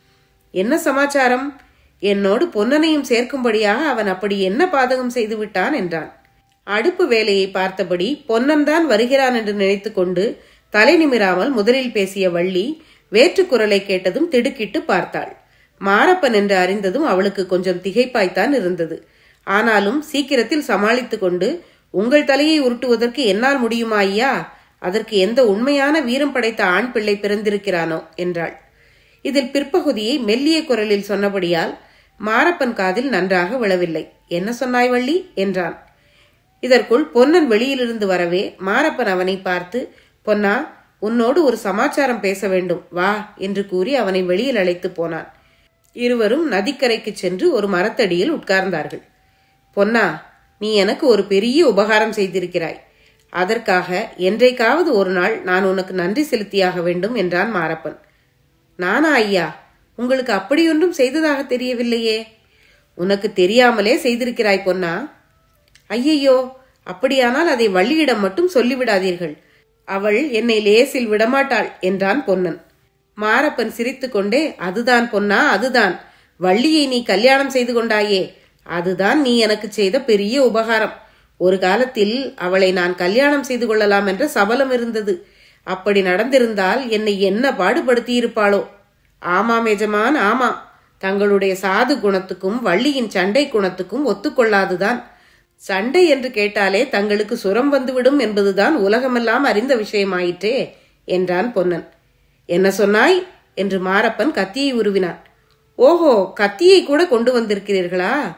என்ன சமாச்சாரம் என்னோடு பொன்னனையும் சேர்க்கும்படியாக அவன் அப்படி என்ன பாதகம் செய்து விட்டான் என்றான் அடுப்பு வேலையை பார்த்தபடி பொன்னன் தான் வருகிறான் என்று நினைத்துக்கொண்டு தலை நிமிராமல் முதலில் பேசிய வள்ளி வேற்றுக்குரலை கேட்டதும் திடுக்கிட்டு பார்த்தாள் மாரப்பன் என்று அறிந்ததும் அவளுக்கு கொஞ்சம் திகைப்பாய்த்தான் இருந்தது ஆனாலும் சீக்கிரத்தில் சமாளித்து கொண்டு உங்கள் தலையை உருட்டுவதற்கு என்னால் முடியுமா ஐயா அதற்கு எந்த உண்மையான வீரம் படைத்த ஆண் பிள்ளை பிறந்திருக்கிறானோ என்றாள் இதில் பிற்பகுதியை மெல்லிய குரலில் சொன்னபடியால் மாரப்பன் காதில் நன்றாக விழவில்லை என்ன சொன்னாய் வள்ளி என்றான் இதற்குள் பொன்னன் வெளியிலிருந்து வரவே மாரப்பன் அவனை பார்த்து பொன்னா உன்னோடு ஒரு சமாச்சாரம் பேச வேண்டும் வா என்று கூறி அவனை வெளியில் அழைத்து போனான் இருவரும் நதிக்கரைக்கு சென்று ஒரு மரத்தடியில் உட்கார்ந்தார்கள் பொன்னா நீ எனக்கு ஒரு பெரிய உபகாரம் செய்திருக்கிறாய் அதற்காக என்றைக்காவது ஒரு நாள் நான் உனக்கு நன்றி செலுத்தியாக வேண்டும் என்றான் மாரப்பன் நானா ஐயா உங்களுக்கு அப்படியொன்றும் செய்ததாக தெரியவில்லையே உனக்கு தெரியாமலே செய்திருக்கிறாய் பொன்னா ஐயையோ அப்படியானால் அதை வள்ளியிடம் மட்டும் சொல்லிவிடாதீர்கள் அவள் என்னை லேசில் விடமாட்டாள் என்றான் பொன்னன் மாரப்பன் சிரித்துக்கொண்டே அதுதான் பொன்னா அதுதான் வள்ளியை நீ கல்யாணம் செய்து கொண்டாயே அதுதான் நீ எனக்கு செய்த பெரிய உபகாரம் ஒரு காலத்தில் அவளை நான் கல்யாணம் செய்து கொள்ளலாம் என்ற சபலம் இருந்தது அப்படி நடந்திருந்தால் என்னை என்ன பாடுபடுத்தி இருப்பாளோ ஆமாம் எஜமான் ஆமா தங்களுடைய சாது குணத்துக்கும் வள்ளியின் சண்டை குணத்துக்கும் ஒத்துக்கொள்ளாதுதான் சண்டை என்று கேட்டாலே தங்களுக்கு சுரம் வந்துவிடும் என்பதுதான் உலகமெல்லாம் அறிந்த விஷயமாயிற்றே என்றான் பொன்னன் என்ன சொன்னாய் என்று மாரப்பன் கத்தியை உருவினான் ஓஹோ கத்தியை கூட கொண்டு வந்திருக்கிறீர்களா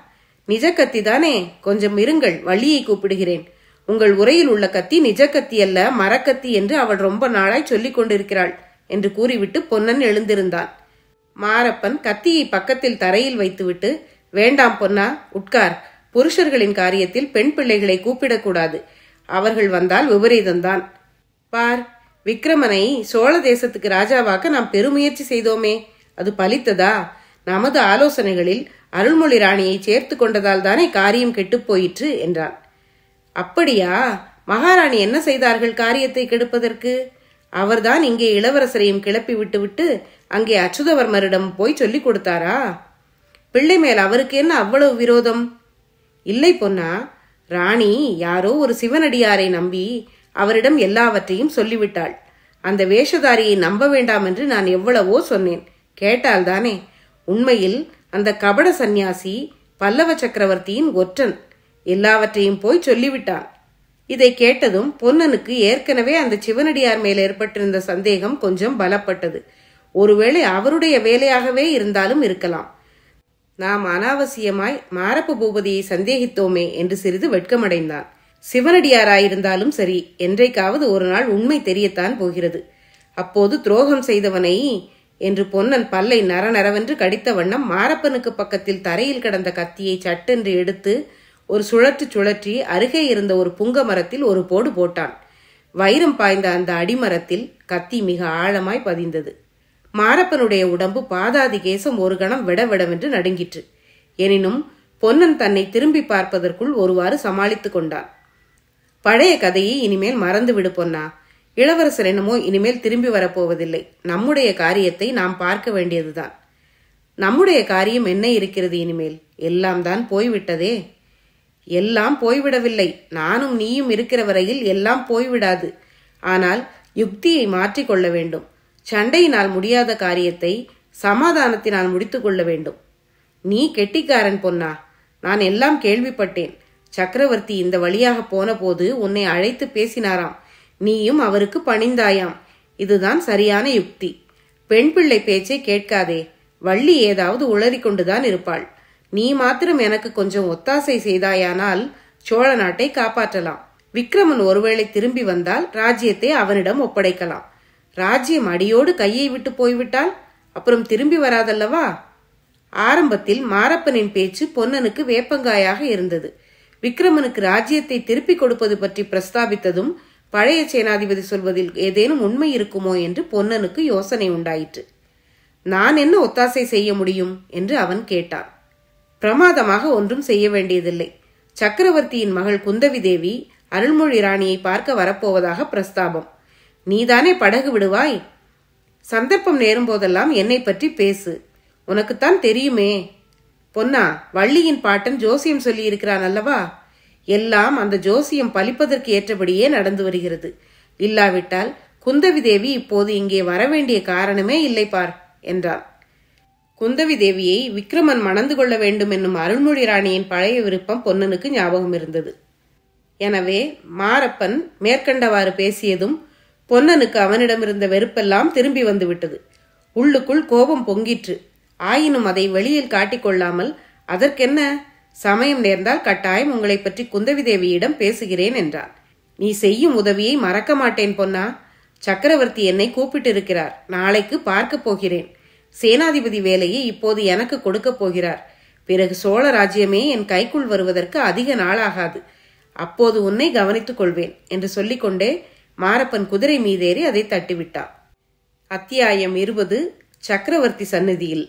நிஜ கத்தி தானே கொஞ்சம் இருங்கள் வள்ளியை கூப்பிடுகிறேன் உங்கள் உரையில் உள்ள கத்தி நிஜ கத்தி அல்ல மரக்கத்தி என்று அவள் ரொம்ப நாளாய் சொல்லிக் கொண்டிருக்கிறாள் என்று கூறிவிட்டு பொன்னன் எழுந்திருந்தான் மாரப்பன் கத்தியை பக்கத்தில் தரையில் வைத்துவிட்டு வேண்டாம் பொன்னா உட்கார் புருஷர்களின் காரியத்தில் பெண் பிள்ளைகளை கூப்பிடக்கூடாது அவர்கள் வந்தால் விபரீதம்தான் பார் விக்ரமனை சோழ தேசத்துக்கு ராஜாவாக்க நாம் பெருமுயற்சி செய்தோமே அது பலித்ததா நமது ஆலோசனைகளில் அருள்மொழி ராணியை சேர்த்து கொண்டதால் தானே காரியம் கெட்டுப் போயிற்று என்றான் அப்படியா மகாராணி என்ன செய்தார்கள் காரியத்தை கெடுப்பதற்கு அவர்தான் இங்கே இளவரசரையும் கிளப்பி விட்டுவிட்டு அங்கே அச்சுதவர்மரிடம் போய் சொல்லிக் கொடுத்தாரா பிள்ளை மேல் அவருக்கு என்ன அவ்வளவு விரோதம் இல்லை பொன்னா ராணி யாரோ ஒரு சிவனடியாரை நம்பி அவரிடம் எல்லாவற்றையும் சொல்லிவிட்டாள் அந்த வேஷதாரியை நம்ப வேண்டாம் என்று நான் எவ்வளவோ சொன்னேன் கேட்டால்தானே உண்மையில் அந்த கபட சந்நியாசி பல்லவ சக்கரவர்த்தியின் ஒற்றன் எல்லாவற்றையும் போய் சொல்லிவிட்டான் இதை கேட்டதும் பொன்னனுக்கு ஏற்கனவே அந்த சிவனடியார் மேல் ஏற்பட்டிருந்த சந்தேகம் கொஞ்சம் பலப்பட்டது ஒருவேளை அவருடைய வேலையாகவே இருந்தாலும் இருக்கலாம் நாம் அனாவசியமாய் மாரப்ப பூபதியை சந்தேகித்தோமே என்று சிறிது வெட்கமடைந்தான் சிவனடியாராயிருந்தாலும் சரி என்றைக்காவது ஒரு நாள் உண்மை தெரியத்தான் போகிறது அப்போது துரோகம் செய்தவனை என்று பொன்னன் பல்லை நரநரவென்று கடித்த வண்ணம் மாரப்பனுக்கு பக்கத்தில் தரையில் கிடந்த கத்தியை சட்டென்று எடுத்து ஒரு சுழற்று சுழற்றி அருகே இருந்த ஒரு புங்க மரத்தில் ஒரு போடு போட்டான் வைரம் பாய்ந்த அந்த அடிமரத்தில் கத்தி மிக ஆழமாய் பதிந்தது மாரப்பனுடைய உடம்பு பாதாதி கேசம் ஒரு கணம் விடவிடவென்று நடுங்கிற்று எனினும் பொன்னன் தன்னை திரும்பி பார்ப்பதற்குள் ஒருவாறு சமாளித்துக் கொண்டான் பழைய கதையை இனிமேல் மறந்து விடு பொன்னா இளவரசர் என்னமோ இனிமேல் திரும்பி வரப்போவதில்லை நம்முடைய காரியத்தை நாம் பார்க்க வேண்டியதுதான் நம்முடைய காரியம் என்ன இருக்கிறது இனிமேல் எல்லாம் தான் போய்விட்டதே எல்லாம் போய்விடவில்லை நானும் நீயும் இருக்கிற வரையில் எல்லாம் போய்விடாது ஆனால் யுக்தியை மாற்றிக்கொள்ள வேண்டும் சண்டையினால் முடியாத காரியத்தை சமாதானத்தினால் முடித்துக் கொள்ள வேண்டும் நீ கெட்டிக்காரன் பொன்னா நான் எல்லாம் கேள்விப்பட்டேன் சக்கரவர்த்தி இந்த வழியாக போன போது உன்னை அழைத்து பேசினாராம் நீயும் அவருக்கு பணிந்தாயாம் இதுதான் சரியான யுக்தி பெண் பிள்ளை பேச்சை கேட்காதே வள்ளி ஏதாவது உளறி கொண்டுதான் இருப்பாள் நீ மாத்திரம் எனக்கு கொஞ்சம் ஒத்தாசை செய்தாயானால் சோழ நாட்டை காப்பாற்றலாம் விக்ரமன் ஒருவேளை திரும்பி வந்தால் ராஜ்யத்தை அவனிடம் ஒப்படைக்கலாம் ராஜ்யம் அடியோடு கையை விட்டு போய்விட்டால் அப்புறம் திரும்பி வராதல்லவா ஆரம்பத்தில் மாரப்பனின் பேச்சு பொன்னனுக்கு வேப்பங்காயாக இருந்தது விக்ரமனுக்கு ராஜ்யத்தை திருப்பிக் கொடுப்பது பற்றி பிரஸ்தாபித்ததும் பழைய சேனாதிபதி சொல்வதில் ஏதேனும் உண்மை இருக்குமோ என்று பொன்னனுக்கு யோசனை உண்டாயிற்று நான் என்ன ஒத்தாசை செய்ய முடியும் என்று அவன் கேட்டான் பிரமாதமாக ஒன்றும் செய்ய வேண்டியதில்லை சக்கரவர்த்தியின் மகள் குந்தவி தேவி அருள்மொழி ராணியை பார்க்க வரப்போவதாக பிரஸ்தாபம் நீதானே படகு விடுவாய் சந்தர்ப்பம் நேரும் போதெல்லாம் என்னை பற்றி பேசு உனக்குத்தான் தெரியுமே பொன்னா வள்ளியின் பாட்டன் ஜோசியம் சொல்லி இருக்கிறான் அல்லவா எல்லாம் அந்த ஜோசியம் பலிப்பதற்கு ஏற்றபடியே நடந்து வருகிறது இல்லாவிட்டால் குந்தவி தேவி இப்போது இங்கே வரவேண்டிய காரணமே இல்லை பார் என்றான் குந்தவி தேவியை விக்ரமன் மணந்து கொள்ள வேண்டும் என்னும் அருள்மொழி ராணியின் பழைய விருப்பம் பொன்னனுக்கு ஞாபகம் இருந்தது எனவே மாரப்பன் மேற்கண்டவாறு பேசியதும் பொன்னனுக்கு அவனிடமிருந்த வெறுப்பெல்லாம் திரும்பி வந்து விட்டது உள்ளுக்குள் கோபம் பொங்கிற்று ஆயினும் அதை வெளியில் காட்டிக்கொள்ளாமல் அதற்கென்ன சமயம் நேர்ந்தால் கட்டாயம் உங்களை பற்றி குந்தவி தேவியிடம் பேசுகிறேன் என்றான் நீ செய்யும் உதவியை மறக்க மாட்டேன் பொன்னா சக்கரவர்த்தி என்னை கூப்பிட்டிருக்கிறார் நாளைக்கு பார்க்க போகிறேன் சேனாதிபதி வேலையை இப்போது எனக்கு கொடுக்கப் போகிறார் பிறகு சோழ ராஜ்யமே என் கைக்குள் வருவதற்கு அதிக நாளாகாது அப்போது உன்னை கவனித்துக் கொள்வேன் என்று சொல்லிக்கொண்டே மாரப்பன் குதிரை மீதேறி அதை தட்டிவிட்டான் அத்தியாயம் இருபது சக்கரவர்த்தி சந்நிதியில்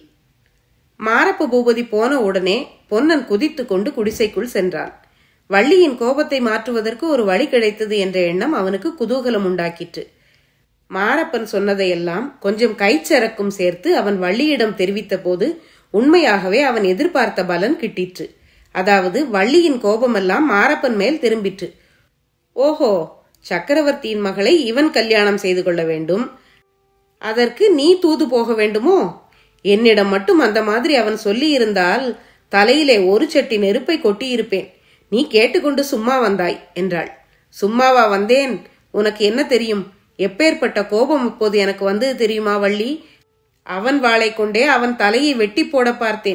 மாரப்ப பூபதி போன உடனே பொன்னன் குதித்து கொண்டு குடிசைக்குள் சென்றான் வள்ளியின் கோபத்தை மாற்றுவதற்கு ஒரு வழி கிடைத்தது என்ற எண்ணம் அவனுக்கு குதூகலம் உண்டாக்கிற்று மாரப்பன் சொன்னதையெல்லாம் கொஞ்சம் கைச்சரக்கும் சேர்த்து அவன் வள்ளியிடம் தெரிவித்த போது உண்மையாகவே அவன் எதிர்பார்த்த பலன் கிட்டிற்று அதாவது வள்ளியின் கோபமெல்லாம் மாரப்பன் மேல் திரும்பிற்று ஓஹோ சக்கரவர்த்தியின் மகளை இவன் கல்யாணம் செய்து கொள்ள வேண்டும் அதற்கு நீ தூது போக வேண்டுமோ என்னிடம் மட்டும் அந்த மாதிரி அவன் சொல்லி இருந்தால் தலையிலே ஒரு சட்டி நெருப்பை கொட்டியிருப்பேன் நீ கேட்டுக்கொண்டு சும்மா வந்தாய் என்றாள் சும்மாவா வந்தேன் உனக்கு என்ன தெரியும் எப்பேற்பட்ட கோபம் இப்போது எனக்கு வந்தது தெரியுமா வள்ளி அவன் வாளை கொண்டே அவன் தலையை வெட்டி போட பார்த்தேன்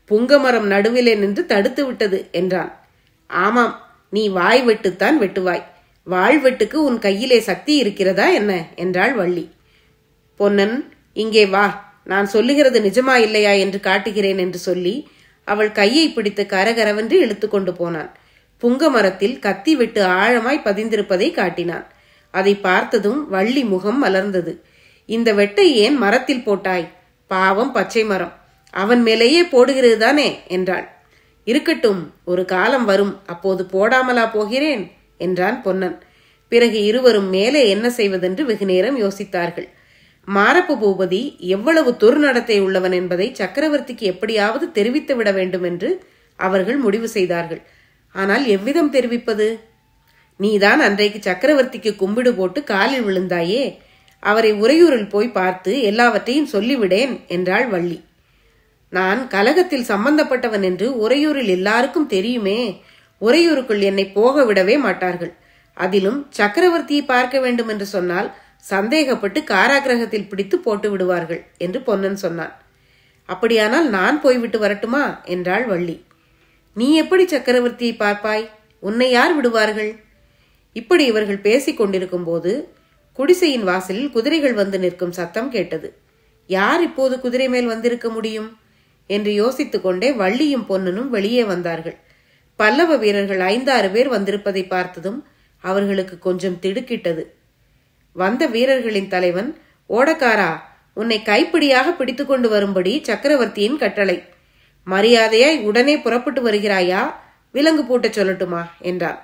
புங்கமரம் நடுவிலே நின்று தடுத்து விட்டது என்றான் ஆமாம் நீ வாய் வெட்டுத்தான் வெட்டுவாய் வாழ்வெட்டுக்கு உன் கையிலே சக்தி இருக்கிறதா என்ன என்றாள் வள்ளி பொன்னன் இங்கே வா நான் சொல்லுகிறது நிஜமா இல்லையா என்று காட்டுகிறேன் என்று சொல்லி அவள் கையை பிடித்து கரகரவென்று இழுத்து கொண்டு போனான் புங்க மரத்தில் கத்தி விட்டு ஆழமாய் பதிந்திருப்பதை காட்டினான் அதை பார்த்ததும் வள்ளி முகம் மலர்ந்தது இந்த வெட்டை ஏன் மரத்தில் போட்டாய் பாவம் பச்சை மரம் அவன் மேலேயே போடுகிறது தானே என்றாள் இருக்கட்டும் ஒரு காலம் வரும் அப்போது போடாமலா போகிறேன் என்றான் பொன்னன் பிறகு இருவரும் மேலே என்ன செய்வதென்று வெகு நேரம் யோசித்தார்கள் மாரப்ப பூபதி எவ்வளவு துர்நடத்தை உள்ளவன் என்பதை சக்கரவர்த்திக்கு எப்படியாவது தெரிவித்து விட வேண்டும் என்று அவர்கள் முடிவு செய்தார்கள் ஆனால் எவ்விதம் தெரிவிப்பது நீதான் அன்றைக்கு சக்கரவர்த்திக்கு கும்பிடு போட்டு காலில் விழுந்தாயே அவரை உறையூரில் போய் பார்த்து எல்லாவற்றையும் சொல்லிவிடேன் என்றாள் வள்ளி நான் கலகத்தில் சம்பந்தப்பட்டவன் என்று உறையூரில் எல்லாருக்கும் தெரியுமே உறையூருக்குள் என்னை போக விடவே மாட்டார்கள் அதிலும் சக்கரவர்த்தியை பார்க்க வேண்டும் என்று சொன்னால் சந்தேகப்பட்டு காராகிரகத்தில் பிடித்து போட்டு விடுவார்கள் என்று பொன்னன் சொன்னான் அப்படியானால் நான் போய்விட்டு வரட்டுமா என்றாள் வள்ளி நீ எப்படி சக்கரவர்த்தியை பார்ப்பாய் உன்னை யார் விடுவார்கள் இப்படி இவர்கள் பேசிக் கொண்டிருக்கும் போது குடிசையின் வாசலில் குதிரைகள் வந்து நிற்கும் சத்தம் கேட்டது யார் இப்போது குதிரை மேல் வந்திருக்க முடியும் என்று யோசித்துக் கொண்டே வள்ளியும் பொன்னனும் வெளியே வந்தார்கள் பல்லவ வீரர்கள் ஐந்தாறு பேர் வந்திருப்பதை பார்த்ததும் அவர்களுக்கு கொஞ்சம் திடுக்கிட்டது வந்த வீரர்களின் தலைவன் ஓடக்காரா உன்னை கைப்பிடியாக பிடித்துக் கொண்டு வரும்படி சக்கரவர்த்தியின் கட்டளை மரியாதையாய் உடனே புறப்பட்டு வருகிறாயா விலங்கு பூட்டச் சொல்லட்டுமா என்றான்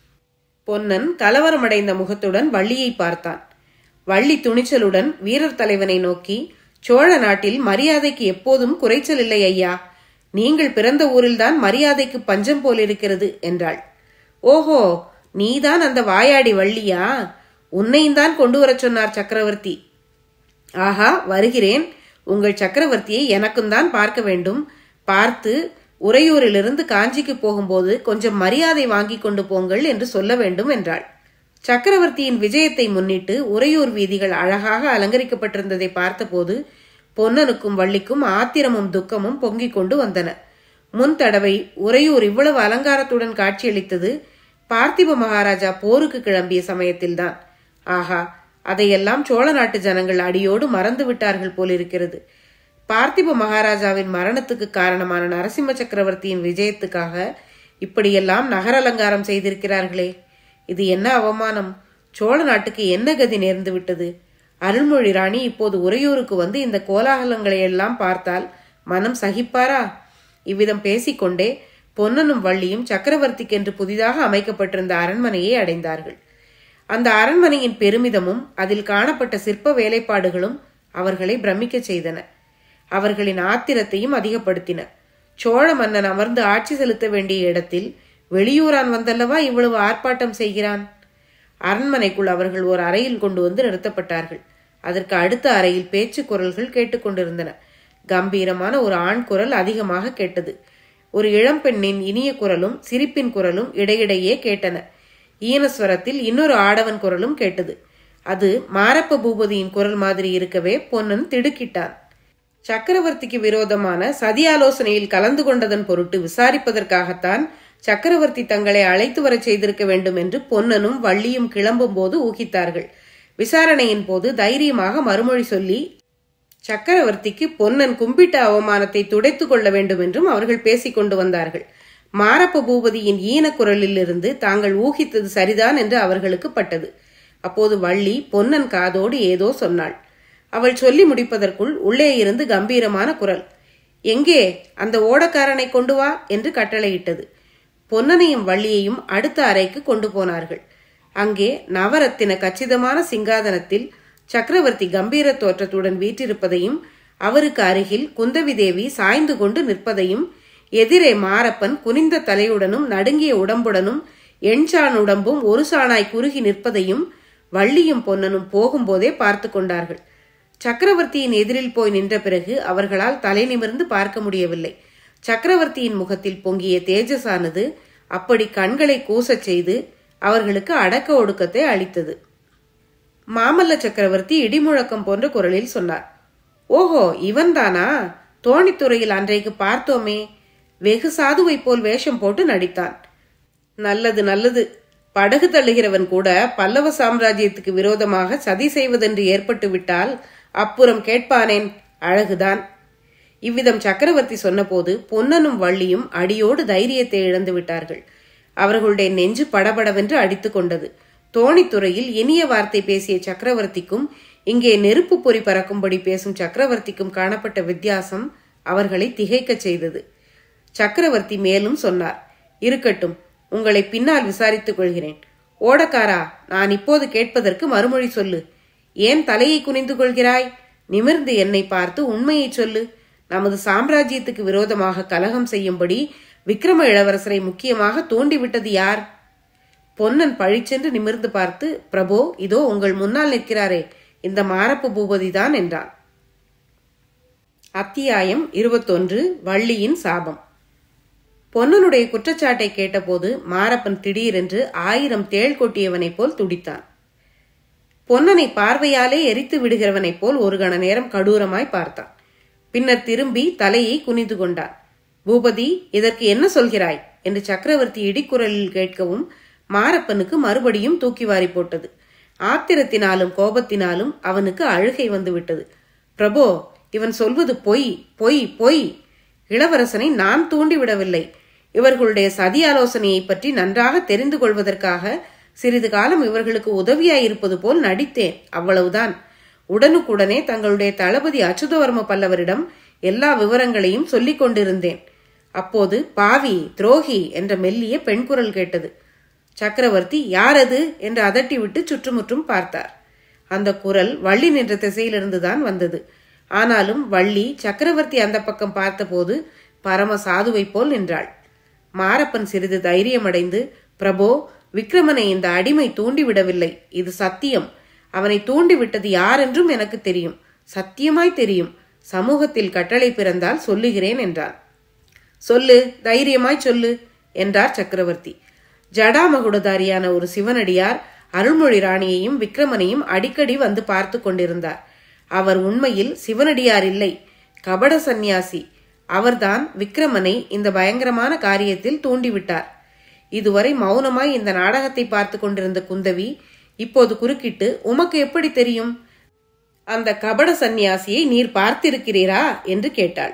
பொன்னன் கலவரமடைந்த முகத்துடன் வள்ளியை பார்த்தான் வள்ளி துணிச்சலுடன் வீரர் தலைவனை நோக்கி சோழ நாட்டில் மரியாதைக்கு எப்போதும் குறைச்சல் இல்லை ஐயா நீங்கள் பிறந்த ஊரில்தான் மரியாதைக்கு பஞ்சம் போலிருக்கிறது என்றாள் ஓஹோ நீதான் அந்த வாயாடி வள்ளியா உன்னையும் தான் கொண்டு வரச் சொன்னார் சக்கரவர்த்தி ஆஹா வருகிறேன் உங்கள் சக்கரவர்த்தியை எனக்கும் தான் பார்க்க வேண்டும் பார்த்து உறையூரிலிருந்து காஞ்சிக்கு போகும்போது கொஞ்சம் மரியாதை வாங்கி கொண்டு போங்கள் என்று சொல்ல வேண்டும் என்றாள் சக்கரவர்த்தியின் விஜயத்தை முன்னிட்டு உறையூர் வீதிகள் அழகாக அலங்கரிக்கப்பட்டிருந்ததை பார்த்தபோது பொன்னனுக்கும் வள்ளிக்கும் ஆத்திரமும் துக்கமும் பொங்கிக் கொண்டு வந்தன முன் தடவை உறையூர் இவ்வளவு அலங்காரத்துடன் காட்சியளித்தது பார்த்திப மகாராஜா போருக்கு கிளம்பிய சமயத்தில்தான் ஆஹா அதையெல்லாம் சோழ நாட்டு ஜனங்கள் அடியோடு மறந்து விட்டார்கள் போலிருக்கிறது பார்த்திப மகாராஜாவின் மரணத்துக்கு காரணமான நரசிம்ம சக்கரவர்த்தியின் விஜயத்துக்காக இப்படியெல்லாம் நகர அலங்காரம் செய்திருக்கிறார்களே இது என்ன அவமானம் சோழ நாட்டுக்கு என்ன கதி நேர்ந்து விட்டது அருள்மொழி ராணி இப்போது உறையூருக்கு வந்து இந்த கோலாகலங்களை எல்லாம் பார்த்தால் மனம் சகிப்பாரா இவ்விதம் பேசிக்கொண்டே பொன்னனும் வள்ளியும் சக்கரவர்த்திக்கென்று புதிதாக அமைக்கப்பட்டிருந்த அரண்மனையை அடைந்தார்கள் அந்த அரண்மனையின் பெருமிதமும் அதில் காணப்பட்ட சிற்ப வேலைப்பாடுகளும் அவர்களை பிரமிக்கச் செய்தன அவர்களின் ஆத்திரத்தையும் அதிகப்படுத்தின சோழ மன்னன் அமர்ந்து ஆட்சி செலுத்த வேண்டிய இடத்தில் வெளியூரான் வந்தல்லவா இவ்வளவு ஆர்ப்பாட்டம் செய்கிறான் அரண்மனைக்குள் அவர்கள் ஒரு அறையில் கொண்டு வந்து நிறுத்தப்பட்டார்கள் அதற்கு அடுத்த அறையில் பேச்சு குரல்கள் கேட்டுக்கொண்டிருந்தன கம்பீரமான ஒரு ஆண் குரல் அதிகமாக கேட்டது ஒரு இளம்பெண்ணின் இனிய குரலும் சிரிப்பின் குரலும் இடையிடையே கேட்டன ஈனஸ்வரத்தில் இன்னொரு ஆடவன் குரலும் கேட்டது அது மாரப்ப பூபதியின் குரல் மாதிரி இருக்கவே பொன்னன் திடுக்கிட்டான் சக்கரவர்த்திக்கு விரோதமான சதி ஆலோசனையில் கலந்து கொண்டதன் பொருட்டு விசாரிப்பதற்காகத்தான் சக்கரவர்த்தி தங்களை அழைத்து வரச் செய்திருக்க வேண்டும் என்று பொன்னனும் வள்ளியும் கிளம்பும் போது ஊகித்தார்கள் விசாரணையின் போது தைரியமாக மறுமொழி சொல்லி சக்கரவர்த்திக்கு பொன்னன் கும்பிட்ட அவமானத்தை துடைத்து கொள்ள வேண்டும் என்றும் அவர்கள் பேசிக் கொண்டு வந்தார்கள் மாரப்ப பூபதியின் ஈன குரலிலிருந்து தாங்கள் ஊகித்தது சரிதான் என்று அவர்களுக்கு பட்டது அப்போது வள்ளி பொன்னன் காதோடு ஏதோ சொன்னாள் அவள் சொல்லி முடிப்பதற்குள் உள்ளே இருந்து கம்பீரமான குரல் எங்கே அந்த ஓடக்காரனை கொண்டு வா என்று கட்டளையிட்டது பொன்னனையும் வள்ளியையும் அடுத்த அறைக்கு கொண்டு போனார்கள் அங்கே நவரத்தின கச்சிதமான சிங்காதனத்தில் சக்கரவர்த்தி கம்பீர தோற்றத்துடன் வீற்றிருப்பதையும் அவருக்கு அருகில் குந்தவி தேவி சாய்ந்து கொண்டு நிற்பதையும் எதிரே மாரப்பன் குனிந்த தலையுடனும் நடுங்கிய உடம்புடனும் எண்சான் உடம்பும் ஒரு சாணாய் குறுகி நிற்பதையும் வள்ளியும் பொன்னனும் போகும்போதே பார்த்து கொண்டார்கள் சக்கரவர்த்தியின் எதிரில் போய் நின்ற பிறகு அவர்களால் தலை நிமிர்ந்து பார்க்க முடியவில்லை சக்கரவர்த்தியின் முகத்தில் பொங்கிய தேஜஸானது அப்படி கண்களை கூசச் செய்து அவர்களுக்கு அடக்க ஒடுக்கத்தை அளித்தது மாமல்ல சக்கரவர்த்தி இடிமுழக்கம் போன்ற குரலில் சொன்னார் ஓஹோ இவன்தானா தோணித்துறையில் அன்றைக்கு பார்த்தோமே வெகு சாதுவைப் போல் வேஷம் போட்டு நடித்தான் நல்லது நல்லது படகு தள்ளுகிறவன் கூட பல்லவ சாம்ராஜ்யத்துக்கு விரோதமாக சதி செய்வதென்று ஏற்பட்டு விட்டால் அப்புறம் கேட்பானேன் அழகுதான் இவ்விதம் சக்கரவர்த்தி சொன்னபோது பொன்னனும் வள்ளியும் அடியோடு தைரியத்தை இழந்து விட்டார்கள் அவர்களுடைய நெஞ்சு படபடவென்று அடித்துக் கொண்டது தோணித்துறையில் இனிய வார்த்தை பேசிய சக்கரவர்த்திக்கும் இங்கே நெருப்பு பொறி பறக்கும்படி பேசும் சக்கரவர்த்திக்கும் காணப்பட்ட வித்தியாசம் அவர்களை திகைக்கச் செய்தது சக்கரவர்த்தி மேலும் சொன்னார் இருக்கட்டும் உங்களை பின்னால் விசாரித்துக் கொள்கிறேன் ஓடக்காரா நான் இப்போது கேட்பதற்கு மறுமொழி சொல்லு ஏன் தலையை குனிந்து கொள்கிறாய் நிமிர்ந்து என்னை பார்த்து உண்மையை சொல்லு நமது சாம்ராஜ்யத்துக்கு விரோதமாக கலகம் செய்யும்படி விக்ரம இளவரசரை முக்கியமாக தூண்டிவிட்டது யார் பொன்னன் பழிச்சென்று நிமிர்ந்து பார்த்து பிரபோ இதோ உங்கள் முன்னால் நிற்கிறாரே இந்த மாரப்பு பூபதிதான் என்றான் அத்தியாயம் இருபத்தொன்று வள்ளியின் சாபம் பொன்னனுடைய குற்றச்சாட்டை கேட்டபோது மாரப்பன் திடீரென்று ஆயிரம் தேள் கொட்டியவனைப் போல் துடித்தான் பொன்னனை பார்வையாலே எரித்து விடுகிறவனைப் போல் ஒரு கண நேரம் கடூரமாய் பார்த்தான் பின்னர் திரும்பி தலையை குனிந்து கொண்டான் பூபதி இதற்கு என்ன சொல்கிறாய் என்று சக்கரவர்த்தி இடிக்குரலில் கேட்கவும் மாரப்பனுக்கு மறுபடியும் தூக்கி வாரி போட்டது ஆத்திரத்தினாலும் கோபத்தினாலும் அவனுக்கு அழுகை வந்துவிட்டது பிரபோ இவன் சொல்வது பொய் பொய் பொய் இளவரசனை நான் தூண்டிவிடவில்லை இவர்களுடைய சதி ஆலோசனையை பற்றி நன்றாக தெரிந்து கொள்வதற்காக சிறிது காலம் இவர்களுக்கு உதவியாயிருப்பது போல் நடித்தேன் அவ்வளவுதான் உடனுக்குடனே தங்களுடைய தளபதி அச்சுதவர்ம பல்லவரிடம் எல்லா விவரங்களையும் சொல்லிக் கொண்டிருந்தேன் அப்போது பாவி துரோகி என்ற மெல்லிய பெண் குரல் கேட்டது சக்கரவர்த்தி யார் அது என்று அதட்டிவிட்டு சுற்றுமுற்றும் பார்த்தார் அந்த குரல் வள்ளி நின்ற திசையிலிருந்துதான் வந்தது ஆனாலும் வள்ளி சக்கரவர்த்தி அந்த பக்கம் பார்த்தபோது பரம சாதுவை போல் நின்றாள் மாரப்பன் சிறிது தைரியமடைந்து பிரபோ விக்ரமனை இந்த அடிமை தூண்டிவிடவில்லை இது சத்தியம் அவனை தூண்டிவிட்டது யார் என்றும் எனக்கு தெரியும் சத்தியமாய் தெரியும் சமூகத்தில் கட்டளை பிறந்தால் சொல்லுகிறேன் என்றான் சொல்லு தைரியமாய் சொல்லு என்றார் சக்கரவர்த்தி ஜடாமகுடதாரியான ஒரு சிவனடியார் அருள்மொழி ராணியையும் விக்ரமனையும் அடிக்கடி வந்து பார்த்து கொண்டிருந்தார் அவர் உண்மையில் சிவனடியார் இல்லை கபட சந்நியாசி அவர்தான் விக்ரமனை இந்த பயங்கரமான காரியத்தில் தூண்டிவிட்டார் இதுவரை மௌனமாய் இந்த நாடகத்தை பார்த்து கொண்டிருந்த குந்தவி இப்போது குறுக்கிட்டு உமக்கு எப்படி தெரியும் அந்த கபட சந்நியாசியை நீர் பார்த்திருக்கிறீரா என்று கேட்டாள்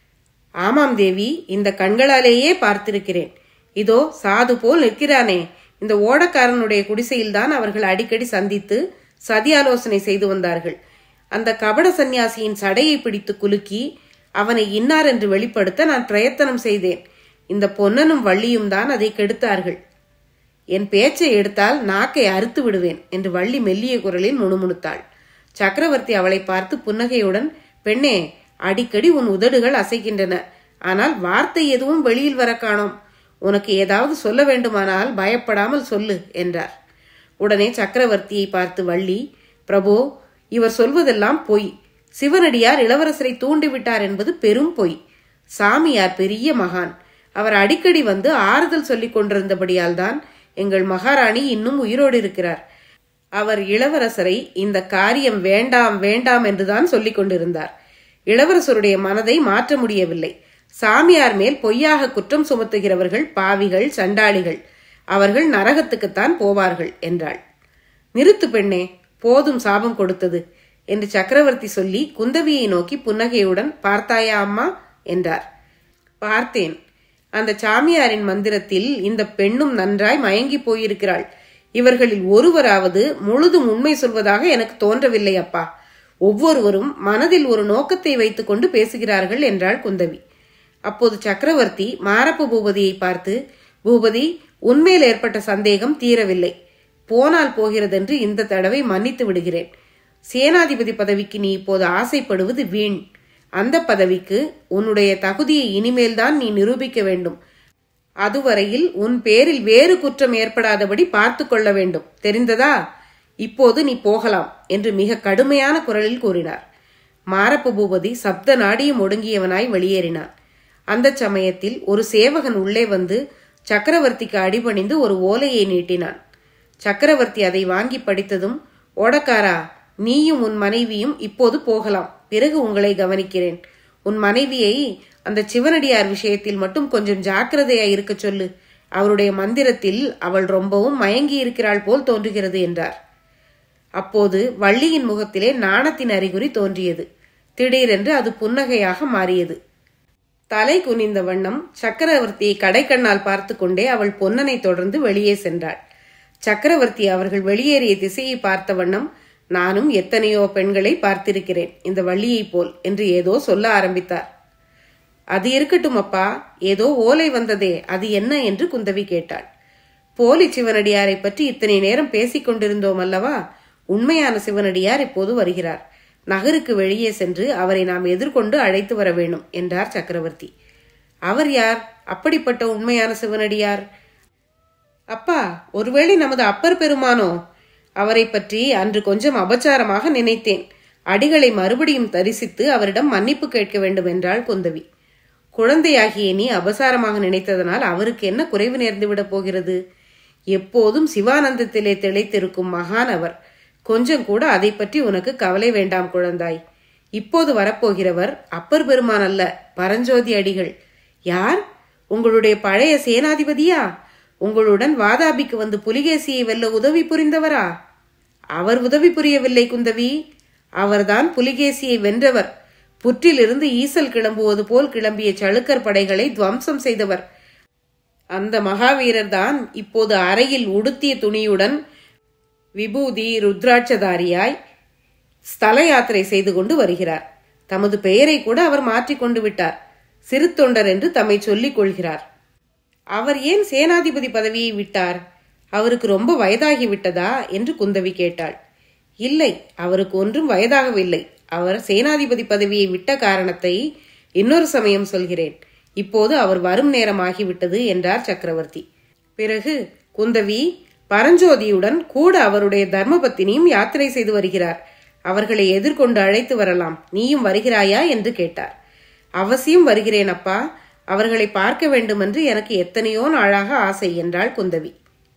ஆமாம் தேவி இந்த கண்களாலேயே பார்த்திருக்கிறேன் இதோ சாது போல் நிற்கிறானே இந்த ஓடக்காரனுடைய குடிசையில்தான் அவர்கள் அடிக்கடி சந்தித்து சதி ஆலோசனை செய்து வந்தார்கள் அந்த கபட சந்நியாசியின் சடையை பிடித்து குலுக்கி அவனை இன்னார் என்று வெளிப்படுத்த நான் பிரயத்தனம் செய்தேன் இந்த பொன்னனும் வள்ளியும் தான் அதை கெடுத்தார்கள் என் பேச்சை எடுத்தால் நாக்கை அறுத்து விடுவேன் என்று வள்ளி மெல்லிய குரலில் முணுமுணுத்தாள் சக்கரவர்த்தி அவளை பார்த்து புன்னகையுடன் பெண்ணே அடிக்கடி உன் உதடுகள் அசைக்கின்றன ஆனால் வார்த்தை எதுவும் வெளியில் வர காணோம் உனக்கு ஏதாவது சொல்ல வேண்டுமானால் பயப்படாமல் சொல்லு என்றார் உடனே சக்கரவர்த்தியை பார்த்து வள்ளி பிரபு இவர் சொல்வதெல்லாம் பொய் சிவனடியார் இளவரசரை தூண்டிவிட்டார் என்பது பெரும் பொய் சாமியார் பெரிய மகான் அவர் அடிக்கடி வந்து ஆறுதல் சொல்லிக் கொண்டிருந்தபடியால் தான் எங்கள் மகாராணி இன்னும் உயிரோடு இருக்கிறார் அவர் இளவரசரை இந்த காரியம் வேண்டாம் வேண்டாம் என்றுதான் சொல்லிக் கொண்டிருந்தார் இளவரசருடைய மனதை மாற்ற முடியவில்லை சாமியார் மேல் பொய்யாக குற்றம் சுமத்துகிறவர்கள் பாவிகள் சண்டாளிகள் அவர்கள் நரகத்துக்குத்தான் போவார்கள் என்றாள் நிறுத்து பெண்ணே போதும் சாபம் கொடுத்தது என்று சக்கரவர்த்தி சொல்லி குந்தவியை நோக்கி புன்னகையுடன் பார்த்தாயா அம்மா என்றார் பார்த்தேன் அந்த சாமியாரின் மந்திரத்தில் இந்த பெண்ணும் நன்றாய் மயங்கி போயிருக்கிறாள் இவர்களில் ஒருவராவது முழுதும் உண்மை சொல்வதாக எனக்கு தோன்றவில்லை அப்பா ஒவ்வொருவரும் மனதில் ஒரு நோக்கத்தை வைத்துக்கொண்டு பேசுகிறார்கள் என்றாள் குந்தவி அப்போது சக்கரவர்த்தி மாரப்ப பூபதியை பார்த்து பூபதி உண்மையில் ஏற்பட்ட சந்தேகம் தீரவில்லை போனால் போகிறதென்று இந்த தடவை மன்னித்து விடுகிறேன் சேனாதிபதி பதவிக்கு நீ இப்போது ஆசைப்படுவது வீண் அந்த பதவிக்கு உன்னுடைய தகுதியை இனிமேல்தான் நீ நிரூபிக்க வேண்டும் அதுவரையில் உன் பேரில் வேறு குற்றம் ஏற்படாதபடி பார்த்து கொள்ள வேண்டும் தெரிந்ததா இப்போது நீ போகலாம் என்று மிக கடுமையான குரலில் கூறினார் மாரப்ப பூபதி சப்த நாடியும் ஒடுங்கியவனாய் வெளியேறினான் அந்த சமயத்தில் ஒரு சேவகன் உள்ளே வந்து சக்கரவர்த்திக்கு அடிபணிந்து ஒரு ஓலையை நீட்டினான் சக்கரவர்த்தி அதை வாங்கி படித்ததும் ஓடக்காரா நீயும் உன் மனைவியும் இப்போது போகலாம் பிறகு உங்களை கவனிக்கிறேன் உன் மனைவியை அந்த சிவனடியார் விஷயத்தில் மட்டும் கொஞ்சம் ஜாக்கிரதையா இருக்க சொல்லு அவருடைய மந்திரத்தில் அவள் ரொம்பவும் மயங்கி இருக்கிறாள் போல் தோன்றுகிறது என்றார் அப்போது வள்ளியின் முகத்திலே நாணத்தின் அறிகுறி தோன்றியது திடீரென்று அது புன்னகையாக மாறியது தலை குனிந்த வண்ணம் சக்கரவர்த்தியை கடைக்கண்ணால் பார்த்து கொண்டே அவள் பொன்னனை தொடர்ந்து வெளியே சென்றாள் சக்கரவர்த்தி அவர்கள் வெளியேறிய திசையை பார்த்த வண்ணம் நானும் எத்தனையோ பெண்களை பார்த்திருக்கிறேன் இந்த வள்ளியைப் போல் என்று ஏதோ சொல்ல ஆரம்பித்தார் அது இருக்கட்டும் அப்பா ஏதோ ஓலை வந்ததே அது என்ன என்று குந்தவி கேட்டாள் போலி சிவனடியாரை பற்றி இத்தனை நேரம் பேசிக் கொண்டிருந்தோம் அல்லவா உண்மையான சிவனடியார் இப்போது வருகிறார் நகருக்கு வெளியே சென்று அவரை நாம் எதிர்கொண்டு அழைத்து வர வேண்டும் என்றார் சக்கரவர்த்தி அவர் யார் அப்படிப்பட்ட உண்மையான சிவனடியார் அப்பா ஒருவேளை நமது அப்பர் பெருமானோ அவரை பற்றி அன்று கொஞ்சம் அபச்சாரமாக நினைத்தேன் அடிகளை மறுபடியும் தரிசித்து அவரிடம் மன்னிப்பு கேட்க வேண்டும் என்றாள் குந்தவி குழந்தையாகிய நீ அபசாரமாக நினைத்ததனால் அவருக்கு என்ன குறைவு நேர்ந்துவிடப் போகிறது எப்போதும் சிவானந்தத்திலே திளைத்திருக்கும் மகான் அவர் கொஞ்சம் கூட அதை பற்றி உனக்கு கவலை வேண்டாம் குழந்தாய் இப்போது வரப்போகிறவர் அப்பர் பெருமான் அல்ல பரஞ்சோதி அடிகள் யார் உங்களுடைய பழைய சேனாதிபதியா உங்களுடன் வாதாபிக்கு வந்து புலிகேசியை வெல்ல உதவி புரிந்தவரா அவர் உதவி புரியவில்லை குந்தவி அவர்தான் புலிகேசியை வென்றவர் புற்றிலிருந்து ஈசல் கிளம்புவது போல் கிளம்பிய சளுக்கர் படைகளை துவம்சம் செய்தவர் அந்த மகாவீரர் தான் இப்போது அறையில் உடுத்திய துணியுடன் விபூதி ருத்ராட்சதாரியாய் ஸ்தல யாத்திரை செய்து கொண்டு வருகிறார் தமது பெயரை கூட அவர் மாற்றிக்கொண்டு விட்டார் சிறு தொண்டர் என்று தம்மை சொல்லிக் கொள்கிறார் அவர் ஏன் சேனாதிபதி பதவியை விட்டார் அவருக்கு ரொம்ப வயதாகி விட்டதா என்று குந்தவி கேட்டாள் இல்லை அவருக்கு ஒன்றும் வயதாகவில்லை அவர் சேனாதிபதி பதவியை விட்ட காரணத்தை இன்னொரு சமயம் சொல்கிறேன் இப்போது அவர் வரும் நேரமாகிவிட்டது என்றார் சக்கரவர்த்தி பிறகு குந்தவி பரஞ்சோதியுடன் கூட அவருடைய தர்மபத்தினியும் யாத்திரை செய்து வருகிறார் அவர்களை எதிர்கொண்டு அழைத்து வரலாம் நீயும் வருகிறாயா என்று கேட்டார் அவசியம் வருகிறேன் அப்பா அவர்களை பார்க்க வேண்டுமென்று எனக்கு எத்தனையோ நாளாக ஆசை என்றாள் குந்தவி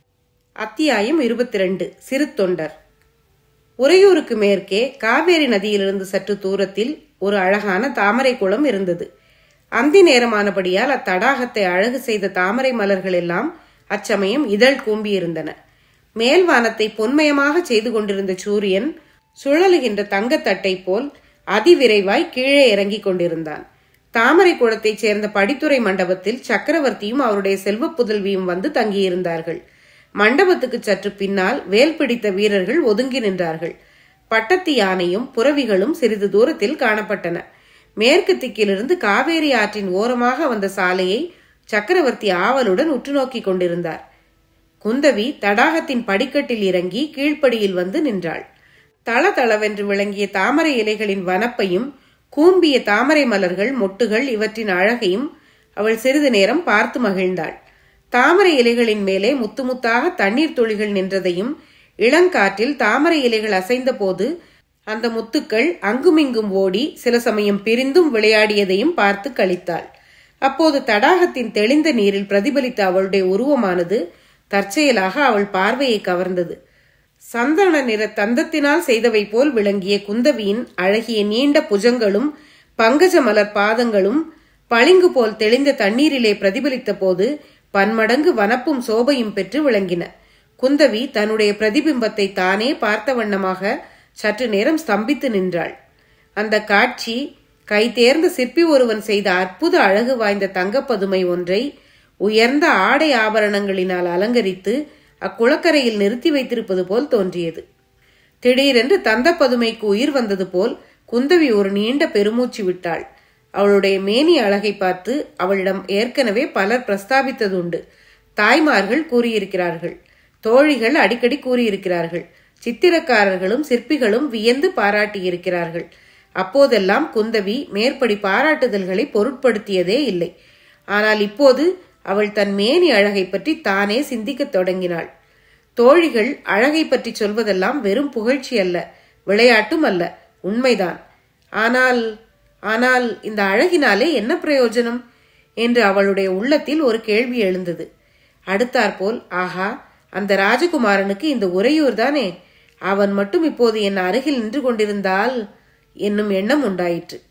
அத்தியாயம் இருபத்தி ரெண்டு சிறு தொண்டர் உறையூருக்கு மேற்கே காவேரி நதியிலிருந்து சற்று தூரத்தில் ஒரு அழகான தாமரை குளம் இருந்தது அந்தி நேரமானபடியால் அத்தடாகத்தை அழகு செய்த தாமரை மலர்கள் எல்லாம் அச்சமயம் இதழ் கூம்பியிருந்தன மேல் வானத்தை பொன்மயமாக செய்து கொண்டிருந்த சூரியன் சுழலுகின்ற தங்கத்தட்டை போல் அதிவிரைவாய் கீழே இறங்கிக் கொண்டிருந்தான் தாமரை குளத்தைச் சேர்ந்த படித்துறை மண்டபத்தில் சக்கரவர்த்தியும் அவருடைய செல்வ புதல்வியும் வந்து தங்கியிருந்தார்கள் மண்டபத்துக்கு சற்று பின்னால் வேல் பிடித்த வீரர்கள் ஒதுங்கி நின்றார்கள் பட்டத்து யானையும் புறவிகளும் சிறிது தூரத்தில் காணப்பட்டன மேற்கு திக்கிலிருந்து காவேரி ஆற்றின் ஓரமாக வந்த சாலையை சக்கரவர்த்தி ஆவலுடன் உற்று நோக்கிக் கொண்டிருந்தார் குந்தவி தடாகத்தின் படிக்கட்டில் இறங்கி கீழ்ப்படியில் வந்து நின்றாள் தள தளவென்று விளங்கிய தாமரை இலைகளின் வனப்பையும் கூம்பிய தாமரை மலர்கள் மொட்டுகள் இவற்றின் அழகையும் அவள் சிறிது நேரம் பார்த்து மகிழ்ந்தாள் தாமரை இலைகளின் மேலே முத்து முத்தாக தண்ணீர் துளிகள் நின்றதையும் இளங்காற்றில் தாமரை இலைகள் அசைந்த போது அந்த முத்துக்கள் அங்குமிங்கும் ஓடி சில சமயம் பிரிந்தும் விளையாடியதையும் பார்த்து கழித்தாள் அப்போது தடாகத்தின் தெளிந்த நீரில் பிரதிபலித்த அவளுடைய உருவமானது தற்செயலாக அவள் பார்வையை கவர்ந்தது சந்தன நிற தந்தத்தினால் செய்தவை போல் விளங்கிய குந்தவியின் அழகிய நீண்ட புஜங்களும் பங்கஜ மலர் பாதங்களும் பளிங்கு போல் தெளிந்த தண்ணீரிலே பிரதிபலித்த போது பன்மடங்கு வனப்பும் சோபையும் பெற்று விளங்கின குந்தவி தன்னுடைய பிரதிபிம்பத்தை தானே பார்த்த வண்ணமாக சற்று நேரம் ஸ்தம்பித்து நின்றாள் அந்த காட்சி கை தேர்ந்த சிற்பி ஒருவன் செய்த அற்புத அழகு வாய்ந்த தங்கப்பதுமை ஒன்றை உயர்ந்த ஆடை ஆபரணங்களினால் அலங்கரித்து அக்குளக்கரையில் நிறுத்தி வைத்திருப்பது போல் தோன்றியது திடீரென்று தந்தப்பதுமைக்கு உயிர் வந்தது போல் குந்தவி ஒரு நீண்ட பெருமூச்சு விட்டாள் அவளுடைய மேனி அழகை பார்த்து அவளிடம் ஏற்கனவே பலர் பிரஸ்தாபித்ததுண்டு தாய்மார்கள் கூறியிருக்கிறார்கள் தோழிகள் அடிக்கடி கூறியிருக்கிறார்கள் சித்திரக்காரர்களும் சிற்பிகளும் வியந்து பாராட்டியிருக்கிறார்கள் அப்போதெல்லாம் குந்தவி மேற்படி பாராட்டுதல்களை பொருட்படுத்தியதே இல்லை ஆனால் இப்போது அவள் தன் மேனி அழகை பற்றி தானே சிந்திக்கத் தொடங்கினாள் தோழிகள் அழகை பற்றி சொல்வதெல்லாம் வெறும் புகழ்ச்சி அல்ல விளையாட்டும் அல்ல உண்மைதான் ஆனால் ஆனால் இந்த அழகினாலே என்ன பிரயோஜனம் என்று அவளுடைய உள்ளத்தில் ஒரு கேள்வி எழுந்தது அடுத்தாற்போல் ஆஹா அந்த ராஜகுமாரனுக்கு இந்த உறையூர் தானே அவன் மட்டும் இப்போது என் அருகில் நின்று கொண்டிருந்தால் என்னும் எண்ணம் உண்டாயிற்று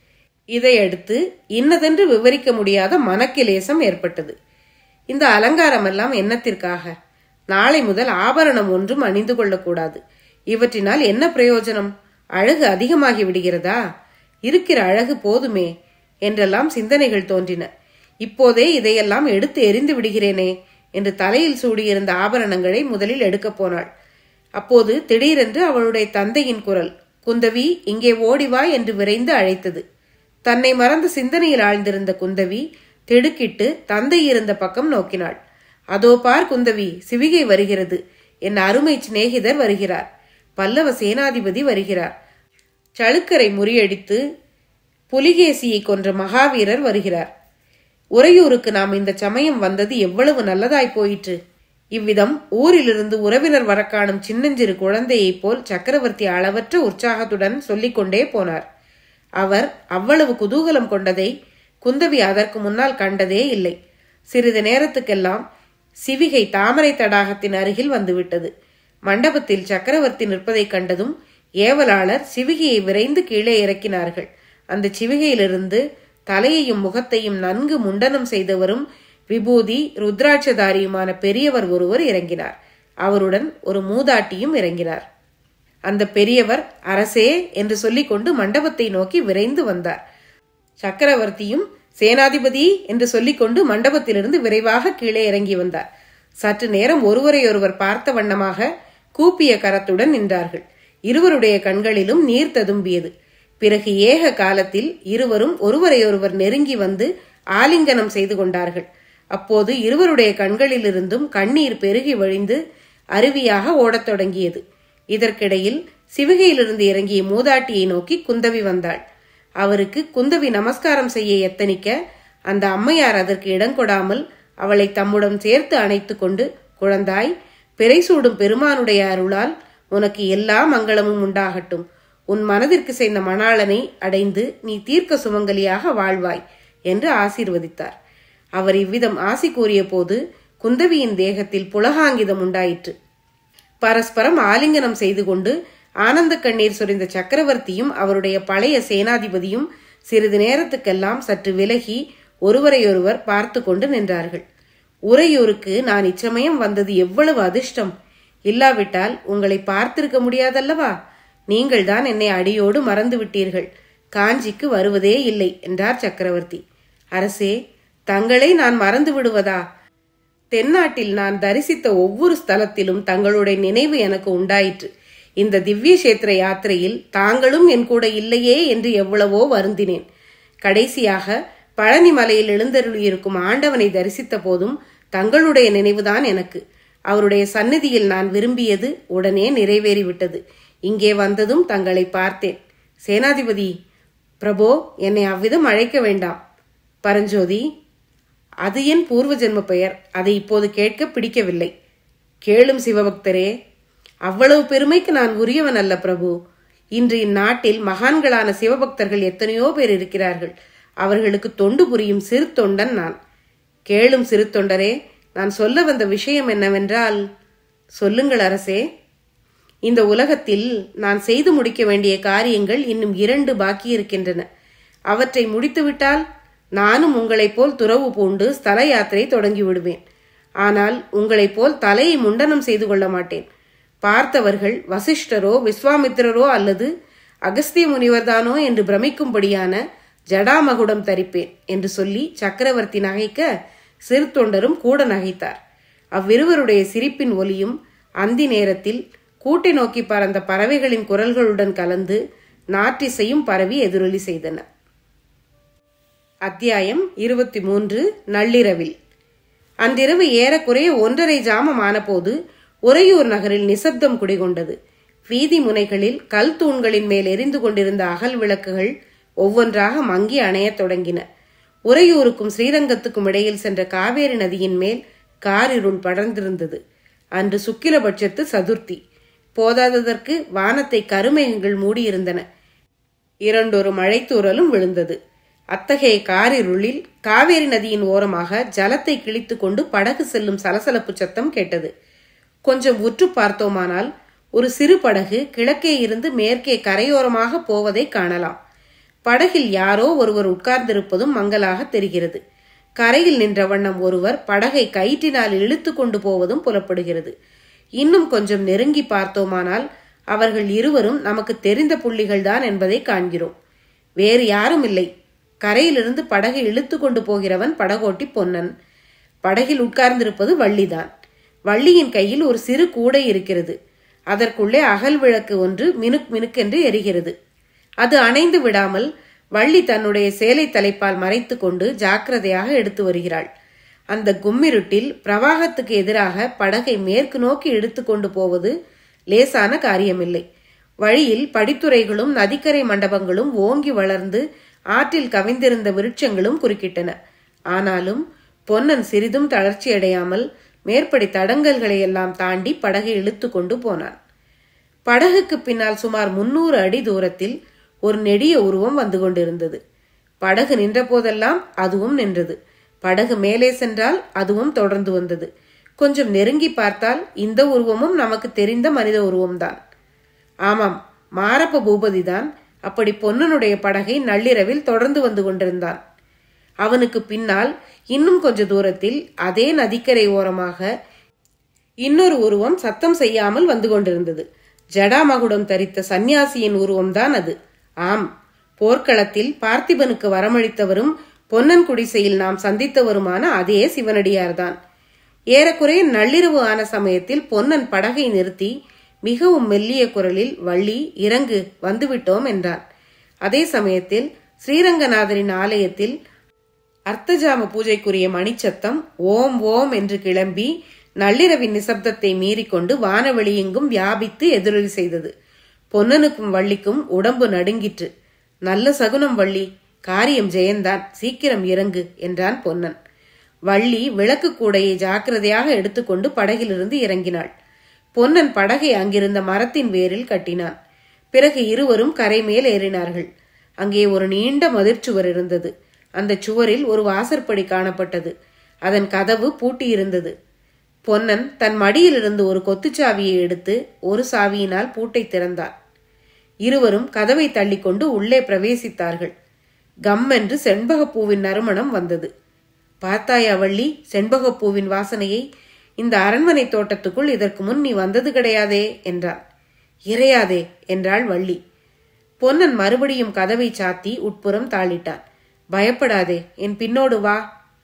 இதையடுத்து இன்னதென்று விவரிக்க முடியாத மனக்கிலேசம் ஏற்பட்டது இந்த அலங்காரம் எல்லாம் என்னத்திற்காக நாளை முதல் ஆபரணம் ஒன்றும் அணிந்து கொள்ளக்கூடாது இவற்றினால் என்ன பிரயோஜனம் அழகு அதிகமாகி விடுகிறதா இருக்கிற அழகு போதுமே என்றெல்லாம் சிந்தனைகள் தோன்றின இப்போதே இதையெல்லாம் எடுத்து எரிந்து விடுகிறேனே என்று தலையில் சூடியிருந்த ஆபரணங்களை முதலில் எடுக்கப் போனாள் அப்போது திடீரென்று அவளுடைய தந்தையின் குரல் குந்தவி இங்கே ஓடிவா என்று விரைந்து அழைத்தது தன்னை மறந்து சிந்தனையில் ஆழ்ந்திருந்த குந்தவி திடுக்கிட்டு தந்தை இருந்த பக்கம் நோக்கினாள் அதோ பார் குந்தவி சிவிகை வருகிறது என் அருமை சிநேகிதர் வருகிறார் பல்லவ சேனாதிபதி வருகிறார் சளுக்கரை முறியடித்து புலிகேசியை கொன்ற மகாவீரர் வருகிறார் உறையூருக்கு நாம் இந்த சமயம் வந்தது எவ்வளவு நல்லதாய் போயிற்று இவ்விதம் ஊரிலிருந்து உறவினர் வரக்காணும் சின்னஞ்சிறு குழந்தையைப் போல் சக்கரவர்த்தி அளவற்ற உற்சாகத்துடன் சொல்லிக்கொண்டே போனார் அவர் அவ்வளவு குதூகலம் கொண்டதை குந்தவி அதற்கு முன்னால் கண்டதே இல்லை சிறிது நேரத்துக்கெல்லாம் சிவிகை தாமரை தடாகத்தின் அருகில் வந்துவிட்டது மண்டபத்தில் சக்கரவர்த்தி நிற்பதைக் கண்டதும் ஏவலாளர் சிவிகையை விரைந்து கீழே இறக்கினார்கள் அந்த சிவிகையிலிருந்து தலையையும் முகத்தையும் நன்கு முண்டனம் செய்தவரும் விபூதி ருத்ராட்சதாரியுமான பெரியவர் ஒருவர் இறங்கினார் அவருடன் ஒரு மூதாட்டியும் இறங்கினார் அந்த பெரியவர் அரசே என்று சொல்லிக்கொண்டு மண்டபத்தை நோக்கி விரைந்து வந்தார் சக்கரவர்த்தியும் சேனாதிபதி என்று சொல்லிக்கொண்டு மண்டபத்திலிருந்து விரைவாக கீழே இறங்கி வந்தார் சற்று நேரம் ஒருவரையொருவர் பார்த்த வண்ணமாக கூப்பிய கரத்துடன் நின்றார்கள் இருவருடைய கண்களிலும் நீர் ததும்பியது பிறகு ஏக காலத்தில் இருவரும் ஒருவரையொருவர் நெருங்கி வந்து ஆலிங்கனம் செய்து கொண்டார்கள் அப்போது இருவருடைய கண்களிலிருந்தும் கண்ணீர் பெருகி வழிந்து அருவியாக ஓடத் தொடங்கியது இதற்கிடையில் சிவிகையிலிருந்து இறங்கிய மூதாட்டியை நோக்கி குந்தவி வந்தாள் அவருக்கு குந்தவி நமஸ்காரம் செய்ய எத்தனிக்க அந்த அம்மையார் அதற்கு இடங்கொடாமல் அவளை தம்முடன் சேர்த்து அணைத்து கொண்டு குழந்தாய் பிறை சூடும் பெருமானுடைய அருளால் உனக்கு எல்லா மங்களமும் உண்டாகட்டும் உன் மனதிற்கு செய்த மணாளனை அடைந்து நீ தீர்க்க சுமங்கலியாக வாழ்வாய் என்று ஆசீர்வதித்தார் அவர் இவ்விதம் ஆசி கூறிய போது குந்தவியின் தேகத்தில் புலகாங்கிதம் உண்டாயிற்று பரஸ்பரம் ஆலிங்கனம் செய்து கொண்டு ஆனந்த கண்ணீர் சொரிந்த சக்கரவர்த்தியும் அவருடைய பழைய சேனாதிபதியும் சிறிது நேரத்துக்கெல்லாம் சற்று விலகி ஒருவரையொருவர் பார்த்து கொண்டு நின்றார்கள் உறையூருக்கு நான் இச்சமயம் வந்தது எவ்வளவு அதிர்ஷ்டம் இல்லாவிட்டால் உங்களை பார்த்திருக்க முடியாதல்லவா நீங்கள்தான் என்னை அடியோடு மறந்து விட்டீர்கள் காஞ்சிக்கு வருவதே இல்லை என்றார் சக்கரவர்த்தி அரசே தங்களை நான் மறந்து விடுவதா தென்னாட்டில் நான் தரிசித்த ஒவ்வொரு ஸ்தலத்திலும் தங்களுடைய நினைவு எனக்கு உண்டாயிற்று இந்த திவ்ய கஷேத்திர யாத்திரையில் தாங்களும் என் கூட இல்லையே என்று எவ்வளவோ வருந்தினேன் கடைசியாக பழனி மலையில் எழுந்தருளியிருக்கும் ஆண்டவனை தரிசித்த போதும் தங்களுடைய நினைவுதான் எனக்கு அவருடைய சந்நிதியில் நான் விரும்பியது உடனே நிறைவேறிவிட்டது இங்கே வந்ததும் தங்களை பார்த்தேன் சேனாதிபதி பிரபோ என்னை அவ்விதம் அழைக்க வேண்டாம் பரஞ்சோதி அது என் பூர்வ ஜென்ம பெயர் அதை இப்போது கேட்க பிடிக்கவில்லை கேளும் சிவபக்தரே அவ்வளவு பெருமைக்கு நான் உரியவன் அல்ல பிரபு இன்று இந்நாட்டில் மகான்களான சிவபக்தர்கள் எத்தனையோ பேர் இருக்கிறார்கள் அவர்களுக்கு தொண்டு புரியும் சிறு தொண்டன் நான் கேளும் சிறு தொண்டரே நான் சொல்ல வந்த விஷயம் என்னவென்றால் சொல்லுங்கள் அரசே இந்த உலகத்தில் நான் செய்து முடிக்க வேண்டிய காரியங்கள் இன்னும் இரண்டு பாக்கி இருக்கின்றன அவற்றை முடித்துவிட்டால் நானும் உங்களைப் போல் துறவு பூண்டு ஸ்தல யாத்திரை தொடங்கி விடுவேன் ஆனால் உங்களைப் போல் தலையை முண்டனம் செய்து கொள்ள மாட்டேன் பார்த்தவர்கள் வசிஷ்டரோ விஸ்வாமித்திரரோ அல்லது அகஸ்திய முனிவர்தானோ என்று பிரமிக்கும்படியான ஜடாமகுடம் தரிப்பேன் என்று சொல்லி சக்கரவர்த்தி நகைக்க சிறு தொண்டரும் கூட நகைத்தார் அவ்விருவருடைய சிரிப்பின் ஒலியும் அந்தி நேரத்தில் கூட்டை நோக்கி பறந்த பறவைகளின் குரல்களுடன் கலந்து நாற்றிசையும் பரவி எதிரொலி செய்தன அத்தியாயம் இருபத்தி மூன்று நள்ளிரவில் அன்றிரவு ஏறக்குறைய ஒன்றரை ஜாமம் ஆனபோது உறையூர் நகரில் நிசப்தம் குடிகொண்டது வீதி முனைகளில் கல் தூண்களின் மேல் எரிந்து கொண்டிருந்த அகல் விளக்குகள் ஒவ்வொன்றாக மங்கி அணையத் தொடங்கின உறையூருக்கும் ஸ்ரீரங்கத்துக்கும் இடையில் சென்ற காவேரி நதியின் மேல் காரிருள் படர்ந்திருந்தது அன்று சுக்கிலபட்சத்து சதுர்த்தி போதாததற்கு வானத்தை கருமேகங்கள் மூடியிருந்தன இரண்டொரு மழைத்தூறலும் விழுந்தது அத்தகைய காரிருளில் காவேரி நதியின் ஓரமாக ஜலத்தை கிழித்து கொண்டு படகு செல்லும் சலசலப்பு சத்தம் கேட்டது கொஞ்சம் உற்று பார்த்தோமானால் ஒரு சிறு படகு கிழக்கே இருந்து மேற்கே கரையோரமாக போவதை காணலாம் படகில் யாரோ ஒருவர் உட்கார்ந்திருப்பதும் மங்கலாக தெரிகிறது கரையில் நின்ற வண்ணம் ஒருவர் படகை கயிற்றினால் இழுத்து கொண்டு போவதும் புலப்படுகிறது இன்னும் கொஞ்சம் நெருங்கி பார்த்தோமானால் அவர்கள் இருவரும் நமக்கு தெரிந்த புள்ளிகள்தான் என்பதை காண்கிறோம் வேறு யாரும் இல்லை கரையிலிருந்து படகை இழுத்து கொண்டு போகிறவன் படகோட்டி பொன்னன் படகில் உட்கார்ந்திருப்பது வள்ளிதான் வள்ளியின் கையில் ஒரு சிறு கூடை இருக்கிறது அதற்குள்ளே அகல் விளக்கு ஒன்று மினுக் மினுக்கென்று எரிகிறது அது அணைந்து விடாமல் வள்ளி தன்னுடைய சேலை தலைப்பால் மறைத்து கொண்டு ஜாக்கிரதையாக எடுத்து வருகிறாள் அந்த கும்மிருட்டில் பிரவாகத்துக்கு எதிராக படகை மேற்கு நோக்கி எடுத்து கொண்டு போவது லேசான காரியமில்லை வழியில் படித்துறைகளும் நதிக்கரை மண்டபங்களும் ஓங்கி வளர்ந்து ஆற்றில் கவிந்திருந்த விருட்சங்களும் குறுக்கிட்டன ஆனாலும் பொன்னன் சிறிதும் தளர்ச்சி அடையாமல் மேற்படி தடங்கல்களை எல்லாம் தாண்டி படகை இழுத்து கொண்டு போனான் படகுக்கு பின்னால் சுமார் முன்னூறு அடி தூரத்தில் ஒரு நெடிய உருவம் வந்து கொண்டிருந்தது படகு நின்ற போதெல்லாம் அதுவும் நின்றது படகு மேலே சென்றால் அதுவும் தொடர்ந்து வந்தது கொஞ்சம் நெருங்கி பார்த்தால் இந்த உருவமும் நமக்கு தெரிந்த மனித உருவம்தான் ஆமாம் மாரப்ப பூபதிதான் அப்படி பொன்னனுடைய படகை நள்ளிரவில் தொடர்ந்து வந்து கொண்டிருந்தான் அவனுக்கு பின்னால் இன்னும் கொஞ்ச தூரத்தில் அதே நதிக்கரை ஓரமாக இன்னொரு உருவம் சத்தம் செய்யாமல் வந்து கொண்டிருந்தது ஜடாமகுடம் தரித்த சந்நியாசியின் உருவம்தான் அது ஆம் போர்க்களத்தில் பார்த்திபனுக்கு வரமளித்தவரும் பொன்னன் குடிசையில் நாம் சந்தித்தவருமான அதே சிவனடியார்தான் ஏறக்குறைய நள்ளிரவு ஆன சமயத்தில் பொன்னன் படகை நிறுத்தி மிகவும் மெல்லிய குரலில் வள்ளி இறங்கு வந்துவிட்டோம் என்றான் அதே சமயத்தில் ஸ்ரீரங்கநாதரின் ஆலயத்தில் அர்த்தஜாம பூஜைக்குரிய மணிச்சத்தம் ஓம் ஓம் என்று கிளம்பி நள்ளிரவின் நிசப்தத்தை மீறிக்கொண்டு வானவெளியெங்கும் வியாபித்து எதிரொலி செய்தது பொன்னனுக்கும் வள்ளிக்கும் உடம்பு நடுங்கிற்று நல்ல சகுனம் வள்ளி காரியம் ஜெயந்தான் சீக்கிரம் இறங்கு என்றான் பொன்னன் வள்ளி விளக்கு கூடையை ஜாக்கிரதையாக எடுத்துக்கொண்டு படகிலிருந்து இறங்கினாள் பொன்னன் படகை அங்கிருந்த மரத்தின் வேரில் கட்டினான் பிறகு இருவரும் கரை மேல் ஏறினார்கள் அங்கே ஒரு நீண்ட மதிர்ச்சுவர் இருந்தது அந்த சுவரில் ஒரு வாசற்படி காணப்பட்டது அதன் கதவு பூட்டியிருந்தது பொன்னன் தன் மடியிலிருந்து ஒரு கொத்துச்சாவியை எடுத்து ஒரு சாவியினால் பூட்டை திறந்தான் இருவரும் கதவை தள்ளிக்கொண்டு உள்ளே பிரவேசித்தார்கள் கம் என்று செண்பகப்பூவின் நறுமணம் வந்தது பார்த்தாயா வள்ளி செண்பகப்பூவின் வாசனையை இந்த அரண்மனை தோட்டத்துக்குள் இதற்கு முன் நீ வந்தது கிடையாதே என்றான் இறையாதே என்றாள் வள்ளி பொன்னன் மறுபடியும் கதவை சாத்தி உட்புறம் தாளிட்டான் பயப்படாதே என் பின்னோடு வா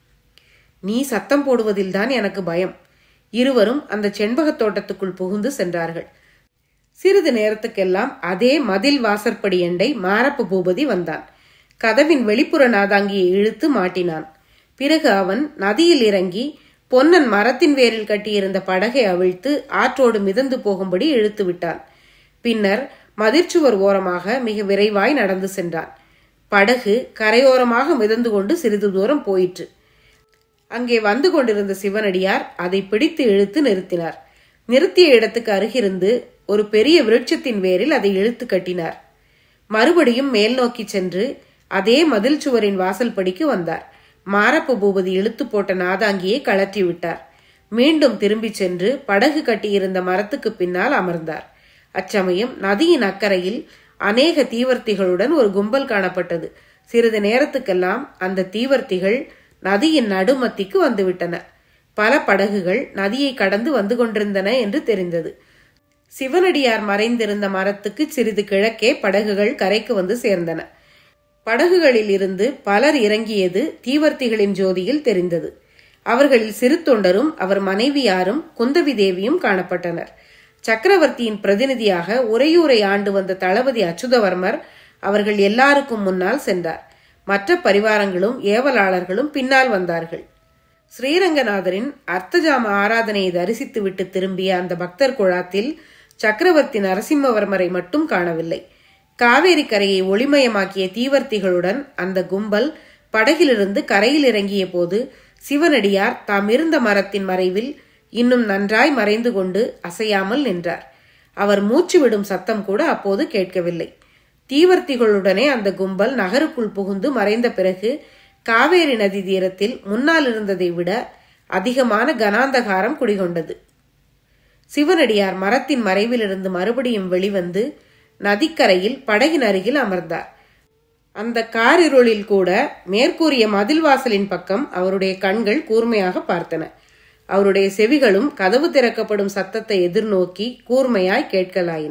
நீ சத்தம் போடுவதில்தான் எனக்கு பயம் இருவரும் அந்த செண்பகத் தோட்டத்துக்குள் புகுந்து சென்றார்கள் சிறிது நேரத்துக்கெல்லாம் அதே மதில் வாசற்படி எண்டை மாரப்ப பூபதி வந்தான் கதவின் வெளிப்புற நாதாங்கியை இழுத்து மாட்டினான் பிறகு அவன் நதியில் இறங்கி பொன்னன் மரத்தின் வேரில் கட்டியிருந்த படகை அவிழ்த்து ஆற்றோடு மிதந்து போகும்படி இழுத்து விட்டான் பின்னர் மதிர்ச்சுவர் ஓரமாக மிக விரைவாய் நடந்து சென்றான் படகு கரையோரமாக மிதந்து கொண்டு சிறிது தூரம் போயிற்று அங்கே வந்து கொண்டிருந்த சிவனடியார் அதை பிடித்து இழுத்து நிறுத்தினார் நிறுத்திய இடத்துக்கு அருகிருந்து ஒரு பெரிய விருட்சத்தின் வேரில் அதை இழுத்து கட்டினார் மறுபடியும் மேல் நோக்கி சென்று அதே மதில் சுவரின் வாசல் படிக்கு வந்தார் மாரப்ப பூபதி இழுத்து போட்ட நாதாங்கியை கழற்றி விட்டார் மீண்டும் திரும்பிச் சென்று படகு கட்டியிருந்த மரத்துக்கு பின்னால் அமர்ந்தார் அச்சமயம் நதியின் அக்கறையில் அநேக தீவர்த்திகளுடன் ஒரு கும்பல் காணப்பட்டது சிறிது நேரத்துக்கெல்லாம் அந்த தீவர்த்திகள் நதியின் நடுமத்திக்கு வந்துவிட்டன பல படகுகள் நதியை கடந்து வந்து கொண்டிருந்தன என்று தெரிந்தது சிவனடியார் மறைந்திருந்த மரத்துக்கு சிறிது கிழக்கே படகுகள் கரைக்கு வந்து சேர்ந்தன படகுகளில் இருந்து பலர் இறங்கியது தீவர்த்திகளின் ஜோதியில் தெரிந்தது அவர்களில் சிறு தொண்டரும் அவர் மனைவியாரும் குந்தவி தேவியும் காணப்பட்டனர் சக்கரவர்த்தியின் பிரதிநிதியாக உறையூரை ஆண்டு வந்த தளபதி அச்சுதவர்மர் அவர்கள் எல்லாருக்கும் முன்னால் சென்றார் மற்ற பரிவாரங்களும் ஏவலாளர்களும் பின்னால் வந்தார்கள் ஸ்ரீரங்கநாதரின் அர்த்தஜாம ஆராதனையை தரிசித்துவிட்டு திரும்பிய அந்த பக்தர் குழாத்தில் சக்கரவர்த்தி நரசிம்மவர்மரை மட்டும் காணவில்லை காவேரி கரையை ஒளிமயமாக்கிய தீவர்த்திகளுடன் அந்த கும்பல் படகிலிருந்து கரையில் இறங்கிய போது சிவனடியார் தாம் இருந்த மரத்தின் மறைவில் இன்னும் நன்றாய் மறைந்து கொண்டு அசையாமல் நின்றார் அவர் மூச்சு விடும் சத்தம் கூட அப்போது கேட்கவில்லை தீவர்த்திகளுடனே அந்த கும்பல் நகருக்குள் புகுந்து மறைந்த பிறகு காவேரி நதி தீரத்தில் முன்னால் இருந்ததை விட அதிகமான கனாந்தகாரம் குடிகொண்டது சிவனடியார் மரத்தின் மறைவிலிருந்து மறுபடியும் வெளிவந்து நதிக்கரையில் படகின் அருகில் அமர்ந்தார் அந்த காரிருளில் கூட மேற்கூறிய மதில் வாசலின் பக்கம் அவருடைய கண்கள் கூர்மையாக பார்த்தன அவருடைய செவிகளும் கதவு திறக்கப்படும் சத்தத்தை எதிர்நோக்கி கூர்மையாய் கேட்கலாயின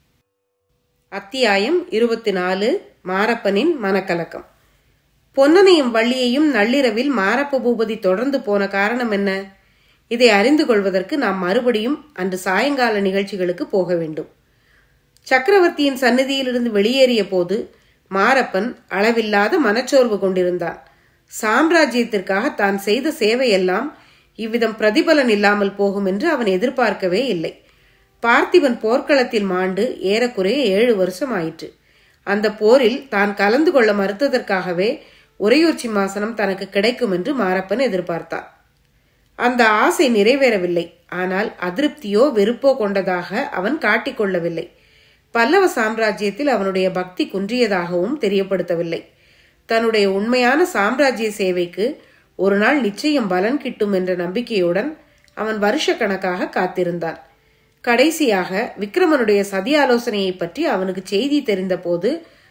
அத்தியாயம் இருபத்தி நாலு மாரப்பனின் மனக்கலக்கம் பொன்னனையும் வள்ளியையும் நள்ளிரவில் மாரப்ப பூபதி தொடர்ந்து போன காரணம் என்ன இதை அறிந்து கொள்வதற்கு நாம் மறுபடியும் அன்று சாயங்கால நிகழ்ச்சிகளுக்கு போக வேண்டும் சக்கரவர்த்தியின் சந்நிதியிலிருந்து வெளியேறிய போது மாரப்பன் அளவில்லாத மனச்சோர்வு கொண்டிருந்தான் சாம்ராஜ்யத்திற்காக தான் செய்த சேவையெல்லாம் இவ்விதம் பிரதிபலன் இல்லாமல் போகும் என்று அவன் எதிர்பார்க்கவே இல்லை பார்த்திபன் போர்க்களத்தில் மாண்டு ஏறக்குறைய ஏழு வருஷம் ஆயிற்று அந்த போரில் தான் கலந்து கொள்ள மறுத்ததற்காகவே உறையூர் சிம்மாசனம் தனக்கு கிடைக்கும் என்று மாரப்பன் எதிர்பார்த்தான் அந்த ஆசை நிறைவேறவில்லை ஆனால் அதிருப்தியோ வெறுப்போ கொண்டதாக அவன் காட்டிக்கொள்ளவில்லை பல்லவ சாம்ராஜ்யத்தில் அவனுடைய பக்தி குன்றியதாகவும் தெரியப்படுத்தவில்லை தன்னுடைய உண்மையான சாம்ராஜ்ய சேவைக்கு ஒரு நாள் நிச்சயம் பலன் கிட்டும் என்ற நம்பிக்கையுடன் அவன் வருஷ கணக்காக காத்திருந்தான் கடைசியாக விக்ரமனுடைய சதி ஆலோசனையை பற்றி அவனுக்கு செய்தி தெரிந்தபோது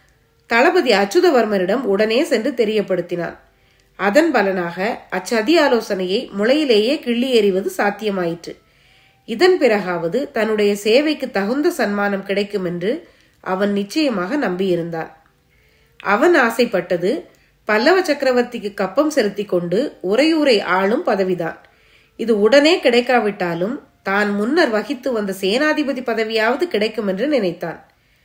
தளபதி அச்சுதவர்மரிடம் உடனே சென்று தெரியப்படுத்தினான் அதன் பலனாக அச்சதி ஆலோசனையை முளையிலேயே கிள்ளி எறிவது சாத்தியமாயிற்று இதன் பிறகாவது தன்னுடைய சேவைக்கு தகுந்த சன்மானம் கிடைக்கும் என்று அவன் நிச்சயமாக நம்பியிருந்தான் அவன் ஆசைப்பட்டது பல்லவ சக்கரவர்த்திக்கு கப்பம் செலுத்தி கொண்டு உறையூரை ஆளும் பதவிதான் இது உடனே கிடைக்காவிட்டாலும் தான் முன்னர் வகித்து வந்த சேனாதிபதி பதவியாவது கிடைக்கும் என்று நினைத்தான்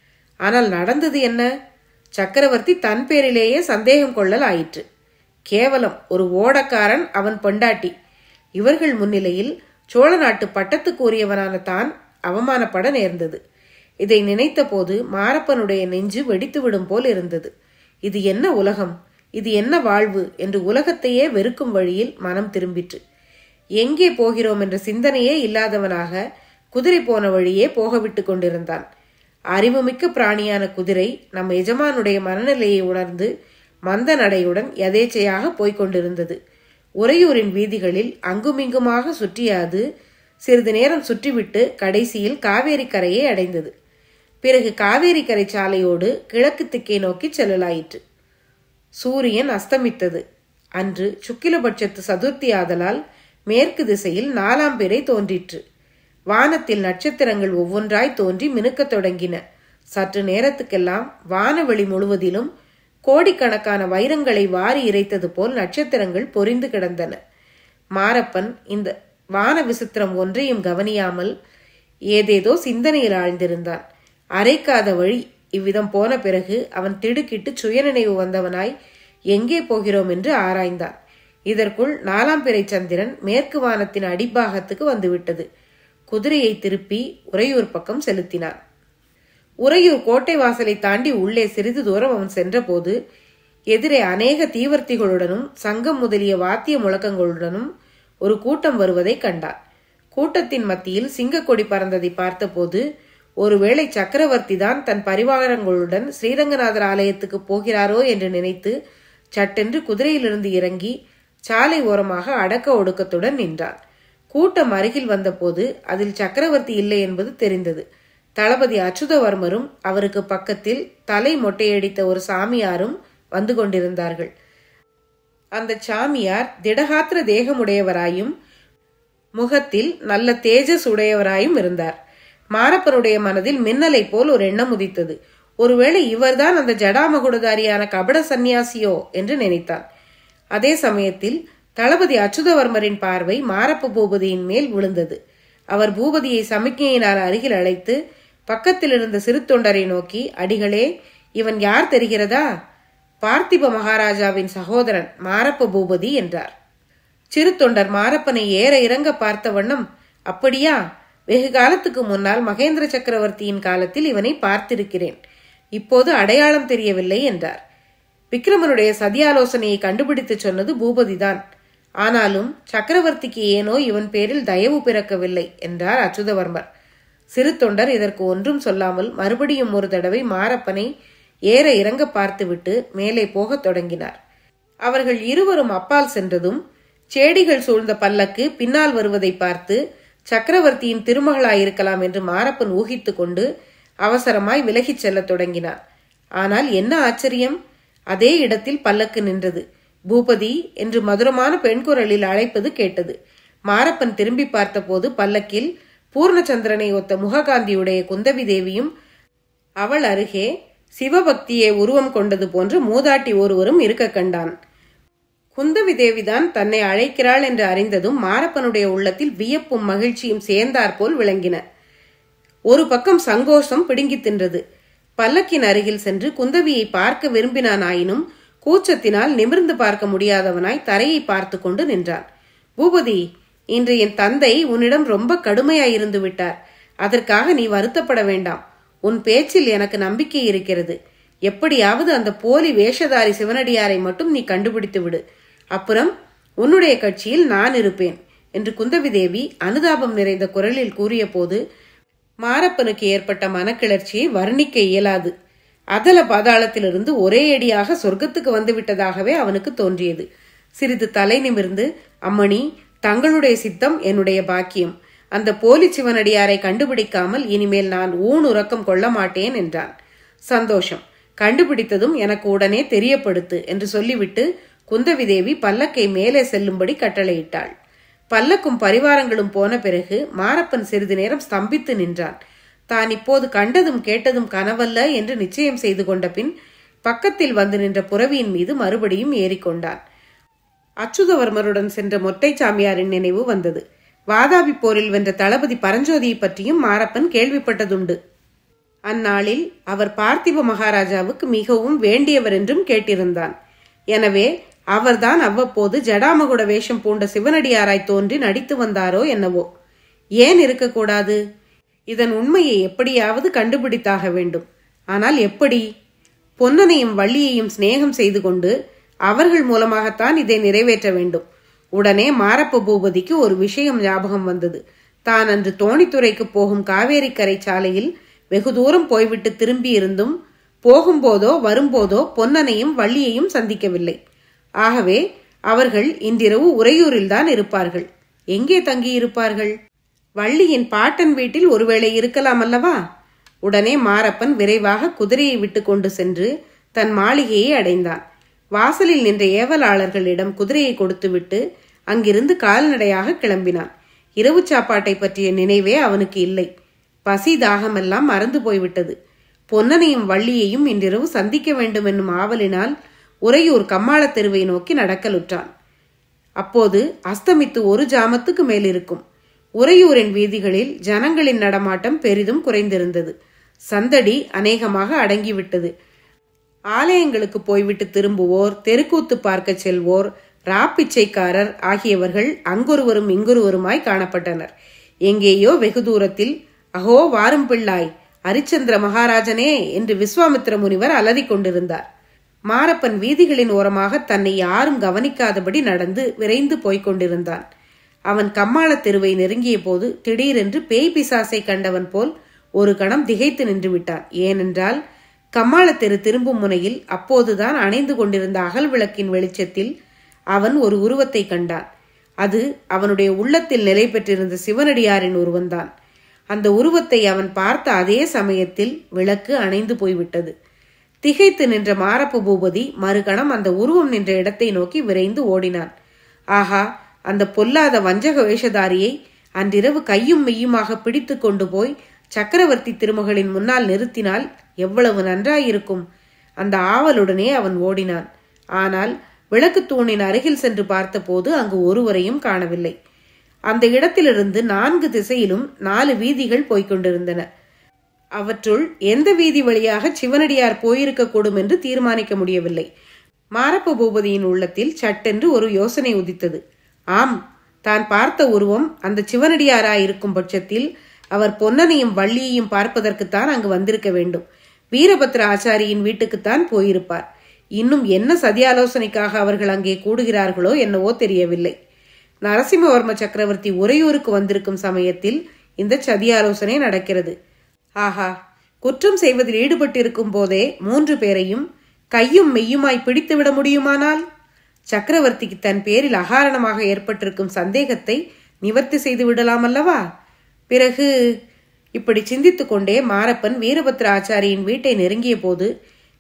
ஆனால் நடந்தது என்ன சக்கரவர்த்தி தன் பேரிலேயே சந்தேகம் கொள்ளல் ஆயிற்று கேவலம் ஒரு ஓடக்காரன் அவன் பொண்டாட்டி இவர்கள் முன்னிலையில் சோழ நாட்டு பட்டத்துக்கு உரியவனான தான் அவமானப்பட நேர்ந்தது இதை நினைத்தபோது மாரப்பனுடைய நெஞ்சு வெடித்துவிடும் போல் இருந்தது இது என்ன உலகம் இது என்ன வாழ்வு என்று உலகத்தையே வெறுக்கும் வழியில் மனம் திரும்பிற்று எங்கே போகிறோம் என்ற சிந்தனையே இல்லாதவனாக குதிரை போன வழியே போகவிட்டு கொண்டிருந்தான் அறிவுமிக்க பிராணியான குதிரை நம் எஜமானுடைய மனநிலையை உணர்ந்து மந்த நடையுடன் எதேச்சையாக போய்க் கொண்டிருந்தது உறையூரின் வீதிகளில் அங்குமிங்குமாக சுற்றியாது சிறிது நேரம் சுற்றிவிட்டு கடைசியில் காவேரி கரையை அடைந்தது பிறகு காவேரி கரை சாலையோடு கிழக்கு திக்கை நோக்கி செல்லலாயிற்று சூரியன் அஸ்தமித்தது அன்று சுக்கிலபட்சத்து சதுர்த்தி ஆதலால் மேற்கு திசையில் நாலாம் பிறை தோன்றிற்று வானத்தில் நட்சத்திரங்கள் ஒவ்வொன்றாய் தோன்றி மினுக்கத் தொடங்கின சற்று நேரத்துக்கெல்லாம் வானவெளி முழுவதிலும் கோடிக்கணக்கான வைரங்களை வாரி இறைத்தது போல் நட்சத்திரங்கள் பொறிந்து கிடந்தன மாரப்பன் இந்த வான விசித்திரம் ஒன்றையும் கவனியாமல் ஏதேதோ சிந்தனையில் ஆழ்ந்திருந்தான் அரைக்காத வழி இவ்விதம் போன பிறகு அவன் திடுக்கிட்டு சுயநினைவு வந்தவனாய் எங்கே போகிறோம் என்று ஆராய்ந்தான் இதற்குள் நாலாம் பிறை சந்திரன் மேற்கு வானத்தின் அடிப்பாகத்துக்கு வந்துவிட்டது குதிரையை திருப்பி உறையூர் பக்கம் செலுத்தினான் உறையூர் கோட்டை வாசலை தாண்டி உள்ளே சிறிது தூரம் அவன் சென்றபோது எதிரே அநேக தீவர்த்திகளுடனும் சங்கம் முதலிய வாத்திய முழக்கங்களுடனும் ஒரு கூட்டம் வருவதை கண்டான் கூட்டத்தின் மத்தியில் சிங்கக்கொடி பறந்ததை பார்த்தபோது ஒருவேளை சக்கரவர்த்தி தான் தன் பரிவாரங்களுடன் ஸ்ரீரங்கநாதர் ஆலயத்துக்கு போகிறாரோ என்று நினைத்து சட்டென்று குதிரையிலிருந்து இறங்கி சாலை ஓரமாக அடக்க ஒடுக்கத்துடன் நின்றான் கூட்டம் அருகில் வந்தபோது அதில் சக்கரவர்த்தி இல்லை என்பது தெரிந்தது தளபதி அச்சுதவர்மரும் அவருக்கு பக்கத்தில் தலை மொட்டையடித்த ஒரு சாமியாரும் வந்து கொண்டிருந்தார்கள் அந்த சாமியார் திடகாத்திர தேகமுடையவராயும் முகத்தில் நல்ல தேஜஸ் உடையவராயும் இருந்தார் மாரப்பனுடைய மனதில் மின்னலை போல் ஒரு எண்ணம் உதித்தது ஒருவேளை இவர்தான் அந்த ஜடாமகுடதாரியான கபட சந்நியாசியோ என்று நினைத்தான் அதே சமயத்தில் தளபதி அச்சுதவர்மரின் பார்வை மாரப்ப பூபதியின் மேல் விழுந்தது அவர் பூபதியை சமிக்ஞையினால் அருகில் அழைத்து பக்கத்தில் இருந்த சிறு தொண்டரை நோக்கி அடிகளே இவன் யார் தெரிகிறதா பார்த்திப மகாராஜாவின் சகோதரன் மாரப்ப பூபதி என்றார் சிறு தொண்டர் மாரப்பனை ஏற இறங்க பார்த்த வண்ணம் அப்படியா வெகு காலத்துக்கு முன்னால் மகேந்திர சக்கரவர்த்தியின் காலத்தில் இவனை பார்த்திருக்கிறேன் இப்போது அடையாளம் தெரியவில்லை என்றார் விக்ரமனுடைய சதியாலோசனையை கண்டுபிடித்து சொன்னது பூபதிதான் ஆனாலும் சக்கரவர்த்திக்கு ஏனோ இவன் பேரில் தயவு பிறக்கவில்லை என்றார் அச்சுதவர்மர் சிறு தொண்டர் இதற்கு ஒன்றும் சொல்லாமல் மறுபடியும் ஒரு தடவை மாரப்பனை ஏற இறங்க பார்த்துவிட்டு மேலே போகத் தொடங்கினார் அவர்கள் இருவரும் அப்பால் சென்றதும் செடிகள் சூழ்ந்த பல்லக்கு பின்னால் வருவதை பார்த்து சக்கரவர்த்தியின் திருமகளாயிருக்கலாம் என்று மாரப்பன் ஊகித்து கொண்டு அவசரமாய் விலகிச் செல்லத் தொடங்கினார் ஆனால் என்ன ஆச்சரியம் அதே இடத்தில் பல்லக்கு நின்றது பூபதி என்று மதுரமான பெண் குரலில் அழைப்பது கேட்டது மாரப்பன் திரும்பி பார்த்தபோது பல்லக்கில் பூர்ணச்சந்திரனை ஒத்த முககாந்தியுடைய குந்தவி தேவியும் அவள் அருகே சிவபக்தியை உருவம் கொண்டது போன்று மூதாட்டி ஒருவரும் இருக்க கண்டான் குந்தவி தேவிதான் தன்னை அழைக்கிறாள் என்று அறிந்ததும் மாரப்பனுடைய உள்ளத்தில் வியப்பும் மகிழ்ச்சியும் சேர்ந்தாற்போல் விளங்கின ஒரு பக்கம் சங்கோஷம் பிடுங்கி தின்றது பல்லக்கின் அருகில் சென்று குந்தவியை பார்க்க விரும்பினானாயினும் கூச்சத்தினால் நிமிர்ந்து பார்க்க முடியாதவனாய் தரையை பார்த்து கொண்டு நின்றான் பூபதி இன்று என் தந்தை உன்னிடம் ரொம்ப கடுமையாயிருந்து விட்டார் அதற்காக நீ வருத்தப்பட வேண்டாம் உன் பேச்சில் எனக்கு நம்பிக்கை இருக்கிறது எப்படியாவது அந்த போலி வேஷதாரி சிவனடியாரை மட்டும் நீ கண்டுபிடித்து விடு அப்புறம் உன்னுடைய கட்சியில் நான் இருப்பேன் என்று குந்தவி தேவி அனுதாபம் நிறைந்த குரலில் கூறிய போது மாரப்பனுக்கு ஏற்பட்ட மனக்கிளர்ச்சியை வர்ணிக்க இயலாது அதல பாதாளத்திலிருந்து ஒரே அடியாக சொர்க்கத்துக்கு வந்து விட்டதாகவே அவனுக்கு தோன்றியது சிறிது தலை நிமிர்ந்து அம்மணி தங்களுடைய சித்தம் என்னுடைய பாக்கியம் அந்த போலி சிவனடியாரை கண்டுபிடிக்காமல் இனிமேல் நான் ஊன் உறக்கம் கொள்ள மாட்டேன் என்றான் சந்தோஷம் கண்டுபிடித்ததும் எனக்கு உடனே தெரியப்படுத்து என்று சொல்லிவிட்டு குந்தவி தேவி பல்லக்கை மேலே செல்லும்படி கட்டளையிட்டாள் பல்லக்கும் பரிவாரங்களும் போன பிறகு மாரப்பன் சிறிது நேரம் ஸ்தம்பித்து நின்றான் தான் இப்போது கண்டதும் கேட்டதும் கனவல்ல என்று நிச்சயம் செய்து கொண்ட பின் பக்கத்தில் வந்து நின்ற புறவியின் மீது மறுபடியும் ஏறிக்கொண்டான் அச்சுதவர்மருடன் சென்ற மொட்டை சாமியாரின் நினைவு வந்தது வாதாபி போரில் வென்ற தளபதி பரஞ்சோதியை பற்றியும் மாரப்பன் கேள்விப்பட்டதுண்டு அந்நாளில் அவர் பார்த்திப மகாராஜாவுக்கு மிகவும் வேண்டியவர் என்றும் கேட்டிருந்தான் எனவே அவர்தான் அவ்வப்போது ஜடாமகுட வேஷம் பூண்ட சிவனடியாராய் தோன்றி நடித்து வந்தாரோ என்னவோ ஏன் இருக்கக்கூடாது இதன் உண்மையை எப்படியாவது கண்டுபிடித்தாக வேண்டும் ஆனால் எப்படி பொன்னனையும் வள்ளியையும் சிநேகம் செய்து கொண்டு அவர்கள் மூலமாகத்தான் இதை நிறைவேற்ற வேண்டும் உடனே மாரப்ப பூபதிக்கு ஒரு விஷயம் ஞாபகம் வந்தது தான் அன்று தோணித்துறைக்கு போகும் காவேரிக்கரை சாலையில் வெகு தூரம் போய்விட்டு திரும்பி இருந்தும் போகும்போதோ வரும்போதோ பொன்னனையும் வள்ளியையும் சந்திக்கவில்லை ஆகவே அவர்கள் இன்றிரவு உறையூரில்தான் இருப்பார்கள் எங்கே தங்கியிருப்பார்கள் வள்ளியின் பாட்டன் வீட்டில் ஒருவேளை இருக்கலாம் அல்லவா உடனே மாரப்பன் விரைவாக குதிரையை விட்டு கொண்டு சென்று தன் மாளிகையை அடைந்தான் வாசலில் நின்ற ஏவலாளர்களிடம் குதிரையை கொடுத்துவிட்டு அங்கிருந்து கால்நடையாக கிளம்பினான் இரவு சாப்பாட்டை பற்றிய நினைவே அவனுக்கு இல்லை பசி தாகமெல்லாம் மறந்து போய்விட்டது பொன்னனையும் வள்ளியையும் இன்றிரவு சந்திக்க வேண்டும் என்னும் ஆவலினால் உறையூர் கம்மாளத் தெருவை நோக்கி நடக்கலுற்றான் அப்போது அஸ்தமித்து ஒரு ஜாமத்துக்கு மேல் இருக்கும் உறையூரின் வீதிகளில் ஜனங்களின் நடமாட்டம் பெரிதும் குறைந்திருந்தது சந்தடி அநேகமாக அடங்கிவிட்டது ஆலயங்களுக்கு போய்விட்டு திரும்புவோர் தெருக்கூத்து பார்க்க செல்வோர் ராப்பிச்சைக்காரர் ஆகியவர்கள் அங்கொருவரும் இங்கொருவருமாய் காணப்பட்டனர் எங்கேயோ வெகு தூரத்தில் அஹோ வாரும் பிள்ளாய் அரிச்சந்திர மகாராஜனே என்று விஸ்வாமித்திர முனிவர் அலறிக் கொண்டிருந்தார் மாரப்பன் வீதிகளின் ஓரமாக தன்னை யாரும் கவனிக்காதபடி நடந்து விரைந்து போய்க் கொண்டிருந்தான் அவன் கம்மாள தெருவை நெருங்கிய போது திடீரென்று பேய் பிசாசை கண்டவன் போல் ஒரு கணம் திகைத்து நின்று விட்டான் ஏனென்றால் கம்மாள தெரு திரும்பும் முனையில் அப்போதுதான் அணைந்து கொண்டிருந்த அகல் விளக்கின் வெளிச்சத்தில் அவன் ஒரு உருவத்தை கண்டான் அது அவனுடைய உள்ளத்தில் நிலை பெற்றிருந்த சிவனடியாரின் உருவந்தான் அந்த உருவத்தை அவன் பார்த்த அதே சமயத்தில் விளக்கு அணைந்து போய்விட்டது திகைத்து நின்ற மாரப்ப பூபதி மறுகணம் அந்த உருவம் நின்ற இடத்தை நோக்கி விரைந்து ஓடினான் ஆஹா அந்த பொல்லாத வஞ்சக வேஷதாரியை அன்றிரவு கையும் மெய்யுமாக பிடித்து கொண்டு போய் சக்கரவர்த்தி திருமகளின் முன்னால் நிறுத்தினால் எவ்வளவு நன்றாயிருக்கும் அந்த ஆவலுடனே அவன் ஓடினான் ஆனால் விளக்கு தூணின் அருகில் சென்று பார்த்தபோது அங்கு ஒருவரையும் காணவில்லை அந்த இடத்திலிருந்து நான்கு திசையிலும் நாலு வீதிகள் போய்க் கொண்டிருந்தன அவற்றுள் எந்த வீதி வழியாக சிவனடியார் போயிருக்கக்கூடும் என்று தீர்மானிக்க முடியவில்லை மாரப்ப பூபதியின் உள்ளத்தில் சட்டென்று ஒரு யோசனை உதித்தது ஆம் தான் பார்த்த உருவம் அந்த சிவனடியாராயிருக்கும் பட்சத்தில் அவர் பொன்னனையும் வள்ளியையும் பார்ப்பதற்குத்தான் அங்கு வந்திருக்க வேண்டும் வீரபத்ர ஆச்சாரியின் வீட்டுக்குத்தான் போயிருப்பார் இன்னும் என்ன சதியாலோசனைக்காக அவர்கள் அங்கே கூடுகிறார்களோ என்னவோ தெரியவில்லை நரசிம்மவர்ம சக்கரவர்த்தி உறையூருக்கு வந்திருக்கும் சமயத்தில் இந்த சதியாலோசனை நடக்கிறது ஆஹா குற்றம் செய்வதில் ஈடுபட்டிருக்கும் போதே மூன்று பேரையும் கையும் மெய்யுமாய் பிடித்துவிட முடியுமானால் சக்கரவர்த்திக்கு தன் பேரில் அகாரணமாக ஏற்பட்டிருக்கும் சந்தேகத்தை நிவர்த்தி செய்து விடலாம் அல்லவா பிறகு இப்படி சிந்தித்துக் கொண்டே மாரப்பன் வீரபத்ர ஆச்சாரியின் வீட்டை நெருங்கிய போது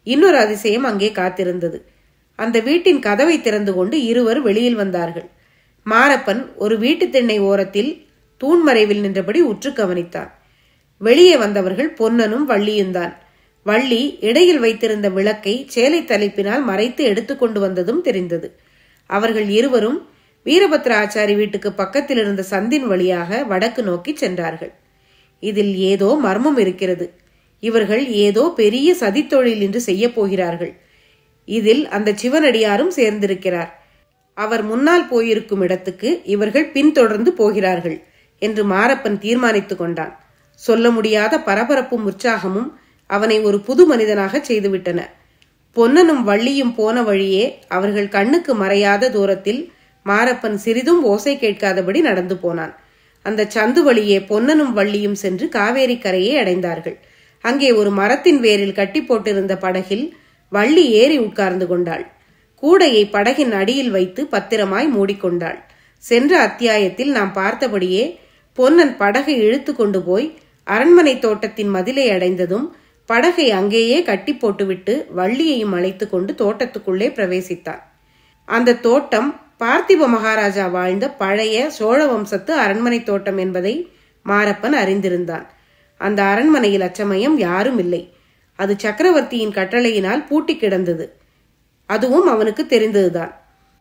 இன்னொரு அதிசயம் அங்கே காத்திருந்தது அந்த வீட்டின் கதவை திறந்து கொண்டு இருவர் வெளியில் வந்தார்கள் மாரப்பன் ஒரு வீட்டு திண்ணை ஓரத்தில் தூண்மறைவில் நின்றபடி உற்று கவனித்தான் வெளியே வந்தவர்கள் பொன்னனும் வள்ளியும்தான் வள்ளி இடையில் வைத்திருந்த விளக்கை சேலை தலைப்பினால் மறைத்து எடுத்துக்கொண்டு வந்ததும் தெரிந்தது அவர்கள் இருவரும் வீரபத்ர ஆச்சாரி வீட்டுக்கு பக்கத்தில் இருந்த சந்தின் வழியாக வடக்கு நோக்கி சென்றார்கள் இதில் ஏதோ மர்மம் இருக்கிறது இவர்கள் ஏதோ பெரிய சதித்தொழில் என்று செய்ய போகிறார்கள் இதில் அந்த சிவனடியாரும் சேர்ந்திருக்கிறார் அவர் முன்னால் போயிருக்கும் இடத்துக்கு இவர்கள் பின்தொடர்ந்து போகிறார்கள் என்று மாரப்பன் தீர்மானித்துக் கொண்டான் சொல்ல முடியாத பரபரப்பும் உற்சாகமும் அவனை ஒரு புது மனிதனாக செய்துவிட்டன பொன்னனும் வள்ளியும் போன வழியே அவர்கள் கண்ணுக்கு மறையாத தூரத்தில் மாரப்பன் சிறிதும் ஓசை கேட்காதபடி நடந்து போனான் அந்த சந்து வழியே பொன்னனும் வள்ளியும் சென்று காவேரி கரையை அடைந்தார்கள் அங்கே ஒரு மரத்தின் வேரில் கட்டி போட்டிருந்த படகில் வள்ளி ஏறி உட்கார்ந்து கொண்டாள் கூடையை படகின் அடியில் வைத்து பத்திரமாய் மூடிக்கொண்டாள் சென்ற அத்தியாயத்தில் நாம் பார்த்தபடியே பொன்னன் படகை இழுத்து கொண்டு போய் அரண்மனை தோட்டத்தின் மதிலை அடைந்ததும் படகை அங்கேயே கட்டி போட்டுவிட்டு வள்ளியையும் அழைத்து கொண்டு தோட்டத்துக்குள்ளே பிரவேசித்தான் அந்த தோட்டம் பார்த்திப மகாராஜா வாழ்ந்த பழைய சோழ வம்சத்து அரண்மனை தோட்டம் என்பதை மாரப்பன் அறிந்திருந்தான் அந்த அரண்மனையில் அச்சமயம் யாரும் இல்லை அது சக்கரவர்த்தியின் கட்டளையினால் பூட்டி கிடந்தது அதுவும் அவனுக்கு தெரிந்ததுதான்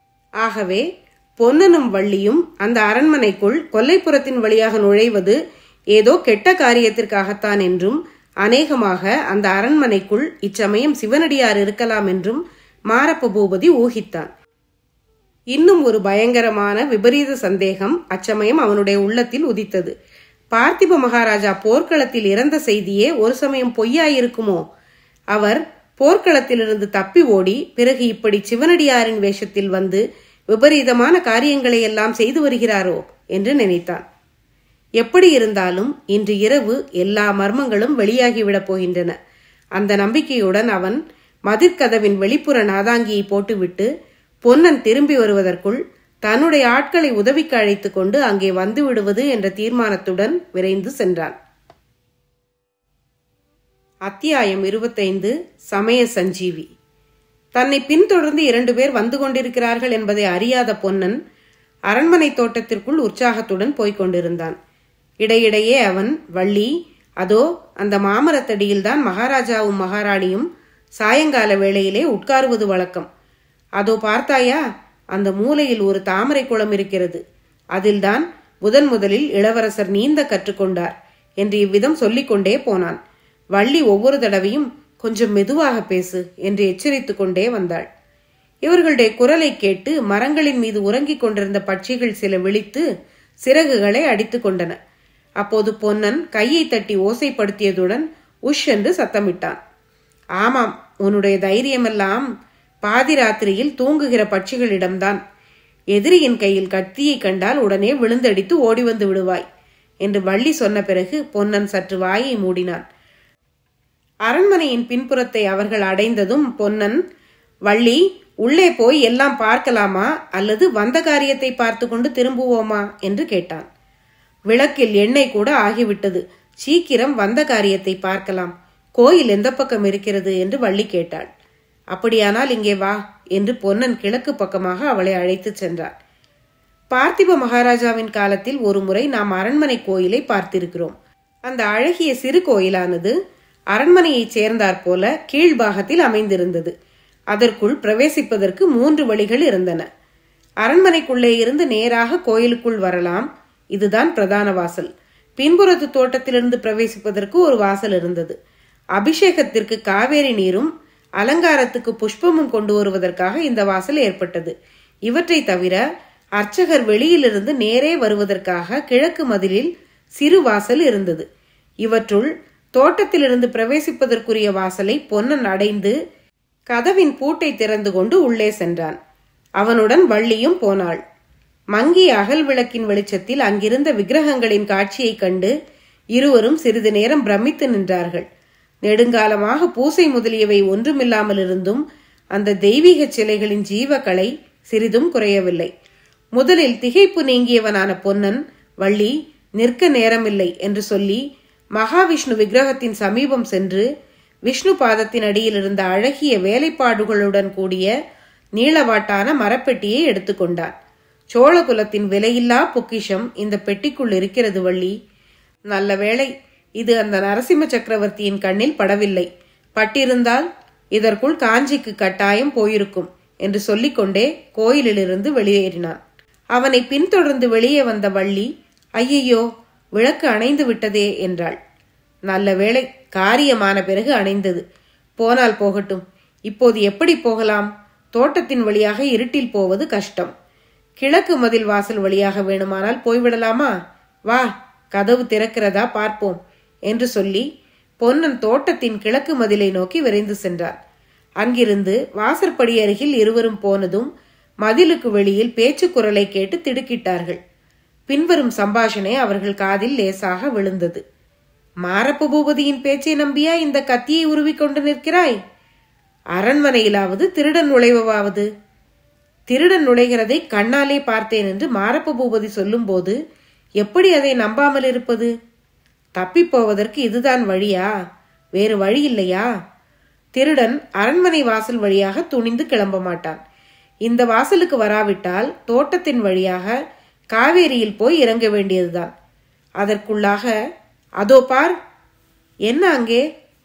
ஆகவே பொன்னனும் வள்ளியும் அந்த அரண்மனைக்குள் கொல்லைப்புறத்தின் வழியாக நுழைவது ஏதோ கெட்ட காரியத்திற்காகத்தான் என்றும் அநேகமாக அந்த அரண்மனைக்குள் இச்சமயம் சிவனடியார் இருக்கலாம் என்றும் மாரப்ப பூபதி ஊகித்தான் இன்னும் ஒரு பயங்கரமான விபரீத சந்தேகம் அச்சமயம் அவனுடைய உள்ளத்தில் உதித்தது பார்த்திப மகாராஜா போர்க்களத்தில் இறந்த செய்தியே ஒரு சமயம் பொய்யாயிருக்குமோ அவர் போர்க்களத்திலிருந்து தப்பி ஓடி பிறகு இப்படி சிவனடியாரின் வேஷத்தில் வந்து விபரீதமான காரியங்களை எல்லாம் செய்து வருகிறாரோ என்று நினைத்தான் எப்படி இருந்தாலும் இன்று இரவு எல்லா மர்மங்களும் வெளியாகிவிடப் போகின்றன அந்த நம்பிக்கையுடன் அவன் மதிர்கதவின் வெளிப்புற நாதாங்கியை போட்டுவிட்டு பொன்னன் திரும்பி வருவதற்குள் தன்னுடைய ஆட்களை உதவிக்கு அழைத்து கொண்டு அங்கே வந்து விடுவது என்ற தீர்மானத்துடன் விரைந்து சென்றான் அத்தியாயம் இருபத்தைந்து சமய சஞ்சீவி தன்னை பின்தொடர்ந்து இரண்டு பேர் வந்து கொண்டிருக்கிறார்கள் என்பதை அறியாத பொன்னன் அரண்மனை தோட்டத்திற்குள் உற்சாகத்துடன் போய்க் கொண்டிருந்தான் இடையிடையே அவன் வள்ளி அதோ அந்த மாமரத்தடியில்தான் மகாராஜாவும் மகாராணியும் சாயங்கால வேளையிலே உட்காருவது வழக்கம் அதோ பார்த்தாயா அந்த மூலையில் ஒரு தாமரை குளம் இருக்கிறது அதில்தான் முதன் முதலில் இளவரசர் நீந்த கற்றுக்கொண்டார் என்று இவ்விதம் சொல்லிக்கொண்டே போனான் வள்ளி ஒவ்வொரு தடவையும் கொஞ்சம் மெதுவாக பேசு என்று எச்சரித்துக் கொண்டே வந்தாள் இவர்களுடைய குரலை கேட்டு மரங்களின் மீது உறங்கிக் கொண்டிருந்த பட்சிகள் சில விழித்து சிறகுகளை அடித்துக் கொண்டன அப்போது பொன்னன் கையை தட்டி ஓசைப்படுத்தியதுடன் உஷ் என்று சத்தமிட்டான் ஆமாம் உன்னுடைய தைரியமெல்லாம் பாதி ராத்திரியில் தூங்குகிற பட்சிகளிடம்தான் எதிரியின் கையில் கத்தியை கண்டால் உடனே விழுந்தடித்து ஓடி வந்து விடுவாய் என்று வள்ளி சொன்ன பிறகு பொன்னன் சற்று வாயை மூடினான் அரண்மனையின் பின்புறத்தை அவர்கள் அடைந்ததும் பொன்னன் வள்ளி உள்ளே போய் எல்லாம் பார்க்கலாமா அல்லது வந்த காரியத்தை பார்த்து கொண்டு திரும்புவோமா என்று கேட்டான் விளக்கில் எண்ணெய் கூட ஆகிவிட்டது சீக்கிரம் வந்த காரியத்தை பார்க்கலாம் கோயில் எந்த பக்கம் இருக்கிறது என்று வள்ளி கேட்டாள் அப்படியானால் இங்கே வா என்று பொன்னன் கிழக்கு பக்கமாக அவளை அழைத்துச் சென்றார் பார்த்திப மகாராஜாவின் காலத்தில் ஒரு முறை நாம் அரண்மனை கோயிலை பார்த்திருக்கிறோம் அந்த அழகிய சிறு கோயிலானது அரண்மனையைச் சேர்ந்தாற் போல கீழ்பாகத்தில் அமைந்திருந்தது அதற்குள் பிரவேசிப்பதற்கு மூன்று வழிகள் இருந்தன அரண்மனைக்குள்ளே இருந்து நேராக கோயிலுக்குள் வரலாம் இதுதான் பிரதான வாசல் பின்புறத்து தோட்டத்திலிருந்து பிரவேசிப்பதற்கு ஒரு வாசல் இருந்தது அபிஷேகத்திற்கு காவேரி நீரும் அலங்காரத்துக்கு புஷ்பமும் கொண்டு வருவதற்காக இந்த வாசல் ஏற்பட்டது இவற்றை தவிர அர்ச்சகர் வெளியிலிருந்து நேரே வருவதற்காக கிழக்கு மதிலில் சிறு வாசல் இருந்தது இவற்றுள் தோட்டத்திலிருந்து பிரவேசிப்பதற்குரிய வாசலை பொன்னன் அடைந்து கதவின் பூட்டை திறந்து கொண்டு உள்ளே சென்றான் அவனுடன் வள்ளியும் போனாள் மங்கிய அகல் விளக்கின் வெளிச்சத்தில் அங்கிருந்த விக்கிரகங்களின் காட்சியைக் கண்டு இருவரும் சிறிது நேரம் பிரமித்து நின்றார்கள் நெடுங்காலமாக பூசை முதலியவை ஒன்றுமில்லாமல் இருந்தும் அந்த தெய்வீக சிலைகளின் ஜீவக்கலை சிறிதும் குறையவில்லை முதலில் திகைப்பு நீங்கியவனான பொன்னன் வள்ளி நிற்க நேரமில்லை என்று சொல்லி மகாவிஷ்ணு விக்கிரகத்தின் சமீபம் சென்று விஷ்ணு பாதத்தின் அடியில் இருந்த அழகிய வேலைப்பாடுகளுடன் கூடிய நீளவாட்டான மரப்பெட்டியை எடுத்துக்கொண்டான் சோழகுலத்தின் விலையில்லா பொக்கிஷம் இந்த பெட்டிக்குள் இருக்கிறது வள்ளி நல்ல வேளை இது அந்த நரசிம்ம சக்கரவர்த்தியின் கண்ணில் படவில்லை பட்டிருந்தால் இதற்குள் காஞ்சிக்கு கட்டாயம் போயிருக்கும் என்று சொல்லிக்கொண்டே கோயிலிலிருந்து வெளியேறினான் அவனை பின்தொடர்ந்து வெளியே வந்த வள்ளி ஐயையோ விளக்கு அணைந்து விட்டதே என்றாள் நல்ல வேளை காரியமான பிறகு அணைந்தது போனால் போகட்டும் இப்போது எப்படி போகலாம் தோட்டத்தின் வழியாக இருட்டில் போவது கஷ்டம் கிழக்கு மதில் வாசல் வழியாக வேணுமானால் போய்விடலாமா வா கதவு திறக்கிறதா பார்ப்போம் என்று சொல்லி பொன்னன் தோட்டத்தின் கிழக்கு மதிலை நோக்கி விரைந்து சென்றான் அங்கிருந்து வாசற்படி அருகில் இருவரும் போனதும் மதிலுக்கு வெளியில் பேச்சு குரலை கேட்டு திடுக்கிட்டார்கள் பின்வரும் சம்பாஷணை அவர்கள் காதில் லேசாக விழுந்தது மாரப்ப பூபதியின் பேச்சை நம்பியா இந்த கத்தியை உருவிக்கொண்டு நிற்கிறாய் அரண்மனையிலாவது திருடன் நுழைவாவது திருடன் நுழைகிறதை கண்ணாலே பார்த்தேன் என்று மாரப்ப பூபதி சொல்லும்போது எப்படி அதை நம்பாமல் இருப்பது தப்பிப்போவதற்கு இதுதான் வழியா வேறு வழி இல்லையா திருடன் அரண்மனை வாசல் வழியாக துணிந்து கிளம்ப மாட்டான் இந்த வாசலுக்கு வராவிட்டால் தோட்டத்தின் வழியாக காவேரியில் போய் இறங்க வேண்டியதுதான் அதற்குள்ளாக அதோ பார் என்ன அங்கே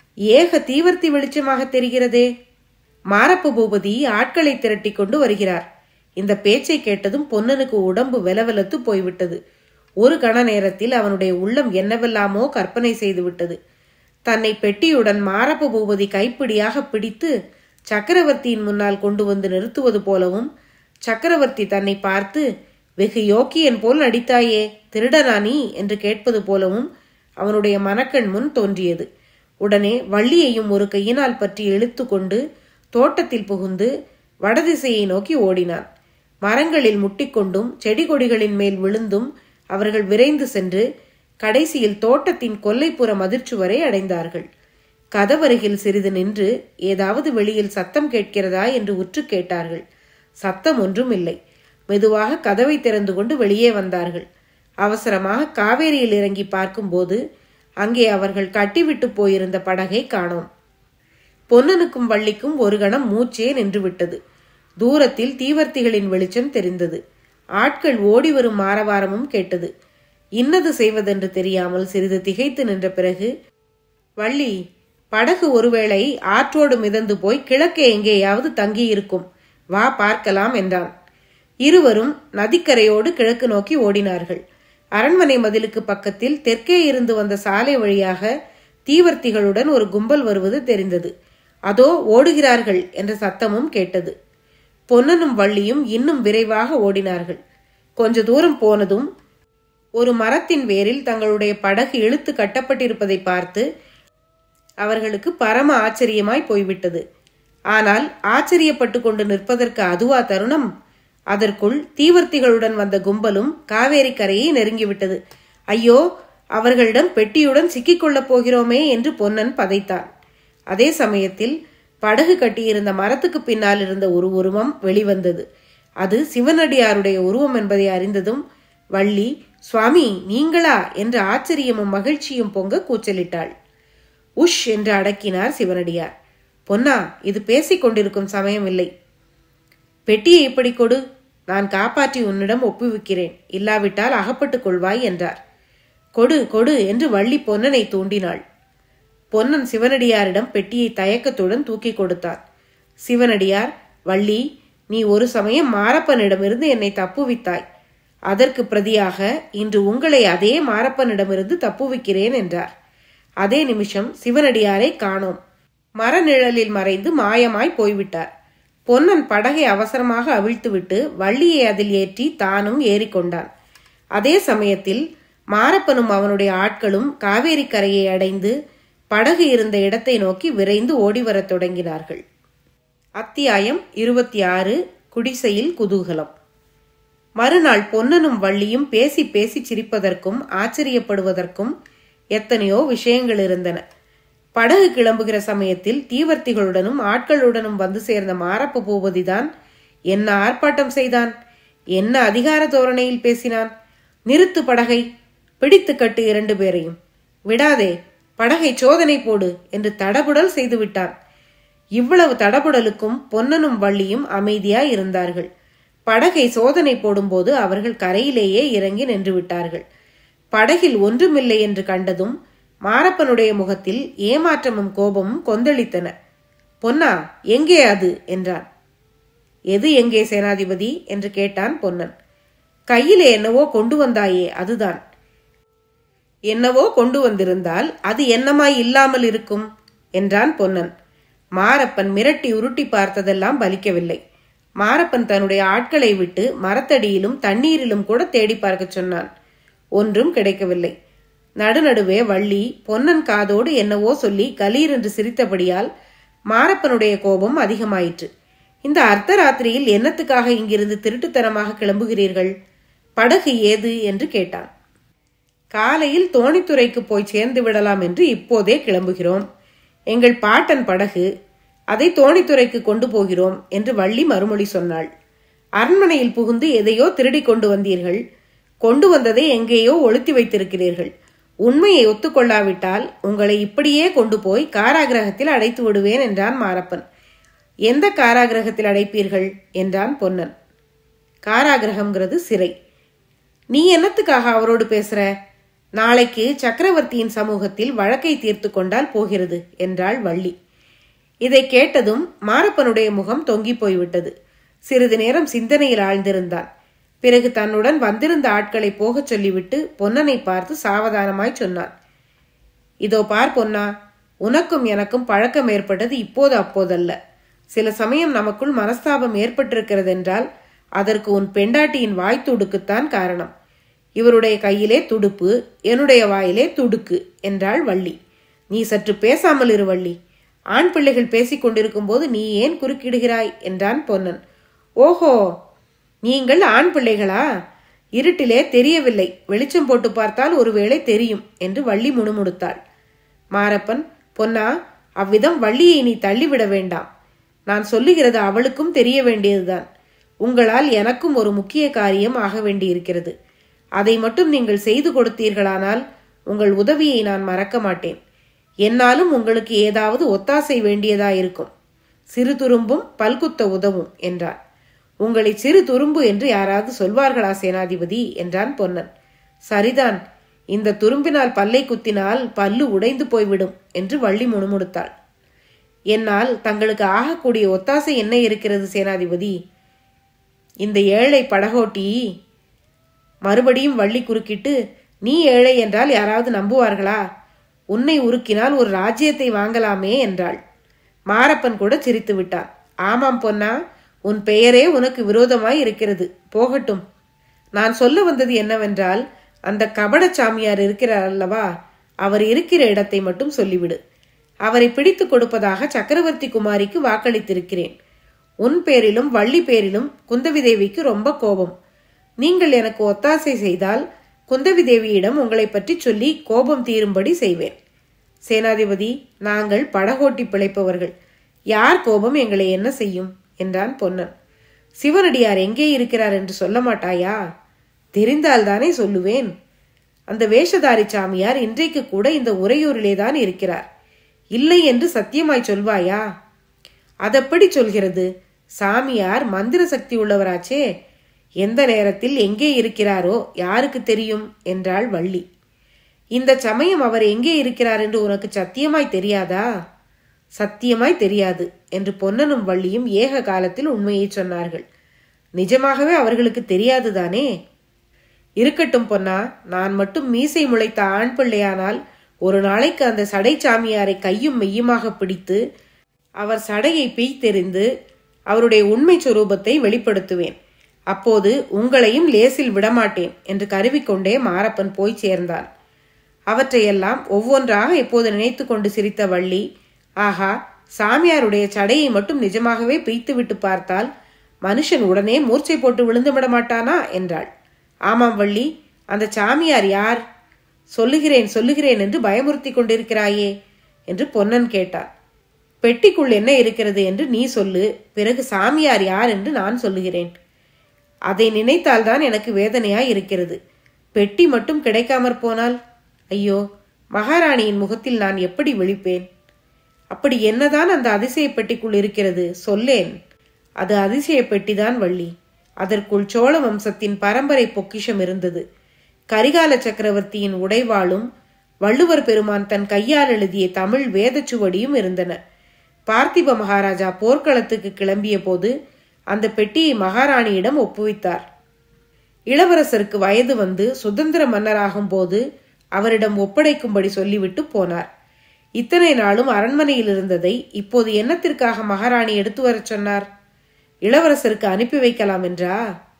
ஏக தீவர்த்தி வெளிச்சமாக தெரிகிறதே மாரப்ப பூபதி ஆட்களை திரட்டி கொண்டு வருகிறார் இந்த பேச்சை கேட்டதும் பொன்னனுக்கு உடம்பு வெலவெலத்து போய்விட்டது ஒரு கண நேரத்தில் அவனுடைய உள்ளம் என்னவெல்லாமோ கற்பனை செய்துவிட்டது தன்னை பெட்டியுடன் மாரப்ப பூபதி கைப்பிடியாக பிடித்து சக்கரவர்த்தியின் முன்னால் கொண்டு வந்து நிறுத்துவது போலவும் சக்கரவர்த்தி தன்னை பார்த்து வெகு யோக்கியன் போல் நடித்தாயே திருடனா நீ என்று கேட்பது போலவும் அவனுடைய மனக்கண் முன் தோன்றியது உடனே வள்ளியையும் ஒரு கையினால் பற்றி இழுத்து கொண்டு தோட்டத்தில் புகுந்து வடதிசையை நோக்கி ஓடினான் மரங்களில் முட்டிக்கொண்டும் செடி கொடிகளின் மேல் விழுந்தும் அவர்கள் விரைந்து சென்று கடைசியில் தோட்டத்தின் கொல்லைப்புற மதிர்ச்சுவரை அடைந்தார்கள் கதவருகில் சிறிது நின்று ஏதாவது வெளியில் சத்தம் கேட்கிறதா என்று உற்று கேட்டார்கள் சத்தம் ஒன்றும் இல்லை மெதுவாக கதவை திறந்து கொண்டு வெளியே வந்தார்கள் அவசரமாக காவேரியில் இறங்கி பார்க்கும்போது அங்கே அவர்கள் கட்டிவிட்டு போயிருந்த படகை காணோம் பொன்னனுக்கும் வள்ளிக்கும் ஒரு கணம் மூச்சே நின்றுவிட்டது தூரத்தில் தீவர்த்திகளின் வெளிச்சம் தெரிந்தது ஆட்கள் ஓடி வரும் மாரவாரமும் கேட்டது இன்னது செய்வதென்று தெரியாமல் சிறிது திகைத்து நின்ற பிறகு வள்ளி படகு ஒருவேளை ஆற்றோடு மிதந்து போய் கிழக்கே எங்கேயாவது தங்கியிருக்கும் வா பார்க்கலாம் என்றான் இருவரும் நதிக்கரையோடு கிழக்கு நோக்கி ஓடினார்கள் அரண்மனை மதிலுக்கு பக்கத்தில் தெற்கே இருந்து வந்த சாலை வழியாக தீவர்த்திகளுடன் ஒரு கும்பல் வருவது தெரிந்தது அதோ ஓடுகிறார்கள் என்ற சத்தமும் கேட்டது பொன்னனும் வள்ளியும் இன்னும் விரைவாக ஓடினார்கள் கொஞ்ச தூரம் போனதும் ஒரு மரத்தின் வேரில் தங்களுடைய படகு இழுத்து கட்டப்பட்டிருப்பதை பார்த்து அவர்களுக்கு பரம ஆச்சரியமாய் போய்விட்டது ஆனால் ஆச்சரியப்பட்டு கொண்டு நிற்பதற்கு அதுவா தருணம் அதற்குள் தீவர்த்திகளுடன் வந்த கும்பலும் காவேரி கரையை நெருங்கிவிட்டது ஐயோ அவர்களிடம் பெட்டியுடன் சிக்கிக்கொள்ளப் போகிறோமே என்று பொன்னன் பதைத்தான் அதே சமயத்தில் படகு கட்டியிருந்த மரத்துக்கு பின்னால் இருந்த ஒரு உருவம் வெளிவந்தது அது சிவனடியாருடைய உருவம் என்பதை அறிந்ததும் வள்ளி சுவாமி நீங்களா என்ற ஆச்சரியமும் மகிழ்ச்சியும் பொங்க கூச்சலிட்டாள் உஷ் என்று அடக்கினார் சிவனடியார் பொன்னா இது பேசிக் கொண்டிருக்கும் சமயம் இல்லை பெட்டியை இப்படி கொடு நான் காப்பாற்றி உன்னிடம் ஒப்புவிக்கிறேன் இல்லாவிட்டால் அகப்பட்டுக் கொள்வாய் என்றார் கொடு கொடு என்று வள்ளி பொன்னனை தூண்டினாள் பொன்னன் சிவனடியாரிடம் பெட்டியை தயக்கத்துடன் தூக்கி கொடுத்தார் சிவனடியார் வள்ளி நீ ஒரு சமயம் மாரப்பனிடமிருந்து என்னை தப்புவித்தாய் அதற்கு பிரதியாக இன்று உங்களை அதே மாரப்பனிடமிருந்து தப்புவிக்கிறேன் என்றார் அதே நிமிஷம் சிவனடியாரை காணோம் மரநிழலில் மறைந்து மாயமாய் போய்விட்டார் பொன்னன் படகை அவசரமாக அவிழ்த்துவிட்டு வள்ளியை அதில் ஏற்றி தானும் ஏறிக்கொண்டான் அதே சமயத்தில் மாரப்பனும் அவனுடைய ஆட்களும் காவேரி கரையை அடைந்து படகு இருந்த இடத்தை நோக்கி விரைந்து ஓடிவரத் தொடங்கினார்கள் அத்தியாயம் இருபத்தி ஆறு குடிசையில் குதூகலம் மறுநாள் பொன்னனும் வள்ளியும் பேசி பேசி சிரிப்பதற்கும் ஆச்சரியப்படுவதற்கும் எத்தனையோ விஷயங்கள் இருந்தன படகு கிளம்புகிற சமயத்தில் தீவர்த்திகளுடனும் ஆட்களுடனும் வந்து சேர்ந்த மாரப்ப பூபதிதான் என்ன ஆர்ப்பாட்டம் செய்தான் என்ன அதிகார தோரணையில் பேசினான் நிறுத்து படகை பிடித்து கட்டு இரண்டு பேரையும் விடாதே படகை சோதனை போடு என்று தடபுடல் செய்து விட்டான் இவ்வளவு தடபுடலுக்கும் பொன்னனும் வள்ளியும் அமைதியாய் இருந்தார்கள் படகை சோதனை போடும்போது அவர்கள் கரையிலேயே இறங்கி நின்று விட்டார்கள் படகில் ஒன்றுமில்லை என்று கண்டதும் மாரப்பனுடைய முகத்தில் ஏமாற்றமும் கோபமும் கொந்தளித்தன பொன்னா எங்கே அது என்றான் எது எங்கே சேனாதிபதி என்று கேட்டான் பொன்னன் கையிலே என்னவோ கொண்டு வந்தாயே அதுதான் என்னவோ கொண்டு வந்திருந்தால் அது என்னமாய் இல்லாமல் இருக்கும் என்றான் பொன்னன் மாரப்பன் மிரட்டி உருட்டி பார்த்ததெல்லாம் பலிக்கவில்லை மாரப்பன் தன்னுடைய ஆட்களை விட்டு மரத்தடியிலும் தண்ணீரிலும் கூட தேடி பார்க்க சொன்னான் ஒன்றும் கிடைக்கவில்லை நடுநடுவே வள்ளி பொன்னன் காதோடு என்னவோ சொல்லி கலீர் என்று சிரித்தபடியால் மாரப்பனுடைய கோபம் அதிகமாயிற்று இந்த அர்த்தராத்திரியில் என்னத்துக்காக இங்கிருந்து திருட்டுத்தனமாக கிளம்புகிறீர்கள் படகு ஏது என்று கேட்டான் காலையில் தோணித்துறைக்கு போய் சேர்ந்து விடலாம் என்று இப்போதே கிளம்புகிறோம் எங்கள் பாட்டன் படகு அதை தோணித்துறைக்கு கொண்டு போகிறோம் என்று வள்ளி மறுமொழி சொன்னாள் அரண்மனையில் புகுந்து எதையோ திருடி கொண்டு வந்தீர்கள் கொண்டு வந்ததை எங்கேயோ ஒழுத்தி வைத்திருக்கிறீர்கள் உண்மையை ஒத்துக்கொள்ளாவிட்டால் உங்களை இப்படியே கொண்டு போய் காராகிரகத்தில் அடைத்து விடுவேன் என்றான் மாரப்பன் எந்த காராகிரகத்தில் அடைப்பீர்கள் என்றான் பொன்னன் காராகிரகம்ங்கிறது சிறை நீ என்னத்துக்காக அவரோடு பேசுற நாளைக்கு சக்கரவர்த்தியின் சமூகத்தில் வழக்கை தீர்த்து கொண்டால் போகிறது என்றாள் வள்ளி இதை கேட்டதும் மாரப்பனுடைய முகம் தொங்கி போய்விட்டது சிறிது நேரம் சிந்தனையில் ஆழ்ந்திருந்தான் பிறகு தன்னுடன் வந்திருந்த ஆட்களை போகச் சொல்லிவிட்டு பொன்னனை பார்த்து சாவதானமாய் சொன்னான் இதோ பார் பொன்னா உனக்கும் எனக்கும் பழக்கம் ஏற்பட்டது இப்போது அப்போதல்ல சில சமயம் நமக்குள் மனஸ்தாபம் ஏற்பட்டிருக்கிறதென்றால் அதற்கு உன் பெண்டாட்டியின் வாய் துடுக்குத்தான் காரணம் இவருடைய கையிலே துடுப்பு என்னுடைய வாயிலே துடுக்கு என்றாள் வள்ளி நீ சற்று பேசாமல் இரு வள்ளி ஆண் பிள்ளைகள் பேசிக் கொண்டிருக்கும் போது நீ ஏன் குறுக்கிடுகிறாய் என்றான் பொன்னன் ஓஹோ நீங்கள் ஆண் பிள்ளைகளா இருட்டிலே தெரியவில்லை வெளிச்சம் போட்டு பார்த்தால் ஒருவேளை தெரியும் என்று வள்ளி முணுமுணுத்தாள் மாரப்பன் பொன்னா அவ்விதம் வள்ளியை நீ தள்ளிவிட வேண்டாம் நான் சொல்லுகிறது அவளுக்கும் தெரிய வேண்டியதுதான் உங்களால் எனக்கும் ஒரு முக்கிய காரியம் ஆக வேண்டியிருக்கிறது அதை மட்டும் நீங்கள் செய்து கொடுத்தீர்களானால் உங்கள் உதவியை நான் மறக்க மாட்டேன் என்னாலும் உங்களுக்கு ஏதாவது ஒத்தாசை வேண்டியதாயிருக்கும் சிறு துரும்பும் பல்குத்த உதவும் என்றான் உங்களை சிறு துரும்பு என்று யாராவது சொல்வார்களா சேனாதிபதி என்றான் பொன்னன் சரிதான் இந்த துரும்பினால் பல்லை குத்தினால் பல்லு உடைந்து போய்விடும் என்று வள்ளி முணுமுணுத்தாள் என்னால் தங்களுக்கு ஆகக்கூடிய ஒத்தாசை என்ன இருக்கிறது சேனாதிபதி இந்த ஏழை படகோட்டி மறுபடியும் வள்ளி குறுக்கிட்டு நீ ஏழை என்றால் யாராவது நம்புவார்களா உன்னை உருக்கினால் ஒரு ராஜ்யத்தை வாங்கலாமே என்றாள் மாரப்பன் கூட சிரித்து விட்டான் ஆமாம் பொன்னா உன் பெயரே உனக்கு விரோதமாய் இருக்கிறது போகட்டும் நான் சொல்ல வந்தது என்னவென்றால் அந்த கபட சாமியார் இருக்கிறார் அல்லவா அவர் இருக்கிற இடத்தை மட்டும் சொல்லிவிடு அவரை பிடித்து கொடுப்பதாக சக்கரவர்த்தி குமாரிக்கு வாக்களித்திருக்கிறேன் உன் பேரிலும் வள்ளி பேரிலும் குந்தவி தேவிக்கு ரொம்ப கோபம் நீங்கள் எனக்கு ஒத்தாசை செய்தால் குந்தவி தேவியிடம் உங்களை பற்றி சொல்லி கோபம் தீரும்படி செய்வேன் சேனாதிபதி நாங்கள் படகோட்டி பிழைப்பவர்கள் யார் கோபம் எங்களை என்ன செய்யும் என்றான் பொன்னன் சிவனடியார் எங்கே இருக்கிறார் என்று சொல்ல மாட்டாயா தெரிந்தால்தானே சொல்லுவேன் அந்த வேஷதாரி சாமியார் இன்றைக்கு கூட இந்த உறையூரிலே தான் இருக்கிறார் இல்லை என்று சத்தியமாய் சொல்வாயா அதப்படி சொல்கிறது சாமியார் மந்திர சக்தி உள்ளவராச்சே எந்த நேரத்தில் எங்கே இருக்கிறாரோ யாருக்கு தெரியும் என்றாள் வள்ளி இந்த சமயம் அவர் எங்கே இருக்கிறார் என்று உனக்கு சத்தியமாய் தெரியாதா சத்தியமாய் தெரியாது என்று பொன்னனும் வள்ளியும் ஏக காலத்தில் உண்மையை சொன்னார்கள் நிஜமாகவே அவர்களுக்கு தெரியாதுதானே இருக்கட்டும் பொன்னா நான் மட்டும் மீசை முளைத்த ஆண் பிள்ளையானால் ஒரு நாளைக்கு அந்த சடை சாமியாரை கையும் மெய்யுமாக பிடித்து அவர் சடையை பீய்த்தெறிந்து அவருடைய உண்மை சொரூபத்தை வெளிப்படுத்துவேன் அப்போது உங்களையும் லேசில் விடமாட்டேன் என்று கருவிக்கொண்டே மாரப்பன் போய் சேர்ந்தான் அவற்றையெல்லாம் ஒவ்வொன்றாக இப்போது நினைத்து கொண்டு சிரித்த வள்ளி ஆஹா சாமியாருடைய சடையை மட்டும் நிஜமாகவே பிய்த்து விட்டு பார்த்தால் மனுஷன் உடனே மூர்ச்சை போட்டு விழுந்து விட மாட்டானா என்றாள் ஆமாம் வள்ளி அந்த சாமியார் யார் சொல்லுகிறேன் சொல்லுகிறேன் என்று பயமுறுத்தி கொண்டிருக்கிறாயே என்று பொன்னன் கேட்டான் பெட்டிக்குள் என்ன இருக்கிறது என்று நீ சொல்லு பிறகு சாமியார் யார் என்று நான் சொல்லுகிறேன் அதை நினைத்தால்தான் எனக்கு வேதனையாய் இருக்கிறது பெட்டி மட்டும் கிடைக்காமற் போனால் ஐயோ மகாராணியின் முகத்தில் நான் எப்படி விழிப்பேன் அப்படி என்னதான் அந்த அதிசய பெட்டிக்குள் இருக்கிறது சொல்லேன் அது அதிசய பெட்டிதான் வள்ளி அதற்குள் சோழ வம்சத்தின் பரம்பரை பொக்கிஷம் இருந்தது கரிகால சக்கரவர்த்தியின் உடைவாளும் வள்ளுவர் பெருமான் தன் கையால் எழுதிய தமிழ் வேதச்சுவடியும் இருந்தன பார்த்திப மகாராஜா போர்க்களத்துக்கு கிளம்பிய போது அந்த பெட்டியை மகாராணியிடம் ஒப்புவித்தார் இளவரசருக்கு வயது வந்து சுதந்திர மன்னராகும் போது அவரிடம் ஒப்படைக்கும்படி சொல்லிவிட்டு போனார் இத்தனை நாளும் அரண்மனையில் இருந்ததை இப்போது என்னத்திற்காக மகாராணி எடுத்து வரச் சொன்னார் இளவரசருக்கு அனுப்பி வைக்கலாம் என்றா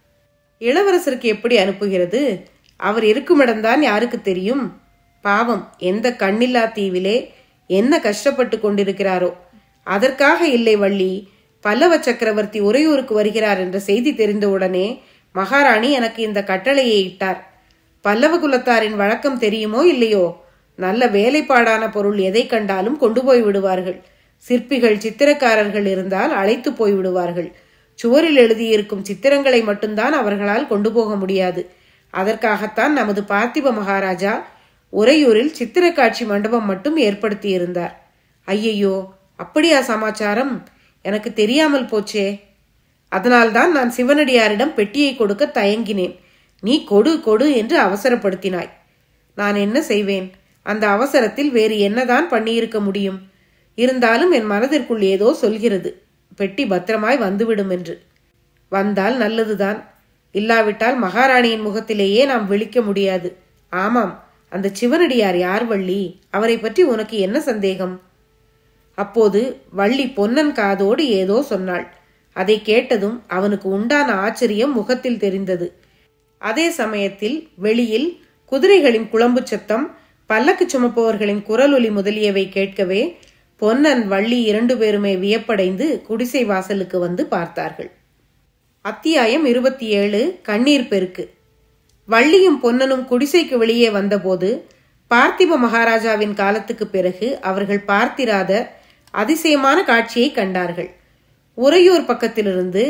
இளவரசருக்கு எப்படி அனுப்புகிறது அவர் இருக்குமிடம்தான் யாருக்கு தெரியும் பாவம் எந்த கண்ணில்லா தீவிலே என்ன கஷ்டப்பட்டு கொண்டிருக்கிறாரோ அதற்காக இல்லை வள்ளி பல்லவ சக்கரவர்த்தி உறையூருக்கு வருகிறார் என்ற செய்தி தெரிந்தவுடனே மகாராணி எனக்கு இந்த கட்டளையை இட்டார் பல்லவ குலத்தாரின் வழக்கம் தெரியுமோ இல்லையோ நல்ல வேலைப்பாடான பொருள் எதை கண்டாலும் கொண்டு போய் விடுவார்கள் சிற்பிகள் சித்திரக்காரர்கள் இருந்தால் அழைத்து போய் விடுவார்கள் சுவரில் எழுதியிருக்கும் சித்திரங்களை மட்டும்தான் அவர்களால் கொண்டு போக முடியாது அதற்காகத்தான் நமது பார்த்திப மகாராஜா உறையூரில் சித்திர காட்சி மண்டபம் மட்டும் ஏற்படுத்தியிருந்தார் ஐயையோ அப்படியா சமாச்சாரம் எனக்கு தெரியாமல் போச்சே அதனால்தான் நான் சிவனடியாரிடம் பெட்டியை கொடுக்க தயங்கினேன் நீ கொடு கொடு என்று அவசரப்படுத்தினாய் நான் என்ன செய்வேன் அந்த அவசரத்தில் வேறு என்னதான் பண்ணியிருக்க முடியும் இருந்தாலும் என் மனதிற்குள் ஏதோ சொல்கிறது பெட்டி பத்திரமாய் வந்துவிடும் என்று வந்தால் நல்லதுதான் இல்லாவிட்டால் மகாராணியின் முகத்திலேயே நாம் விழிக்க முடியாது ஆமாம் அந்த சிவனடியார் யார் வள்ளி அவரை பற்றி உனக்கு என்ன சந்தேகம் அப்போது வள்ளி பொன்னன் காதோடு ஏதோ சொன்னாள் அதை கேட்டதும் அவனுக்கு உண்டான ஆச்சரியம் முகத்தில் தெரிந்தது அதே சமயத்தில் வெளியில் குதிரைகளின் குழம்பு சத்தம் பல்லக்கு சுமப்பவர்களின் குரலொலி முதலியவை கேட்கவே பொன்னன் வள்ளி இரண்டு பேருமே வியப்படைந்து குடிசை வாசலுக்கு வந்து பார்த்தார்கள் அத்தியாயம் இருபத்தி ஏழு கண்ணீர் பெருக்கு வள்ளியும் பொன்னனும் குடிசைக்கு வெளியே வந்தபோது பார்த்திப மகாராஜாவின் காலத்துக்கு பிறகு அவர்கள் பார்த்திராத அதிசயமான காட்சியை கண்டார்கள் உறையூர் பக்கத்திலிருந்து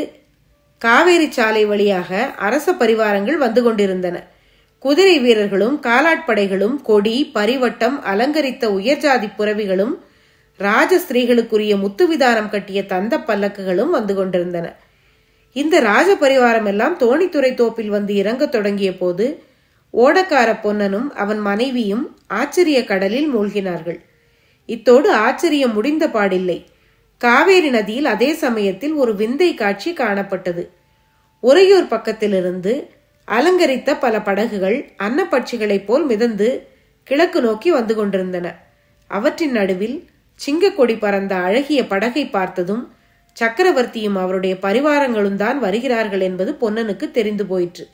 காவேரி சாலை வழியாக அரச பரிவாரங்கள் வந்து கொண்டிருந்தன குதிரை வீரர்களும் காலாட்படைகளும் கொடி பரிவட்டம் அலங்கரித்த உயர்ஜாதி புறவிகளும் ராஜ ஸ்திரீகளுக்குரிய முத்துவிதானம் கட்டிய தந்த பல்லக்குகளும் வந்து கொண்டிருந்தன இந்த ராஜ பரிவாரம் எல்லாம் தோணித்துறை தோப்பில் வந்து இறங்கத் தொடங்கிய போது ஓடக்கார பொன்னனும் அவன் மனைவியும் ஆச்சரிய கடலில் மூழ்கினார்கள் இத்தோடு ஆச்சரியம் முடிந்த பாடில்லை காவேரி நதியில் அதே சமயத்தில் ஒரு விந்தை காட்சி காணப்பட்டது உறையூர் பக்கத்திலிருந்து அலங்கரித்த பல படகுகள் அன்னப்பட்சிகளைப் போல் மிதந்து கிழக்கு நோக்கி வந்து கொண்டிருந்தன அவற்றின் நடுவில் சிங்கக்கொடி பறந்த அழகிய படகை பார்த்ததும் சக்கரவர்த்தியும் அவருடைய பரிவாரங்களும் தான் வருகிறார்கள் என்பது பொன்னனுக்கு தெரிந்து போயிற்று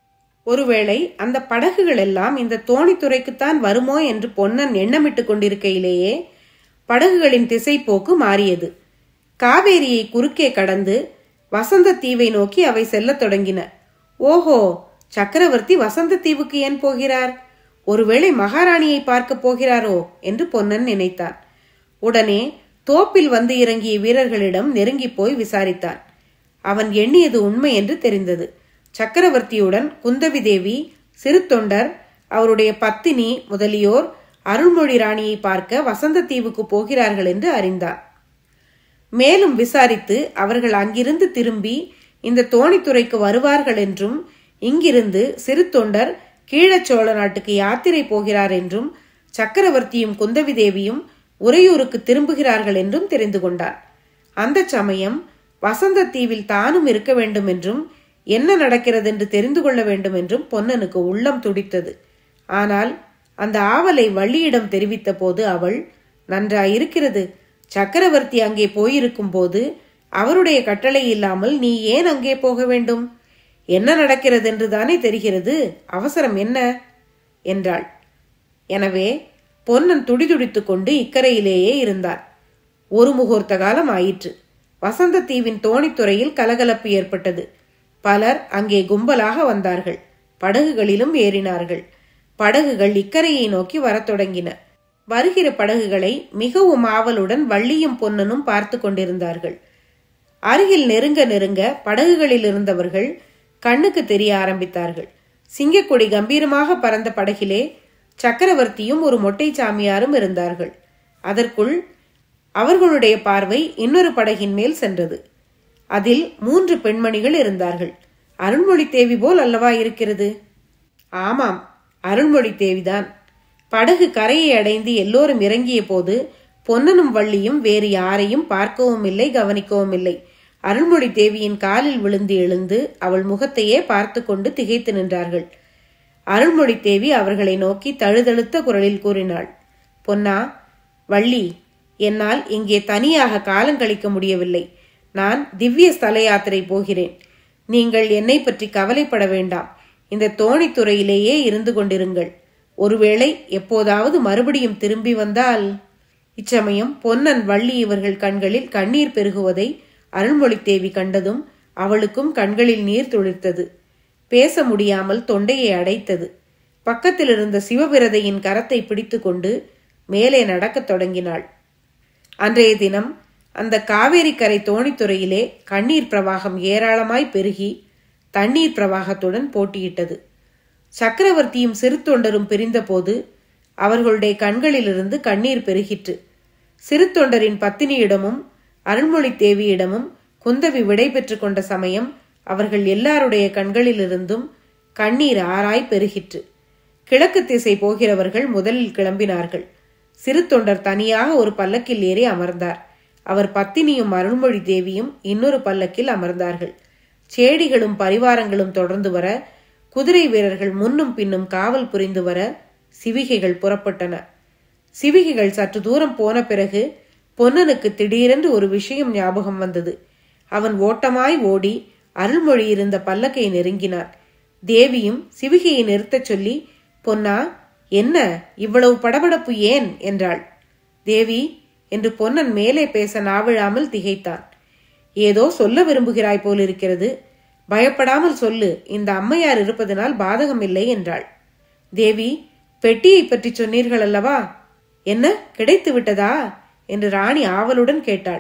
ஒருவேளை அந்த படகுகள் எல்லாம் இந்த தோணித்துறைக்குத்தான் வருமோ என்று பொன்னன் எண்ணமிட்டுக் கொண்டிருக்கையிலேயே படகுகளின் திசை போக்கு மாறியது காவேரியை குறுக்கே கடந்து வசந்த தீவை நோக்கி அவை செல்லத் தொடங்கின ஓஹோ சக்கரவர்த்தி வசந்த தீவுக்கு ஏன் போகிறார் ஒருவேளை மகாராணியை பார்க்க போகிறாரோ என்று பொன்னன் நினைத்தான் உடனே தோப்பில் வந்து இறங்கிய வீரர்களிடம் நெருங்கி போய் விசாரித்தான் அவன் எண்ணியது உண்மை என்று தெரிந்தது சக்கரவர்த்தியுடன் குந்தவி தேவி சிறு தொண்டர் அவருடைய பத்தினி முதலியோர் அருள்மொழி ராணியை பார்க்க வசந்த தீவுக்கு போகிறார்கள் என்று அறிந்தான் மேலும் விசாரித்து அவர்கள் அங்கிருந்து திரும்பி இந்த தோணித்துறைக்கு வருவார்கள் என்றும் இங்கிருந்து சிறு தொண்டர் கீழச்சோழ நாட்டுக்கு யாத்திரை போகிறார் என்றும் சக்கரவர்த்தியும் குந்தவி தேவியும் உறையூருக்கு திரும்புகிறார்கள் என்றும் தெரிந்து கொண்டான் அந்த சமயம் வசந்த தீவில் தானும் இருக்க வேண்டும் என்றும் என்ன நடக்கிறது என்று தெரிந்து கொள்ள வேண்டும் என்றும் பொன்னனுக்கு உள்ளம் துடித்தது ஆனால் அந்த ஆவலை வள்ளியிடம் தெரிவித்த போது அவள் நன்றாயிருக்கிறது சக்கரவர்த்தி அங்கே போயிருக்கும் போது அவருடைய கட்டளை இல்லாமல் நீ ஏன் அங்கே போக வேண்டும் என்ன நடக்கிறது என்று தானே தெரிகிறது அவசரம் என்ன என்றாள் எனவே பொன்னன் துடிதுடித்துக் கொண்டு இக்கரையிலேயே இருந்தான் ஒரு முகூர்த்த காலம் ஆயிற்று வசந்த தீவின் தோணித்துறையில் கலகலப்பு ஏற்பட்டது பலர் அங்கே கும்பலாக வந்தார்கள் படகுகளிலும் ஏறினார்கள் படகுகள் இக்கரையை நோக்கி வரத் தொடங்கின வருகிற படகுகளை மிகவும் ஆவலுடன் வள்ளியும் பொன்னனும் பார்த்து கொண்டிருந்தார்கள் அருகில் நெருங்க நெருங்க படகுகளில் இருந்தவர்கள் கண்ணுக்கு தெரிய ஆரம்பித்தார்கள் சிங்கக்கொடி கம்பீரமாக பறந்த படகிலே சக்கரவர்த்தியும் ஒரு மொட்டை சாமியாரும் இருந்தார்கள் அதற்குள் அவர்களுடைய பார்வை இன்னொரு படகின் மேல் சென்றது அதில் மூன்று பெண்மணிகள் இருந்தார்கள் அருள்மொழி தேவி போல் அல்லவா இருக்கிறது ஆமாம் அருள்மொழி தேவிதான் படகு கரையை அடைந்து எல்லோரும் இறங்கிய போது பொன்னனும் வள்ளியும் வேறு யாரையும் பார்க்கவும் இல்லை கவனிக்கவும் இல்லை அருள்மொழி தேவியின் காலில் விழுந்து எழுந்து அவள் முகத்தையே பார்த்து கொண்டு திகைத்து நின்றார்கள் அருள்மொழி தேவி அவர்களை நோக்கி தழுதழுத்த குரலில் கூறினாள் பொன்னா வள்ளி என்னால் இங்கே தனியாக காலங்கழிக்க முடியவில்லை நான் திவ்ய ஸ்தல யாத்திரை போகிறேன் நீங்கள் என்னை பற்றி கவலைப்பட வேண்டாம் இந்த தோணித்துறையிலேயே இருந்து கொண்டிருங்கள் ஒருவேளை எப்போதாவது மறுபடியும் திரும்பி வந்தால் இச்சமயம் பொன்னன் வள்ளி இவர்கள் கண்களில் கண்ணீர் பெருகுவதை அருள்மொழி தேவி கண்டதும் அவளுக்கும் கண்களில் நீர் துளிர்த்தது பேச முடியாமல் தொண்டையை அடைத்தது பக்கத்தில் இருந்த சிவபிரதையின் கரத்தை பிடித்துக்கொண்டு மேலே நடக்கத் தொடங்கினாள் அன்றைய தினம் அந்த காவேரி கரை தோணித்துறையிலே கண்ணீர் பிரவாகம் ஏராளமாய் பெருகி தண்ணீர் பிரவாகத்துடன் போட்டியிட்டது சக்கரவர்த்தியும் சிறு தொண்டரும் பிரிந்தபோது அவர்களுடைய கண்களிலிருந்து கண்ணீர் பெருகிற்று சிறு தொண்டரின் பத்தினியிடமும் அருள்மொழி தேவியிடமும் குந்தவி விடை பெற்று கொண்ட சமயம் அவர்கள் எல்லாருடைய கண்களிலிருந்தும் கண்ணீர் ஆராய் பெருகிற்று கிழக்கு திசை போகிறவர்கள் முதலில் கிளம்பினார்கள் சிறு தொண்டர் தனியாக ஒரு பல்லக்கில் ஏறி அமர்ந்தார் அவர் பத்தினியும் அருள்மொழி தேவியும் இன்னொரு பல்லக்கில் அமர்ந்தார்கள் சேடிகளும் பரிவாரங்களும் தொடர்ந்து வர குதிரை வீரர்கள் முன்னும் பின்னும் காவல் புரிந்து வர சிவிகைகள் புறப்பட்டன சிவிகைகள் சற்று தூரம் போன பிறகு பொன்னனுக்கு திடீரென்று ஒரு விஷயம் ஞாபகம் வந்தது அவன் ஓட்டமாய் ஓடி அருள்மொழி இருந்த பல்லக்கை நெருங்கினான் தேவியும் சிவிகையை நிறுத்தச் சொல்லி பொன்னா என்ன இவ்வளவு படபடப்பு ஏன் என்றாள் தேவி என்று பொன்னன் மேலே பேச நாவிழாமல் திகைத்தான் ஏதோ சொல்ல விரும்புகிறாய் போலிருக்கிறது பயப்படாமல் சொல்லு இந்த அம்மையார் இருப்பதனால் பாதகமில்லை என்றாள் தேவி பெட்டியை பற்றி சொன்னீர்கள் அல்லவா என்ன கிடைத்து விட்டதா என்று ராணி ஆவலுடன் கேட்டாள்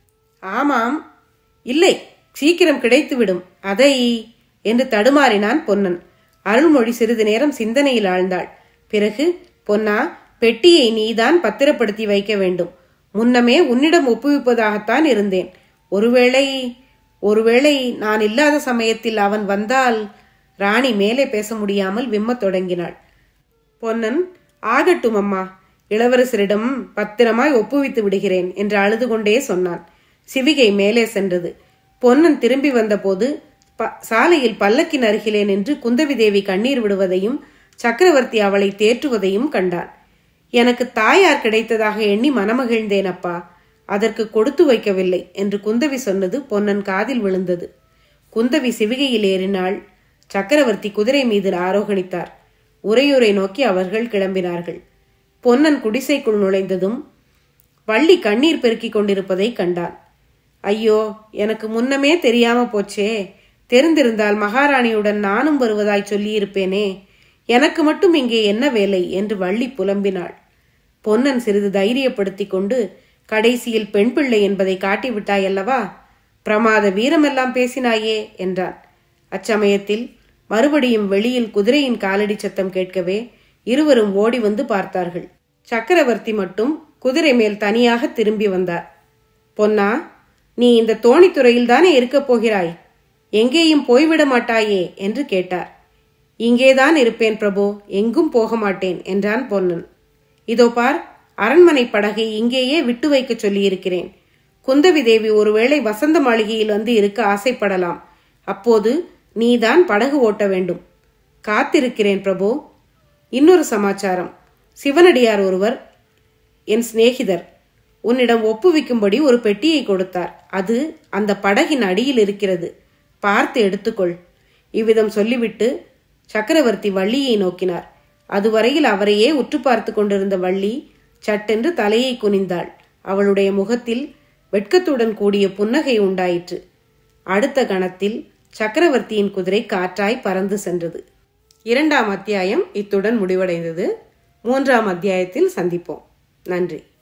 ஆமாம் இல்லை சீக்கிரம் கிடைத்துவிடும் அதை என்று தடுமாறினான் பொன்னன் அருள்மொழி சிறிது நேரம் சிந்தனையில் ஆழ்ந்தாள் பிறகு பொன்னா பெட்டியை நீதான் பத்திரப்படுத்தி வைக்க வேண்டும் முன்னமே உன்னிடம் ஒப்புவிப்பதாகத்தான் இருந்தேன் ஒருவேளை ஒருவேளை நான் இல்லாத சமயத்தில் அவன் வந்தால் ராணி மேலே பேச முடியாமல் விம்மத் தொடங்கினாள் பொன்னன் ஆகட்டும் அம்மா இளவரசரிடம் பத்திரமாய் ஒப்புவித்து விடுகிறேன் என்று அழுது கொண்டே சொன்னான் சிவிகை மேலே சென்றது பொன்னன் திரும்பி வந்தபோது சாலையில் பல்லக்கின் அருகிலே நின்று குந்தவி தேவி கண்ணீர் விடுவதையும் சக்கரவர்த்தி அவளை தேற்றுவதையும் கண்டான் எனக்கு தாயார் கிடைத்ததாக எண்ணி மனமகிழ்ந்தேன் அப்பா அதற்கு கொடுத்து வைக்கவில்லை என்று குந்தவி சொன்னது பொன்னன் காதில் விழுந்தது குந்தவி சிவிகையில் ஏறினாள் சக்கரவர்த்தி குதிரை மீது ஆரோகணித்தார் உரையுரை நோக்கி அவர்கள் கிளம்பினார்கள் பொன்னன் குடிசைக்குள் நுழைந்ததும் வள்ளி கண்ணீர் பெருக்கிக் கொண்டிருப்பதை கண்டான் ஐயோ எனக்கு முன்னமே தெரியாம போச்சே தெரிந்திருந்தால் மகாராணியுடன் நானும் வருவதாய் சொல்லியிருப்பேனே எனக்கு மட்டும் இங்கே என்ன வேலை என்று வள்ளி புலம்பினாள் பொன்னன் சிறிது தைரியப்படுத்திக் கொண்டு கடைசியில் பெண் பிள்ளை என்பதை காட்டிவிட்டாய் அல்லவா பிரமாத வீரமெல்லாம் பேசினாயே என்றான் அச்சமயத்தில் மறுபடியும் வெளியில் குதிரையின் காலடி சத்தம் கேட்கவே இருவரும் ஓடி வந்து பார்த்தார்கள் சக்கரவர்த்தி மட்டும் குதிரை மேல் தனியாக திரும்பி வந்தார் பொன்னா நீ இந்த தோணித்துறையில் தானே இருக்கப் போகிறாய் எங்கேயும் போய்விட மாட்டாயே என்று கேட்டார் இங்கேதான் இருப்பேன் பிரபு எங்கும் போக மாட்டேன் என்றான் பொன்னன் இதோ பார் அரண்மனை படகை இங்கேயே விட்டு வைக்க சொல்லியிருக்கிறேன் குந்தவி தேவி ஒருவேளை வசந்த மாளிகையில் வந்து இருக்க ஆசைப்படலாம் அப்போது நீதான் படகு ஓட்ட வேண்டும் காத்திருக்கிறேன் பிரபு இன்னொரு சமாச்சாரம் சிவனடியார் ஒருவர் என் சிநேகிதர் உன்னிடம் ஒப்புவிக்கும்படி ஒரு பெட்டியை கொடுத்தார் அது அந்த படகின் அடியில் இருக்கிறது பார்த்து எடுத்துக்கொள் இவ்விதம் சொல்லிவிட்டு சக்கரவர்த்தி வள்ளியை நோக்கினார் அதுவரையில் அவரையே உற்று பார்த்து கொண்டிருந்த வள்ளி சட்டென்று தலையை குனிந்தாள் அவளுடைய முகத்தில் வெட்கத்துடன் கூடிய புன்னகை உண்டாயிற்று அடுத்த கணத்தில் சக்கரவர்த்தியின் குதிரை காற்றாய் பறந்து சென்றது இரண்டாம் அத்தியாயம் இத்துடன் முடிவடைந்தது மூன்றாம் அத்தியாயத்தில் சந்திப்போம் நன்றி